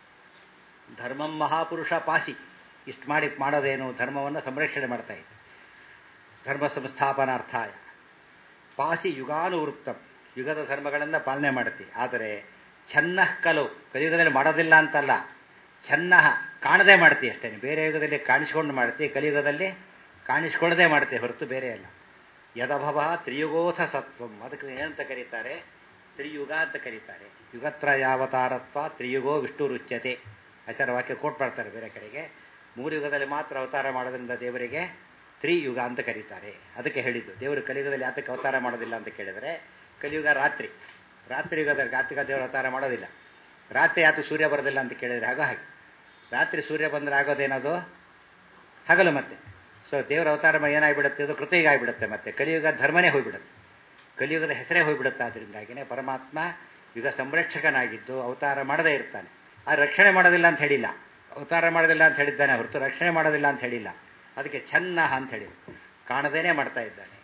ಧರ್ಮಂ ಮಹಾಪುರುಷ ಪಾಸಿ ಇಷ್ಟು ಮಾಡಿ ಮಾಡೋದೇನು ಧರ್ಮವನ್ನು ಸಂರಕ್ಷಣೆ ಮಾಡ್ತಾ ಇದ್ದೆ ಧರ್ಮ ಸಂಸ್ಥಾಪನಾರ್ಥಾಯ ಪಾಸಿ ಯುಗಾನುವೃತ್ತಂ ಯುಗದ ಧರ್ಮಗಳನ್ನು ಪಾಲನೆ ಮಾಡುತ್ತಿ ಆದರೆ ಚೆನ್ನ ಕಲು ಕಲಿಯುಗದಲ್ಲಿ ಮಾಡೋದಿಲ್ಲ ಅಂತಲ್ಲ ಚೆನ್ನ ಕಾಣದೇ ಮಾಡ್ತಿ ಅಷ್ಟೇ ಬೇರೆ ಯುಗದಲ್ಲಿ ಕಾಣಿಸ್ಕೊಂಡು ಮಾಡ್ತಿ ಕಲಿಯುಗದಲ್ಲಿ ಕಾಣಿಸ್ಕೊಳ್ಳದೆ ಮಾಡ್ತಿ ಹೊರತು ಬೇರೆ ಅಲ್ಲ ಯದಭವ ತ್ರಿಯುಗೋಥ ಸತ್ವಂ ಅದಕ್ಕೆ ಏನಂತ ಕರೀತಾರೆ ತ್ರಿಯುಗ ಅಂತ ಕರೀತಾರೆ ಯುಗತ್ರಯಾವತಾರತ್ವ ತ್ರಿಯುಗೋ ವಿಷ್ಣು ರುಚ್ಯತೆ ಆಚಾರ ವಾಕ್ಯ ಕೋಟ್ ಮಾಡ್ತಾರೆ ಬೇರೆ ಕಡೆಗೆ ಮೂರು ಯುಗದಲ್ಲಿ ಮಾತ್ರ ಅವತಾರ ಮಾಡೋದ್ರಿಂದ ದೇವರಿಗೆ ತ್ರಿಯುಗ ಅಂತ ಕರೀತಾರೆ ಅದಕ್ಕೆ ಹೇಳಿದ್ದು ದೇವರು ಕಲಿಯುಗದಲ್ಲಿ ಯಾತಕ್ಕೆ ಅವತಾರ ಮಾಡೋದಿಲ್ಲ ಅಂತ ಕೇಳಿದರೆ ಕಲಿಯುಗ ರಾತ್ರಿ ರಾತ್ರಿ ಯುಗದಲ್ಲಿ ರಾತ್ರಿಗ ದೇವರು ಅವತಾರ ಮಾಡೋದಿಲ್ಲ ರಾತ್ರಿ ಯಾತು ಸೂರ್ಯ ಬರೋದಿಲ್ಲ ಅಂತ ಕೇಳಿದರೆ ಆಗ ಹಾಗೆ ರಾತ್ರಿ ಸೂರ್ಯ ಬಂದರೆ ಆಗೋದೇನದು ಹಗಲು ಮತ್ತೆ ಸೊ ದೇವರ ಅವತಾರ ಏನಾಗಿಬಿಡುತ್ತೆ ಅದು ಕೃತಿಗೆ ಆಗಿಬಿಡುತ್ತೆ ಮತ್ತೆ ಕಲಿಯುಗ ಧರ್ಮನೇ ಹೋಗ್ಬಿಡುತ್ತೆ ಕಲಿಯುಗದ ಹೆಸರೇ ಹೋಗ್ಬಿಡುತ್ತೆ ಅದರಿಂದಾಗಿನೇ ಪರಮಾತ್ಮ ಯುಗ ಸಂರಕ್ಷಕನಾಗಿದ್ದು ಅವತಾರ ಮಾಡದೇ ಇರ್ತಾನೆ ಆ ರಕ್ಷಣೆ ಮಾಡೋದಿಲ್ಲ ಅಂತ ಹೇಳಿಲ್ಲ ಅವತಾರ ಮಾಡೋದಿಲ್ಲ ಅಂತ ಹೇಳಿದ್ದಾನೆ ಹೊರತು ರಕ್ಷಣೆ ಮಾಡೋದಿಲ್ಲ ಅಂತ ಹೇಳಿಲ್ಲ ಅದಕ್ಕೆ ಚೆನ್ನ ಅಂತ ಹೇಳಿದ್ರು ಕಾಣದೇನೆ ಮಾಡ್ತಾ ಇದ್ದಾನೆ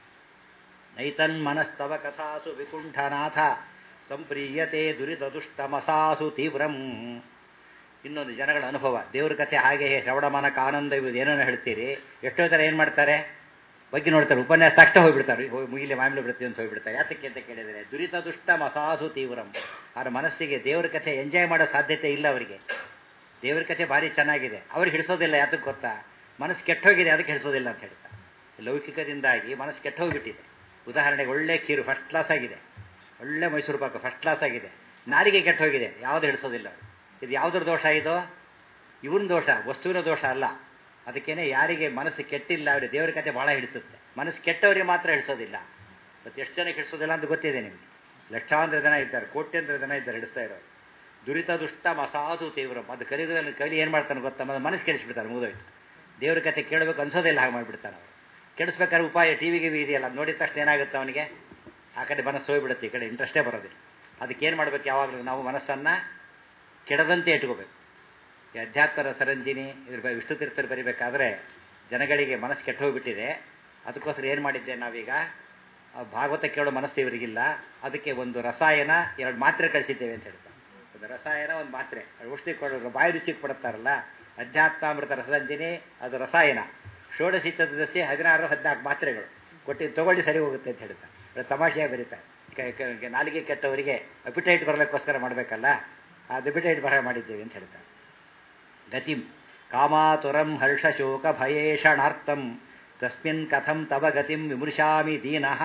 ನೈತನ್ ಮನಸ್ತವ ಕಥಾಸು ವಿಕುಂಠನಾಥ ಸಂಪ್ರೀಯತೆ ದುರಿತ ದುಷ್ಟಮಸಾಸು ತೀವ್ರಂ ಇನ್ನೊಂದು ಜನಗಳ ಅನುಭವ ದೇವ್ರ ಕಥೆ ಹಾಗೆ ಶ್ರವಣಮಾನಕ ಆನಂದ ಇವು ಏನೇನೋ ಹೇಳ್ತೀರಿ ಎಷ್ಟೋ ಥರ ಏನು ಮಾಡ್ತಾರೆ ಬಗ್ಗೆ ನೋಡ್ತಾರೆ ಉಪನ್ಯಾಸ ತಕ್ಷಣ ಹೋಗ್ಬಿಡ್ತಾರೆ ಮುಗಿಲೆ ಮಾಮೂಲಿ ಬಿಡುತ್ತೆ ಅಂತ ಹೋಗ್ಬಿಡ್ತಾರೆ ಯಾತಕ್ಕೆ ಅಂತ ಕೇಳಿದರೆ ದುರಿತ ದುಷ್ಟ ಮಸಾಸು ತೀವ್ರಂ ಅವರ ಮನಸ್ಸಿಗೆ ದೇವ್ರ ಕಥೆ ಎಂಜಾಯ್ ಮಾಡೋ ಸಾಧ್ಯತೆ ಇಲ್ಲ ಅವರಿಗೆ ದೇವ್ರ ಕಥೆ ಭಾರಿ ಚೆನ್ನಾಗಿದೆ ಅವ್ರಿಗೆ ಹಿಡಿಸೋದಿಲ್ಲ ಯಾತಕ್ಕೆ ಗೊತ್ತಾ ಮನಸ್ಸು ಕೆಟ್ಟೋಗಿದೆ ಅದಕ್ಕೆ ಹಿಡಿಸೋದಿಲ್ಲ ಅಂತ ಹೇಳ್ತಾರೆ ಲೌಕಿಕದಿಂದಾಗಿ ಮನಸ್ಸು ಕೆಟ್ಟೋಗ್ಬಿಟ್ಟಿದೆ ಉದಾಹರಣೆಗೆ ಒಳ್ಳೆ ಖೀರು ಫಸ್ಟ್ ಕ್ಲಾಸ್ ಆಗಿದೆ ಒಳ್ಳೆ ಮೈಸೂರು ಪಾಕ ಫಸ್ಟ್ ಕ್ಲಾಸ್ ಆಗಿದೆ ನಾಲಿಗೆ ಕೆಟ್ಟೋಗಿದೆ ಯಾವುದು ಹಿಡಿಸೋದಿಲ್ಲ ಇದು ಯಾವುದ್ರ ದೋಷ ಇದು ಇವನ್ ದೋಷ ವಸ್ತುವಿನ ದೋಷ ಅಲ್ಲ ಅದಕ್ಕೇನೆ ಯಾರಿಗೆ ಮನಸ್ಸು ಕೆಟ್ಟಿಲ್ಲ ಅವರಿಗೆ ದೇವರ ಕಥೆ ಭಾಳ ಹಿಡಿಸುತ್ತೆ ಮನಸ್ಸು ಕೆಟ್ಟವರಿಗೆ ಮಾತ್ರ ಹಿಡಿಸೋದಿಲ್ಲ ಮತ್ತು ಎಷ್ಟು ಜನಕ್ಕೆ ಹಿಡಿಸೋದಿಲ್ಲ ಅಂತ ಗೊತ್ತಿದೆ ನಿಮಗೆ ಲಕ್ಷಾಂತರ ಜನ ಇದ್ದಾರೆ ಕೋಟ್ಯಂತರ ಜನ ಇದ್ದಾರೆ ಹಿಡಿಸ್ತಾ ಇರೋರು ದುರಿತ ದುಷ್ಟ ಮಸಾಧು ತೀವ್ರ ಅದು ಕಲಿಯುಗದಲ್ಲಿ ಕಲಿ ಏನು ಮಾಡ್ತಾನೆ ಗೊತ್ತಾ ಮತ್ತೆ ಮನಸ್ಸು ಕೆಡಿಸ್ಬಿಡ್ತಾರೆ ಮುಗಿದೋಯ್ತು ದೇವ್ರ ಕತೆ ಕೇಳಬೇಕು ಅನ್ಸೋದಿಲ್ಲ ಹಾಗೆ ಮಾಡಿಬಿಡ್ತಾನೆ ಅವರು ಕೆಡಿಸ್ಬೇಕಾದ್ರೆ ಉಪಾಯ ಟಿ ವಿಗೆ ಇದೆಯಲ್ಲ ಅದು ನೋಡಿದ ತಕ್ಷಣ ಏನಾಗುತ್ತೆ ಅವನಿಗೆ ಆ ಕಡೆ ಮನಸ್ಸು ಹೋಗ್ಬಿಡುತ್ತೆ ಈ ಕಡೆ ಇಂಟ್ರೆಸ್ಟೇ ಬರೋದಿಲ್ಲ ಅದಕ್ಕೆ ಏನು ಮಾಡಬೇಕು ಯಾವಾಗಲೂ ನಾವು ಮನಸ್ಸನ್ನು ಕೆಡದಂತೆ ಇಟ್ಕೋಬೇಕು ಈ ಅಧ್ಯಾತ್ಮರ ಸರಂಜಿನಿ ಇದ್ರ ವಿಷ್ಣು ತೀರ್ಥರು ಬರಿಬೇಕಾದ್ರೆ ಜನಗಳಿಗೆ ಮನಸ್ಸು ಕೆಟ್ಟು ಹೋಗ್ಬಿಟ್ಟಿದೆ ಅದಕ್ಕೋಸ್ಕರ ಏನು ಮಾಡಿದ್ದೆ ನಾವೀಗ ಭಾಗವತ ಕೇಳೋ ಮನಸ್ಸು ಇವರಿಗಿಲ್ಲ ಅದಕ್ಕೆ ಒಂದು ರಸಾಯನ ಎರಡು ಮಾತ್ರೆ ಕಳಿಸಿದ್ದೇವೆ ಅಂತ ಹೇಳ್ತಾರೆ ಒಂದು ರಸಾಯನ ಒಂದು ಮಾತ್ರೆ ಔಷಧಿ ಕೊಡೋರು ಬಾಯಿ ರುಚಿಗೆ ಕೊಡುತ್ತಾರಲ್ಲ ಅಧ್ಯಾತ್ಮಾಮೃತ ರಸರಂಜಿನಿ ಅದು ರಸಾಯನ ಷೋಡಶಿ ಚತುರ್ದಶಿ ಹದಿನಾರು ಹದಿನಾಲ್ಕು ಮಾತ್ರೆಗಳು ಕೊಟ್ಟು ತಗೊಳ್ಳಿ ಸರಿ ಹೋಗುತ್ತೆ ಅಂತ ಹೇಳ್ತಾರೆ ತಮಾಷೆಯಾಗಿ ಬರೀತಾರೆ ನಾಲಿಗೆ ಕೆಟ್ಟವರಿಗೆ ಅಪಿಟೈಟ್ ಬರಲಿಕ್ಕೋಸ್ಕರ ಮಾಡಬೇಕಲ್ಲ ಆ ಡಿಬಿಟೈಟ್ ಬರಹ ಮಾಡಿದ್ದೇವೆ ಅಂತ ಹೇಳ್ತಾರೆ ಗತಿಂ ಕಾಮಾತುರಂ ಹರ್ಷಶೋಕ ಭಯೇಷಣಾರ್ಥಂ ತಸ್ಮಿನ್ ಕಥಂ ತವ ಗತಿಂ ವಿಮೃಶಾಮಿ ದೀನಃ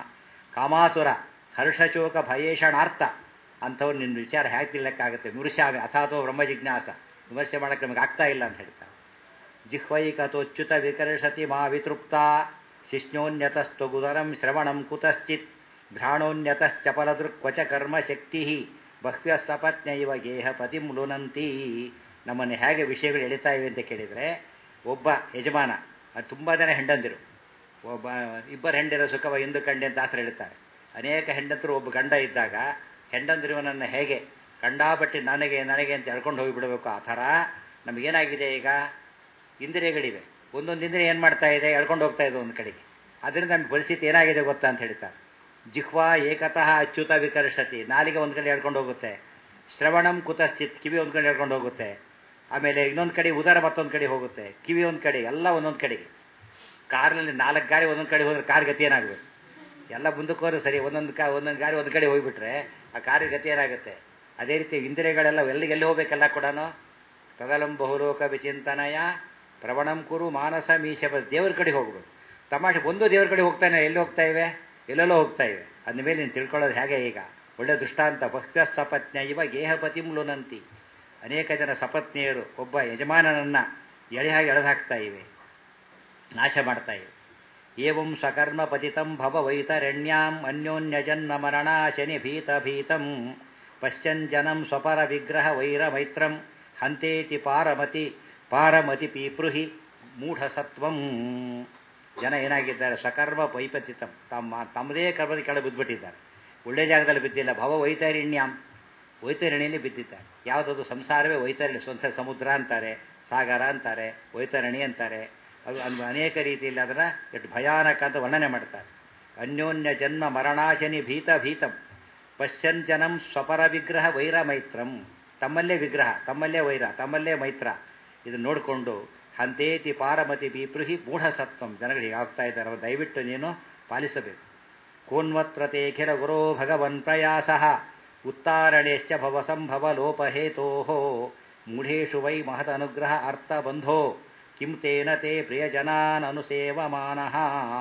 ಕಾಮಾತುರ ಹರ್ಷಶೋಕ ಭಯೇಷಣಾರ್ಥ ಅಂಥವ್ರು ನಿನ್ನ ವಿಚಾರ ಹೇಗೆ ತಿಳಕ್ಕಾಗುತ್ತೆ ವಿಮೃಶಾಮಿ ಅಥಾತೋ ಬ್ರಹ್ಮ ಜಿಜ್ಞಾಸ ವಿಮರ್ಶೆ ಮಾಡೋಕ್ಕೆ ನಮಗೆ ಆಗ್ತಾ ಇಲ್ಲ ಅಂತ ಹೇಳ್ತಾರೆ ಜಿಹ್ವೈಕತೋಚ್ಯುತ ವಿಕರ್ಷತಿ ಮಾ ವಿತೃಪ್ತ ಶಿಷ್ಣೋನ್ಯತಸ್ತ್ವಗುದರಂ ಶ್ರವಣಂ ಕುತಶ್ಚಿತ್ ಭ್ರಾಣೋನ್ಯತಶ್ಚಪಲದೃಕ್ವಚ ಕರ್ಮಶಕ್ತಿ ಬಹ್ವ್ಯ ಸಪತ್ನ ಇವ ಗೇಹ ಪತಿಂ ಲುನಂತಿ ನಮ್ಮನ್ನು ಹೇಗೆ ವಿಷಯಗಳು ಎಳಿತಾ ಇವೆ ಅಂತ ಕೇಳಿದರೆ ಒಬ್ಬ ಯಜಮಾನ ಅದು ತುಂಬ ಜನ ಹೆಂಡಂದಿರು ಒಬ್ಬ ಇಬ್ಬರು ಹೆಂಡಿರ ಸುಖವ ಎಂದು ಕಂಡೆ ಅಂತ ಆಸರೆ ಹೇಳ್ತಾರೆ ಅನೇಕ ಹೆಂಡಂತರು ಒಬ್ಬ ಗಂಡ ಇದ್ದಾಗ ಹೆಂಡಂದಿರುವನನ್ನು ಹೇಗೆ ಕಂಡಾಪಟ್ಟಿ ನನಗೆ ನನಗೆ ಅಂತ ಎಳ್ಕೊಂಡು ಹೋಗಿಬಿಡಬೇಕು ಆ ಥರ ನಮಗೇನಾಗಿದೆ ಈಗ ಇಂದ್ರಿಯಗಳಿವೆ ಒಂದೊಂದು ಇಂದ್ರಿಯ ಏನು ಮಾಡ್ತಾ ಇದೆ ಎಳ್ಕೊಂಡು ಹೋಗ್ತಾ ಇದೆ ಒಂದು ಕಡೆಗೆ ಅದರಿಂದ ನಮ್ಮ ಪರಿಸ್ಥಿತಿ ಏನಾಗಿದೆ ಗೊತ್ತಾ ಅಂತ ಹೇಳ್ತಾರೆ ಜಿಹ್ವಾ ಏಕತಃ ಅಚ್ಯುತ ವಿಕರ್ಷತಿ ನಾಲಿಗೆ ಒಂದು ಕಡೆ ಎಳ್ಕೊಂಡು ಹೋಗುತ್ತೆ ಶ್ರವಣಂ ಕುತಶ್ಚಿತ್ ಕಿವಿ ಒಂದು ಕಡೆ ಎಳ್ಕೊಂಡು ಹೋಗುತ್ತೆ ಆಮೇಲೆ ಇನ್ನೊಂದು ಕಡೆ ಉದರ ಮತ್ತೊಂದು ಕಡೆ ಹೋಗುತ್ತೆ ಕಿವಿ ಒಂದು ಕಡೆ ಎಲ್ಲ ಒಂದೊಂದು ಕಡೆಗೆ ಕಾರ್ನಲ್ಲಿ ನಾಲ್ಕು ಗಾಡಿ ಒಂದೊಂದು ಕಡೆ ಹೋದ್ರೆ ಕಾರ್ ಗತಿ ಏನಾಗಬೇಕು ಎಲ್ಲ ಮುಂದಕ್ಕೆ ಹೋದ್ರೆ ಸರಿ ಒಂದೊಂದು ಕಾ ಒಂದೊಂದು ಗಾಡಿ ಒಂದು ಕಡೆ ಹೋಗಿಬಿಟ್ರೆ ಆ ಕಾರ್ ಗತಿ ಏನಾಗುತ್ತೆ ಅದೇ ರೀತಿ ಇಂದ್ರಿಯಗಳೆಲ್ಲ ಎಲ್ಲಿಗೆ ಎಲ್ಲಿ ಹೋಗ್ಬೇಕೆಲ್ಲ ಕೂಡ ತದಲಂ ಬಹುಲೋಕ ವಿಚಿಂತನಯ ಪ್ರವಣಂ ಕುರು ಮಾನಸ ಮೀಶ ದೇವ್ರ ಕಡೆ ಹೋಗ್ಬೇಕು ತಮಾಷೆ ಒಂದು ದೇವ್ರ ಕಡೆ ಹೋಗ್ತಾನೆ ಎಲ್ಲಿ ಹೋಗ್ತಾ ಇವೆ ಎಲ್ಲೆಲ್ಲೋ ಹೋಗ್ತಾ ಇವೆ ಅಂದಮೇಲೆ ನೀನು ತಿಳ್ಕೊಳ್ಳೋದು ಹೇಗೆ ಈಗ ಒಳ್ಳೆ ದೃಷ್ಟಾಂತ ಭಕ್ತ ಸಪತ್ನ ಇವ ಗೇಹಪತಿ ಮುಲುನಂತಿ ಅನೇಕ ಜನ ಸಪತ್ನಿಯರು ಒಬ್ಬ ಯಜಮಾನನನ್ನು ಎಳೆ ಹಾಗೆ ಎಳೆದಾಕ್ತಾ ಇವೆ ನಾಶ ಮಾಡ್ತಾ ಇವೆ ಏವಂ ಸಕರ್ಮ ಪತಿತಂ ಭವ ವೈತರಣ್ಯಾಂ ಅನ್ಯೋನ್ಯಜನ್ಮ ಮರಣಾಶನಿ ಭೀತ ಭೀತಂ ಪಶ್ಚಂಜನಂ ಸ್ವಪರ ವಿಗ್ರಹ ವೈರ ಮೈತ್ರಂ ಹಂತೇತಿ ಪಾರಮತಿ ಪಾರಮತಿ ಪೀಪೃಹಿ ಮೂಢಸತ್ವಂ ಜನ ಏನಾಗಿದ್ದಾರೆ ಸಕರ್ಮ ವೈಪತಿತಂ ತಮ್ಮ ತಮ್ಮದೇ ಕರ್ಮದ ಕೆಳ ಬಿದ್ದುಬಿಟ್ಟಿದ್ದಾರೆ ಒಳ್ಳೆ ಜಾಗದಲ್ಲಿ ಬಿದ್ದಿಲ್ಲ ಭವ ವೈತರಿಣ್ಯಾಂ ವೈತರಣಿಯಲ್ಲಿ ಬಿದ್ದಿದ್ದಾರೆ ಯಾವುದದು ಸಂಸಾರವೇ ವೈತರಣಿ ಸ್ವಂತ ಸಮುದ್ರ ಅಂತಾರೆ ಸಾಗರ ಅಂತಾರೆ ವೈತರಣಿ ಅಂತಾರೆ ಅದು ಅದು ಅನೇಕ ರೀತಿಯಲ್ಲಿ ಅದನ್ನು ಎಷ್ಟು ಭಯಾನಕ ಅಂತ ವರ್ಣನೆ ಮಾಡ್ತಾರೆ ಅನ್ಯೋನ್ಯ ಜನ್ಮ ಮರಣಾಶನಿ ಭೀತ ಭೀತಂ ಪಶ್ಯಂಜನಂ ಸ್ವಪರ ವಿಗ್ರಹ ವೈರ ಮೈತ್ರಂ ತಮ್ಮಲ್ಲೇ ವಿಗ್ರಹ ತಮ್ಮಲ್ಲೇ ವೈರ ತಮ್ಮಲ್ಲೇ ಮೈತ್ರ ಇದನ್ನು ನೋಡಿಕೊಂಡು ಹಂತೇತಿ ಪಾರಮತಿ ಬೀಪೃಹಿ ಮೂಢಸತ್ವಂ ಜನಗಳಿಗೆ ಆಗ್ತಾ ಇದ್ದಾರೆ ಅವರು ದಯವಿಟ್ಟು ನೀನು ಪಾಲಿಸಬೇಕು ಕೋನ್ವತ್ರತೆ ಖಿಲ ಗುರೋ ಭಗವನ್ ಪ್ರಯಾಸ ಉತ್ತಾರಣೇಶ್ಚ ಭವಸಂಭವ ಲೋಪಹೇತೋ ಮೂಢೇಶು ವೈ ಮಹದ ಅನುಗ್ರಹ ಅರ್ಥಬಂಧೋ ಕಿಂ ತೇನ ತೇ ಪ್ರಿಯಜನಾನ್ ಅನುಸೇವಮಾನಃ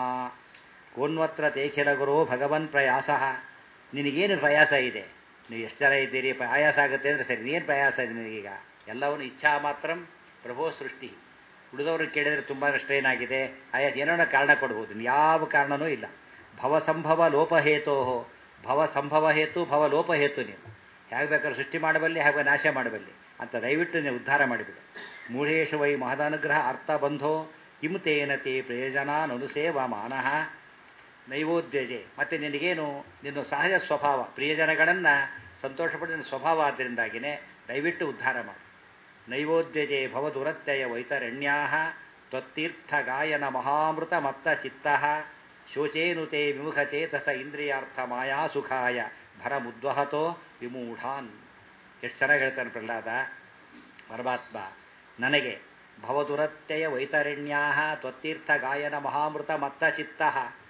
ಕೋನ್ವತ್ರ ತೇಖಿಲ ಗುರೋ ಭಗವನ್ ಪ್ರಯಾಸ ನಿನಗೇನು ಪ್ರಯಾಸ ಇದೆ ನೀವು ಎಷ್ಟು ಜನ ಇದ್ದೀರಿ ಪ್ರಯಾಸ ಆಗುತ್ತೆ ಅಂದರೆ ಸರಿ ಏನು ಪ್ರಯಾಸ ಇದೆ ನಿನಗೀಗ ಎಲ್ಲವನ್ನು ಇಚ್ಛಾ ಮಾತ್ರ ಪ್ರಭೋ ಸೃಷ್ಟಿ ಉಳಿದವರು ಕೇಳಿದರೆ ತುಂಬ ಸ್ಟ್ರೈನ್ ಆಗಿದೆ ಆಯಾ ಏನೋ ಕಾರಣ ಕೊಡ್ಬೋದು ಯಾವ ಕಾರಣನೂ ಇಲ್ಲ ಭವಸಂಭವ ಲೋಪಹೇತೋ ಭವ ಸಂಭವ ಹೇತು ಭವ ಲೋಪಹೇತು ನೀವು ಹೇಗೆ ಬೇಕಾದ್ರೂ ಸೃಷ್ಟಿ ಮಾಡಬಲ್ಲಿ ಹೇಗೆ ನಾಶ ಮಾಡಬಲ್ಲಿ ಅಂತ ದಯವಿಟ್ಟು ನೀವು ಉದ್ಧಾರ ಮಾಡಿಬಿಡು ಮೂಢೇಶು ವೈ ಮಹದಾನುಗ್ರಹ ಅರ್ಥ ಬಂಧೋ ಕಿಂ ತೇನತೆ ಪ್ರಿಯಜನಾನುಸೇವ ಮಾನಃ ನೈವೋದ್ಯಜೆ ಮತ್ತು ನಿನಗೇನು ನಿನ್ನ ಸಹಜ ಸ್ವಭಾವ ಪ್ರಿಯಜನಗಳನ್ನು ಸಂತೋಷಪಡಿದ ಸ್ವಭಾವ ಆದ್ದರಿಂದಾಗಿಯೇ ದಯವಿಟ್ಟು ಉದ್ಧಾರ ಮಾಡಿ ನೈವೋದ್ಯಜೆ ಭವದುರತ್ಯಯ ವೈತರಣ್ಯಾ ತ್ವತ್ತೀರ್ಥ ಗಾಯನ ಮಹಾಮೃತ ಮತ್ತ ಚಿತ್ತ ಶೋಚೇನುತೆ ವಿಮುಖಚೇತಸ ಇಂದ್ರಿಯಾರ್ಥ ಮಾಯಾ ಸುಖಾಯ ಭರಮುದ್ವಹತೋ ವಿಮೂಢಾನ್ ಎಷ್ಟು ಚೆನ್ನಾಗಿ ಹೇಳ್ತಾನೆ ಪ್ರಹ್ಲಾದ ಪರಮಾತ್ಮ ನನಗೆ ಭವದುರತ್ಯಯ ವೈತರಣ್ಯಾ ತ್ವತ್ತೀರ್ಥ ಗಾಯನ ಮಹಾಮೃತ ಮತ್ತ ಚಿತ್ತ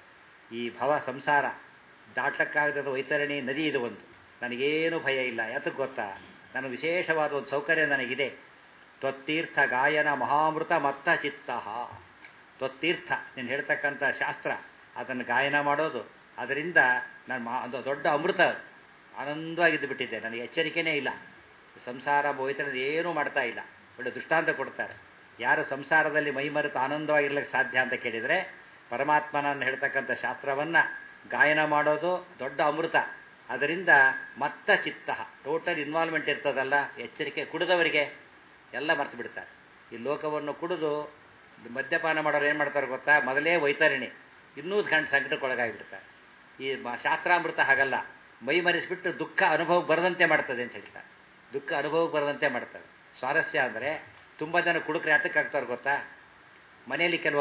ಈ ಭವ ಸಂಸಾರ ದಾಟಕ್ಕಾಗದ ವೈತರಣಿ ನದಿ ಇದು ಒಂದು ನನಗೇನು ಭಯ ಇಲ್ಲ ಯಾತಕ್ಕೆ ಗೊತ್ತಾ ನನ್ನ ವಿಶೇಷವಾದ ಒಂದು ಸೌಕರ್ಯ ನನಗಿದೆ ತ್ವತ್ತೀರ್ಥ ಗಾಯನ ಮಹಾಮೃತ ಮತ್ತ ಚಿತ್ತ ತ್ವತ್ತೀರ್ಥ ನೀನು ಹೇಳ್ತಕ್ಕಂಥ ಶಾಸ್ತ್ರ ಅದನ್ನು ಗಾಯನ ಮಾಡೋದು ಅದರಿಂದ ನಾನು ಮಾ ಒಂದು ದೊಡ್ಡ ಅಮೃತ ಆನಂದವಾಗಿದ್ದು ಬಿಟ್ಟಿದ್ದೆ ನನಗೆ ಎಚ್ಚರಿಕೆನೇ ಇಲ್ಲ ಸಂಸಾರ ಬೋಯ್ತನದ ಏನೂ ಮಾಡ್ತಾ ಇಲ್ಲ ಒಳ್ಳೆ ದೃಷ್ಟಾಂತ ಕೊಡ್ತಾರೆ ಯಾರು ಸಂಸಾರದಲ್ಲಿ ಮೈಮರೆತು ಆನಂದವಾಗಿರ್ಲಿಕ್ಕೆ ಸಾಧ್ಯ ಅಂತ ಕೇಳಿದರೆ ಪರಮಾತ್ಮನನ್ನು ಹೇಳ್ತಕ್ಕಂಥ ಶಾಸ್ತ್ರವನ್ನು ಗಾಯನ ಮಾಡೋದು ದೊಡ್ಡ ಅಮೃತ ಅದರಿಂದ ಮತ್ತ ಚಿತ್ತ ಟೋಟಲ್ ಇನ್ವಾಲ್ವ್ಮೆಂಟ್ ಇರ್ತದಲ್ಲ ಎಚ್ಚರಿಕೆ ಕುಡಿದವರಿಗೆ ಎಲ್ಲ ಮರ್ತು ಬಿಡ್ತಾರೆ ಈ ಲೋಕವನ್ನು ಕುಡಿದು ಮದ್ಯಪಾನ ಮಾಡೋರು ಏನು ಮಾಡ್ತಾರೆ ಗೊತ್ತಾ ಮೊದಲೇ ವೈತರಣಿ ಇನ್ನೂ ಗಂಟು ಸಂಕಟಕ್ಕೊಳಗಾಗಿಬಿಡ್ತಾರೆ ಈ ಶಾಸ್ತ್ರಾಮೃತ ಹಾಗಲ್ಲ ಮೈ ಮರೆಸಿಬಿಟ್ಟು ದುಃಖ ಅನುಭವಕ್ಕೆ ಬರದಂತೆ ಮಾಡ್ತದೆ ಅಂತ ಹೇಳ್ತಾರೆ ದುಃಖ ಅನುಭವಕ್ಕೆ ಬರದಂತೆ ಮಾಡ್ತದೆ ಸ್ವಾರಸ್ಯ ಅಂದರೆ ತುಂಬ ಜನ ಕುಡುಕರು ಯಾತಕ್ಕೆ ಆಗ್ತಾರೆ ಗೊತ್ತಾ ಮನೆಯಲ್ಲಿ ಕೆಲವು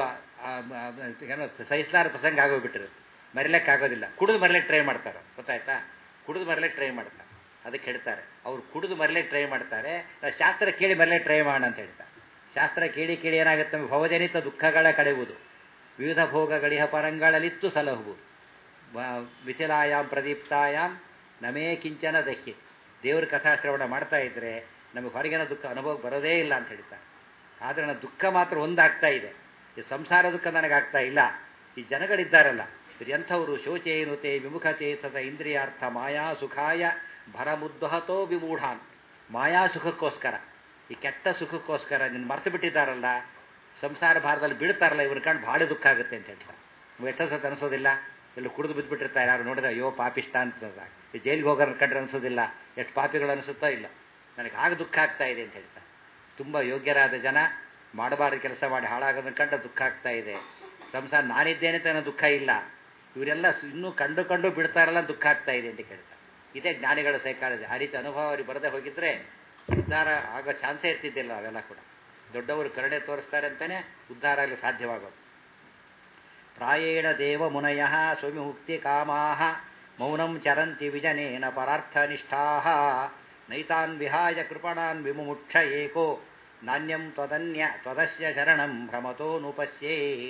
ಏನೋ ಸಹಿಸಲಾರ ಪ್ರಸಂಗ ಆಗೋಗ್ಬಿಟ್ಟಿರುತ್ತೆ ಮರಿಲಿಕ್ಕೆ ಆಗೋದಿಲ್ಲ ಕುಡಿದು ಮರಿಲಿಕ್ಕೆ ಟ್ರೈ ಮಾಡ್ತಾರೆ ಗೊತ್ತಾಯ್ತಾ ಕುಡಿದು ಮರಿಲಿಕ್ಕೆ ಟ್ರೈ ಮಾಡ್ತಾರೆ ಅದಕ್ಕೆ ಹೇಳ್ತಾರೆ ಅವ್ರು ಕುಡಿದು ಮರಿಲಿಕ್ಕೆ ಟ್ರೈ ಮಾಡ್ತಾರೆ ಶಾಸ್ತ್ರ ಕೇಳಿ ಮರಿಲಿಕ್ಕೆ ಟ್ರೈ ಮಾಡೋಣ ಅಂತ ಹೇಳ್ತಾರೆ ಶಾಸ್ತ್ರ ಕೇಳಿ ಕೇಳಿ ಏನಾಗುತ್ತೆ ಭವಜನಿತ ದುಃಖಗಳ ಕಳೆಯುವುದು ವಿವಿಧ ಭೋಗಗಳಿಹ ಪರಂಗಳಲ್ಲಿತ್ತು ಸಲಹುವುದು ವಿಥಿಲಾಯಾಮ್ ಪ್ರದೀಪ್ತಾಯಾಮ್ ನಮೇ ಕಿಂಚನ ದಹ್ಯ ದೇವ್ರ ಕಥಾಶ್ರವಣ ಮಾಡ್ತಾ ಇದ್ರೆ ನಮಗೆ ಹೊರಗಿನ ದುಃಖ ಅನುಭವ ಬರೋದೇ ಇಲ್ಲ ಅಂತ ಹೇಳ್ತಾರೆ ಆದರೆ ನನ್ನ ದುಃಖ ಮಾತ್ರ ಒಂದಾಗ್ತಾ ಇದೆ ಈ ಸಂಸಾರ ದುಃಖ ನನಗಾಗ್ತಾ ಇಲ್ಲ ಈ ಜನಗಳಿದ್ದಾರಲ್ಲ ಇವ್ರು ಎಂಥವರು ಶೋಚೇನುತೆ ವಿಮುಖತೆ ಸತ ಇಂದ್ರಿಯಾರ್ಥ ಮಾಯಾ ಸುಖಾಯ ಭರಮುದ್ವಹತೋ ವಿಮೂಢಾನ್ ಮಾಯಾ ಸುಖಕ್ಕೋಸ್ಕರ ಈ ಕೆಟ್ಟ ಸುಖಕ್ಕೋಸ್ಕರ ನಿನ್ನ ಮರ್ತು ಬಿಟ್ಟಿದ್ದಾರಲ್ಲ ಸಂಸಾರ ಭಾರದಲ್ಲಿ ಬೀಳ್ತಾರಲ್ಲ ಇವ್ರ ಕಂಡು ಭಾಳ ದುಃಖ ಆಗುತ್ತೆ ಅಂತ ಹೇಳ್ತಾರೆ ಎಷ್ಟೋ ಸತ್ ಅನಿಸೋದಿಲ್ಲ ಎಲ್ಲ ಕುಡಿದು ಬಿದ್ದುಬಿಟ್ಟಿರ್ತಾರೆ ಯಾರು ನೋಡಿದ್ರೆ ಅಯ್ಯೋ ಪಾಪಿಷ್ಟ ಅನ್ಸೋದ ಈ ಜೈಲಿಗೆ ಹೋಗೋರ್ ಕಂಡ್ರೆ ಅನಿಸೋದಿಲ್ಲ ಎಷ್ಟು ಪಾಪಿಗಳು ಅನಿಸುತ್ತೋ ಇಲ್ಲ ನನಗೆ ಆಗ ದುಃಖ ಆಗ್ತಾ ಇದೆ ಅಂತ ಹೇಳ್ತಾರೆ ತುಂಬ ಯೋಗ್ಯರಾದ ಜನ ಮಾಡಬಾರ್ದು ಕೆಲಸ ಮಾಡಿ ಹಾಳಾಗೋದನ್ನ ಕಂಡು ದುಃಖ ಆಗ್ತಾ ಇದೆ ಸಂಸಾರ ನಾನಿದ್ದೇನೆ ತನ್ನ ದುಃಖ ಇಲ್ಲ ಇವರೆಲ್ಲ ಇನ್ನೂ ಕಂಡು ಕಂಡು ಬಿಡ್ತಾರಲ್ಲ ದುಃಖ ಆಗ್ತಾ ಇದೆ ಅಂತ ಕೇಳ್ತಾರೆ ಇದೇ ಜ್ಞಾನಿಗಳ ಸೈಕಾಲಜಿ ಆ ರೀತಿ ಅನುಭವ ಅವ್ರಿಗೆ ಬರದೇ ಹೋಗಿದ್ರೆ ಉದ್ಧಾರ ಆಗೋ ಚಾನ್ಸೇ ಇರ್ತಿದ್ದಿಲ್ಲ ಅವೆಲ್ಲ ಕೂಡ ದೊಡ್ಡವರು ಕರುಣೆ ತೋರಿಸ್ತಾರೆ ಅಂತಾನೆ ಉದ್ಧಾರ ಆಗಲು ಸಾಧ್ಯವಾಗೋದು ಪ್ರಾಯೇಣ ದೇವ ಮುನಯ ಸ್ವವಿಮುಕ್ತಿ ಕಾಮಾ ಮೌನಂ ಚರಂತಿ ವಿಜನೇನ ಪರಾರ್ಥನಿಷ್ಠಾ ನೈತಾನ್ ವಿಹಾಯ ಕೃಪಣಾನ್ ವಿಮುಕ್ಷ ಏಕೋ ನಾಣ್ಯಂ ತ್ವದನ್ಯ ತ್ವದಸ್ಯ ಶರಣಂ ಭ್ರಮತೋ ನುಪಸ್ಯೇ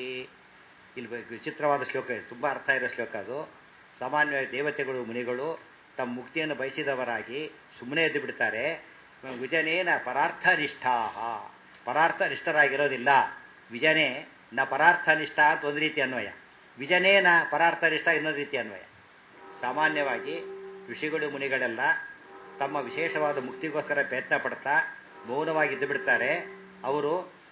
ಇಲ್ಲಿ ವಿಚಿತ್ರವಾದ ಶ್ಲೋಕ ಇದೆ ತುಂಬ ಅರ್ಥ ಇರೋ ಶ್ಲೋಕ ಅದು ಸಾಮಾನ್ಯವಾಗಿ ದೇವತೆಗಳು ಮುನಿಗಳು ತಮ್ಮ ಮುಕ್ತಿಯನ್ನು ಬಯಸಿದವರಾಗಿ ಸುಮ್ಮನೆ ಎದ್ದು ಬಿಡ್ತಾರೆ ವಿಜನೇನ ಪರಾರ್ಥನಿಷ್ಠಾ ಪರಾರ್ಥನಿಷ್ಠರಾಗಿರೋದಿಲ್ಲ ವಿಜನೇ ನ ಪರಾರ್ಥನಿಷ್ಠ ಅಂತ ಒಂದು ರೀತಿ ಅನ್ವಯ ವಿಜನೇನ ಪರಾರ್ಥನಿಷ್ಠ ಇನ್ನೊಂದು ರೀತಿ ಅನ್ವಯ ಸಾಮಾನ್ಯವಾಗಿ ಋಷಿಗಳು ಮುನಿಗಳೆಲ್ಲ ತಮ್ಮ ವಿಶೇಷವಾದ ಮುಕ್ತಿಗೋಸ್ಕರ ಪ್ರಯತ್ನ ಪಡ್ತಾ ಮೌನವಾಗಿದ್ದು ಬಿಡ್ತಾರೆ ಅವರು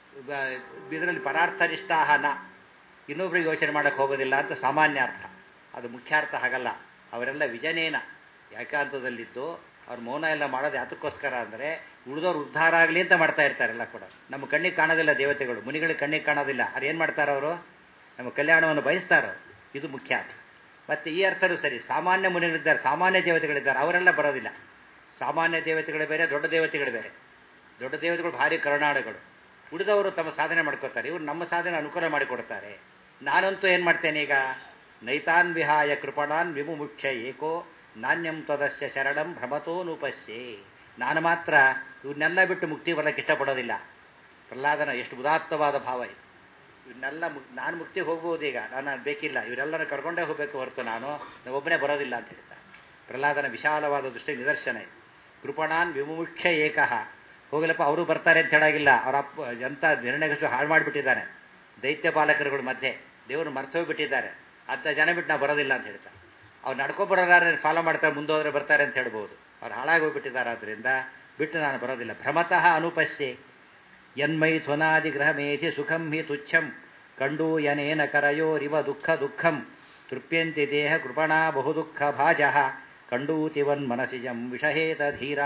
ಇದರಲ್ಲಿ ಪರಾರ್ಥನಿಷ್ಠಾಹನ ಇನ್ನೊಬ್ರಿಗೆ ಯೋಚನೆ ಮಾಡೋಕ್ಕೆ ಹೋಗೋದಿಲ್ಲ ಅಂತ ಸಾಮಾನ್ಯ ಅರ್ಥ ಅದು ಮುಖ್ಯಾರ್ಥ ಹಾಗಲ್ಲ ಅವರೆಲ್ಲ ವಿಜನೇನ ಏಕಾಂತದಲ್ಲಿದ್ದು ಅವ್ರ ಮೌನ ಎಲ್ಲ ಮಾಡೋದು ಯಾತಕ್ಕೋಸ್ಕರ ಅಂದರೆ ಉಳಿದವ್ರು ಉದ್ಧಾರ ಆಗಲಿ ಅಂತ ಮಾಡ್ತಾ ಇರ್ತಾರೆಲ್ಲ ಕೂಡ ನಮ್ಮ ಕಣ್ಣಿಗೆ ಕಾಣೋದಿಲ್ಲ ದೇವತೆಗಳು ಮುನಿಗಳಿಗೆ ಕಣ್ಣಿಗೆ ಕಾಣೋದಿಲ್ಲ ಅದು ಏನು ಮಾಡ್ತಾರೆ ಅವರು ನಮ್ಮ ಕಲ್ಯಾಣವನ್ನು ಬಯಸ್ತಾರೋ ಇದು ಮುಖ್ಯ ಮತ್ತು ಈ ಅರ್ಥರು ಸರಿ ಸಾಮಾನ್ಯ ಮುನಿಗಳಿದ್ದಾರೆ ಸಾಮಾನ್ಯ ದೇವತೆಗಳಿದ್ದಾರೆ ಅವರೆಲ್ಲ ಬರೋದಿಲ್ಲ ಸಾಮಾನ್ಯ ದೇವತೆಗಳು ಬೇರೆ ದೊಡ್ಡ ದೇವತೆಗಳು ಬೇರೆ ದೊಡ್ಡ ದೇವತೆಗಳು ಭಾರಿ ಕರುಣಾಡುಗಳು ಉಳಿದವರು ತಮ್ಮ ಸಾಧನೆ ಮಾಡ್ಕೋತಾರೆ ಇವರು ನಮ್ಮ ಸಾಧನೆ ಅನುಕೂಲ ಮಾಡಿಕೊಡ್ತಾರೆ ನಾನಂತೂ ಏನು ಮಾಡ್ತೇನೆ ಈಗ ನೈತಾನ್ ವಿಹಾಯ ಕೃಪಣಾನ್ ವಿಮುಮುಖ್ಯ ಏಕೋ ನಾಣ್ಯಂ ತ್ವದಸ್ಯ ಶರಣಂ ಭ್ರಮತೋ ನೂಪಸ್ಯೆ ನಾನು ಮಾತ್ರ ಇವನ್ನೆಲ್ಲ ಬಿಟ್ಟು ಮುಕ್ತಿ ಬರಲಿಕ್ಕೆ ಇಷ್ಟಪಡೋದಿಲ್ಲ ಪ್ರಹ್ಲಾದನ ಎಷ್ಟು ಉದಾತ್ತವಾದ ಭಾವ ಇದು ಇವನ್ನೆಲ್ಲ ಮುಕ್ ನಾನು ಮುಕ್ತಿಗೆ ಹೋಗ್ಬೋದು ಈಗ ನಾನು ಬೇಕಿಲ್ಲ ಇವರೆಲ್ಲರೂ ಕರ್ಕೊಂಡೇ ಹೋಗಬೇಕು ಹೊರತು ನಾನು ಒಬ್ಬನೇ ಬರೋದಿಲ್ಲ ಅಂತ ಹೇಳ್ತಾರೆ ಪ್ರಹ್ಲಾದನ ವಿಶಾಲವಾದ ದೃಷ್ಟಿ ನಿದರ್ಶನ ಇದು ಕೃಪಣಾನ್ ವಿಮುಖ್ಯ ಏಕಃ ಹೋಗಲಪ್ಪ ಅವರು ಬರ್ತಾರೆ ಅಂತ ಹೇಳಾಗಿಲ್ಲ ಅವರ ಅಪ್ಪ ಎಂಥ ನಿರ್ಣಯಷ್ಟು ಹಾಳು ಮಾಡಿಬಿಟ್ಟಿದ್ದಾನೆ ದೈತ್ಯ ಪಾಲಕರುಗಳ ಮಧ್ಯೆ ದೇವರು ಮರ್ತೋಗ್ಬಿಟ್ಟಿದ್ದಾರೆ ಅಂಥ ಜನ ಬಿಟ್ಟು ನಾವು ಬರೋದಿಲ್ಲ ಅಂತ ಹೇಳ್ತಾರೆ ಅವ್ರು ನಡ್ಕೊಬರೋದಾದ್ರೆ ಫಾಲೋ ಮಾಡ್ತಾರೆ ಮುಂದೋದ್ರೆ ಬರ್ತಾರೆ ಅಂತ ಹೇಳ್ಬೋದು ಅವ್ರು ಹಾಳಾಗೋಗ್ಬಿಟ್ಟಿದ್ದಾರೆ ಆದ್ದರಿಂದ ಬಿಟ್ಟು ನಾನು ಬರೋದಿಲ್ಲ ಭ್ರಮತಃ ಅನುಪಸ್ಯೆ ಯನ್ಮೈ ಧ್ವನಾದಿ ಗ್ರಹಮೇಧಿ ಸುಖಂ ಹಿ ತುಚ್ಛಂ ಕಂಡು ಯನೇನ ಕರಯೋರಿವ ದುಃಖ ದುಃಖಂ ತೃಪ್ಯಂತಿ ದೇಹ ಕೃಪಣಾ ಬಹುದುಃಖ ಭಾಜ ಕಂಡೂತಿವನ್ ಮನಸಿಜಂ ವಿಷಹೇತ ಧೀರ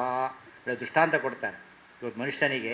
ದೃಷ್ಟಾಂತ ಕೊಡ್ತಾರೆ ಇವತ್ತು ಮನುಷ್ಯನಿಗೆ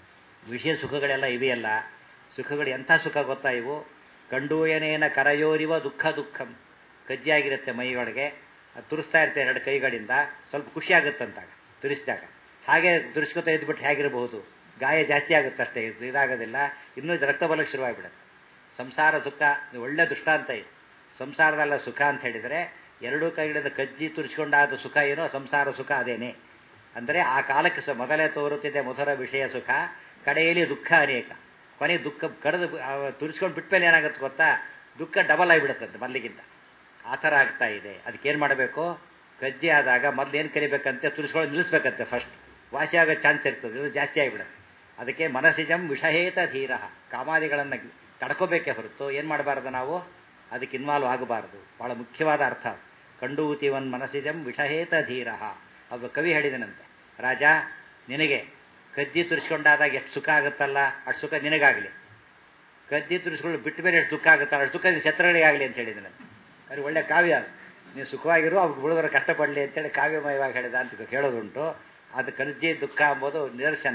ವಿಷಯ ಸುಖಗಳೆಲ್ಲ ಇವೆಯಲ್ಲ ಸುಖಗಳು ಎಂಥ ಸುಖ ಗೊತ್ತಾ ಇವು ಕಂಡೂಯನೇನ ಕರಯೋರಿವ ದುಃಖ ದುಃಖಂ ಕಜ್ಜಿಯಾಗಿರುತ್ತೆ ಮೈಯೊಳಗೆ ಅದು ತುರಿಸ್ತಾ ಇರ್ತಾರೆ ಎರಡು ಕೈಗಳಿಂದ ಸ್ವಲ್ಪ ಖುಷಿ ಆಗುತ್ತಂತಾಗ ತುರಿಸಿದಾಗ ಹಾಗೆ ತುರಿಸ್ಕೊತಾ ಇದ್ಬಿಟ್ಟು ಹೇಗಿರಬಹುದು ಗಾಯ ಜಾಸ್ತಿ ಆಗುತ್ತೆ ಅಷ್ಟೇ ಇದಾಗೋದಿಲ್ಲ ಇನ್ನೂ ರಕ್ತ ಬಲಕ್ಕೆ ಶುರುವಾಗಿಬಿಡುತ್ತೆ ಸಂಸಾರ ಸುಖ ಒಳ್ಳೆ ದೃಷ್ಟಾಂತ ಇದೆ ಸಂಸಾರದಲ್ಲ ಸುಖ ಅಂತ ಹೇಳಿದರೆ ಎರಡೂ ಕೈಗಳಿಂದ ಕಜ್ಜಿ ತುರಿಸ್ಕೊಂಡಾದ ಸುಖ ಏನೋ ಸಂಸಾರ ಸುಖ ಅದೇನೆ ಅಂದರೆ ಆ ಕಾಲಕ್ಕೆ ಸ ಮೊದಲೇ ತೋರುತ್ತಿದೆ ಮಧುರ ವಿಷಯ ಸುಖ ಕಡೆಯಲ್ಲಿ ದುಃಖ ಅನೇಕ ಕೊನೆಗೆ ದುಃಖ ಕರೆದು ತುರಿಸ್ಕೊಂಡು ಬಿಟ್ಮೇಲೆ ಏನಾಗುತ್ತೆ ಗೊತ್ತಾ ದುಃಖ ಡಬಲ್ ಆಗಿಬಿಡುತ್ತಂತೆ ಮೊದಲಿಗಿಂತ ಆ ಥರ ಆಗ್ತಾ ಇದೆ ಅದಕ್ಕೇನು ಮಾಡಬೇಕು ಕಜ್ಜಿ ಆದಾಗ ಮೊದಲು ಏನು ಕರಿಬೇಕಂತೆ ತುರಿಸ್ಕೊಂಡು ನಿಲ್ಲಿಸ್ಬೇಕಂತೆ ಫಸ್ಟ್ ವಾಸಿ ಆಗೋ ಚಾನ್ಸ್ ಇರ್ತದೆ ಇದು ಜಾಸ್ತಿ ಆಗಿಬಿಡುತ್ತೆ ಅದಕ್ಕೆ ಮನಸ್ಸಿಜಂ ವಿಷಹೇತ ಧೀರ ಕಾಮಾದಿಗಳನ್ನು ತಡ್ಕೋಬೇಕೇ ಹೊರತು ಏನು ಮಾಡಬಾರ್ದು ನಾವು ಅದಕ್ಕೆ ಇನ್ವಾಲ್ವ್ ಆಗಬಾರ್ದು ಭಾಳ ಮುಖ್ಯವಾದ ಅರ್ಥ ಕಂಡೂತಿವನ್ ಮನಸ್ಸಿಜಂ ವಿಷಹೇತ ಧೀರ ಅದು ಕವಿ ಹೇಳಿದನಂತೆ ರಾಜ ನಿನಗೆ ಕಜ್ಜಿ ತುರಿಸ್ಕೊಂಡಾದಾಗ ಎಷ್ಟು ಸುಖ ಆಗುತ್ತಲ್ಲ ಅಷ್ಟು ಸುಖ ನಿನಗಾಗಲಿ ಕಜ್ಜಿ ತುರಿಸ್ಕೊಂಡು ಬಿಟ್ಟ ಮೇಲೆ ಎಷ್ಟು ದುಃಖ ಆಗುತ್ತಲ್ಲ ಅಷ್ಟು ದುಃಖ ಶತ್ರುಗಳಿಗೆ ಆಗಲಿ ಅಂತ ಹೇಳಿದನಂತೆ ಅದು ಒಳ್ಳೆ ಕಾವ್ಯ ನೀವು ಸುಖವಾಗಿರು ಅವ್ರಿಗೆ ಬಿಡೋದ್ರ ಕಷ್ಟಪಡಲಿ ಅಂತೇಳಿ ಕಾವ್ಯಮಯವಾಗಿ ಹೇಳಿದ ಅಂತ ಹೇಳೋದುಂಟು ಅದು ಕಜ್ಜಿ ದುಃಖ ಎಂಬುದು ನಿದರ್ಶನ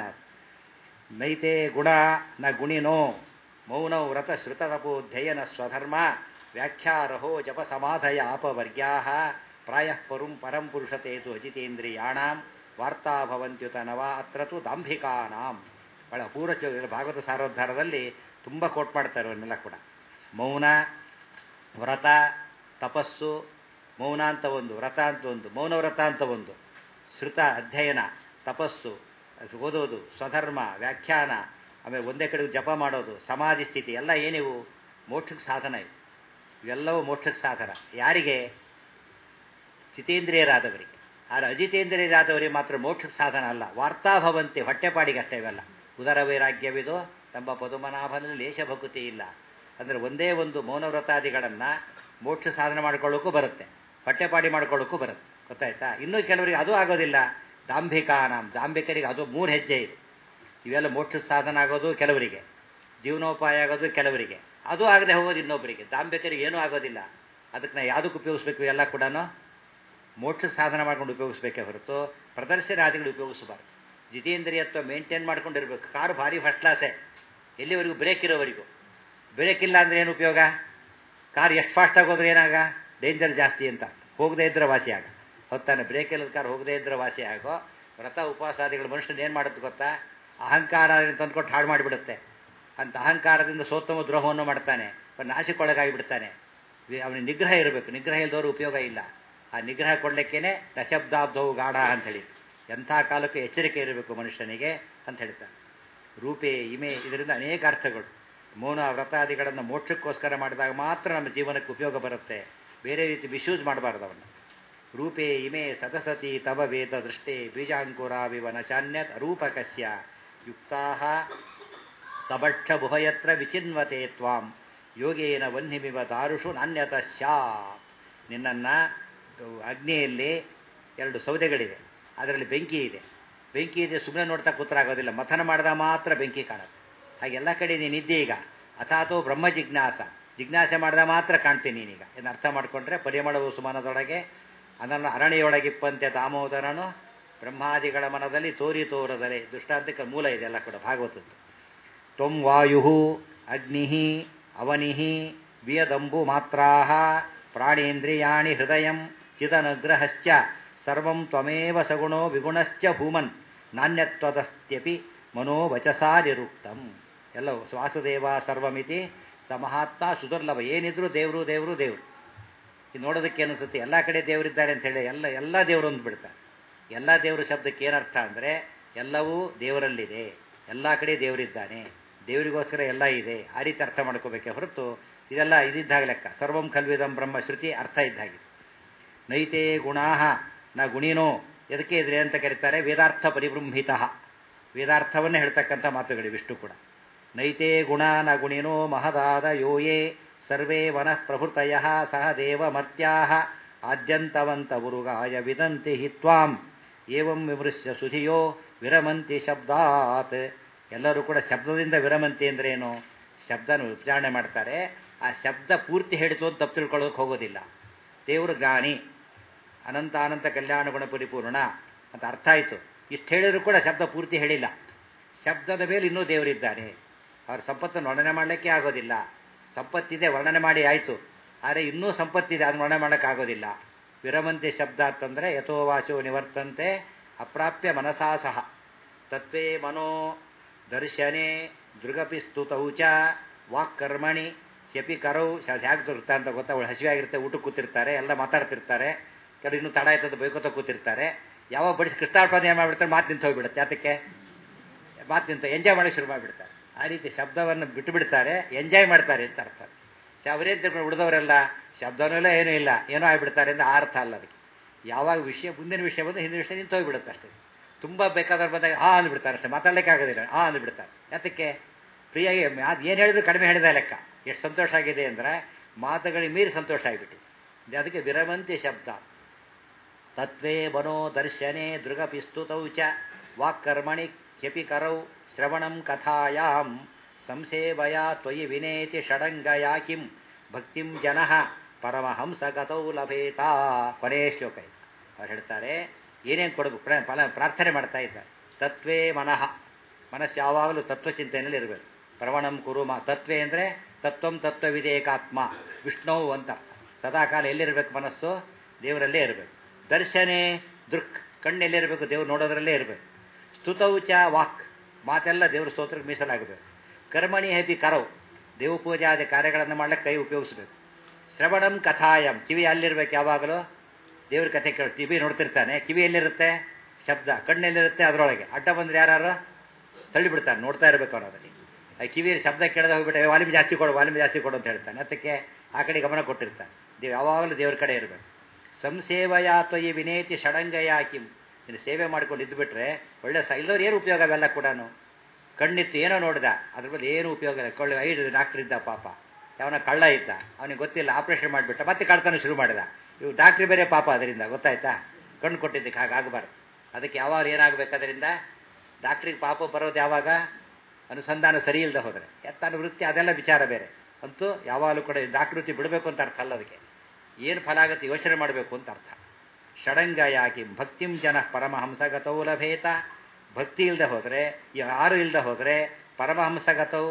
ನೈತೆ ಗುಣ ನ ಗುಣಿನೋ ಮೌನ ವ್ರತ ಶ್ರುತತಪೋಧ್ಯಯನ ಸ್ವಧರ್ಮ ವ್ಯಾಖ್ಯಾರಹೋ ಜಪ ಸಮಾಧಯ ಅಪವರ್ಗ್ಯಾ ಪ್ರಾಯ ಪರುಂ ಪರಂ ಪುರುಷತೇತು ಅಜಿತೇಂದ್ರಿಯಾಣಾಂ ವಾರ್ತಾ ಭವಂತ್ಯುತ ನವ ಅತ್ರ ತು ದಾಂಭಿಕಾನಾಂ ಬಹಳ ಪೂರ್ವ ಭಾಗವತ ಸಾರೋದ್ಧಾರದಲ್ಲಿ ತುಂಬ ಕೋಟ್ ಮಾಡ್ತಾರೆ ಅವನ್ನೆಲ್ಲ ಕೂಡ ಮೌನ ವ್ರತ ತಪಸ್ಸು ಮೌನ ಅಂತ ಒಂದು ವ್ರತ ಅಂತ ಒಂದು ಮೌನ ವ್ರತ ಅಂತ ಒಂದು ಶ್ರುತ ಅಧ್ಯಯನ ತಪಸ್ಸು ಓದೋದು ಸ್ವಧರ್ಮ ವ್ಯಾಖ್ಯಾನ ಆಮೇಲೆ ಒಂದೇ ಕಡೆ ಜಪ ಮಾಡೋದು ಸಮಾಧಿ ಸ್ಥಿತಿ ಎಲ್ಲ ಏನಿವು ಮೋಕ್ಷಕ್ಕೆ ಸಾಧನ ಇವು ಇವೆಲ್ಲವೂ ಮೋಕ್ಷಕ್ಕೆ ಸಾಧನ ಯಾರಿಗೆ ಜಿತೇಂದ್ರಿಯರಾದವರಿಗೆ ಆದರೆ ಅಜಿತೇಂದ್ರಿಯರಾದವರಿಗೆ ಮಾತ್ರ ಮೋಕ್ಷಕ್ಕೆ ಸಾಧನ ಅಲ್ಲ ವಾರ್ತಾಭವಂತಿ ಹೊಟ್ಟೆಪಾಡಿಗೆ ಅಷ್ಟೇ ಇವೆಲ್ಲ ಉದರ ವೈರಾಗ್ಯವಿದು ತಮ್ಮ ಪದುಮನಾಭನಲ್ಲಿ ಲೇಷ ಭಕುತಿ ಇಲ್ಲ ಅಂದರೆ ಒಂದೇ ಒಂದು ಮೌನವ್ರತಾದಿಗಳನ್ನು ಮೋಕ್ಷ ಸಾಧನೆ ಮಾಡ್ಕೊಳ್ಳೋಕ್ಕೂ ಬರುತ್ತೆ ಹೊಟ್ಟೆಪಾಡಿ ಮಾಡ್ಕೊಳ್ಳೋಕ್ಕೂ ಬರುತ್ತೆ ಗೊತ್ತಾಯ್ತಾ ಇನ್ನೂ ಕೆಲವರಿಗೆ ಅದು ಆಗೋದಿಲ್ಲ ದಾಂಭಿಕಾನಾಂ ದಾಂಭಿಕರಿಗೆ ಅದು ಮೂರು ಹೆಜ್ಜೆ ಇದೆ ಇವೆಲ್ಲ ಮೋಕ್ಷ ಸಾಧನ ಆಗೋದು ಕೆಲವರಿಗೆ ಜೀವನೋಪಾಯ ಆಗೋದು ಕೆಲವರಿಗೆ ಅದು ಆಗದೆ ಹೋಗೋದು ಇನ್ನೊಬ್ಬರಿಗೆ ದಾಂಭಿಕರಿಗೆ ಏನೂ ಆಗೋದಿಲ್ಲ ಅದಕ್ಕೆ ನಾವು ಯಾವುದಕ್ಕೆ ಉಪಯೋಗಿಸ್ಬೇಕು ಎಲ್ಲ ಕೂಡ ಮೋಕ್ಷ ಸಾಧನ ಮಾಡ್ಕೊಂಡು ಉಪಯೋಗಿಸ್ಬೇಕೇ ಹೊರತು ಪ್ರದರ್ಶನಾದಿಗಳು ಉಪಯೋಗಿಸಬಾರ್ದು ಜಿತೇಂದ್ರಿಯತ್ವ ಮೇಂಟೈನ್ ಮಾಡ್ಕೊಂಡಿರ್ಬೇಕು ಕಾರು ಭಾರಿ ಫಸ್ಟ್ ಕ್ಲಾಸೇ ಎಲ್ಲಿವರೆಗೂ ಬ್ರೇಕ್ ಇರೋವರೆಗೂ ಬ್ರೇಕ್ ಇಲ್ಲ ಅಂದರೆ ಏನು ಉಪಯೋಗ ಕಾರ್ ಎಷ್ಟು ಫಾಸ್ಟಾಗಿ ಹೋದ್ರೆ ಏನಾಗ ಡೇಂಜರ್ ಜಾಸ್ತಿ ಅಂತ ಹೋಗದೇ ಇದ್ರೆ ವಾಸಿ ಆಗ ಹೊತ್ತಾನೆ ಬ್ರೇಕ್ ಇಲ್ಲದ ಕಾರ್ ಹೋಗದೇ ಇದ್ರೆ ವಾಸಿ ಆಗೋ ವ್ರತ ಉಪವಾಸಾದಿಗಳು ಮನುಷ್ಯನ ಏನು ಮಾಡುತ್ತೆ ಗೊತ್ತಾ ಅಹಂಕಾರ ತಂದ್ಕೊಟ್ಟು ಹಾಳು ಮಾಡಿಬಿಡುತ್ತೆ ಅಂತ ಅಹಂಕಾರದಿಂದ ಸೋತ್ತಮ ದ್ರೋಹವನ್ನು ಮಾಡ್ತಾನೆ ನಾಶಕ್ಕೊಳಗಾಗಿ ಬಿಡ್ತಾನೆ ಅವನಿಗೆ ನಿಗ್ರಹ ಇರಬೇಕು ನಿಗ್ರಹ ಇಲ್ಲದವರು ಉಪಯೋಗ ಇಲ್ಲ ಆ ನಿಗ್ರಹ ಕೊಡಲಿಕ್ಕೇನೆ ದಶಬ್ದಾಬ್ಧವು ಗಾಢ ಅಂತ ಹೇಳಿ ಎಂಥ ಕಾಲಕ್ಕೂ ಎಚ್ಚರಿಕೆ ಇರಬೇಕು ಮನುಷ್ಯನಿಗೆ ಅಂತ ಹೇಳ್ತಾನೆ ರೂಪೇ ಇಮೆ ಇದರಿಂದ ಅನೇಕ ಅರ್ಥಗಳು ಮೌನ ವ್ರತಾದಿಗಳನ್ನು ಮೋಕ್ಷಕ್ಕೋಸ್ಕರ ಮಾಡಿದಾಗ ಮಾತ್ರ ನಮ್ಮ ಜೀವನಕ್ಕೆ ಉಪಯೋಗ ಬರುತ್ತೆ ಬೇರೆ ರೀತಿ ಮಿಸ್ಯೂಸ್ ಮಾಡಬಾರ್ದು ಅವನ್ನ ರೂಪೇ ಇಮೆ ಸದಸತಿ ತವ ವೇದ ದೃಷ್ಟೇ ಬೀಜಾಂಕುರಾವಿವನ ಚಾನ್ಯತ್ ರೂಪಕಸ್ಯ ಯುಕ್ತಾ ಸಭಕ್ಷ ಬುಹಯತ್ರ ವಿಚಿನ್ವತೆ ತ್ವಾಂ ಯೋಗೇನ ವನ್ಹಿಮಿವ ದಾರುಷು ನಾಣ್ಯತ ಸ್ಯಾತ್ ನಿನ್ನನ್ನು ಅಗ್ನಿಯಲ್ಲಿ ಎರಡು ಸೌದೆಗಳಿವೆ ಅದರಲ್ಲಿ ಬೆಂಕಿ ಇದೆ ಬೆಂಕಿ ಇದೆ ಸುಮ್ಮನೆ ನೋಡ್ತಾ ಕೂತ್ರಾಗೋದಿಲ್ಲ ಮಥನ ಮಾಡಿದಾಗ ಮಾತ್ರ ಬೆಂಕಿ ಕಾಣುತ್ತೆ ಹಾಗೆ ಎಲ್ಲ ಕಡೆ ನೀನಿದ್ದೆ ಈಗ ಅಥಾತೋ ಬ್ರಹ್ಮ ಜಿಜ್ಞಾಸ ಜಿಜ್ಞಾಸೆ ಮಾಡಿದಾಗ ಮಾತ್ರ ಕಾಣ್ತೀನಿ ನೀನೀಗ ಇದನ್ನು ಅರ್ಥ ಮಾಡಿಕೊಂಡ್ರೆ ಪರಿಮಳವು ಸುಮನದೊಳಗೆ ಅದನ್ನು ಅರಣ್ಯೊಳಗಿಪ್ಪಂತೆ ದಾಮೋದರನು ಬ್ರಹ್ಮಾದಿಗಳ ಮನದಲ್ಲಿ ತೋರಿ ತೋರದರೆ ದುಷ್ಟಾಂತಕ್ಕೆ ಮೂಲ ಇದೆ ಎಲ್ಲ ಕೂಡ ಭಾಗವತದ್ದು ತ್ವಂ ವಾಯು ಅಗ್ನಿ ಅವನಿ ವಿಯದಂಬು ಮಾತ್ರಾ ಪ್ರಾಣೇಂದ್ರಿಯಾಣಿ ಹೃದಯ ಚಿದನುಗ್ರಹಶ್ಚ ಸರ್ವಂ ತ್ವಮೇವ ಸಗುಣೋ ವಿಗುಣಶ್ಚ ಭೂಮನ್ ನಾಣ್ಯತ್ವದಸ್ತ್ಯಪಿ ಮನೋವಚಸಾ ನಿರುಕ್ತಂ ಎಲ್ಲ ವಾಸುದೇವ ಸರ್ವಮಿತಿ ಸ ಮಹಾತ್ಮ ಸುದುರ್ಲಭ ಏನಿದ್ರು ದೇವರು ದೇವರು ದೇವರು ಇದು ನೋಡೋದಕ್ಕೆ ಅನಿಸುತ್ತೆ ಎಲ್ಲ ಕಡೆ ದೇವರಿದ್ದಾರೆ ಅಂತ ಹೇಳಿ ಎಲ್ಲ ಎಲ್ಲ ದೇವರು ಅಂದ್ಬಿಡ್ತಾರೆ ಎಲ್ಲ ದೇವರ ಶಬ್ದಕ್ಕೆ ಏನರ್ಥ ಅಂದರೆ ಎಲ್ಲವೂ ದೇವರಲ್ಲಿದೆ ಎಲ್ಲ ಕಡೆ ದೇವರಿದ್ದಾನೆ ದೇವರಿಗೋಸ್ಕರ ಎಲ್ಲ ಇದೆ ಆ ರೀತಿ ಅರ್ಥ ಮಾಡ್ಕೋಬೇಕೆ ಹೊರತು ಇದೆಲ್ಲ ಇದಿದ್ದಾಗ ಲೆಕ್ಕ ಸರ್ವಂ ಖಲ್ವಿದಂ ಬ್ರಹ್ಮ ಶ್ರುತಿ ಅರ್ಥ ಇದ್ದಾಗಿದೆ ನೈತೆ ಗುಣಾ ನ ಗುಣಿನೋ ಎದಕ್ಕೆ ಇದ್ರೆ ಅಂತ ಕರೀತಾರೆ ವೇದಾರ್ಥ ಪರಿಬೃಂಹಿತ ವೇದಾರ್ಥವನ್ನೇ ಹೇಳ್ತಕ್ಕಂಥ ಮಾತುಗಳು ವಿಷ್ಣು ಕೂಡ ನೈತೆ ಗುಣ ನ ಗುಣಿನೋ ಮಹದಾದ ಯೋಯೇ ಸರ್ವೇ ವನಃ ಪ್ರಭೃತಯ ಸಹ ದೇವಮರ್ತ್ಯಾ ಆದ್ಯಂತವಂತ ಉರುಗಾಯ ವಿದಂತಿ ಹಿ ತ್ವಾಂ ಏವಂ ವಿಮೃಶ್ಯ ಸುಧಿಯೋ ವಿರಮಂತಿ ಶಬ್ದಾತ್ ಎಲ್ಲರೂ ಕೂಡ ಶಬ್ದದಿಂದ ವಿರಮಂತಿ ಅಂದ್ರೆ ಏನು ಶಬ್ದನ ಉಚ್ಚಾರಣೆ ಮಾಡ್ತಾರೆ ಆ ಶಬ್ದ ಪೂರ್ತಿ ಹೇಳಿತು ಅಂತ ತಪ್ಪು ತಿಳ್ಕೊಳ್ಳೋಕೆ ಹೋಗೋದಿಲ್ಲ ದೇವರು ಜ್ಞಾನಿ ಅನಂತ ಅನಂತ ಕಲ್ಯಾಣ ಗುಣ ಪರಿಪೂರ್ಣ ಅಂತ ಅರ್ಥ ಆಯಿತು ಇಷ್ಟು ಹೇಳಿದ್ರು ಕೂಡ ಶಬ್ದ ಪೂರ್ತಿ ಹೇಳಿಲ್ಲ ಶಬ್ದದ ಮೇಲೆ ಇನ್ನೂ ದೇವರಿದ್ದಾನೆ ಅವ್ರ ಸಂಪತ್ತನ್ನು ವರ್ಣನೆ ಮಾಡಲಿಕ್ಕೆ ಆಗೋದಿಲ್ಲ ಸಂಪತ್ತಿದೆ ವರ್ಣನೆ ಮಾಡಿ ಆಯಿತು ಆದರೆ ಇನ್ನೂ ಸಂಪತ್ತಿದೆ ಅದನ್ನು ವರ್ಣನೆ ಮಾಡೋಕ್ಕಾಗೋದಿಲ್ಲ ವಿರಮಂತಿ ಶಬ್ದ ಅಂತಂದರೆ ಯಥೋವಾಚೋ ನಿವರ್ತಂತೆ ಅಪ್ರಾಪ್ಯ ಮನಸಾ ಸಹ ತತ್ವೇ ಮನೋ ದರ್ಶನೆ ದೃಗಪಿ ಸ್ತುತೌ ಚ ವಾಕ್ಕರ್ಮಣಿ ಶಪಿ ಕರೌ ಹೇಗೆ ದೊರಕ್ತಾ ಅಂತ ಗೊತ್ತಾ ಅವಳು ಹಸಿವಾಗಿರುತ್ತೆ ಊಟಕ್ಕೆ ಕೂತಿರ್ತಾರೆ ಎಲ್ಲ ಮಾತಾಡ್ತಿರ್ತಾರೆ ಕೆಲವು ಇನ್ನೂ ತಡ ಆಯ್ತದ ಬೈಕೋತ ಕೂತಿರ್ತಾರೆ ಯಾವ ಬಡಿಸಿ ಕೃಷ್ಣಾರ್ಪಣೆ ಏನು ಮಾಡಿಬಿಡ್ತಾರೆ ಮಾತು ನಿಂತು ಹೋಗ್ಬಿಡುತ್ತೆ ಯಾತಕ್ಕೆ ಮಾತು ನಿಂತು ಎಂಜಾಯ್ ಮಾಡೋಕ್ಕೆ ಶುರು ಮಾಡಿಬಿಡ್ತಾರೆ ಆ ರೀತಿ ಶಬ್ದವನ್ನು ಬಿಟ್ಟು ಬಿಡ್ತಾರೆ ಎಂಜಾಯ್ ಮಾಡ್ತಾರೆ ಅಂತ ಅರ್ಥ ಅವರೇನು ತಿಳ್ಕೊಂಡು ಉಳಿದವರೆಲ್ಲ ಶಬ್ದನೂ ಇಲ್ಲ ಏನೂ ಇಲ್ಲ ಏನೋ ಆಗಿಬಿಡ್ತಾರೆ ಅಂತ ಆ ಅರ್ಥ ಅಲ್ಲ ಅದಕ್ಕೆ ಯಾವಾಗ ವಿಷಯ ಮುಂದಿನ ವಿಷಯ ಬಂದು ಹಿಂದಿನ ವಿಷಯ ನಿಂತು ಹೋಗ್ಬಿಡುತ್ತೆ ಅಷ್ಟೇ ತುಂಬ ಬೇಕಾದವ್ರು ಬಂದಾಗ ಆ ಅಂದ್ಬಿಡ್ತಾರೆ ಅಷ್ಟೇ ಮಾತಾಡಲಿಕ್ಕೆ ಆಗೋದಿಲ್ಲ ಆ ಅಂದ್ಬಿಡ್ತಾರೆ ಯಾತಕ್ಕೆ ಫ್ರೀಯಾಗಿ ಅದು ಏನು ಹೇಳಿದ್ರು ಕಡಿಮೆ ಹೇಳಿದ ಲೆಕ್ಕ ಎಷ್ಟು ಸಂತೋಷ ಆಗಿದೆ ಅಂದರೆ ಮಾತುಗಳಿಗೆ ಮೀರಿ ಸಂತೋಷ ಆಗಿಬಿಟ್ಟು ಅದಕ್ಕೆ ವಿರಮಂತಿ ಶಬ್ದ ತತ್ವೇ ಮನೋ ದರ್ಶನೆ ದೃಗಪಿಸ್ತುತೌ ಚ ವಾಕ್ಕರ್ಮಣಿ ಕ್ಷಪಿ ಕರೌ ಶ್ರವಣಂ ಕಥಾಯಾಂ ಸಂಸೇವಯ ತ್ವಯಿ ವಿನೇತಿ ಷಡಂಗಯಾ ಕಿಂ ಭಕ್ತಿಂ ಜನಃ ಪರಮಹಂಸಗತೌ ಲಭೇತಾ ಕೊನೆಯ ಶ್ಲೋಕ ಇದು ಅವ್ರು ಹೇಳ್ತಾರೆ ಏನೇನು ಕೊಡಬೇಕು ಫಲ ಪ್ರಾರ್ಥನೆ ಮಾಡ್ತಾ ಇದ್ದಾರೆ ತತ್ವೇ ಮನಃ ಮನಸ್ಸು ಯಾವಾಗಲೂ ತತ್ವಚಿಂತನೆಯಲ್ಲಿ ಇರಬೇಕು ಪ್ರವಣಂ ಕುರುಮ ತತ್ವೇ ಅಂದರೆ ತತ್ವಂ ತತ್ವವಿದೇಕಾತ್ಮ ವಿಷ್ಣುವು ಅಂತ ಸದಾಕಾಲ ಎಲ್ಲಿರಬೇಕು ಮನಸ್ಸು ದೇವರಲ್ಲೇ ಇರಬೇಕು ದರ್ಶನೆ ದೃಕ್ ಕಣ್ಣೆಲ್ಲಿರಬೇಕು ದೇವ್ರು ನೋಡೋದ್ರಲ್ಲೇ ಇರಬೇಕು ಸ್ತುತೌಚ ವಾಕ್ ಮಾತೆಲ್ಲ ದೇವ್ರ ಸ್ತೋತ್ರಕ್ಕೆ ಮೀಸಲಾಗಬೇಕು ಕರ್ಮಣಿ ಹೇಪಿ ಕರವು ದೇವ ಪೂಜಾದಿ ಕಾರ್ಯಗಳನ್ನು ಮಾಡ್ಲಿಕ್ಕೆ ಕೈ ಉಪಯೋಗಿಸ್ಬೇಕು ಶ್ರವಣಂ ಕಥಾಯಂ ಕಿವಿ ಅಲ್ಲಿರ್ಬೇಕು ಯಾವಾಗಲೂ ದೇವ್ರ ಕಥೆ ಕೇಳಿ ಕಿವಿ ನೋಡ್ತಿರ್ತಾನೆ ಕಿವಿ ಎಲ್ಲಿರುತ್ತೆ ಶಬ್ದ ಕಣ್ಣೆಲ್ಲಿರುತ್ತೆ ಅದರೊಳಗೆ ಅಡ್ಡ ಬಂದ್ರೆ ಯಾರು ತಳ್ಳಿಬಿಡ್ತಾನೆ ನೋಡ್ತಾ ಇರಬೇಕು ಅನ್ನೋದಲ್ಲಿ ಆ ಕಿವಿ ಶಬ್ದ ಕೇಳದೆ ಹೋಗ್ಬಿಟ್ಟೆ ವಾಲ್ಮಿ ಜಾಸ್ತಿ ಕೊಡು ವಾಲ್ಮಿ ಜಾಸ್ತಿ ಕೊಡು ಅಂತ ಹೇಳ್ತಾನೆ ಅದಕ್ಕೆ ಆ ಕಡೆ ಗಮನ ಕೊಟ್ಟಿರ್ತಾನೆ ದೇವ್ ಯಾವಾಗಲೂ ದೇವ್ರ ಕಡೆ ಇರಬೇಕು ಸಂಸೇವಯ ತ್ವಯಿ ವಿನೇತಿ ಷಡಂಗಯ ಕಿಂ ನೀನು ಸೇವೆ ಮಾಡ್ಕೊಂಡು ಇದ್ದುಬಿಟ್ರೆ ಒಳ್ಳೆ ಸ ಇಲ್ಲವ್ರು ಏನು ಉಪಯೋಗ ಅವೆಲ್ಲ ಕೂಡ ಕಣ್ಣಿತ್ತು ಏನೋ ನೋಡಿದ ಅದ್ರ ಬಗ್ಗೆ ಏನು ಉಪಯೋಗ ಇಲ್ಲ ಕೊಳ್ಳಿ ಐದು ಡಾಕ್ಟರ್ ಇದ್ದ ಪಾಪ ಅವನ ಕಳ್ಳ ಇದ್ದ ಅವನಿಗೆ ಗೊತ್ತಿಲ್ಲ ಆಪರೇಷನ್ ಮಾಡಿಬಿಟ್ಟ ಮತ್ತೆ ಕಳ್ತನ ಶುರು ಮಾಡಿದ ಇವು ಡಾಕ್ಟ್ರಿ ಬೇರೆ ಪಾಪ ಅದರಿಂದ ಗೊತ್ತಾಯ್ತಾ ಕಣ್ಣು ಕೊಟ್ಟಿದ್ದಕ್ಕೆ ಹಾಗಾಗಬಾರ್ದು ಅದಕ್ಕೆ ಯಾವಾಗ ಏನಾಗಬೇಕು ಅದರಿಂದ ಡಾಕ್ಟ್ರಿಗೆ ಪಾಪ ಬರೋದು ಯಾವಾಗ ಅನುಸಂಧಾನ ಸರಿ ಇಲ್ಲದೆ ಹೋದರೆ ಎತ್ತಾನ ವೃತ್ತಿ ಅದೆಲ್ಲ ವಿಚಾರ ಬೇರೆ ಅಂತೂ ಯಾವಾಗಲೂ ಕೂಡ ಡಾಕ್ಟರ್ ವೃತ್ತಿ ಬಿಡಬೇಕು ಅಂತ ಅರ್ಥ ಅಲ್ಲ ಅದಕ್ಕೆ ಏನು ಫಲ ಆಗುತ್ತೆ ಯೋಚನೆ ಮಾಡಬೇಕು ಅಂತ ಅರ್ಥ ಷಡಂಗ ಯಾಕೆ ಭಕ್ತಿಂ ಜನ ಪರಮಹಂಸಗತೌ ಲಭೇತ ಭಕ್ತಿ ಇಲ್ಲದೆ ಹೋದರೆ ಯಾರು ಇಲ್ಲದೆ ಹೋದರೆ ಪರಮಹಂಸಗತೌ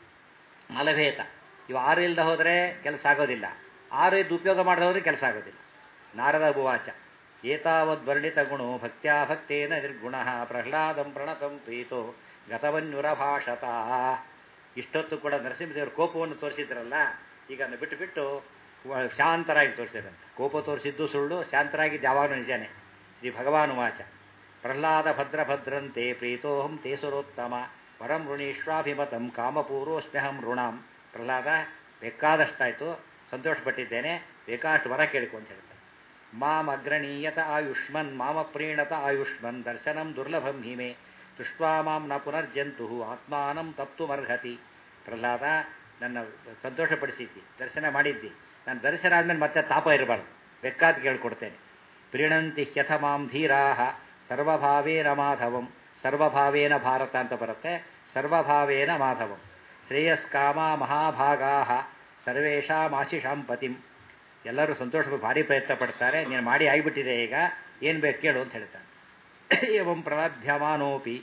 ಮಲಭೇತ ಇವು ಆರು ಇಲ್ಲದೆ ಹೋದರೆ ಕೆಲಸ ಆಗೋದಿಲ್ಲ ಆರು ಇದ್ದು ಉಪಯೋಗ ಮಾಡದವ್ರಿಗೆ ಕೆಲಸ ಆಗೋದಿಲ್ಲ ನಾರದ ಭುವಾಚ ಏತಾವದ್ ವರ್ಣಿತ ಗುಣೋ ಭಕ್ತ್ಯಾ ಭಕ್ತೇನ ನಿರ್ಗುಣ ಪ್ರಹ್ಲಾದಂ ಪ್ರಣತಂ ಪ್ರೀತೋ ಗತವನ್ಯುರಭಾಷತ ಇಷ್ಟೊತ್ತು ಕೂಡ ನರಸಿಂಹದೇವರು ಕೋಪವನ್ನು ತೋರಿಸಿದ್ರಲ್ಲ ಈಗ ಅದನ್ನು ಬಿಟ್ಟು ಬಿಟ್ಟು ವ- ಶಾಂತರಾಗಿ ತೋರಿಸಿದ್ರಂತೆ ಕೋಪ ತೋರಿಸಿದ್ದು ಸುಳ್ಳು ಶಾಂತರಾಗಿದ್ದು ಯಾವಾಗಲೂ ನಿಜಾನೇ ಶ್ರೀ ಭಗವಾನು ವಾಚ ಪ್ರಹ್ಲಾದ ಭದ್ರ ಭದ್ರಂತೆ ಪ್ರೀತೋಹಂ ತೇ ಸುರೋತ್ತಮ ಪರಂ ಋಣೀಶ್ವಾಭಿಮತಂ ಕಾಮಪೂರ್ವಸ್ಮ್ಯಹಂ ಋಣಾಂ ಪ್ರಹ್ಲಾದ ಬೇಕಾದಷ್ಟಾಯಿತು ಸಂತೋಷಪಟ್ಟಿದ್ದೇನೆ ಬೇಕಾಷ್ಟು ವರ ಕೇಳಿಕೊ ಅಂತ ಹೇಳ್ತಾರೆ ಮಾಂ ಅಗ್ರಣೀಯತ ಆಯುಷ್ಮನ್ ಮಾಮ ಪ್ರೀಣತ ಆಯುಷ್ಮನ್ ದರ್ಶನಂ ದುರ್ಲಭಂ ಹಿಮೆ ದೃಷ್ಟ್ವಾ ಮಾಂ ನ ಪುನರ್ಜಂತು ಆತ್ಮಾನಂ ತಪ್ತುಮರ್ಹತಿ ಪ್ರಹ್ಲಾದ ನನ್ನ ಸಂತೋಷಪಡಿಸಿದ್ದಿ ದರ್ಶನ ಮಾಡಿದ್ದಿ ನಾನು ದರ್ಶನ ಆದ್ಮೇಲೆ ಮತ್ತೆ ತಾಪ ಇರಬಾರ್ದು ಬೇಕಾದ ಕೇಳ್ಕೊಡ್ತೇನೆ ಪ್ರೀಣಂತಿ ಹ್ಯಥ ಮಾಂ ಧೀರಾಹ ಸರ್ವಭಾವೇನ ಮಾಧವಂ ಸರ್ವಭಾವೇನ ಭಾರತ ಅಂತ ಬರುತ್ತೆ ಸರ್ವಭಾವೇನ ಮಾಧವಂ ಶ್ರೇಯಸ್ಕಾಮ ಮಹಾಭಾಗಾ ಸರ್ವೇಷಾಂ ಆಶಿಷಾಂ ಪತಿಂ ಎಲ್ಲರೂ ಸಂತೋಷ ಭಾರಿ ಪ್ರಯತ್ನ ಪಡ್ತಾರೆ ನೀನು ಮಾಡಿ ಆಗಿಬಿಟ್ಟಿದೆ ಈಗ ಏನು ಬೇಕು ಕೇಳು ಅಂತ ಹೇಳ್ತಾನೆ ಏವಂ ಪ್ರಲಭ್ಯಮಾನೋಪಿ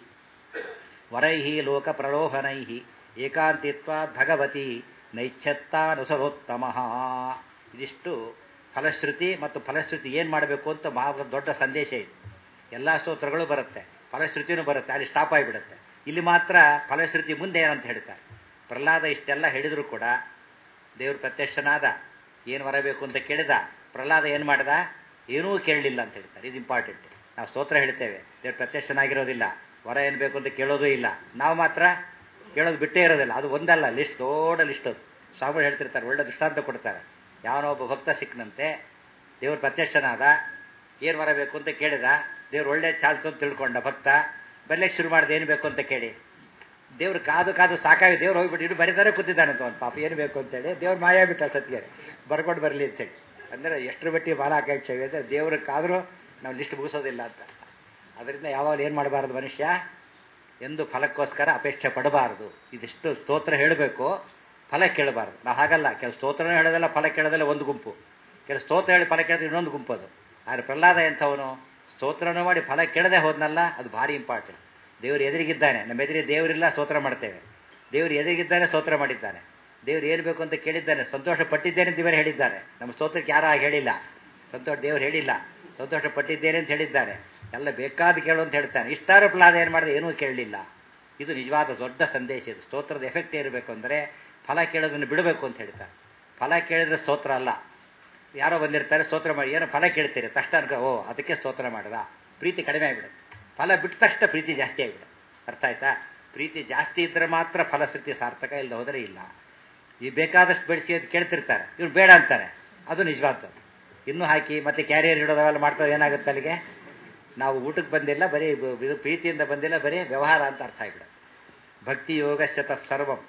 ವರೈ ಲೋಕ ಪ್ರಲೋಭನೈ ಏಕಾಂತಿತ್ವ ಭಗವತಿ ನೈಚ್ಛತ್ತಾನುಸರೋತ್ತಮ ಇದಿಷ್ಟು ಫಲಶ್ರುತಿ ಮತ್ತು ಫಲಶ್ರುತಿ ಏನು ಮಾಡಬೇಕು ಅಂತ ಮಹಾ ದೊಡ್ಡ ಸಂದೇಶ ಇದೆ ಎಲ್ಲ ಸ್ತೋತ್ರಗಳು ಬರುತ್ತೆ ಫಲಶ್ರುತಿನೂ ಬರುತ್ತೆ ಅಲ್ಲಿ ಸ್ಟಾಪ್ ಆಗಿಬಿಡುತ್ತೆ ಇಲ್ಲಿ ಮಾತ್ರ ಫಲಶ್ರುತಿ ಮುಂದೆ ಏನಂತ ಹೇಳ್ತಾರೆ ಪ್ರಹ್ಲಾದ ಇಷ್ಟೆಲ್ಲ ಹೇಳಿದ್ರು ಕೂಡ ದೇವ್ರ ಪ್ರತ್ಯಕ್ಷನಾದ ಏನು ಬರಬೇಕು ಅಂತ ಕೇಳಿದ ಪ್ರಹ್ಲಾದ ಏನು ಮಾಡಿದ ಏನೂ ಕೇಳಲಿಲ್ಲ ಅಂತ ಹೇಳ್ತಾರೆ ಇದು ಇಂಪಾರ್ಟೆಂಟ್ ನಾವು ಸ್ತೋತ್ರ ಹೇಳ್ತೇವೆ ದೇವ್ರ ಪ್ರತ್ಯಕ್ಷನಾಗಿರೋದಿಲ್ಲ ವರ ಏನು ಬೇಕು ಅಂತ ಕೇಳೋದು ಇಲ್ಲ ನಾವು ಮಾತ್ರ ಕೇಳೋದು ಬಿಟ್ಟೇ ಇರೋದಿಲ್ಲ ಅದು ಒಂದಲ್ಲ ಲಿಸ್ಟ್ ದೊಡ್ಡ ಲಿಸ್ಟ್ ಅದು ಸ್ವಾಮಿಗಳು ಹೇಳ್ತಿರ್ತಾರೆ ಒಳ್ಳೆ ದೃಷ್ಟಾಂತ ಕೊಡ್ತಾರೆ ಯಾವನೋ ಒಬ್ಬ ಭಕ್ತ ಸಿಕ್ಕನಂತೆ ದೇವ್ರ ಪ್ರತ್ಯಕ್ಷನಾದ ಏನು ಬರಬೇಕು ಅಂತ ಕೇಳಿದ ದೇವ್ರು ಒಳ್ಳೆ ಚಾಲ್ಸು ಅಂತ ತಿಳ್ಕೊಂಡ ಭಕ್ತ ಬರ್ಲಿಕ್ಕೆ ಶುರು ಮಾಡಿದೆ ಏನು ಬೇಕು ಅಂತ ಕೇಳಿ ದೇವ್ರು ಕಾದು ಕಾದು ಸಾಕಾಗಿ ದೇವ್ರು ಹೋಗ್ಬಿಟ್ಟು ಇನ್ನು ಬರೀತಾರೆ ಕೂತಿದ್ದಾನಂತ ಒಂದು ಪಾಪ ಏನು ಬೇಕು ಅಂತೇಳಿ ದೇವ್ರು ಮಾಯ ಬಿಟ್ಟ ಸತ್ಗೆ ಬರ್ಕೊಂಡು ಬರಲಿ ಅಂತೇಳಿ ಅಂದರೆ ಎಷ್ಟು ಬಟ್ಟಿ ಬಾಲ ಹಾಕಾಯ್ತೇವೆ ಅಂದರೆ ದೇವ್ರಿಗೆ ಕಾದರೂ ನಾವು ಲಿಸ್ಟ್ ಮುಗಿಸೋದಿಲ್ಲ ಅಂತ ಅದರಿಂದ ಯಾವಾಗ ಏನು ಮಾಡಬಾರ್ದು ಮನುಷ್ಯ ಎಂದು ಫಲಕ್ಕೋಸ್ಕರ ಅಪೇಕ್ಷೆ ಪಡಬಾರದು ಇದಿಷ್ಟು ಸ್ತೋತ್ರ ಹೇಳಬೇಕು ಫಲ ಕೇಳಬಾರ್ದು ನಾವು ಹಾಗಲ್ಲ ಕೆಲವು ಸ್ತೋತ್ರನೂ ಹೇಳೋದಲ್ಲ ಫಲ ಕೇಳೋದಲ್ಲ ಒಂದು ಗುಂಪು ಕೆಲವು ಸ್ತೋತ್ರ ಹೇಳಿ ಫಲ ಕೇಳಿದ್ರೆ ಇನ್ನೊಂದು ಗುಂಪು ಅದು ಆದರೆ ಪ್ರಹ್ಲಾದ ಎಂಥವನು ಸ್ತೋತ್ರನೂ ಮಾಡಿ ಫಲ ಕೇಳದೆ ಹೋದ್ನಲ್ಲ ಅದು ಭಾರಿ ಇಂಪಾರ್ಟೆಂಟ್ ದೇವರು ಎದುರಿಗಿದ್ದಾನೆ ನಮ್ಮ ಎದುರಿಗೆ ದೇವರಿಲ್ಲ ಸ್ತೋತ್ರ ಮಾಡ್ತೇವೆ ದೇವರು ಎದುರಿಗಿದ್ದಾನೆ ಸ್ತೋತ್ರ ಮಾಡಿದ್ದಾನೆ ದೇವ್ರು ಏನು ಬೇಕು ಅಂತ ಕೇಳಿದ್ದಾನೆ ಸಂತೋಷ ಪಟ್ಟಿದ್ದೇನೆ ಅಂತ ಇವರು ಹೇಳಿದ್ದಾರೆ ನಮ್ಮ ಸ್ತೋತ್ರಕ್ಕೆ ಯಾರು ಹಾಗೆ ಹೇಳಿಲ್ಲ ಸಂತೋಷ ದೇವ್ರು ಹೇಳಿಲ್ಲ ಸಂತೋಷ ಪಟ್ಟಿದ್ದೇನೆ ಅಂತ ಹೇಳಿದ್ದಾನೆ ಎಲ್ಲ ಬೇಕಾದ ಕೇಳು ಅಂತ ಹೇಳ್ತಾನೆ ಇಷ್ಟಾರು ಪ್ರಹ್ಲಾದ ಏನು ಮಾಡಿದೆ ಏನೂ ಕೇಳಲಿಲ್ಲ ಇದು ನಿಜವಾದ ದೊಡ್ಡ ಸಂದೇಶ ಇದು ಸ್ತೋತ್ರದ ಎಫೆಕ್ಟ್ ಇರಬೇಕು ಅಂದರೆ ಫಲ ಕೇಳೋದನ್ನು ಬಿಡಬೇಕು ಅಂತ ಹೇಳ್ತಾರೆ ಫಲ ಕೇಳಿದ್ರೆ ಸ್ತೋತ್ರ ಅಲ್ಲ ಯಾರೋ ಬಂದಿರ್ತಾರೆ ಸ್ತೋತ್ರ ಮಾಡಿ ಏನೋ ಫಲ ಕೇಳ್ತೀರಿ ತಕ್ಷಣ ಅನ್ಕೊ ಓ ಅದಕ್ಕೆ ಸ್ತೋತ್ರ ಮಾಡಿದ ಪ್ರೀತಿ ಕಡಿಮೆ ಆಗಿಬಿಡುತ್ತೆ ಫಲ ಬಿಟ್ಟ ತಕ್ಷಣ ಪ್ರೀತಿ ಜಾಸ್ತಿ ಆಗಿಬಿಡುತ್ತೆ ಅರ್ಥ ಆಯ್ತಾ ಪ್ರೀತಿ ಜಾಸ್ತಿ ಇದ್ದರೆ ಮಾತ್ರ ಫಲಶ್ರುತಿ ಸಾರ್ಥಕ ಇಲ್ಲದೆ ಹೋದರೆ ಇಲ್ಲ ಈ ಬೇಕಾದಷ್ಟು ಬೆಳೆಸಿ ಅಂತ ಕೇಳ್ತಿರ್ತಾರೆ ಇವ್ರು ಬೇಡ ಅಂತಾರೆ ಅದು ನಿಜವಾಗ್ತದೆ ಇನ್ನೂ ಹಾಕಿ ಮತ್ತೆ ಕ್ಯಾರಿಯರ್ ಇಡೋದವೆಲ್ಲ ಮಾಡ್ತಾರೆ ಏನಾಗುತ್ತೆ ಅಲ್ಲಿಗೆ ನಾವು ಊಟಕ್ಕೆ ಬಂದಿಲ್ಲ ಬರೀ ಬ- ಇದು ಪ್ರೀತಿಯಿಂದ ಬಂದಿಲ್ಲ ಬರೀ ವ್ಯವಹಾರ ಅಂತ ಅರ್ಥ ಆಗಿಬಿಡುತ್ತೆ ಭಕ್ತಿ ಯೋಗಶ್ಚತ ಸರ್ವಂ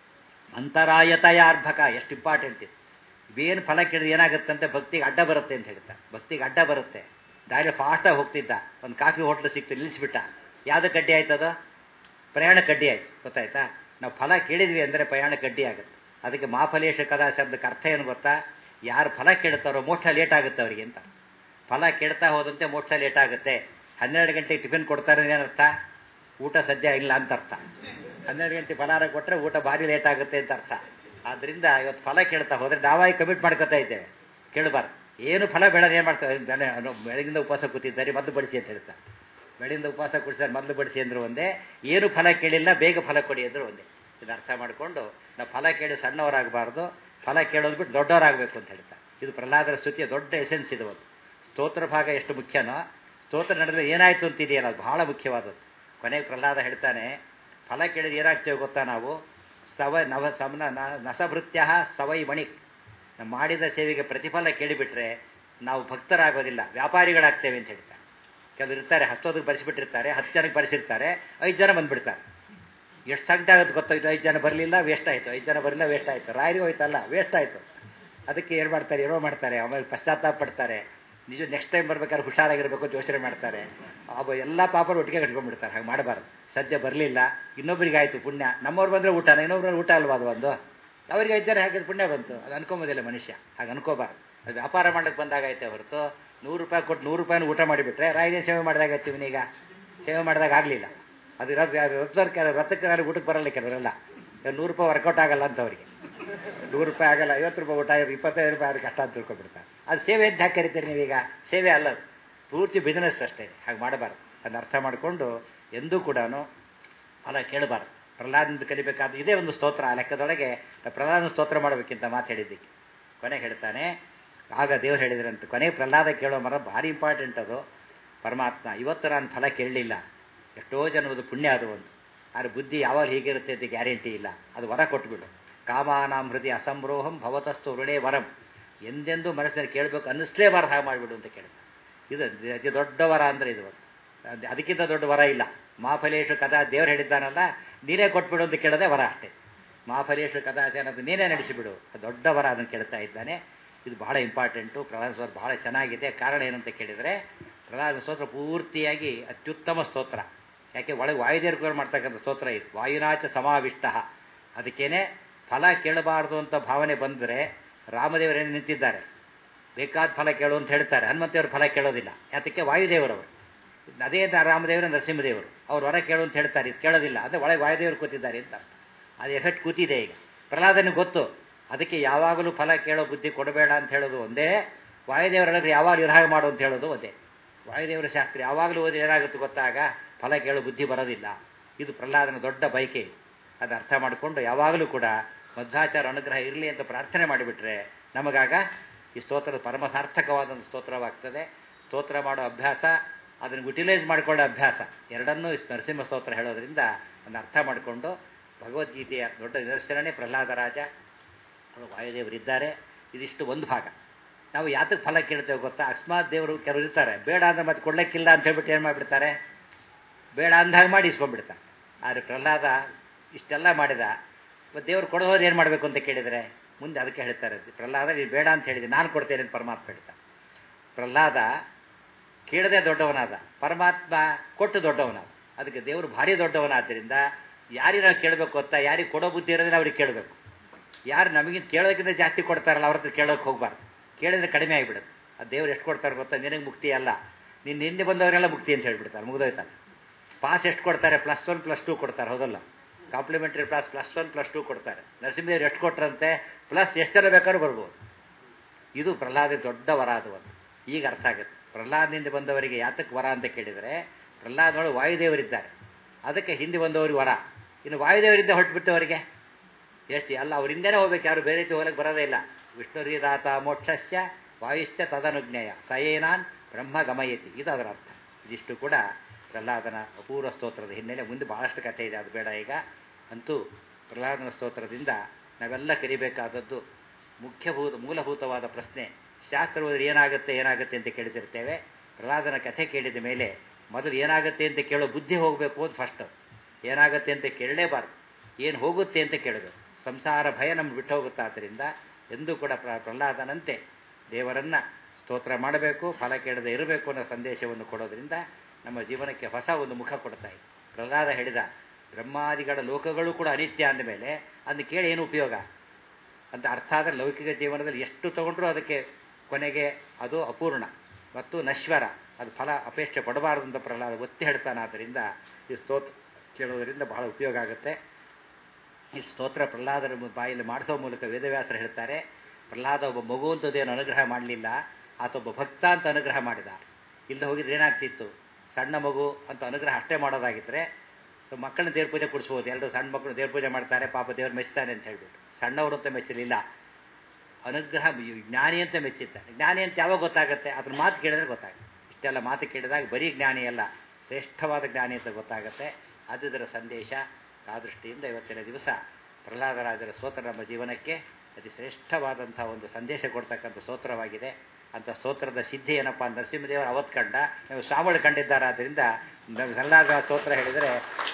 ಅಂತರಾಯತಯಾರ್ಭಕ ಎಷ್ಟು ಇಂಪಾರ್ಟೆಂಟ್ ಇದು ಏನು ಫಲ ಕೇಳಿದ್ರೆ ಏನಾಗುತ್ತಂತೆ ಭಕ್ತಿಗೆ ಅಡ್ಡ ಬರುತ್ತೆ ಅಂತ ಹೇಳ್ತಾರೆ ಭಕ್ತಿಗೆ ಅಡ್ಡ ಬರುತ್ತೆ ದಾರಿ ಫಾಸ್ಟಾಗಿ ಹೋಗ್ತಿದ್ದ ಒಂದು ಕಾಫಿ ಹೋಟ್ಲು ಸಿಕ್ತು ನಿಲ್ಲಿಸ್ಬಿಟ್ಟ ಯಾವ್ದು ಕಡ್ಡಿ ಆಯ್ತದ ಪ್ರಯಾಣ ಕಡ್ಡಿ ಆಯ್ತು ಗೊತ್ತಾಯ್ತಾ ನಾವು ಫಲ ಕೇಳಿದ್ವಿ ಅಂದರೆ ಪ್ರಯಾಣ ಕಡ್ಡಿ ಆಗುತ್ತೆ ಅದಕ್ಕೆ ಮಾಫಲೇಶ ಕದಾ ಶಬ್ದಕ್ಕೆ ಅರ್ಥ ಏನು ಗೊತ್ತಾ ಯಾರು ಫಲ ಕೇಳ್ತಾರೋ ಮೋಕ್ಷ ಲೇಟ್ ಆಗುತ್ತೆ ಅವರಿಗೆ ಅಂತ ಫಲ ಕೇಳ್ತಾ ಹೋದಂತೆ ಮೋಕ್ಷ ಲೇಟ್ ಆಗುತ್ತೆ ಹನ್ನೆರಡು ಗಂಟೆಗೆ ಟಿಫಿನ್ ಕೊಡ್ತಾರೆ ಏನರ್ಥ ಊಟ ಸದ್ಯ ಇಲ್ಲ ಅಂತ ಅರ್ಥ ಹನ್ನೆರಡು ಗಂಟೆ ಫಲಾರ ಕೊಟ್ಟರೆ ಊಟ ಭಾರಿ ಲೇಟ್ ಆಗುತ್ತೆ ಅಂತ ಅರ್ಥ ಆದ್ರಿಂದ ಇವತ್ತು ಫಲ ಕೇಳ್ತಾ ಹೋದ್ರೆ ನಾವಾಗಿ ಕಮಿಟ್ ಮಾಡ್ಕೊತಾ ಇದ್ದೇವೆ ಕೇಳಬಾರ್ದು ಏನು ಫಲ ಬೇಡ ಏನು ಮಾಡ್ತಾರೆ ಬೆಳೆ- ಅನು- ಬೆಳಗಿಂದ ಉಪವಾಸ ಕೂತಿದ್ದಾರೆ ಮದ್ದು ಬಡಿಸಿ ಅಂತ ಹೇಳ್ತಾರೆ ಬೆಳಗಿಂದ ಉಪವಾಸ ಕೂಡಿಸಿದ್ದಾರೆ ಮೊದಲು ಬಡಿಸಿ ಅಂದ್ರು ಒಂದೇ ಏನು ಫಲ ಕೇಳಿಲ್ಲ ಬೇಗ ಫಲ ಕೊಡಿ ಅಂದ್ರು ಒಂದೇ ಇದು ಅರ್ಥ ಮಾಡಿಕೊಂಡು ನಾವು ಫಲ ಕೇಳಿ ಸಣ್ಣವರಾಗಬಾರ್ದು ಫಲ ಕೇಳೋದು ಬಿಟ್ಟು ದೊಡ್ಡವರಾಗಬೇಕು ಅಂತ ಹೇಳ್ತಾರೆ ಇದು ಪ್ರಹ್ಲಾದರ ಸ್ತುತಿಯ ದೊಡ್ಡ ಎಸೆನ್ಸ್ ಇದು ಒಂದು ಸ್ತೋತ್ರ ಭಾಗ ಎಷ್ಟು ಮುಖ್ಯನೋ ಸ್ತೋತ್ರ ನಡೆದ್ರೆ ಏನಾಯ್ತು ಅಂತಿದೆಯಲ್ಲ ಅದು ಬಹಳ ಮುಖ್ಯವಾದದ್ದು ಕೊನೆಗೆ ಪ್ರಹ್ಲಾದ ಹೇಳ್ತಾನೆ ಫಲ ಕೇಳಿದ್ರೆ ಏನಾಗ್ತೇವೆ ಗೊತ್ತಾ ನಾವು ಸವ ನವ ಸಮನ ನ- ನಸಭೃತ್ಯ ಸವೈ ಮಣಿಕ್ ನಾವು ಮಾಡಿದ ಸೇವೆಗೆ ಪ್ರತಿಫಲ ಕೇಳಿಬಿಟ್ರೆ ನಾವು ಭಕ್ತರಾಗೋದಿಲ್ಲ ವ್ಯಾಪಾರಿಗಳಾಗ್ತೇವೆ ಅಂತ ಹೇಳ್ತಾರೆ ಕೆಲವರು ಇರ್ತಾರೆ ಹತ್ತೋದಕ್ಕೆ ಬರೆಸಿಬಿಟ್ಟಿರ್ತಾರೆ ಹತ್ತು ಜನಕ್ಕೆ ಬರೆಸಿರ್ತಾರೆ ಐದು ಜನ ಬಂದ್ಬಿಡ್ತಾರೆ ಎಷ್ಟು ಸಂಕಟ ಆಗುತ್ತೆ ಗೊತ್ತಾಯ್ತು ಐದು ಜನ ಬರಲಿಲ್ಲ ವೇಸ್ಟ್ ಆಯಿತು ಐದು ಜನ ಬರಲಿಲ್ಲ ವೇಸ್ಟ್ ಆಯಿತು ರಾಯರಿ ಹೋಯ್ತಲ್ಲ ವೇಸ್ಟ್ ಆಯಿತು ಅದಕ್ಕೆ ಏನು ಮಾಡ್ತಾರೆ ಏನೋ ಮಾಡ್ತಾರೆ ಆಮೇಲೆ ಪಶ್ಚಾತ್ತಾಪ ಪಡ್ತಾರೆ ನಿಜ ನೆಕ್ಸ್ಟ್ ಟೈಮ್ ಬರ್ಬೇಕಾದ್ರೆ ಹುಷಾರಾಗಿರ್ಬೇಕು ಅಂತ ಯೋಚನೆ ಮಾಡ್ತಾರೆ ಅವ ಎಲ್ಲ ಪಾಪರು ಒಟ್ಟಿಗೆ ಕಟ್ಕೊಂಡ್ಬಿಡ್ತಾರೆ ಹಾಗೆ ಮಾಡಬಾರ್ದು ಸದ್ಯ ಬರಲಿಲ್ಲ ಇನ್ನೊಬ್ಬರಿಗೆ ಆಯಿತು ಪುಣ್ಯ ನಮ್ಮವ್ರು ಬಂದರೆ ಊಟನ ಇನ್ನೊಬ್ರಲ್ಲಿ ಊಟ ಅಲ್ವಾ ಅದು ಒಂದು ಅವರಿಗೆ ಐದಾರೆ ಹಾಕಿದ್ರೆ ಪುಣ್ಯ ಬಂತು ಅದು ಅನ್ಕೊಂಬೋದಿಲ್ಲ ಮನುಷ್ಯ ಹಾಗೆ ಅನ್ಕೋಬಾರ್ದು ಅದು ವ್ಯಾಪಾರ ಮಾಡಕ್ಕೆ ಬಂದಾಗೈತೆ ಹೊರತು ನೂರು ರೂಪಾಯಿ ಕೊಟ್ಟು ನೂರು ರೂಪಾಯಿನ ಊಟ ಮಾಡಿಬಿಟ್ರೆ ರಾಯಿಗೆ ಸೇವೆ ಮಾಡಿದಾಗೈತೆ ಇವನೀಗ ಸೇವೆ ಮಾಡಿದಾಗ ಆಗಲಿಲ್ಲ ಅದು ರಥಕ್ಕೆ ರಥಕ್ಕೆ ಊಟಕ್ಕೆ ಬರಲ್ಲ ಕೆಲವರೆಲ್ಲ ನೂರು ರೂಪಾಯಿ ವರ್ಕೌಟ್ ಆಗಲ್ಲ ಅಂತ ಅವರಿಗೆ ನೂರು ರೂಪಾಯಿ ಆಗಲ್ಲ ಐವತ್ತು ರೂಪಾಯಿ ಊಟ ಇಪ್ಪತ್ತೈದು ರೂಪಾಯಿ ಅವ್ರಿಗೆ ಕಷ್ಟ ಅಂತ ತಿಳ್ಕೊಬಿಡ್ತಾರೆ ಅದು ಸೇವೆ ಅಂತ ಹಾಕಿ ಕರಿತೀರಿ ನೀವೀಗ ಸೇವೆ ಅಲ್ಲ ಅದು ಪೂರ್ತಿ ಬಿಸ್ನೆಸ್ ಅಷ್ಟೇ ಹಾಗೆ ಮಾಡಬಾರ್ದು ಅದನ್ನ ಅರ್ಥ ಮಾಡಿಕೊಂಡು ಎಂದೂ ಕೂಡ ಫಲ ಕೇಳಬಾರ್ದು ಪ್ರಹ್ಲಾದಿಂದ ಕಲಿಬೇಕಾದ ಇದೇ ಒಂದು ಸ್ತೋತ್ರ ಆ ಲೆಕ್ಕದೊಳಗೆ ಪ್ರಹ್ಲಾದನ ಸ್ತೋತ್ರ ಮಾಡಬೇಕಿಂತ ಮಾತು ಹೇಳಿದ್ದಕ್ಕೆ ಕೊನೆಗೆ ಹೇಳ್ತಾನೆ ಆಗ ದೇವ್ರು ಹೇಳಿದ್ರಂತ ಕೊನೆಗೆ ಪ್ರಹ್ಲಾದ ಕೇಳೋ ಮರ ಭಾರಿ ಇಂಪಾರ್ಟೆಂಟ್ ಅದು ಪರಮಾತ್ಮ ಇವತ್ತು ನಾನು ಫಲ ಕೇಳಲಿಲ್ಲ ಎಷ್ಟೋ ಜನವದು ಪುಣ್ಯ ಅದು ಒಂದು ಆದರೆ ಬುದ್ಧಿ ಯಾವಾಗ ಹೀಗಿರುತ್ತೆ ಅಂತ ಗ್ಯಾರಂಟಿ ಇಲ್ಲ ಅದು ವರ ಕೊಟ್ಬಿಡು ಕಾಮಾನಾಂ ಹೃದಯ ಅಸಂರೋಹಂ ಭವತಸ್ತು ಋಣೇ ವರಂ ಎಂದೆಂದೂ ಮನಸ್ಸಿನಲ್ಲಿ ಕೇಳಬೇಕು ಅನ್ನಿಸ್ಲೇಬಾರ್ದು ಹಾಗೆ ಮಾಡಿಬಿಡು ಅಂತ ಕೇಳ್ತಾರೆ ಇದು ಅತಿ ದೊಡ್ಡ ವರ ಅಂದರೆ ಇದು ಅದು ಅದಕ್ಕಿಂತ ದೊಡ್ಡ ವರ ಇಲ್ಲ ಮಾಫಲೇಶು ಕಥಾ ದೇವ್ರು ಹೇಳಿದ್ದಾನಲ್ಲ ನೀನೇ ಕೊಟ್ಬಿಡು ಅಂತ ಕೇಳೋದೇ ವರ ಅಷ್ಟೇ ಮಾಫಲೇಶು ಕಥಾಚ ಅನ್ನೋದು ನೀನೇ ನಡೆಸಿಬಿಡು ಅದು ದೊಡ್ಡ ವರ ಅದನ್ನು ಕೇಳ್ತಾ ಇದ್ದಾನೆ ಇದು ಬಹಳ ಇಂಪಾರ್ಟೆಂಟು ಪ್ರಹ್ಲಾದ ಸ್ತೋತ್ರ ಬಹಳ ಚೆನ್ನಾಗಿದೆ ಕಾರಣ ಏನಂತ ಕೇಳಿದರೆ ಪ್ರಹ್ಲಾದ ಸ್ತೋತ್ರ ಪೂರ್ತಿಯಾಗಿ ಅತ್ಯುತ್ತಮ ಸ್ತೋತ್ರ ಯಾಕೆ ಒಳಗೆ ವಾಯುದೇವರು ಮಾಡ್ತಕ್ಕಂಥ ಸ್ತೋತ್ರ ಇದು ವಾಯುನಾಚ ಸಮಾವಿಷ್ಟ ಅದಕ್ಕೇನೆ ಫಲ ಕೇಳಬಾರ್ದು ಅಂತ ಭಾವನೆ ಬಂದರೆ ರಾಮದೇವರೇನು ನಿಂತಿದ್ದಾರೆ ಬೇಕಾದ ಫಲ ಕೇಳು ಅಂತ ಹೇಳ್ತಾರೆ ಹನುಮಂತೇವರು ಫಲ ಕೇಳೋದಿಲ್ಲ ಯಾತಕ್ಕೆ ವಾಯುದೇವರವರು ಅದೇ ರಾಮದೇವರು ನರಸಿಂಹದೇವರು ಅವ್ರು ಹೊರ ಕೇಳು ಅಂತ ಹೇಳ್ತಾರೆ ಇದು ಕೇಳೋದಿಲ್ಲ ಅಂದರೆ ಒಳಗೆ ವಾಯುದೇವರು ಕೂತಿದ್ದಾರೆ ಅಂತ ಅದು ಎಫೆಕ್ಟ್ ಕೂತಿದೆ ಈಗ ಪ್ರಹ್ಲಾದನಿಗೆ ಗೊತ್ತು ಅದಕ್ಕೆ ಯಾವಾಗಲೂ ಫಲ ಕೇಳೋ ಬುದ್ಧಿ ಕೊಡಬೇಡ ಅಂತ ಹೇಳೋದು ಒಂದೇ ವಾಯುದೇವರೊಳಗೆ ಯಾವಾಗ ವಿರಹ ಮಾಡು ಅಂತ ಹೇಳೋದು ಒಂದೇ ವಾಯುದೇವರ ಶಾಸ್ತ್ರ ಯಾವಾಗಲೂ ಓದಿ ಏನಾಗುತ್ತೆ ಗೊತ್ತಾಗ ಫಲ ಕೇಳೋ ಬುದ್ಧಿ ಬರೋದಿಲ್ಲ ಇದು ಪ್ರಹ್ಲಾದನ ದೊಡ್ಡ ಬೈಕೆ ಅದು ಅರ್ಥ ಮಾಡಿಕೊಂಡು ಯಾವಾಗಲೂ ಕೂಡ ಮಧ್ವಾಚಾರ ಅನುಗ್ರಹ ಇರಲಿ ಅಂತ ಪ್ರಾರ್ಥನೆ ಮಾಡಿಬಿಟ್ರೆ ನಮಗಾಗ ಈ ಸ್ತೋತ್ರದ ಪರಮ ಸಾರ್ಥಕವಾದ ಸ್ತೋತ್ರವಾಗ್ತದೆ ಸ್ತೋತ್ರ ಮಾಡೋ ಅಭ್ಯಾಸ ಅದನ್ನು ಯುಟಿಲೈಸ್ ಮಾಡಿಕೊಳ್ಳೋ ಅಭ್ಯಾಸ ಎರಡನ್ನೂ ನರಸಿಂಹ ಸ್ತೋತ್ರ ಹೇಳೋದ್ರಿಂದ ಅದನ್ನು ಅರ್ಥ ಮಾಡಿಕೊಂಡು ಭಗವದ್ಗೀತೆಯ ದೊಡ್ಡ ನಿದರ್ಶನನೇ ಪ್ರಹ್ಲಾದ ರಾಜ ವಾಯುದೇವರಿದ್ದಾರೆ ಇದಿಷ್ಟು ಒಂದು ಭಾಗ ನಾವು ಯಾತಕ್ಕೆ ಫಲ ಕೇಳ್ತೇವೆ ಗೊತ್ತಾ ಅಕಸ್ಮಾತ್ ದೇವರು ಕೆಲವರು ಇರ್ತಾರೆ ಬೇಡ ಅಂದ್ರೆ ಮತ್ತೆ ಕೊಡ್ಲಿಕ್ಕಿಲ್ಲ ಅಂತ ಹೇಳ್ಬಿಟ್ಟು ಏನು ಮಾಡಿಬಿಡ್ತಾರೆ ಬೇಡ ಅಂದಾಗ ಮಾಡಿ ಇಸ್ಕೊಂಡ್ಬಿಡ್ತಾರೆ ಆದರೆ ಪ್ರಹ್ಲಾದ ಇಷ್ಟೆಲ್ಲ ಮಾಡಿದ ಮತ್ತು ದೇವ್ರು ಕೊಡೋರು ಏನು ಮಾಡಬೇಕು ಅಂತ ಕೇಳಿದರೆ ಮುಂದೆ ಅದಕ್ಕೆ ಹೇಳ್ತಾರೆ ಪ್ರಹ್ಲಾದ ನೀವು ಬೇಡ ಅಂತ ಹೇಳಿದೆ ನಾನು ಕೊಡ್ತೇನೆ ಅಂತ ಪರಮಾತ್ಮ ಹೇಳ್ತಾನೆ ಪ್ರಹ್ಲಾದ ಕೇಳದೆ ದೊಡ್ಡವನಾದ ಪರಮಾತ್ಮ ಕೊಟ್ಟು ದೊಡ್ಡವನಾದ ಅದಕ್ಕೆ ದೇವರು ಭಾರಿ ದೊಡ್ಡವನಾದ್ದರಿಂದ ಯಾರಿಗೆ ನಾವು ಕೇಳಬೇಕು ಗೊತ್ತಾ ಯಾರಿಗೆ ಕೊಡೋ ಬುದ್ಧಿ ಇರೋದ್ರೆ ಅವ್ರಿಗೆ ಕೇಳಬೇಕು ಯಾರು ನಮಗಿಂತ ಕೇಳೋದಕ್ಕಿಂತ ಜಾಸ್ತಿ ಕೊಡ್ತಾರಲ್ಲ ಅವ್ರ ಹತ್ರ ಕೇಳೋಕೆ ಹೋಗ್ಬಾರ್ದು ಕೇಳಿದ್ರೆ ಕಡಿಮೆ ಆಗಿಬಿಡುತ್ತೆ ಅದು ದೇವ್ರು ಎಷ್ಟು ಕೊಡ್ತಾರೆ ಗೊತ್ತಾ ನಿನಗೆ ಮುಕ್ತಿ ಅಲ್ಲ ನೀನು ಹಿಂದೆ ಬಂದವರೆಲ್ಲ ಮುಕ್ತಿ ಅಂತ ಹೇಳ್ಬಿಡ್ತಾರೆ ಮುಗಿದೋಯ್ತಲ್ಲ ಪಾಸ್ ಎಷ್ಟು ಕೊಡ್ತಾರೆ ಪ್ಲಸ್ ಒನ್ ಪ್ಲಸ್ ಟೂ ಕೊಡ್ತಾರೆ ಹೌದಲ್ಲ complimentary plus plus one plus two ಕೊಡ್ತಾರೆ ನರಸಿಂಹದೇವ್ರು ಎಷ್ಟು ಕೊಟ್ಟರಂತೆ ಪ್ಲಸ್ ಎಷ್ಟೆಲ್ಲ ಬೇಕಾದ್ರೂ ಬರ್ಬೋದು ಇದು ಪ್ರಹ್ಲಾದ ದೊಡ್ಡ ವರ ಅದು ಒಂದು ಈಗ ಅರ್ಥ ಆಗುತ್ತೆ ಪ್ರಹ್ಲಾದನಿಂದ ಬಂದವರಿಗೆ ಯಾತಕ್ಕೆ ವರ ಅಂತ ಕೇಳಿದರೆ ಪ್ರಹ್ಲಾದನೊಳಗೆ ವಾಯುದೇವರಿದ್ದಾರೆ ಅದಕ್ಕೆ ಹಿಂದೆ ಬಂದವರಿಗೆ ವರ ಇನ್ನು ವಾಯುದೇವರಿಂದ ಹೊರಟುಬಿಟ್ಟವರಿಗೆ ಎಷ್ಟು ಅಲ್ಲ ಅವರಿಂದನೇ ಹೋಗ್ಬೇಕು ಯಾರು ಬೇರೆ ರೀತಿ ಹೋಗ್ಲಿಕ್ಕೆ ಬರೋದೇ ಇಲ್ಲ ವಿಷ್ಣುರಿದಾತ ಮೋಕ್ಷಸ್ಯ ವಾಯುಶ್ಚ ತದನುಜ್ಞೇಯ ಸಯೇನಾನ್ ಬ್ರಹ್ಮ ಗಮಯತಿ ಇದು ಅದರ ಅರ್ಥ ಇದಿಷ್ಟು ಕೂಡ ಪ್ರಹ್ಲಾದನ ಅಪೂರ್ವ ಸ್ತೋತ್ರದ ಹಿನ್ನೆಲೆ ಮುಂದೆ ಬಹಳಷ್ಟು ಕಥೆ ಇದೆ ಅದು ಬೇಡ ಈಗ ಅಂತೂ ಪ್ರಹ್ಲಾದನ ಸ್ತೋತ್ರದಿಂದ ನಾವೆಲ್ಲ ಕರಿಬೇಕಾದದ್ದು ಮುಖ್ಯಭೂತ ಮೂಲಭೂತವಾದ ಪ್ರಶ್ನೆ ಶಾಸ್ತ್ರ ಓದಿದ್ರೆ ಏನಾಗುತ್ತೆ ಏನಾಗುತ್ತೆ ಅಂತ ಕೇಳ್ತಿರ್ತೇವೆ ಪ್ರಹ್ಲಾದನ ಕಥೆ ಕೇಳಿದ ಮೇಲೆ ಮೊದಲು ಏನಾಗುತ್ತೆ ಅಂತ ಕೇಳೋ ಬುದ್ಧಿ ಹೋಗಬೇಕು ಅಂತ ಫಸ್ಟ್ ಏನಾಗುತ್ತೆ ಅಂತ ಕೇಳಲೇಬಾರ್ದು ಏನು ಹೋಗುತ್ತೆ ಅಂತ ಕೇಳಬೇಕು ಸಂಸಾರ ಭಯ ನಮ್ಗೆ ಬಿಟ್ಟು ಹೋಗುತ್ತೆ ಆದ್ದರಿಂದ ಎಂದೂ ಕೂಡ ಪ್ರಹ್ಲಾದನಂತೆ ದೇವರನ್ನ ಸ್ತೋತ್ರ ಮಾಡಬೇಕು ಫಲ ಕೇಳದೆ ಇರಬೇಕು ಅನ್ನೋ ಸಂದೇಶವನ್ನು ಕೊಡೋದ್ರಿಂದ ನಮ್ಮ ಜೀವನಕ್ಕೆ ಹೊಸ ಒಂದು ಮುಖ ಕೊಡ್ತಾ ಇದೆ ಪ್ರಹ್ಲಾದ ಹೇಳಿದ ಬ್ರಹ್ಮಾದಿಗಳ ಲೋಕಗಳು ಕೂಡ ಅನಿತ್ಯ ಅಂದಮೇಲೆ ಅದನ್ನ ಕೇಳಿ ಏನು ಉಪಯೋಗ ಅಂತ ಅರ್ಥ ಆದರೆ ಲೌಕಿಕ ಜೀವನದಲ್ಲಿ ಎಷ್ಟು ತಗೊಂಡ್ರೂ ಅದಕ್ಕೆ ಕೊನೆಗೆ ಅದು ಅಪೂರ್ಣ ಮತ್ತು ನಶ್ವರ ಅದು ಫಲ ಅಪೇಕ್ಷೆ ಪಡಬಾರದು ಅಂತ ಪ್ರಹ್ಲಾದ ಒತ್ತಿ ಹೇಳ್ತಾನೆ ಆದ್ದರಿಂದ ಈ ಸ್ತೋತ್ರ ಕೇಳೋದರಿಂದ ಬಹಳ ಉಪಯೋಗ ಆಗುತ್ತೆ ಈ ಸ್ತೋತ್ರ ಪ್ರಹ್ಲಾದರ ಬಾಯಲ್ಲಿ ಮಾಡಿಸೋ ಮೂಲಕ ವೇದವ್ಯಾಸರು ಹೇಳ್ತಾರೆ ಪ್ರಹ್ಲಾದ ಒಬ್ಬ ಮಗು ಅಂತದೇನು ಅನುಗ್ರಹ ಮಾಡಲಿಲ್ಲ ಆತ ಒಬ್ಬ ಭಕ್ತ ಅಂತ ಅನುಗ್ರಹ ಮಾಡಿದ ಇಲ್ಲದೆ ಹೋಗಿದ್ರೆ ಏನಾಗ್ತಿತ್ತು ಸಣ್ಣ ಮಗು ಅಂತ ಅನುಗ್ರಹ ಅಷ್ಟೇ ಮಾಡೋದಾಗಿದ್ದರೆ ಮಕ್ಕಳನ್ನ ದೇವ್ರ ಪೂಜೆ ಕೊಡಿಸ್ಬೋದು ಎರಡು ಸಣ್ಣ ಮಕ್ಕಳು ದೇವ್ರ ಪೂಜೆ ಮಾಡ್ತಾರೆ ಪಾಪ ದೇವ್ರು ಮೆಚ್ತಾನೆ ಅಂತ ಹೇಳ್ಬಿಟ್ಟು ಸಣ್ಣವರು ಅಂತ ಮೆಚ್ಚಲಿಲ್ಲ ಅನುಗ್ರಹ ಜ್ಞಾನಿ ಅಂತ ಮೆಚ್ಚಿತ್ತ ಜ್ಞಾನಿ ಅಂತ ಯಾವಾಗ ಗೊತ್ತಾಗುತ್ತೆ ಅದನ್ನ ಮಾತು ಕೇಳಿದ್ರೆ ಗೊತ್ತಾಗುತ್ತೆ ಇಷ್ಟೆಲ್ಲ ಮಾತು ಕೇಳಿದಾಗ ಬರೀ ಜ್ಞಾನಿ ಅಲ್ಲ ಶ್ರೇಷ್ಠವಾದ ಜ್ಞಾನಿ ಅಂತ ಗೊತ್ತಾಗುತ್ತೆ ಅದಿದರ ಸಂದೇಶ ಆ ದೃಷ್ಟಿಯಿಂದ ಇವತ್ತಿನ ದಿವಸ ಪ್ರಹ್ಲಾದರಾಜರ ಸ್ತೋತ್ರ ನಮ್ಮ ಜೀವನಕ್ಕೆ ಅತಿ ಶ್ರೇಷ್ಠವಾದಂಥ ಒಂದು ಸಂದೇಶ ಕೊಡ್ತಕ್ಕಂಥ ಸ್ತೋತ್ರವಾಗಿದೆ ಅಂತ ಸ್ತೋತ್ರದ ಸಿದ್ಧಿ ಏನಪ್ಪ ನರಸಿಂಹದೇವರು ಅವತ್ತು ಕಂಡ ನಾವು ಸ್ವಾಮಿಗಳು ಕಂಡಿದ್ದಾರಾದ್ದರಿಂದ ಪ್ರಹ್ಲಾದ ಸ್ತೋತ್ರ ಹೇಳಿದರೆ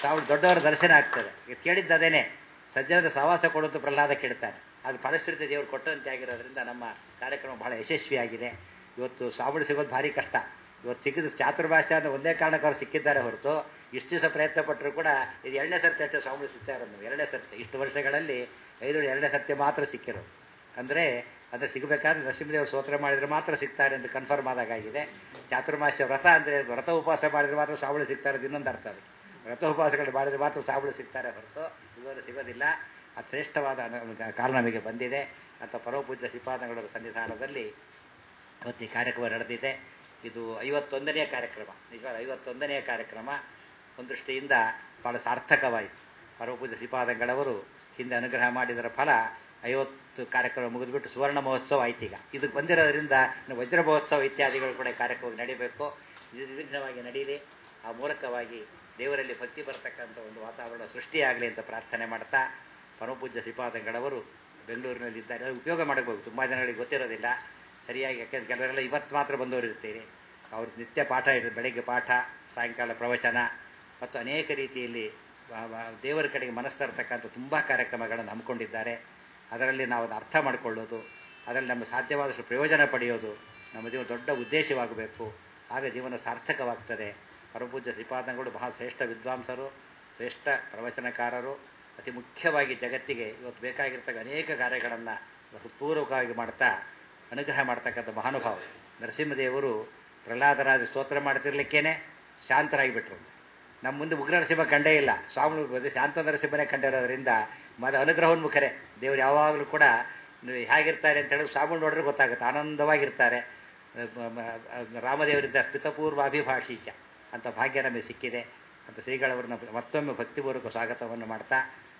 ಶ್ರಾವಣ ದೊಡ್ಡವರ ದರ್ಶನ ಆಗ್ತದೆ ಇದು ಕೇಳಿದ್ದು ಅದೇನೆ ಸಜ್ಜನದ ಸಹವಾಸ ಕೊಡೋದು ಪ್ರಹ್ಲಾದ ಕೇಳ್ತಾನೆ ಅದು ಫಲಶ್ರುತಿ ದೇವರು ಕೊಟ್ಟಂತೆ ಆಗಿರೋದ್ರಿಂದ ನಮ್ಮ ಕಾರ್ಯಕ್ರಮ ಬಹಳ ಯಶಸ್ವಿಯಾಗಿದೆ ಇವತ್ತು ಶ್ರಾವಣ ಸಿಗೋದು ಭಾರಿ ಕಷ್ಟ ಇವತ್ತು ಸಿಕ್ಕಿದ ಚಾತುರ್ಭಾಷೆ ಅನ್ನೋ ಒಂದೇ ಕಾರಣಕ್ಕೆ ಅವ್ರು ಸಿಕ್ಕಿದ್ದಾರೆ ಹೊರತು ಇಷ್ಟು ದಿವಸ ಪ್ರಯತ್ನ ಪಟ್ಟರು ಕೂಡ ಇದು ಎರಡನೇ ಸರ್ತಿ ಅಷ್ಟೇ ಶ್ರಾವಣ ಸಿಗ್ತಾ ಇರೋದು ನಾವು ಎರಡನೇ ಸರ್ತಿ ಇಷ್ಟು ವರ್ಷಗಳಲ್ಲಿ ಐದು ಎರಡನೇ ಸರ್ತಿ ಮಾತ್ರ ಸಿಕ್ಕಿರೋದು ಅಂದರೆ ಅದು ಸಿಗಬೇಕಾದ್ರೆ ನರಸಿಂಹದೇವರು ಸ್ತೋತ್ರ ಮಾಡಿದರೆ ಮಾತ್ರ ಸಿಗ್ತಾರೆ ಅಂತ ಕನ್ಫರ್ಮ್ ಆದಾಗಿದೆ ಚಾತುರ್ಮಾಸ್ಯ ವ್ರತ ಅಂದರೆ ವ್ರತ ಉಪವಾಸ ಮಾಡಿದರೆ ಮಾತ್ರ ಶ್ರಾವಣ ಸಿಗ್ತಾ ಇರೋದು ಇನ್ನೊಂದು ಅರ್ಥ ಅದು ವ್ರತ ಉಪವಾಸಗಳು ಮಾಡಿದರೆ ಮಾತ್ರ ಶ್ರಾವಣ ಸಿಗ್ತಾರೆ ಹೊರತು ಇವರು ಸಿಗೋದಿಲ್ಲ ಅದು ಶ್ರೇಷ್ಠವಾದ ಅನು- ಕಾಲ ನಮಗೆ ಬಂದಿದೆ ಅಂತ ಪರಮಪೂಜ್ಯ ಶ್ರೀಪಾದಗಳ ಸನ್ನಿಧಾನದಲ್ಲಿ ಇವತ್ತು ಈ ಕಾರ್ಯಕ್ರಮ ನಡೆದಿದೆ ಇದು ಐವತ್ತೊಂದನೆಯ ಕಾರ್ಯಕ್ರಮ ನಿಜವಾದ ಐವತ್ತೊಂದನೆಯ ಕಾರ್ಯಕ್ರಮ ಒಂದು ದೃಷ್ಟಿಯಿಂದ ಬಹಳ ಸಾರ್ಥಕವಾಯಿತು ಪರಮಪೂಜ್ಯ ಶ್ರೀಪಾದಂಗಳವರು ಹಿಂದೆ ಅನುಗ್ರಹ ಮಾಡಿದರ ಫಲ ಐವತ್ತು ಕಾರ್ಯಕ್ರಮ ಮುಗಿದ್ಬಿಟ್ಟು ಸುವರ್ಣ ಮಹೋತ್ಸವ ಆಯ್ತು ಈಗ ಇದಕ್ಕೆ ಬಂದಿರೋದ್ರಿಂದ ಇನ್ನು ವಜ್ರ ಮಹೋತ್ಸವ ಇತ್ಯಾದಿಗಳು ಕೂಡ ಈ ಕಾರ್ಯಕ್ರಮ ನಡೀಬೇಕು ನಿರ್ವಿಘ್ನವಾಗಿ ನಡೀಲಿ ಆ ಮೂಲಕವಾಗಿ ದೇವರಲ್ಲಿ ಭಕ್ತಿ ಬರತಕ್ಕಂಥ ಒಂದು ವಾತಾವರಣ ಸೃಷ್ಟಿಯಾಗಲಿ ಅಂತ ಪ್ರಾರ್ಥನೆ ಮಾಡ್ತಾ ಪರಮಪೂಜ್ಯ ಶ್ರೀಪಾದಂಗಳವರು ಬೆಂಗಳೂರಿನಲ್ಲಿ ಇದ್ದಾರೆ ಅದು ಉಪಯೋಗ ಮಾಡಬೇಕು ತುಂಬ ಜನಗಳಿಗೆ ಗೊತ್ತಿರೋದಿಲ್ಲ ಸರಿಯಾಗಿ ಯಾಕೆಂದ್ರೆ ಕೆಲವರೆಲ್ಲ ಇವತ್ತು ಮಾತ್ರ ಬಂದವರು ಇರ್ತೀರಿ ಅವ್ರ ನಿತ್ಯ ಪಾಠ ಇರುತ್ತೆ ಬೆಳಗ್ಗೆ ಪಾಠ ಸಾಯಂಕಾಲ ಪ್ರವಚನ ಮತ್ತು ಅನೇಕ ರೀತಿಯಲ್ಲಿ ಆ- ಆ ದೇವರ ಕಡೆಗೆ ಮನಸ್ಸು ತರ್ತಕ್ಕಂಥ ತುಂಬ ಕಾರ್ಯಕ್ರಮಗಳನ್ನು ಹಮ್ಮಿಕೊಂಡಿದ್ದಾರೆ ಅದರಲ್ಲಿ ನಾವು ಅದನ್ನ ಅರ್ಥ ಮಾಡಿಕೊಳ್ಳೋದು ಅದರಲ್ಲಿ ನಮ್ಮ ಸಾಧ್ಯವಾದಷ್ಟು ಪ್ರಯೋಜನ ಪಡೆಯೋದು ನಮ್ಮ ಜೀವನ ದೊಡ್ಡ ಉದ್ದೇಶವಾಗಬೇಕು ಆಗ ಜೀವನ ಸಾರ್ಥಕವಾಗ್ತದೆ ಪರಪೂಜ್ಯ ಶ್ರೀಪಾದಂಗಳು ಬಹಳ ಶ್ರೇಷ್ಠ ವಿದ್ವಾಂಸರು ಶ್ರೇಷ್ಠ ಪ್ರವಚನಕಾರರು ಅತಿ ಮುಖ್ಯವಾಗಿ ಜಗತ್ತಿಗೆ ಇವತ್ತು ಬೇಕಾಗಿರ್ತಕ್ಕ ಅನೇಕ ಕಾರ್ಯಗಳನ್ನು ಹೃತ್ಪೂರ್ವಕವಾಗಿ ಮಾಡ್ತಾ ಅನುಗ್ರಹ ಮಾಡ್ತಕ್ಕಂಥ ಮಹಾನುಭಾವ ನರಸಿಂಹದೇವರು ಪ್ರಹ್ಲಾದರಾಜ ಸ್ತೋತ್ರ ಮಾಡ್ತಿರ್ಲಿಕ್ಕೇನೆ ಶಾಂತರಾಗಿಬಿಟ್ರು ನಮ್ಮ ಮುಂದೆ ಉಗ್ರ ನರಸಿಂಹ ಕಂಡೇ ಇಲ್ಲ ಸ್ವಾಮಿಗಳು ಬಂದು ಶಾಂತ ನರಸಿಂಹನೇ ಕಂಡಿರೋದ್ರಿಂದ ಮದ ಅನುಗ್ರಹೋನ್ಮುಖರೇ ದೇವರು ಯಾವಾಗಲೂ ಕೂಡ ನೀವು ಹೇಗಿರ್ತಾರೆ ಅಂತ ಹೇಳಿದ್ರೆ ಸ್ವಾಮಿಗಳು ನೋಡಿದ್ರೆ ಗೊತ್ತಾಗುತ್ತೆ ಆನಂದವಾಗಿರ್ತಾರೆ ಮ- ಮ- ರಾಮದೇವರಿಂದ ಸ್ಮಿತಪೂರ್ವ ಅಭಿಭಾಷೀಚ ಅಂತ ಭಾಗ್ಯ ನಮಗೆ ಸಿಕ್ಕಿದೆ ಅಂತ ಶ್ರೀಗಳವರನ್ನ ಮತ್ತೊಮ್ಮೆ ಭಕ್ತಿಪೂರ್ವಕ ಸ್ವಾಗತವನ್ನು ಮಾಡ್ತಾ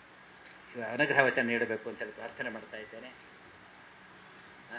ಇವ ಅನುಗ್ರಹ ವಚನ ನೀಡಬೇಕು ಅಂತ ಹೇಳಿ ಪ್ರಾರ್ಥನೆ ಮಾಡ್ತಾ ಇದ್ದೇನೆ ಹ?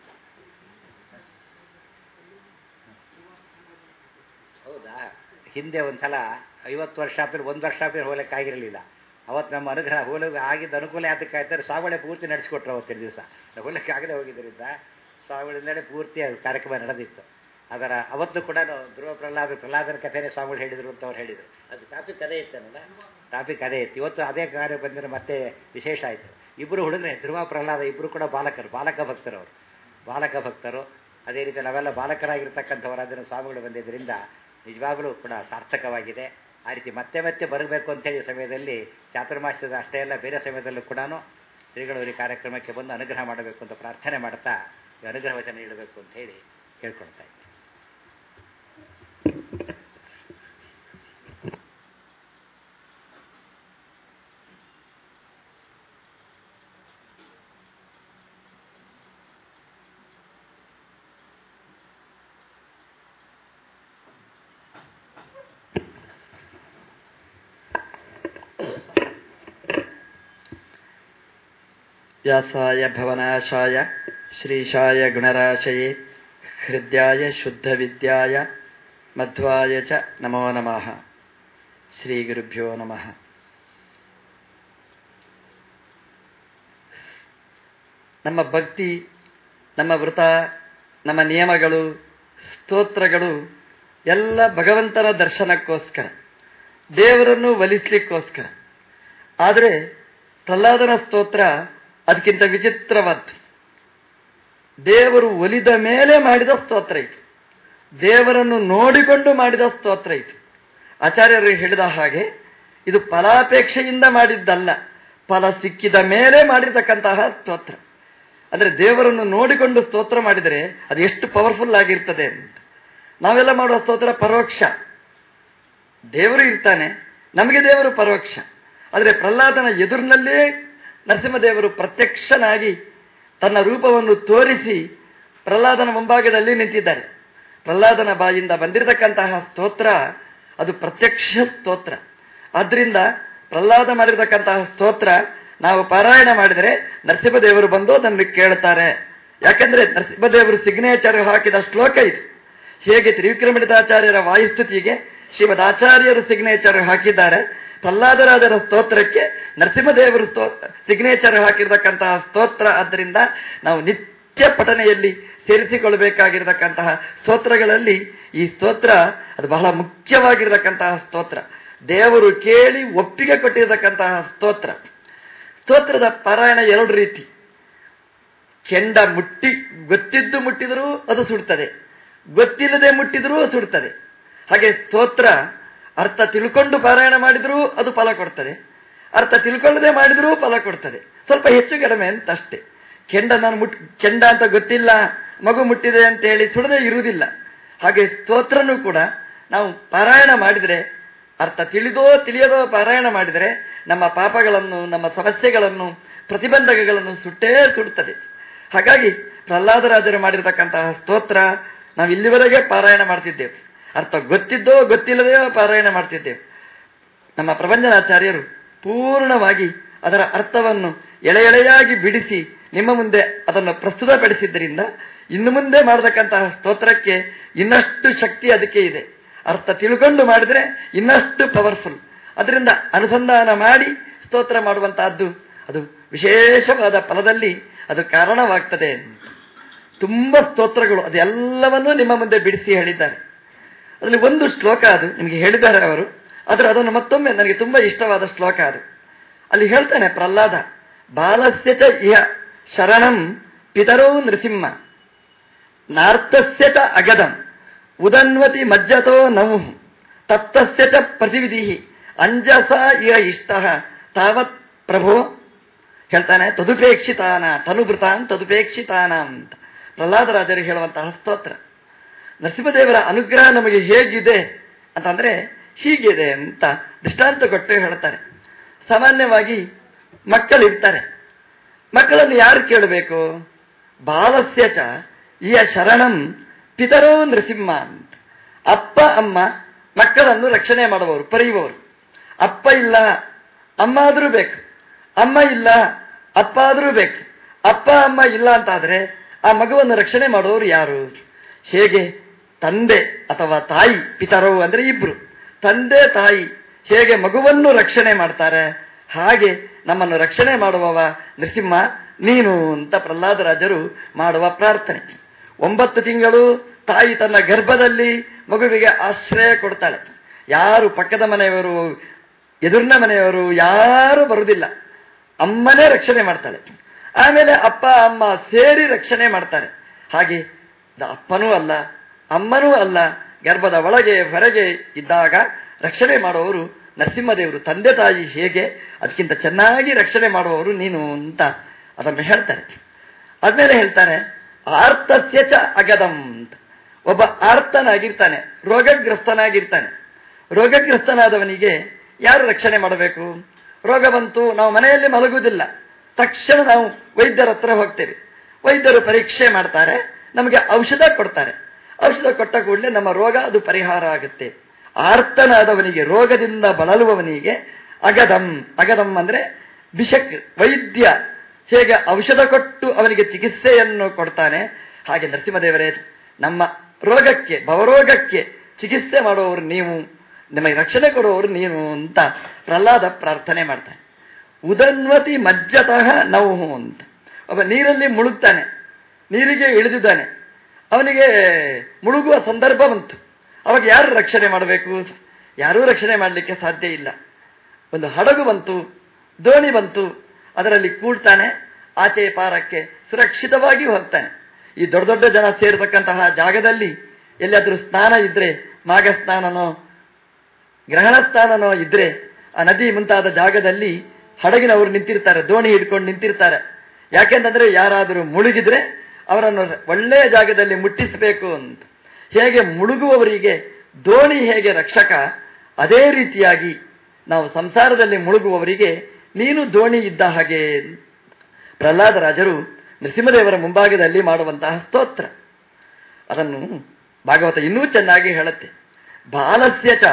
ಹೌದಾ ಹಿಂದೆ ಒಂದ್ಸಲ ಐವತ್ತು ವರ್ಷ ಆದ್ಮೇಲೆ ಒಂದು ವರ್ಷ ಆದ್ಮೇಲೆ ಹೋಗ್ಲಿಕ್ಕೆ ಆಗಿರಲಿಲ್ಲ ಅವತ್ತು ನಮ್ಮ ಅನುಗ್ರಹ ಹೋಲಿಗೆ ಆಗಿದ್ದ ಅನುಕೂಲ ಯಾತಕ್ಕೆ ಆಯ್ತಾರೆ ಸ್ವಾಮಿಗಳೇ ಪೂರ್ತಿ ನಡೆಸಿಕೊಟ್ರು ಅವತ್ತಿನ ದಿವಸ ಹೋಗ್ಲಿಕ್ಕೆ ಆಗದೆ ಹೋಗಿದ್ದರಿಂದ ಸ್ವಾಮಿಗಳಿಂದಲೇ ಪೂರ್ತಿ ಅದು ಕಾರ್ಯಕ್ರಮ ನಡೆದಿತ್ತು ಅದರ ಅವತ್ತು ಕೂಡ ಧ್ರುವ ಪ್ರಹ್ಲಾದ ಪ್ರಹ್ಲಾದನ ಕಥೆನೇ ಸ್ವಾಮಿಗಳು ಹೇಳಿದರು ಅಂತ ಅವ್ರು ಹೇಳಿದರು ಅದು ಟಾಪಿಕ್ ಅದೇ ಇತ್ತನಲ್ಲ ಟಾಪಿಕ್ ಅದೇ ಇತ್ತು ಇವತ್ತು ಅದೇ ಕಾರ್ಯ ಬಂದರೆ ಮತ್ತೆ ವಿಶೇಷ ಆಯಿತು ಇಬ್ಬರು ಹುಡುಗರೇ ಧ್ರುವ ಪ್ರಹ್ಲಾದ ಇಬ್ಬರು ಕೂಡ ಬಾಲಕರು ಬಾಲಕ ಭಕ್ತರು ಅವರು ಬಾಲಕ ಭಕ್ತರು ಅದೇ ರೀತಿ ನಾವೆಲ್ಲ ಬಾಲಕರಾಗಿರ್ತಕ್ಕಂಥವರಾದ್ರೆ ಸ್ವಾಮಿಗಳು ಬಂದಿದ್ದರಿಂದ ನಿಜವಾಗಲೂ ಕೂಡ ಸಾರ್ಥಕವಾಗಿದೆ ಆ ರೀತಿ ಮತ್ತೆ ಮತ್ತೆ ಬರಬೇಕು ಅಂತೇಳಿ ಈ ಸಮಯದಲ್ಲಿ ಚಾತುರ್ಮಾಸ್ಯದ ಅಷ್ಟೇ ಅಲ್ಲ ಬೇರೆ ಸಮಯದಲ್ಲೂ ಕೂಡ ಶ್ರೀಗಳು ಈ ಕಾರ್ಯಕ್ರಮಕ್ಕೆ ಬಂದು ಅನುಗ್ರಹ ಮಾಡಬೇಕು ಅಂತ ಪ್ರಾರ್ಥನೆ ಮಾಡ್ತಾ ಈ ಅನುಗ್ರಹ ವಚನ ನೀಡಬೇಕು ಅಂತ ಹೇಳಿ ಕೇಳ್ಕೊಳ್ತಾ ಇದ್ದೀನಿ ವ್ಯಾಸಾಯ ಭವನಾಶಾಯ ಶ್ರೀಶಾಯ ಗುಣರಾಶಯೇ ಹೃದಯಾಯ ಶುದ್ಧವಿದ್ಯಾಯ ಮಧ್ವಾಯ ಚ ನಮೋ ನಮಃ ಶ್ರೀ ಗುರುಭ್ಯೋ ನಮಃ ನಮ್ಮ ಭಕ್ತಿ ನಮ್ಮ ವೃತ ನಮ್ಮ ನಿಯಮಗಳು ಸ್ತೋತ್ರಗಳು ಎಲ್ಲ ಭಗವಂತನ ದರ್ಶನಕ್ಕೋಸ್ಕರ ದೇವರನ್ನು ಒಲಿಸ್ಲಿಕ್ಕೋಸ್ಕರ ಆದರೆ ಪ್ರಹ್ಲಾದನ ಸ್ತೋತ್ರ ಅದಕ್ಕಿಂತ ವಿಚಿತ್ರವಾದ್ದು ದೇವರು ಒಲಿದ ಮೇಲೆ ಮಾಡಿದ ಸ್ತೋತ್ರ ಇದು ದೇವರನ್ನು ನೋಡಿಕೊಂಡು ಮಾಡಿದ ಸ್ತೋತ್ರ ಇದು ಆಚಾರ್ಯರು ಹೇಳಿದ ಹಾಗೆ ಇದು ಫಲಾಪೇಕ್ಷೆಯಿಂದ ಮಾಡಿದ್ದಲ್ಲ ಫಲ ಸಿಕ್ಕಿದ ಮೇಲೆ ಮಾಡಿರ್ತಕ್ಕಂತಹ ಸ್ತೋತ್ರ ಅಂದ್ರೆ ದೇವರನ್ನು ನೋಡಿಕೊಂಡು ಸ್ತೋತ್ರ ಮಾಡಿದರೆ ಅದು ಎಷ್ಟು ಪವರ್ಫುಲ್ ಆಗಿರ್ತದೆ ಅಂತ ನಾವೆಲ್ಲ ಮಾಡುವ ಸ್ತೋತ್ರ ಪರೋಕ್ಷ ದೇವರು ಇರ್ತಾನೆ ನಮಗೆ ದೇವರು ಪರೋಕ್ಷ ಆದರೆ ಪ್ರಹ್ಲಾದನ ಎದುರಿನಲ್ಲೇ ನರಸಿಂಹದೇವರು ಪ್ರತ್ಯಕ್ಷನಾಗಿ ತನ್ನ ರೂಪವನ್ನು ತೋರಿಸಿ ಪ್ರಹ್ಲಾದನ ಮುಂಭಾಗದಲ್ಲಿ ನಿಂತಿದ್ದಾರೆ ಪ್ರಹ್ಲಾದನ ಬಾಯಿಂದ ಬಂದಿರತಕ್ಕಂತಹ ಸ್ತೋತ್ರ ಅದು ಪ್ರತ್ಯಕ್ಷ ಸ್ತೋತ್ರ ಆದ್ರಿಂದ ಪ್ರಹ್ಲಾದ ಮಾಡಿರತಕ್ಕಂತಹ ಸ್ತೋತ್ರ ನಾವು ಪಾರಾಯಣ ಮಾಡಿದರೆ ನರಸಿಂಹದೇವರು ಬಂದು ಅದನ್ನು ಕೇಳ್ತಾರೆ ಯಾಕಂದ್ರೆ ನರಸಿಂಹದೇವರು ಸಿಗ್ನೇಚರ್ ಹಾಕಿದ ಶ್ಲೋಕ ಇದು ಹೇಗೆ ತ್ರಿವಿಕ್ರಮಣಿತಾಚಾರ್ಯರ ವಾಯುಸ್ತುತಿಗೆ ಶ್ರೀಮದ್ ಆಚಾರ್ಯರು ಸಿಗ್ನೇಚರ್ ಹಾಕಿದ್ದಾರೆ ಪ್ರಹ್ಲಾದರಾಜರ ಸ್ತೋತ್ರಕ್ಕೆ ನರಸಿಂಹದೇವರು ಸ್ತೋ ಸಿಗ್ನೇಚರ್ ಹಾಕಿರತಕ್ಕಂತಹ ಸ್ತೋತ್ರ ಆದ್ದರಿಂದ ನಾವು ನಿತ್ಯ ಪಠನೆಯಲ್ಲಿ ಸೇರಿಸಿಕೊಳ್ಳಬೇಕಾಗಿರತಕ್ಕಂತಹ ಸ್ತೋತ್ರಗಳಲ್ಲಿ ಈ ಸ್ತೋತ್ರ ಅದು ಬಹಳ ಮುಖ್ಯವಾಗಿರತಕ್ಕಂತಹ ಸ್ತೋತ್ರ ದೇವರು ಕೇಳಿ ಒಪ್ಪಿಗೆ ಕೊಟ್ಟಿರತಕ್ಕಂತಹ ಸ್ತೋತ್ರ ಸ್ತೋತ್ರದ ಪಾರಾಯಣ ಎರಡು ರೀತಿ ಕೆಂಡ ಮುಟ್ಟಿ ಗೊತ್ತಿದ್ದು ಮುಟ್ಟಿದರೂ ಅದು ಸುಡ್ತದೆ ಗೊತ್ತಿಲ್ಲದೆ ಮುಟ್ಟಿದರೂ ಸುಡ್ತದೆ ಹಾಗೆ ಸ್ತೋತ್ರ ಅರ್ಥ ತಿಳ್ಕೊಂಡು ಪಾರಾಯಣ ಮಾಡಿದರೂ ಅದು ಫಲ ಕೊಡ್ತದೆ ಅರ್ಥ ತಿಳ್ಕೊಳ್ಳದೆ ಮಾಡಿದರೂ ಫಲ ಕೊಡ್ತದೆ ಸ್ವಲ್ಪ ಹೆಚ್ಚು ಕಡಿಮೆ ಅಂತ ಅಷ್ಟೇ ಕೆಂಡ ನಾನು ಮುಟ್ ಕೆಂಡ ಅಂತ ಗೊತ್ತಿಲ್ಲ ಮಗು ಮುಟ್ಟಿದೆ ಅಂತ ಹೇಳಿ ಸುಡದೆ ಇರುವುದಿಲ್ಲ ಹಾಗೆ ಸ್ತೋತ್ರನೂ ಕೂಡ ನಾವು ಪಾರಾಯಣ ಮಾಡಿದರೆ ಅರ್ಥ ತಿಳಿದೋ ತಿಳಿಯದೋ ಪಾರಾಯಣ ಮಾಡಿದರೆ ನಮ್ಮ ಪಾಪಗಳನ್ನು ನಮ್ಮ ಸಮಸ್ಯೆಗಳನ್ನು ಪ್ರತಿಬಂಧಕಗಳನ್ನು ಸುಟ್ಟೇ ಸುಡುತ್ತದೆ ಹಾಗಾಗಿ ಪ್ರಹ್ಲಾದರಾಜರು ಮಾಡಿರತಕ್ಕಂತಹ ಸ್ತೋತ್ರ ನಾವು ಇಲ್ಲಿವರೆಗೆ ಪಾರಾಯಣ ಮಾಡ್ತಿದ್ದೇವೆ ಅರ್ಥ ಗೊತ್ತಿದ್ದೋ ಗೊತ್ತಿಲ್ಲದೆಯೋ ಪಾರಾಯಣ ಮಾಡ್ತಿದ್ದೇವೆ ನಮ್ಮ ಪ್ರಪಂಚನಾಚಾರ್ಯರು ಪೂರ್ಣವಾಗಿ ಅದರ ಅರ್ಥವನ್ನು ಎಳೆ ಎಳೆಯಾಗಿ ಬಿಡಿಸಿ ನಿಮ್ಮ ಮುಂದೆ ಅದನ್ನು ಪ್ರಸ್ತುತಪಡಿಸಿದ್ದರಿಂದ ಇನ್ನು ಮುಂದೆ ಮಾಡತಕ್ಕಂತಹ ಸ್ತೋತ್ರಕ್ಕೆ ಇನ್ನಷ್ಟು ಶಕ್ತಿ ಅದಕ್ಕೆ ಇದೆ ಅರ್ಥ ತಿಳ್ಕೊಂಡು ಮಾಡಿದ್ರೆ ಇನ್ನಷ್ಟು ಪವರ್ಫುಲ್ ಅದರಿಂದ ಅನುಸಂಧಾನ ಮಾಡಿ ಸ್ತೋತ್ರ ಮಾಡುವಂತಹದ್ದು ಅದು ವಿಶೇಷವಾದ ಫಲದಲ್ಲಿ ಅದು ಕಾರಣವಾಗ್ತದೆ ತುಂಬಾ ಸ್ತೋತ್ರಗಳು ಅದೆಲ್ಲವನ್ನೂ ನಿಮ್ಮ ಮುಂದೆ ಬಿಡಿಸಿ ಹೇಳಿದ್ದಾರೆ ಅದರಲ್ಲಿ ಒಂದು ಶ್ಲೋಕ ಅದು ನಿಮಗೆ ಹೇಳಿದ್ದಾರೆ ಅವರು ಆದರೆ ಅದನ್ನು ಮತ್ತೊಮ್ಮೆ ನನಗೆ ತುಂಬಾ ಇಷ್ಟವಾದ ಶ್ಲೋಕ ಅದು ಅಲ್ಲಿ ಹೇಳ್ತಾನೆ ಪ್ರಹ್ಲಾದ ಬಾಲಸ್ಯ ಚ ಇಹ ಶರಣಂ ಪಿತರೋ ನೃಸಿಂಹ ನಾರ್ತಸ್ಯ ಚ ಅಗದಂ ಉದನ್ವತಿ ಮಜ್ಜತೋ ನಮು ತತ್ತಸ್ಯ ಚ ಪ್ರತಿವಿಧಿ ಅಂಜಸ ಇಹ ಇಷ್ಟ ತಾವತ್ ಪ್ರಭೋ ಹೇಳ್ತಾನೆ ತದುಪೇಕ್ಷಿತಾನ ತನುಭೃತಾನ್ ತದುಪೇಕ್ಷಿತಾನ ಅಂತ ಪ್ರಹ್ಲಾದರಾಜರು ಹೇಳುವಂತಹ ಸ್ತೋತ್ರ ನರಸಿಂಹದೇವರ ಅನುಗ್ರಹ ನಮಗೆ ಹೇಗಿದೆ ಅಂತಂದ್ರೆ ಹೀಗಿದೆ ಅಂತ ದೃಷ್ಟಾಂತ ಕೊಟ್ಟು ಹೇಳ್ತಾರೆ ಸಾಮಾನ್ಯವಾಗಿ ಮಕ್ಕಳಿರ್ತಾರೆ ಮಕ್ಕಳನ್ನು ಯಾರು ಕೇಳಬೇಕು ಬಾಲಸ್ಯ ಚ ಇಯ ಶರಣಂ ಪಿತರೋ ನೃಸಿಂಹ ಅಂತ ಅಪ್ಪ ಅಮ್ಮ ಮಕ್ಕಳನ್ನು ರಕ್ಷಣೆ ಮಾಡುವವರು ಪರೆಯುವವರು ಅಪ್ಪ ಇಲ್ಲ ಅಮ್ಮ ಆದರೂ ಬೇಕು ಅಮ್ಮ ಇಲ್ಲ ಅಪ್ಪ ಆದರೂ ಬೇಕು ಅಪ್ಪ ಅಮ್ಮ ಇಲ್ಲ ಅಂತಾದ್ರೆ ಆ ಮಗುವನ್ನು ರಕ್ಷಣೆ ಮಾಡುವವರು ಯಾರು ಹೇಗೆ ತಂದೆ ಅಥವಾ ತಾಯಿ ಪಿತರವು ಅಂದ್ರೆ ಇಬ್ರು ತಂದೆ ತಾಯಿ ಹೇಗೆ ಮಗುವನ್ನು ರಕ್ಷಣೆ ಮಾಡ್ತಾರೆ ಹಾಗೆ ನಮ್ಮನ್ನು ರಕ್ಷಣೆ ಮಾಡುವವ ನರಸಿಂಹ ನೀನು ಅಂತ ಪ್ರಹ್ಲಾದರಾಜರು ಮಾಡುವ ಪ್ರಾರ್ಥನೆ ಒಂಬತ್ತು ತಿಂಗಳು ತಾಯಿ ತನ್ನ ಗರ್ಭದಲ್ಲಿ ಮಗುವಿಗೆ ಆಶ್ರಯ ಕೊಡ್ತಾಳೆ ಯಾರು ಪಕ್ಕದ ಮನೆಯವರು ಎದುರಿನ ಮನೆಯವರು ಯಾರು ಬರುವುದಿಲ್ಲ ಅಮ್ಮನೇ ರಕ್ಷಣೆ ಮಾಡ್ತಾಳೆ ಆಮೇಲೆ ಅಪ್ಪ ಅಮ್ಮ ಸೇರಿ ರಕ್ಷಣೆ ಮಾಡ್ತಾರೆ ಹಾಗೆ ಅಪ್ಪನೂ ಅಲ್ಲ ಅಮ್ಮನೂ ಅಲ್ಲ ಗರ್ಭದ ಒಳಗೆ ಹೊರಗೆ ಇದ್ದಾಗ ರಕ್ಷಣೆ ಮಾಡುವವರು ನರಸಿಂಹದೇವರು ತಂದೆ ತಾಯಿ ಹೇಗೆ ಅದಕ್ಕಿಂತ ಚೆನ್ನಾಗಿ ರಕ್ಷಣೆ ಮಾಡುವವರು ನೀನು ಅಂತ ಅದನ್ನು ಹೇಳ್ತಾರೆ ಆದ್ಮೇಲೆ ಹೇಳ್ತಾರೆ ಆರ್ತಸ್ಯ ಚ ಅಗದಂ ಅಂತ ಒಬ್ಬ ಆರ್ತನಾಗಿರ್ತಾನೆ ರೋಗಗ್ರಸ್ತನಾಗಿರ್ತಾನೆ ರೋಗಗ್ರಸ್ತನಾದವನಿಗೆ ಯಾರು ರಕ್ಷಣೆ ಮಾಡಬೇಕು ರೋಗ ಬಂತು ನಾವು ಮನೆಯಲ್ಲಿ ಮಲಗುವುದಿಲ್ಲ ತಕ್ಷಣ ನಾವು ವೈದ್ಯರ ಹತ್ರ ಹೋಗ್ತೇವೆ ವೈದ್ಯರು ಪರೀಕ್ಷೆ ಮಾಡ್ತಾರೆ ನಮಗೆ ಔಷಧ ಕೊಡ್ತಾರೆ ಔಷಧ ಕೊಟ್ಟ ಕೂಡಲೇ ನಮ್ಮ ರೋಗ ಅದು ಪರಿಹಾರ ಆಗುತ್ತೆ ಆರ್ತನಾದವನಿಗೆ ರೋಗದಿಂದ ಬಳಲುವವನಿಗೆ ಅಗದಂ ಅಗದಂ ಅಂದ್ರೆ ಬಿಷಕ್ ವೈದ್ಯ ಹೇಗೆ ಔಷಧ ಕೊಟ್ಟು ಅವನಿಗೆ ಚಿಕಿತ್ಸೆಯನ್ನು ಕೊಡ್ತಾನೆ ಹಾಗೆ ನರಸಿಂಹದೇವರೇ ನಮ್ಮ ರೋಗಕ್ಕೆ ಭವರೋಗಕ್ಕೆ ಚಿಕಿತ್ಸೆ ಮಾಡುವವರು ನೀವು ನಿಮಗೆ ರಕ್ಷಣೆ ಕೊಡುವವರು ನೀನು ಅಂತ ಪ್ರಹ್ಲಾದ ಪ್ರಾರ್ಥನೆ ಮಾಡ್ತಾನೆ ಉದನ್ವತಿ ಮಜ್ಜತಃ ನೌಹು ಅಂತ ಒಬ್ಬ ನೀರಲ್ಲಿ ಮುಳುಗ್ತಾನೆ ನೀರಿಗೆ ಇಳಿದಿದ್ದಾನೆ ಅವನಿಗೆ ಮುಳುಗುವ ಸಂದರ್ಭ ಬಂತು ಅವಾಗ ಯಾರು ರಕ್ಷಣೆ ಮಾಡಬೇಕು ಯಾರೂ ರಕ್ಷಣೆ ಮಾಡಲಿಕ್ಕೆ ಸಾಧ್ಯ ಇಲ್ಲ ಒಂದು ಹಡಗು ಬಂತು ದೋಣಿ ಬಂತು ಅದರಲ್ಲಿ ಕೂಡ್ತಾನೆ ಆಚೆ ಪಾರಕ್ಕೆ ಸುರಕ್ಷಿತವಾಗಿ ಹೋಗ್ತಾನೆ ಈ ದೊಡ್ಡ ದೊಡ್ಡ ಜನ ಸೇರತಕ್ಕಂತಹ ಜಾಗದಲ್ಲಿ ಎಲ್ಲಿಯಾದ್ರೂ ಸ್ನಾನ ಇದ್ರೆ ಮಾಘ ಸ್ನಾನನೋ ಗ್ರಹಣ ಸ್ನಾನನೋ ಇದ್ರೆ ಆ ನದಿ ಮುಂತಾದ ಜಾಗದಲ್ಲಿ ಹಡಗಿನವರು ನಿಂತಿರ್ತಾರೆ ದೋಣಿ ಹಿಡ್ಕೊಂಡು ನಿಂತಿರ್ತಾರೆ ಯಾಕೆಂತಂದ್ರೆ ಯಾರಾದರೂ ಮುಳುಗಿದ್ರೆ ಅವರನ್ನು ಒಳ್ಳೆಯ ಜಾಗದಲ್ಲಿ ಮುಟ್ಟಿಸಬೇಕು ಅಂತ ಹೇಗೆ ಮುಳುಗುವವರಿಗೆ ದೋಣಿ ಹೇಗೆ ರಕ್ಷಕ ಅದೇ ರೀತಿಯಾಗಿ ನಾವು ಸಂಸಾರದಲ್ಲಿ ಮುಳುಗುವವರಿಗೆ ನೀನು ದೋಣಿ ಇದ್ದ ಹಾಗೆ ಪ್ರಹ್ಲಾದರಾಜರು ನರಸಿಂಹದೇವರ ಮುಂಭಾಗದಲ್ಲಿ ಮಾಡುವಂತಹ ಸ್ತೋತ್ರ ಅದನ್ನು ಭಾಗವತ ಇನ್ನೂ ಚೆನ್ನಾಗಿ ಹೇಳುತ್ತೆ ಬಾಲಸ್ಯ ಚ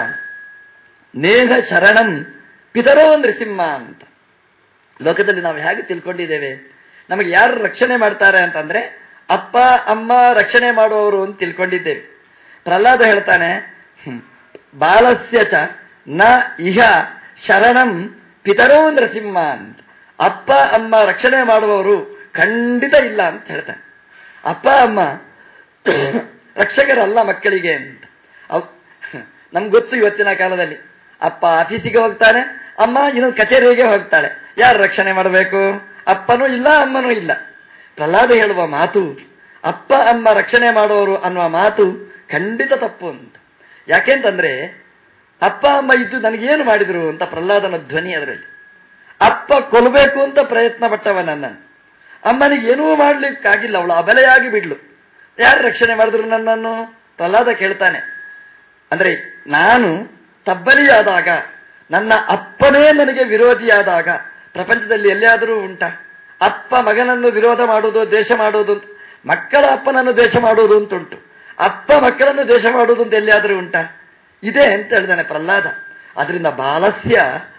ನೇಹ ಶರಣಂ ಪಿತರೋ ನೃಸಿಂಹ ಅಂತ ಲೋಕದಲ್ಲಿ ನಾವು ಹೇಗೆ ತಿಳ್ಕೊಂಡಿದ್ದೇವೆ ನಮಗೆ ಯಾರು ರಕ್ಷಣೆ ಮಾಡ್ತಾರೆ ಅಂತಂದ್ರೆ ಅಪ್ಪ ಅಮ್ಮ ರಕ್ಷಣೆ ಮಾಡುವವರು ಅಂತ ತಿಳ್ಕೊಂಡಿದ್ದೇವೆ ಪ್ರಹ್ಲಾದ ಹೇಳ್ತಾನೆ ಹ್ಮ್, ಬಾಲಸ್ಯ ಚ ನ ಇಹ ಶರಣಂ ಪಿತರೋ ನೃಸಿಂಹ ಅಂತ ಅಪ್ಪ ಅಮ್ಮ ರಕ್ಷಣೆ ಮಾಡುವವರು ಖಂಡಿತ ಇಲ್ಲ ಅಂತ ಹೇಳ್ತಾನೆ ಅಪ್ಪ ಅಮ್ಮ ರಕ್ಷಕರಲ್ಲ ಮಕ್ಕಳಿಗೆ ಅಂತ ಅವ್ ನಮ್ಗೆ ಗೊತ್ತು ಇವತ್ತಿನ ಕಾಲದಲ್ಲಿ ಅಪ್ಪ ಆಫೀಸಿಗೆ ಹೋಗ್ತಾನೆ ಅಮ್ಮ ಇನ್ನೊಂದು ಕಚೇರಿಗೆ ಹೋಗ್ತಾಳೆ ಯಾರು ರಕ್ಷಣೆ ಮಾಡಬೇಕು ಅಪ್ಪನೂ ಇಲ್ಲ ಅಮ್ಮನೂ ಇಲ್ಲ ಪ್ರಹ್ಲಾದ ಹೇಳುವ ಮಾತು ಅಪ್ಪ ಅಮ್ಮ ರಕ್ಷಣೆ ಮಾಡೋರು ಅನ್ನುವ ಮಾತು ಖಂಡಿತ ತಪ್ಪು ಅಂತ ಯಾಕೆಂತಂದ್ರೆ ಅಪ್ಪ ಅಮ್ಮ ಇದ್ದು ನನಗೇನು ಮಾಡಿದ್ರು ಅಂತ ಪ್ರಹ್ಲಾದನ ಧ್ವನಿ ಅದರಲ್ಲಿ ಅಪ್ಪ ಕೊಲ್ಲಬೇಕು ಅಂತ ಪ್ರಯತ್ನ ಪಟ್ಟವ ನನ್ನನ್ನು ಅಮ್ಮನಿಗೆ ಏನೂ ಮಾಡ್ಲಿಕ್ಕಾಗಿಲ್ಲ ಅವಳು ಅಬಲೆಯಾಗಿ ಬಿಡ್ಲು ಯಾರು ರಕ್ಷಣೆ ಮಾಡಿದ್ರು ನನ್ನನ್ನು ಪ್ರಹ್ಲಾದ ಕೇಳ್ತಾನೆ ಅಂದ್ರೆ ನಾನು ತಬ್ಬಲಿಯಾದಾಗ ನನ್ನ ಅಪ್ಪನೇ ನನಗೆ ವಿರೋಧಿಯಾದಾಗ ಪ್ರಪಂಚದಲ್ಲಿ ಎಲ್ಲಿಯಾದರೂ ಉಂಟ ಅಪ್ಪ ಮಗನನ್ನು ವಿರೋಧ ಮಾಡುವುದು ದೇಶ ಮಾಡುವುದು ಅಂತ ಮಕ್ಕಳ ಅಪ್ಪನನ್ನು ದೇಶ ಮಾಡುವುದು ಅಂತ ಉಂಟು ಅಪ್ಪ ಮಕ್ಕಳನ್ನು ದೇಶ ಮಾಡುವುದು ಅಂತ ಎಲ್ಲಿಯಾದರೂ ಉಂಟ ಇದೆ ಅಂತ ಹೇಳಿದಾನೆ ಪ್ರಹ್ಲಾದ ಅದರಿಂದ ಬಾಲಸ್ಯ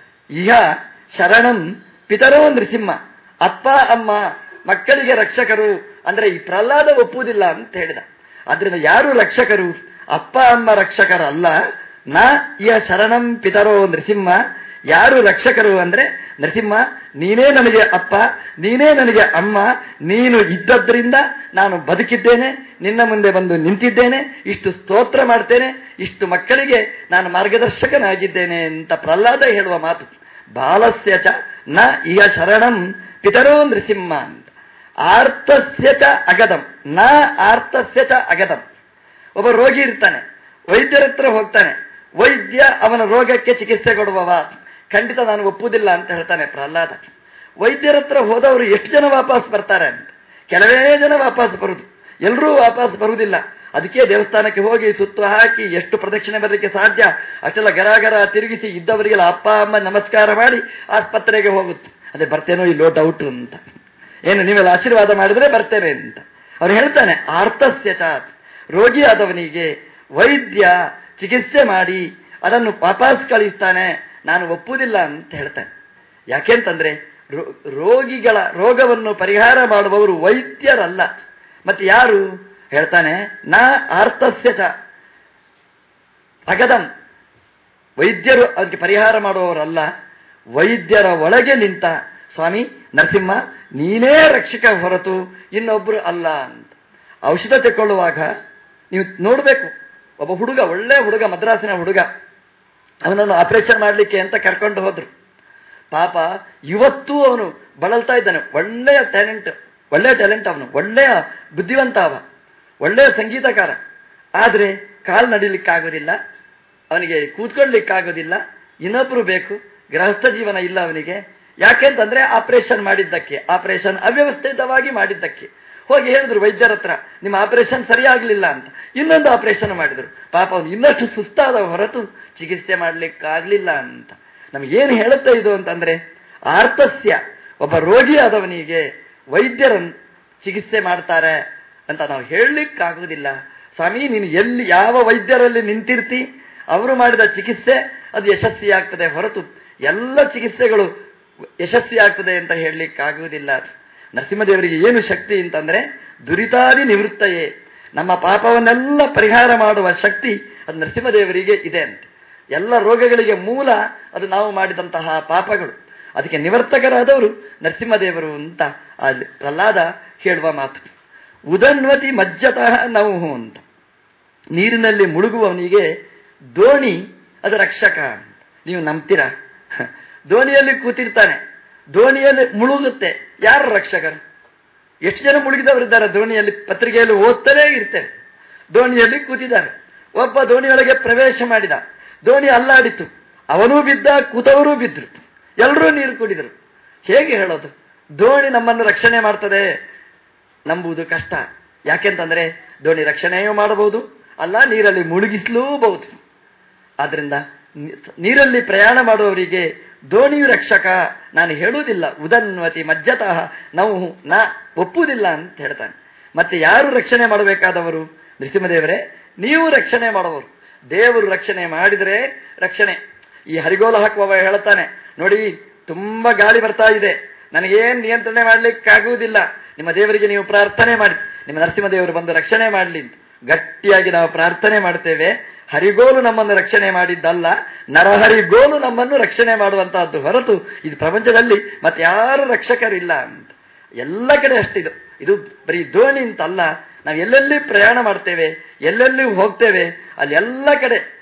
ಇಹ ಶರಣಂ ಪಿತರೋ ನೃಸಿಂಹ ಅಪ್ಪ ಅಮ್ಮ ಮಕ್ಕಳಿಗೆ ರಕ್ಷಕರು ಅಂದ್ರೆ ಈ ಪ್ರಹ್ಲಾದ ಒಪ್ಪುವುದಿಲ್ಲ ಅಂತ ಹೇಳಿದ ಆದ್ರಿಂದ ಯಾರು ರಕ್ಷಕರು ಅಪ್ಪ ಅಮ್ಮ ರಕ್ಷಕರಲ್ಲ ನ ಇಹ ಶರಣಂ ಪಿತರೋ ನೃಸಿಂಹ ಯಾರು ರಕ್ಷಕರು ಅಂದ್ರೆ ನರಸಿಂಹ ನೀನೇ ನನಗೆ ಅಪ್ಪ ನೀನೇ ನನಗೆ ಅಮ್ಮ ನೀನು ಇದ್ದದ್ರಿಂದ ನಾನು ಬದುಕಿದ್ದೇನೆ ನಿನ್ನ ಮುಂದೆ ಬಂದು ನಿಂತಿದ್ದೇನೆ ಇಷ್ಟು ಸ್ತೋತ್ರ ಮಾಡ್ತೇನೆ ಇಷ್ಟು ಮಕ್ಕಳಿಗೆ ನಾನು ಮಾರ್ಗದರ್ಶಕನಾಗಿದ್ದೇನೆ ಅಂತ ಪ್ರಹ್ಲಾದ ಹೇಳುವ ಮಾತು ಬಾಲಸ್ಯ ಚ ನ ಇಹ ಶರಣಂ ಪಿತರೋ ನೃಸಿಂಹ ಅಂತ ಆರ್ತಸ್ಯ ಚ ಅಗದಂ ನ ಆರ್ತಸ್ಯ ಚ ಅಗದಂ ಒಬ್ಬ ರೋಗಿ ಇರ್ತಾನೆ ವೈದ್ಯರ ಹತ್ರ ಹೋಗ್ತಾನೆ ವೈದ್ಯ ಅವನ ರೋಗಕ್ಕೆ ಚಿಕಿತ್ಸೆ ಕೊಡುವವ ಖಂಡಿತ ನಾನು ಒಪ್ಪುವುದಿಲ್ಲ ಅಂತ ಹೇಳ್ತಾನೆ ಪ್ರಹ್ಲಾದ ವೈದ್ಯರ ಹತ್ರ ಹೋದವರು ಎಷ್ಟು ಜನ ವಾಪಸ್ ಬರ್ತಾರೆ ಅಂತ ಕೆಲವೇ ಜನ ವಾಪಸ್ ಬರುದು ಎಲ್ಲರೂ ವಾಪಸ್ ಬರುವುದಿಲ್ಲ ಅದಕ್ಕೆ ದೇವಸ್ಥಾನಕ್ಕೆ ಹೋಗಿ ಸುತ್ತು ಹಾಕಿ ಎಷ್ಟು ಪ್ರದಕ್ಷಿಣೆ ಬರಲಿಕ್ಕೆ ಸಾಧ್ಯ ಅಷ್ಟೆಲ್ಲ ಗರಾಗರ ತಿರುಗಿಸಿ ಇದ್ದವರಿಗೆಲ್ಲ ಅಪ್ಪ ಅಮ್ಮ ನಮಸ್ಕಾರ ಮಾಡಿ ಆಸ್ಪತ್ರೆಗೆ ಹೋಗುತ್ತೆ ಅದೇ ಬರ್ತೇನೋ ಇಲ್ಲೋ ಡೌಟ್ ಅಂತ ಏನು ನೀವೆಲ್ಲ ಆಶೀರ್ವಾದ ಮಾಡಿದ್ರೆ ಬರ್ತೇನೆ ಅಂತ ಅವ್ರು ಹೇಳ್ತಾನೆ ಆರ್ತಸ್ಯ ಚಾತ್ ರೋಗಿಯಾದವನಿಗೆ ವೈದ್ಯ ಚಿಕಿತ್ಸೆ ಮಾಡಿ ಅದನ್ನು ವಾಪಸ್ ಕಳಿಸ್ತಾನೆ ನಾನು ಒಪ್ಪುವುದಿಲ್ಲ ಅಂತ ಹೇಳ್ತಾನೆ ಯಾಕೆಂತಂದ್ರೆ ರೋಗಿಗಳ ರೋಗವನ್ನು ಪರಿಹಾರ ಮಾಡುವವರು ವೈದ್ಯರಲ್ಲ ಮತ್ತೆ ಯಾರು ಹೇಳ್ತಾನೆ ನಾ ಆರ್ತಸ್ಯ ಚ ಅಗದಂ ವೈದ್ಯರು ಅದಕ್ಕೆ ಪರಿಹಾರ ಮಾಡುವವರಲ್ಲ ವೈದ್ಯರ ಒಳಗೆ ನಿಂತ ಸ್ವಾಮಿ ನರಸಿಂಹ ನೀನೇ ರಕ್ಷಕ ಹೊರತು ಇನ್ನೊಬ್ರು ಅಲ್ಲ ಅಂತ ಔಷಧ ತೆಕ್ಕೊಳ್ಳುವಾಗ ನೀವು ನೋಡಬೇಕು ಒಬ್ಬ ಹುಡುಗ ಒಳ್ಳೆ ಹುಡುಗ ಮದ್ರಾಸಿನ ಹುಡುಗ ಅವನನ್ನು ಆಪರೇಷನ್ ಮಾಡಲಿಕ್ಕೆ ಅಂತ ಕರ್ಕೊಂಡು ಹೋದ್ರು ಪಾಪ ಇವತ್ತೂ ಅವನು ಬಳಲ್ತಾ ಇದ್ದಾನೆ ಒಳ್ಳೆಯ ಟ್ಯಾಲೆಂಟ್ ಒಳ್ಳೆಯ ಟ್ಯಾಲೆಂಟ್ ಅವನು ಒಳ್ಳೆಯ ಬುದ್ಧಿವಂತ ಅವ ಒಳ್ಳೆಯ ಸಂಗೀತಕಾರ ಆದರೆ ಕಾಲು ನಡಿಲಿಕ್ಕಾಗೋದಿಲ್ಲ ಅವನಿಗೆ ಕೂತ್ಕೊಳ್ಳಿಕ್ಕಾಗೋದಿಲ್ಲ ಇನ್ನೊಬ್ರು ಬೇಕು ಗೃಹಸ್ಥ ಜೀವನ ಇಲ್ಲ ಅವನಿಗೆ ಯಾಕೆಂತಂದ್ರೆ ಆಪರೇಷನ್ ಮಾಡಿದ್ದಕ್ಕೆ ಆಪರೇಷನ್ ಅವ್ಯವಸ್ಥಿತವಾಗಿ ಮಾಡಿದ್ದಕ್ಕೆ ಹೋಗಿ ಹೇಳಿದ್ರು ವೈದ್ಯರ ಹತ್ರ ನಿಮ್ಮ ಆಪರೇಷನ್ ಸರಿಯಾಗಲಿಲ್ಲ ಅಂತ ಇನ್ನೊಂದು ಆಪರೇಷನ್ ಮಾಡಿದ್ರು ಪಾಪ ಅವನು ಇನ್ನಷ್ಟು ಸುಸ್ತಾದ ಹೊರತು ಚಿಕಿತ್ಸೆ ಮಾಡ್ಲಿಕ್ಕಾಗ್ಲಿಲ್ಲ ಅಂತ ನಮಗೇನು ಹೇಳುತ್ತೆ ಇದು ಅಂತಂದ್ರೆ ಆರ್ತಸ್ಯ ಒಬ್ಬ ರೋಗಿಯಾದವನಿಗೆ ವೈದ್ಯರನ್ನು ಚಿಕಿತ್ಸೆ ಮಾಡ್ತಾರೆ ಅಂತ ನಾವು ಹೇಳಲಿಕ್ಕಾಗುವುದಿಲ್ಲ ಸ್ವಾಮಿ ನೀನು ಎಲ್ಲಿ ಯಾವ ವೈದ್ಯರಲ್ಲಿ ನಿಂತಿರ್ತಿ ಅವರು ಮಾಡಿದ ಚಿಕಿತ್ಸೆ ಅದು ಯಶಸ್ವಿಯಾಗ್ತದೆ ಹೊರತು ಎಲ್ಲ ಚಿಕಿತ್ಸೆಗಳು ಯಶಸ್ವಿಯಾಗ್ತದೆ ಅಂತ ಹೇಳಲಿಕ್ಕಾಗುವುದಿಲ್ಲ ನರಸಿಂಹದೇವರಿಗೆ ಏನು ಶಕ್ತಿ ಅಂತಂದ್ರೆ ದುರಿತಾದಿ ನಿವೃತ್ತಯೇ ನಮ್ಮ ಪಾಪವನ್ನೆಲ್ಲ ಪರಿಹಾರ ಮಾಡುವ ಶಕ್ತಿ ಅದು ನರಸಿಂಹದೇವರಿಗೆ ಇದೆ ಅಂತ ಎಲ್ಲ ರೋಗಗಳಿಗೆ ಮೂಲ ಅದು ನಾವು ಮಾಡಿದಂತಹ ಪಾಪಗಳು ಅದಕ್ಕೆ ನಿವರ್ತಕರಾದವರು ನರಸಿಂಹದೇವರು ಅಂತ ಅಲ್ಲಿ ಪ್ರಹ್ಲಾದ ಹೇಳುವ ಮಾತು ಉದನ್ವತಿ ಮಜ್ಜತಃ ನೌಹು ಅಂತ ನೀರಿನಲ್ಲಿ ಮುಳುಗುವವನಿಗೆ ದೋಣಿ ಅದು ರಕ್ಷಕ ಅಂತ ನೀವು ನಂಬ್ತೀರಾ ದೋಣಿಯಲ್ಲಿ ಕೂತಿರ್ತಾನೆ ದೋಣಿಯಲ್ಲಿ ಮುಳುಗುತ್ತೆ ಯಾರು ರಕ್ಷಕರು ಎಷ್ಟು ಜನ ಮುಳುಗಿದವರಿದ್ದಾರೆ ದೋಣಿಯಲ್ಲಿ ಪತ್ರಿಕೆಯಲ್ಲಿ ಓದ್ತಾನೇ ಇರ್ತೇವೆ ದೋಣಿಯಲ್ಲಿ ಕೂತಿದ್ದಾರೆ ಒಬ್ಬ ದೋಣಿಯೊಳಗೆ ಪ್ರವೇಶ ಮಾಡಿದ ದೋಣಿ ಅಲ್ಲಾಡಿತು ಅವನೂ ಬಿದ್ದ ಕೂತವರೂ ಬಿದ್ರು ಎಲ್ಲರೂ ನೀರು ಕುಡಿದರು ಹೇಗೆ ಹೇಳೋದು ದೋಣಿ ನಮ್ಮನ್ನು ರಕ್ಷಣೆ ಮಾಡ್ತದೆ ನಂಬುವುದು ಕಷ್ಟ ಯಾಕೆಂತಂದ್ರೆ ದೋಣಿ ರಕ್ಷಣೆಯೂ ಮಾಡಬಹುದು ಅಲ್ಲ ನೀರಲ್ಲಿ ಮುಳುಗಿಸಲೂಬಹುದು ಆದ್ರಿಂದ ನೀರಲ್ಲಿ ಪ್ರಯಾಣ ಮಾಡುವವರಿಗೆ ದೋಣಿಯು ರಕ್ಷಕ ನಾನು ಹೇಳುವುದಿಲ್ಲ ಉದನ್ವತಿ ಮಜ್ಜತಃ ನಾವು ನಾ ಒಪ್ಪುವುದಿಲ್ಲ ಅಂತ ಹೇಳ್ತಾನೆ ಮತ್ತೆ ಯಾರು ರಕ್ಷಣೆ ಮಾಡಬೇಕಾದವರು ನೃಸಿಂಹದೇವರೇ ನೀವು ರಕ್ಷಣೆ ಮಾಡುವವರು ದೇವರು ರಕ್ಷಣೆ ಮಾಡಿದರೆ ರಕ್ಷಣೆ ಈ ಹರಿಗೋಲ ಹಾಕುವವ ಹೇಳ್ತಾನೆ ನೋಡಿ ತುಂಬಾ ಗಾಳಿ ಬರ್ತಾ ಇದೆ ನನಗೇನ್ ನಿಯಂತ್ರಣೆ ಮಾಡ್ಲಿಕ್ಕಾಗುವುದಿಲ್ಲ ನಿಮ್ಮ ದೇವರಿಗೆ ನೀವು ಪ್ರಾರ್ಥನೆ ಮಾಡಿ ನಿಮ್ಮ ನರಸಿಂಹದೇವರು ಬಂದು ರಕ್ಷಣೆ ಮಾಡಲಿ ಅಂತ ಗಟ್ಟಿಯಾಗಿ ನಾವು ಪ್ರಾರ್ಥನೆ ಮಾಡ್ತೇವೆ ಹರಿಗೋಲು ನಮ್ಮನ್ನು ರಕ್ಷಣೆ ಮಾಡಿದ್ದಲ್ಲ ನರಹರಿಗೋಲು ನಮ್ಮನ್ನು ರಕ್ಷಣೆ ಮಾಡುವಂತಹದ್ದು ಹೊರತು ಇದು ಪ್ರಪಂಚದಲ್ಲಿ ಮತ್ತೆ ಯಾರು ರಕ್ಷಕರಿಲ್ಲ ಅಂತ ಎಲ್ಲ ಕಡೆ ಅಷ್ಟಿದು ಇದು ಬರೀ ದೋಣಿ ಅಂತಲ್ಲ ನಾವು ಎಲ್ಲೆಲ್ಲಿ ಪ್ರಯಾಣ ಮಾಡ್ತೇವೆ ಎಲ್ಲೆಲ್ಲಿ ಹೋಗ್ತೇವೆ ಅಲ್ಲಿ ಎಲ್ಲ ಕಡೆ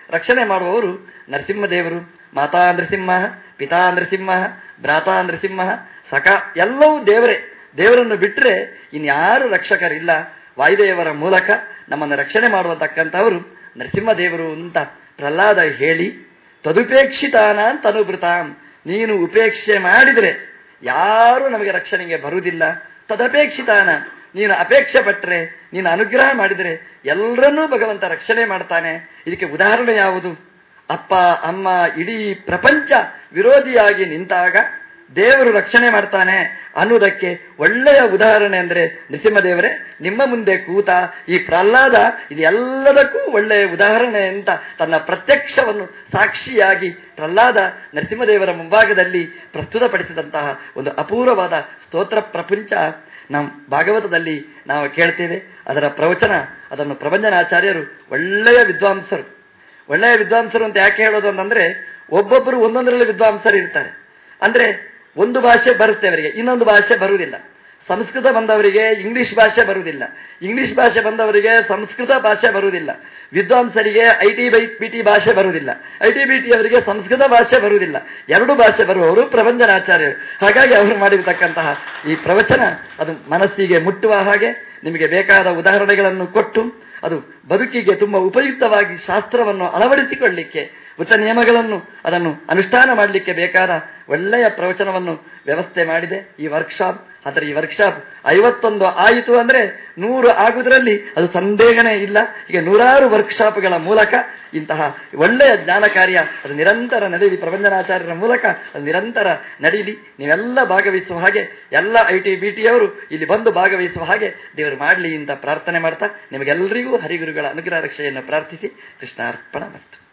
ರಕ್ಷಣೆ ಮಾಡುವವರು ನರಸಿಂಹದೇವರು ಮಾತಾ ನರಸಿಂಹ ಪಿತಾ ನರಸಿಂಹ ಭ್ರಾತಾ ನರಸಿಂಹ ಸಖ ಎಲ್ಲವೂ ದೇವರೇ ದೇವರನ್ನು ಬಿಟ್ಟರೆ ಇನ್ಯಾರು ರಕ್ಷಕರಿಲ್ಲ ವಾಯುದೇವರ ಮೂಲಕ ನಮ್ಮನ್ನು ರಕ್ಷಣೆ ಮಾಡುವಂತಕ್ಕಂಥವರು ನರಸಿಂಹದೇವರು ಅಂತ ಪ್ರಹ್ಲಾದ ಹೇಳಿ ತದುಪೇಕ್ಷಿತಾನ ತನುಭೃತಾಂ ನೀನು ಉಪೇಕ್ಷೆ ಮಾಡಿದರೆ ಯಾರು ನಮಗೆ ರಕ್ಷಣೆಗೆ ಬರುವುದಿಲ್ಲ ತದಪೇಕ್ಷಿತಾನ ನೀನು ಅಪೇಕ್ಷೆ ಪಟ್ಟರೆ ನೀನು ಅನುಗ್ರಹ ಮಾಡಿದರೆ ಎಲ್ಲರನ್ನೂ ಭಗವಂತ ರಕ್ಷಣೆ ಮಾಡ್ತಾನೆ ಇದಕ್ಕೆ ಉದಾಹರಣೆ ಯಾವುದು ಅಪ್ಪ ಅಮ್ಮ ಇಡೀ ಪ್ರಪಂಚ ವಿರೋಧಿಯಾಗಿ ನಿಂತಾಗ ದೇವರು ರಕ್ಷಣೆ ಮಾಡ್ತಾನೆ ಅನ್ನುವುದಕ್ಕೆ ಒಳ್ಳೆಯ ಉದಾಹರಣೆ ಅಂದ್ರೆ ನರಸಿಂಹದೇವರೇ ನಿಮ್ಮ ಮುಂದೆ ಕೂತ ಈ ಪ್ರಹ್ಲಾದ ಇದು ಎಲ್ಲದಕ್ಕೂ ಒಳ್ಳೆಯ ಉದಾಹರಣೆ ಅಂತ ತನ್ನ ಪ್ರತ್ಯಕ್ಷವನ್ನು ಸಾಕ್ಷಿಯಾಗಿ ಪ್ರಹ್ಲಾದ ನರಸಿಂಹದೇವರ ಮುಂಭಾಗದಲ್ಲಿ ಪ್ರಸ್ತುತಪಡಿಸಿದಂತಹ ಒಂದು ಅಪೂರ್ವವಾದ ಸ್ತೋತ್ರ ಪ್ರಪಂಚ ನಾವು ಭಾಗವತದಲ್ಲಿ ನಾವು ಕೇಳ್ತೇವೆ ಅದರ ಪ್ರವಚನ ಅದನ್ನು ಪ್ರಬಂಧನಾಚಾರ್ಯರು ಒಳ್ಳೆಯ ವಿದ್ವಾಂಸರು ಒಳ್ಳೆಯ ವಿದ್ವಾಂಸರು ಅಂತ ಯಾಕೆ ಹೇಳೋದು ಅಂತಂದ್ರೆ ಒಬ್ಬೊಬ್ಬರು ಒಂದೊಂದರಲ್ಲಿ ವಿದ್ವಾಂಸರು ಇರ್ತಾರೆ ಅಂದ್ರೆ ಒಂದು ಭಾಷೆ ಬರುತ್ತೆ ಅವರಿಗೆ ಇನ್ನೊಂದು ಭಾಷೆ ಬರುವುದಿಲ್ಲ ಸಂಸ್ಕೃತ ಬಂದವರಿಗೆ ಇಂಗ್ಲಿಷ್ ಭಾಷೆ ಬರುವುದಿಲ್ಲ ಇಂಗ್ಲಿಷ್ ಭಾಷೆ ಬಂದವರಿಗೆ ಸಂಸ್ಕೃತ ಭಾಷೆ ಬರುವುದಿಲ್ಲ ವಿದ್ವಾಂಸರಿಗೆ I T by P T ಭಾಷೆ ಬರುವುದಿಲ್ಲ ಐ ಟಿ ಬಿ ಟಿ ಅವರಿಗೆ ಸಂಸ್ಕೃತ ಭಾಷೆ ಬರುವುದಿಲ್ಲ ಎರಡು ಭಾಷೆ ಬರುವವರು ಪ್ರಬಂಧನಾಚಾರ್ಯರು ಹಾಗಾಗಿ ಅವರು ಮಾಡಿರತಕ್ಕಂತಹ ಈ ಪ್ರವಚನ ಅದು ಮನಸ್ಸಿಗೆ ಮುಟ್ಟುವ ಹಾಗೆ ನಿಮಗೆ ಬೇಕಾದ ಉದಾಹರಣೆಗಳನ್ನು ಕೊಟ್ಟು ಅದು ಬದುಕಿಗೆ ತುಂಬಾ ಉಪಯುಕ್ತವಾಗಿ ಶಾಸ್ತ್ರವನ್ನು ಅಳವಡಿಸಿಕೊಳ್ಳಲಿಕ್ಕೆ ವೃತ್ತ ನಿಯಮಗಳನ್ನು ಅದನ್ನು ಅನುಷ್ಠಾನ ಮಾಡಲಿಕ್ಕೆ ಬೇಕಾದ ಒಳ್ಳೆಯ ಪ್ರವಚನವನ್ನು ವ್ಯವಸ್ಥೆ ಮಾಡಿದೆ ಈ ವರ್ಕ್ಶಾಪ್ ಆದರೆ ಈ ವರ್ಕ್ಶಾಪ್ ಐವತ್ತೊಂದು ಆಯಿತು ಅಂದ್ರೆ ನೂರು ಆಗುವುದರಲ್ಲಿ ಅದು ಸಂದೇಹನೇ ಇಲ್ಲ ಈಗ ನೂರಾರು ವರ್ಕ್ಶಾಪ್ಗಳ ಮೂಲಕ ಇಂತಹ ಒಳ್ಳೆಯ ಜ್ಞಾನ ಕಾರ್ಯ ಅದು ನಿರಂತರ ನಡೆಯಲಿ ಪ್ರಬಂಧನಾಚಾರ್ಯರ ಮೂಲಕ ಅದು ನಿರಂತರ ನಡೀಲಿ ನೀವೆಲ್ಲ ಭಾಗವಹಿಸುವ ಹಾಗೆ ಎಲ್ಲ ಐ ಟಿ ಬಿ ಟಿಯವರು ಇಲ್ಲಿ ಬಂದು ಭಾಗವಹಿಸುವ ಹಾಗೆ ದೇವರು ಮಾಡಲಿ ಅಂತ ಪ್ರಾರ್ಥನೆ ಮಾಡ್ತಾ ನಿಮಗೆಲ್ಲರಿಗೂ ಹರಿಗುರುಗಳ ಅನುಗ್ರಹ ರಕ್ಷೆಯನ್ನು ಪ್ರಾರ್ಥಿಸಿ ಕೃಷ್ಣಾರ್ಪಣ ಮಸ್ತು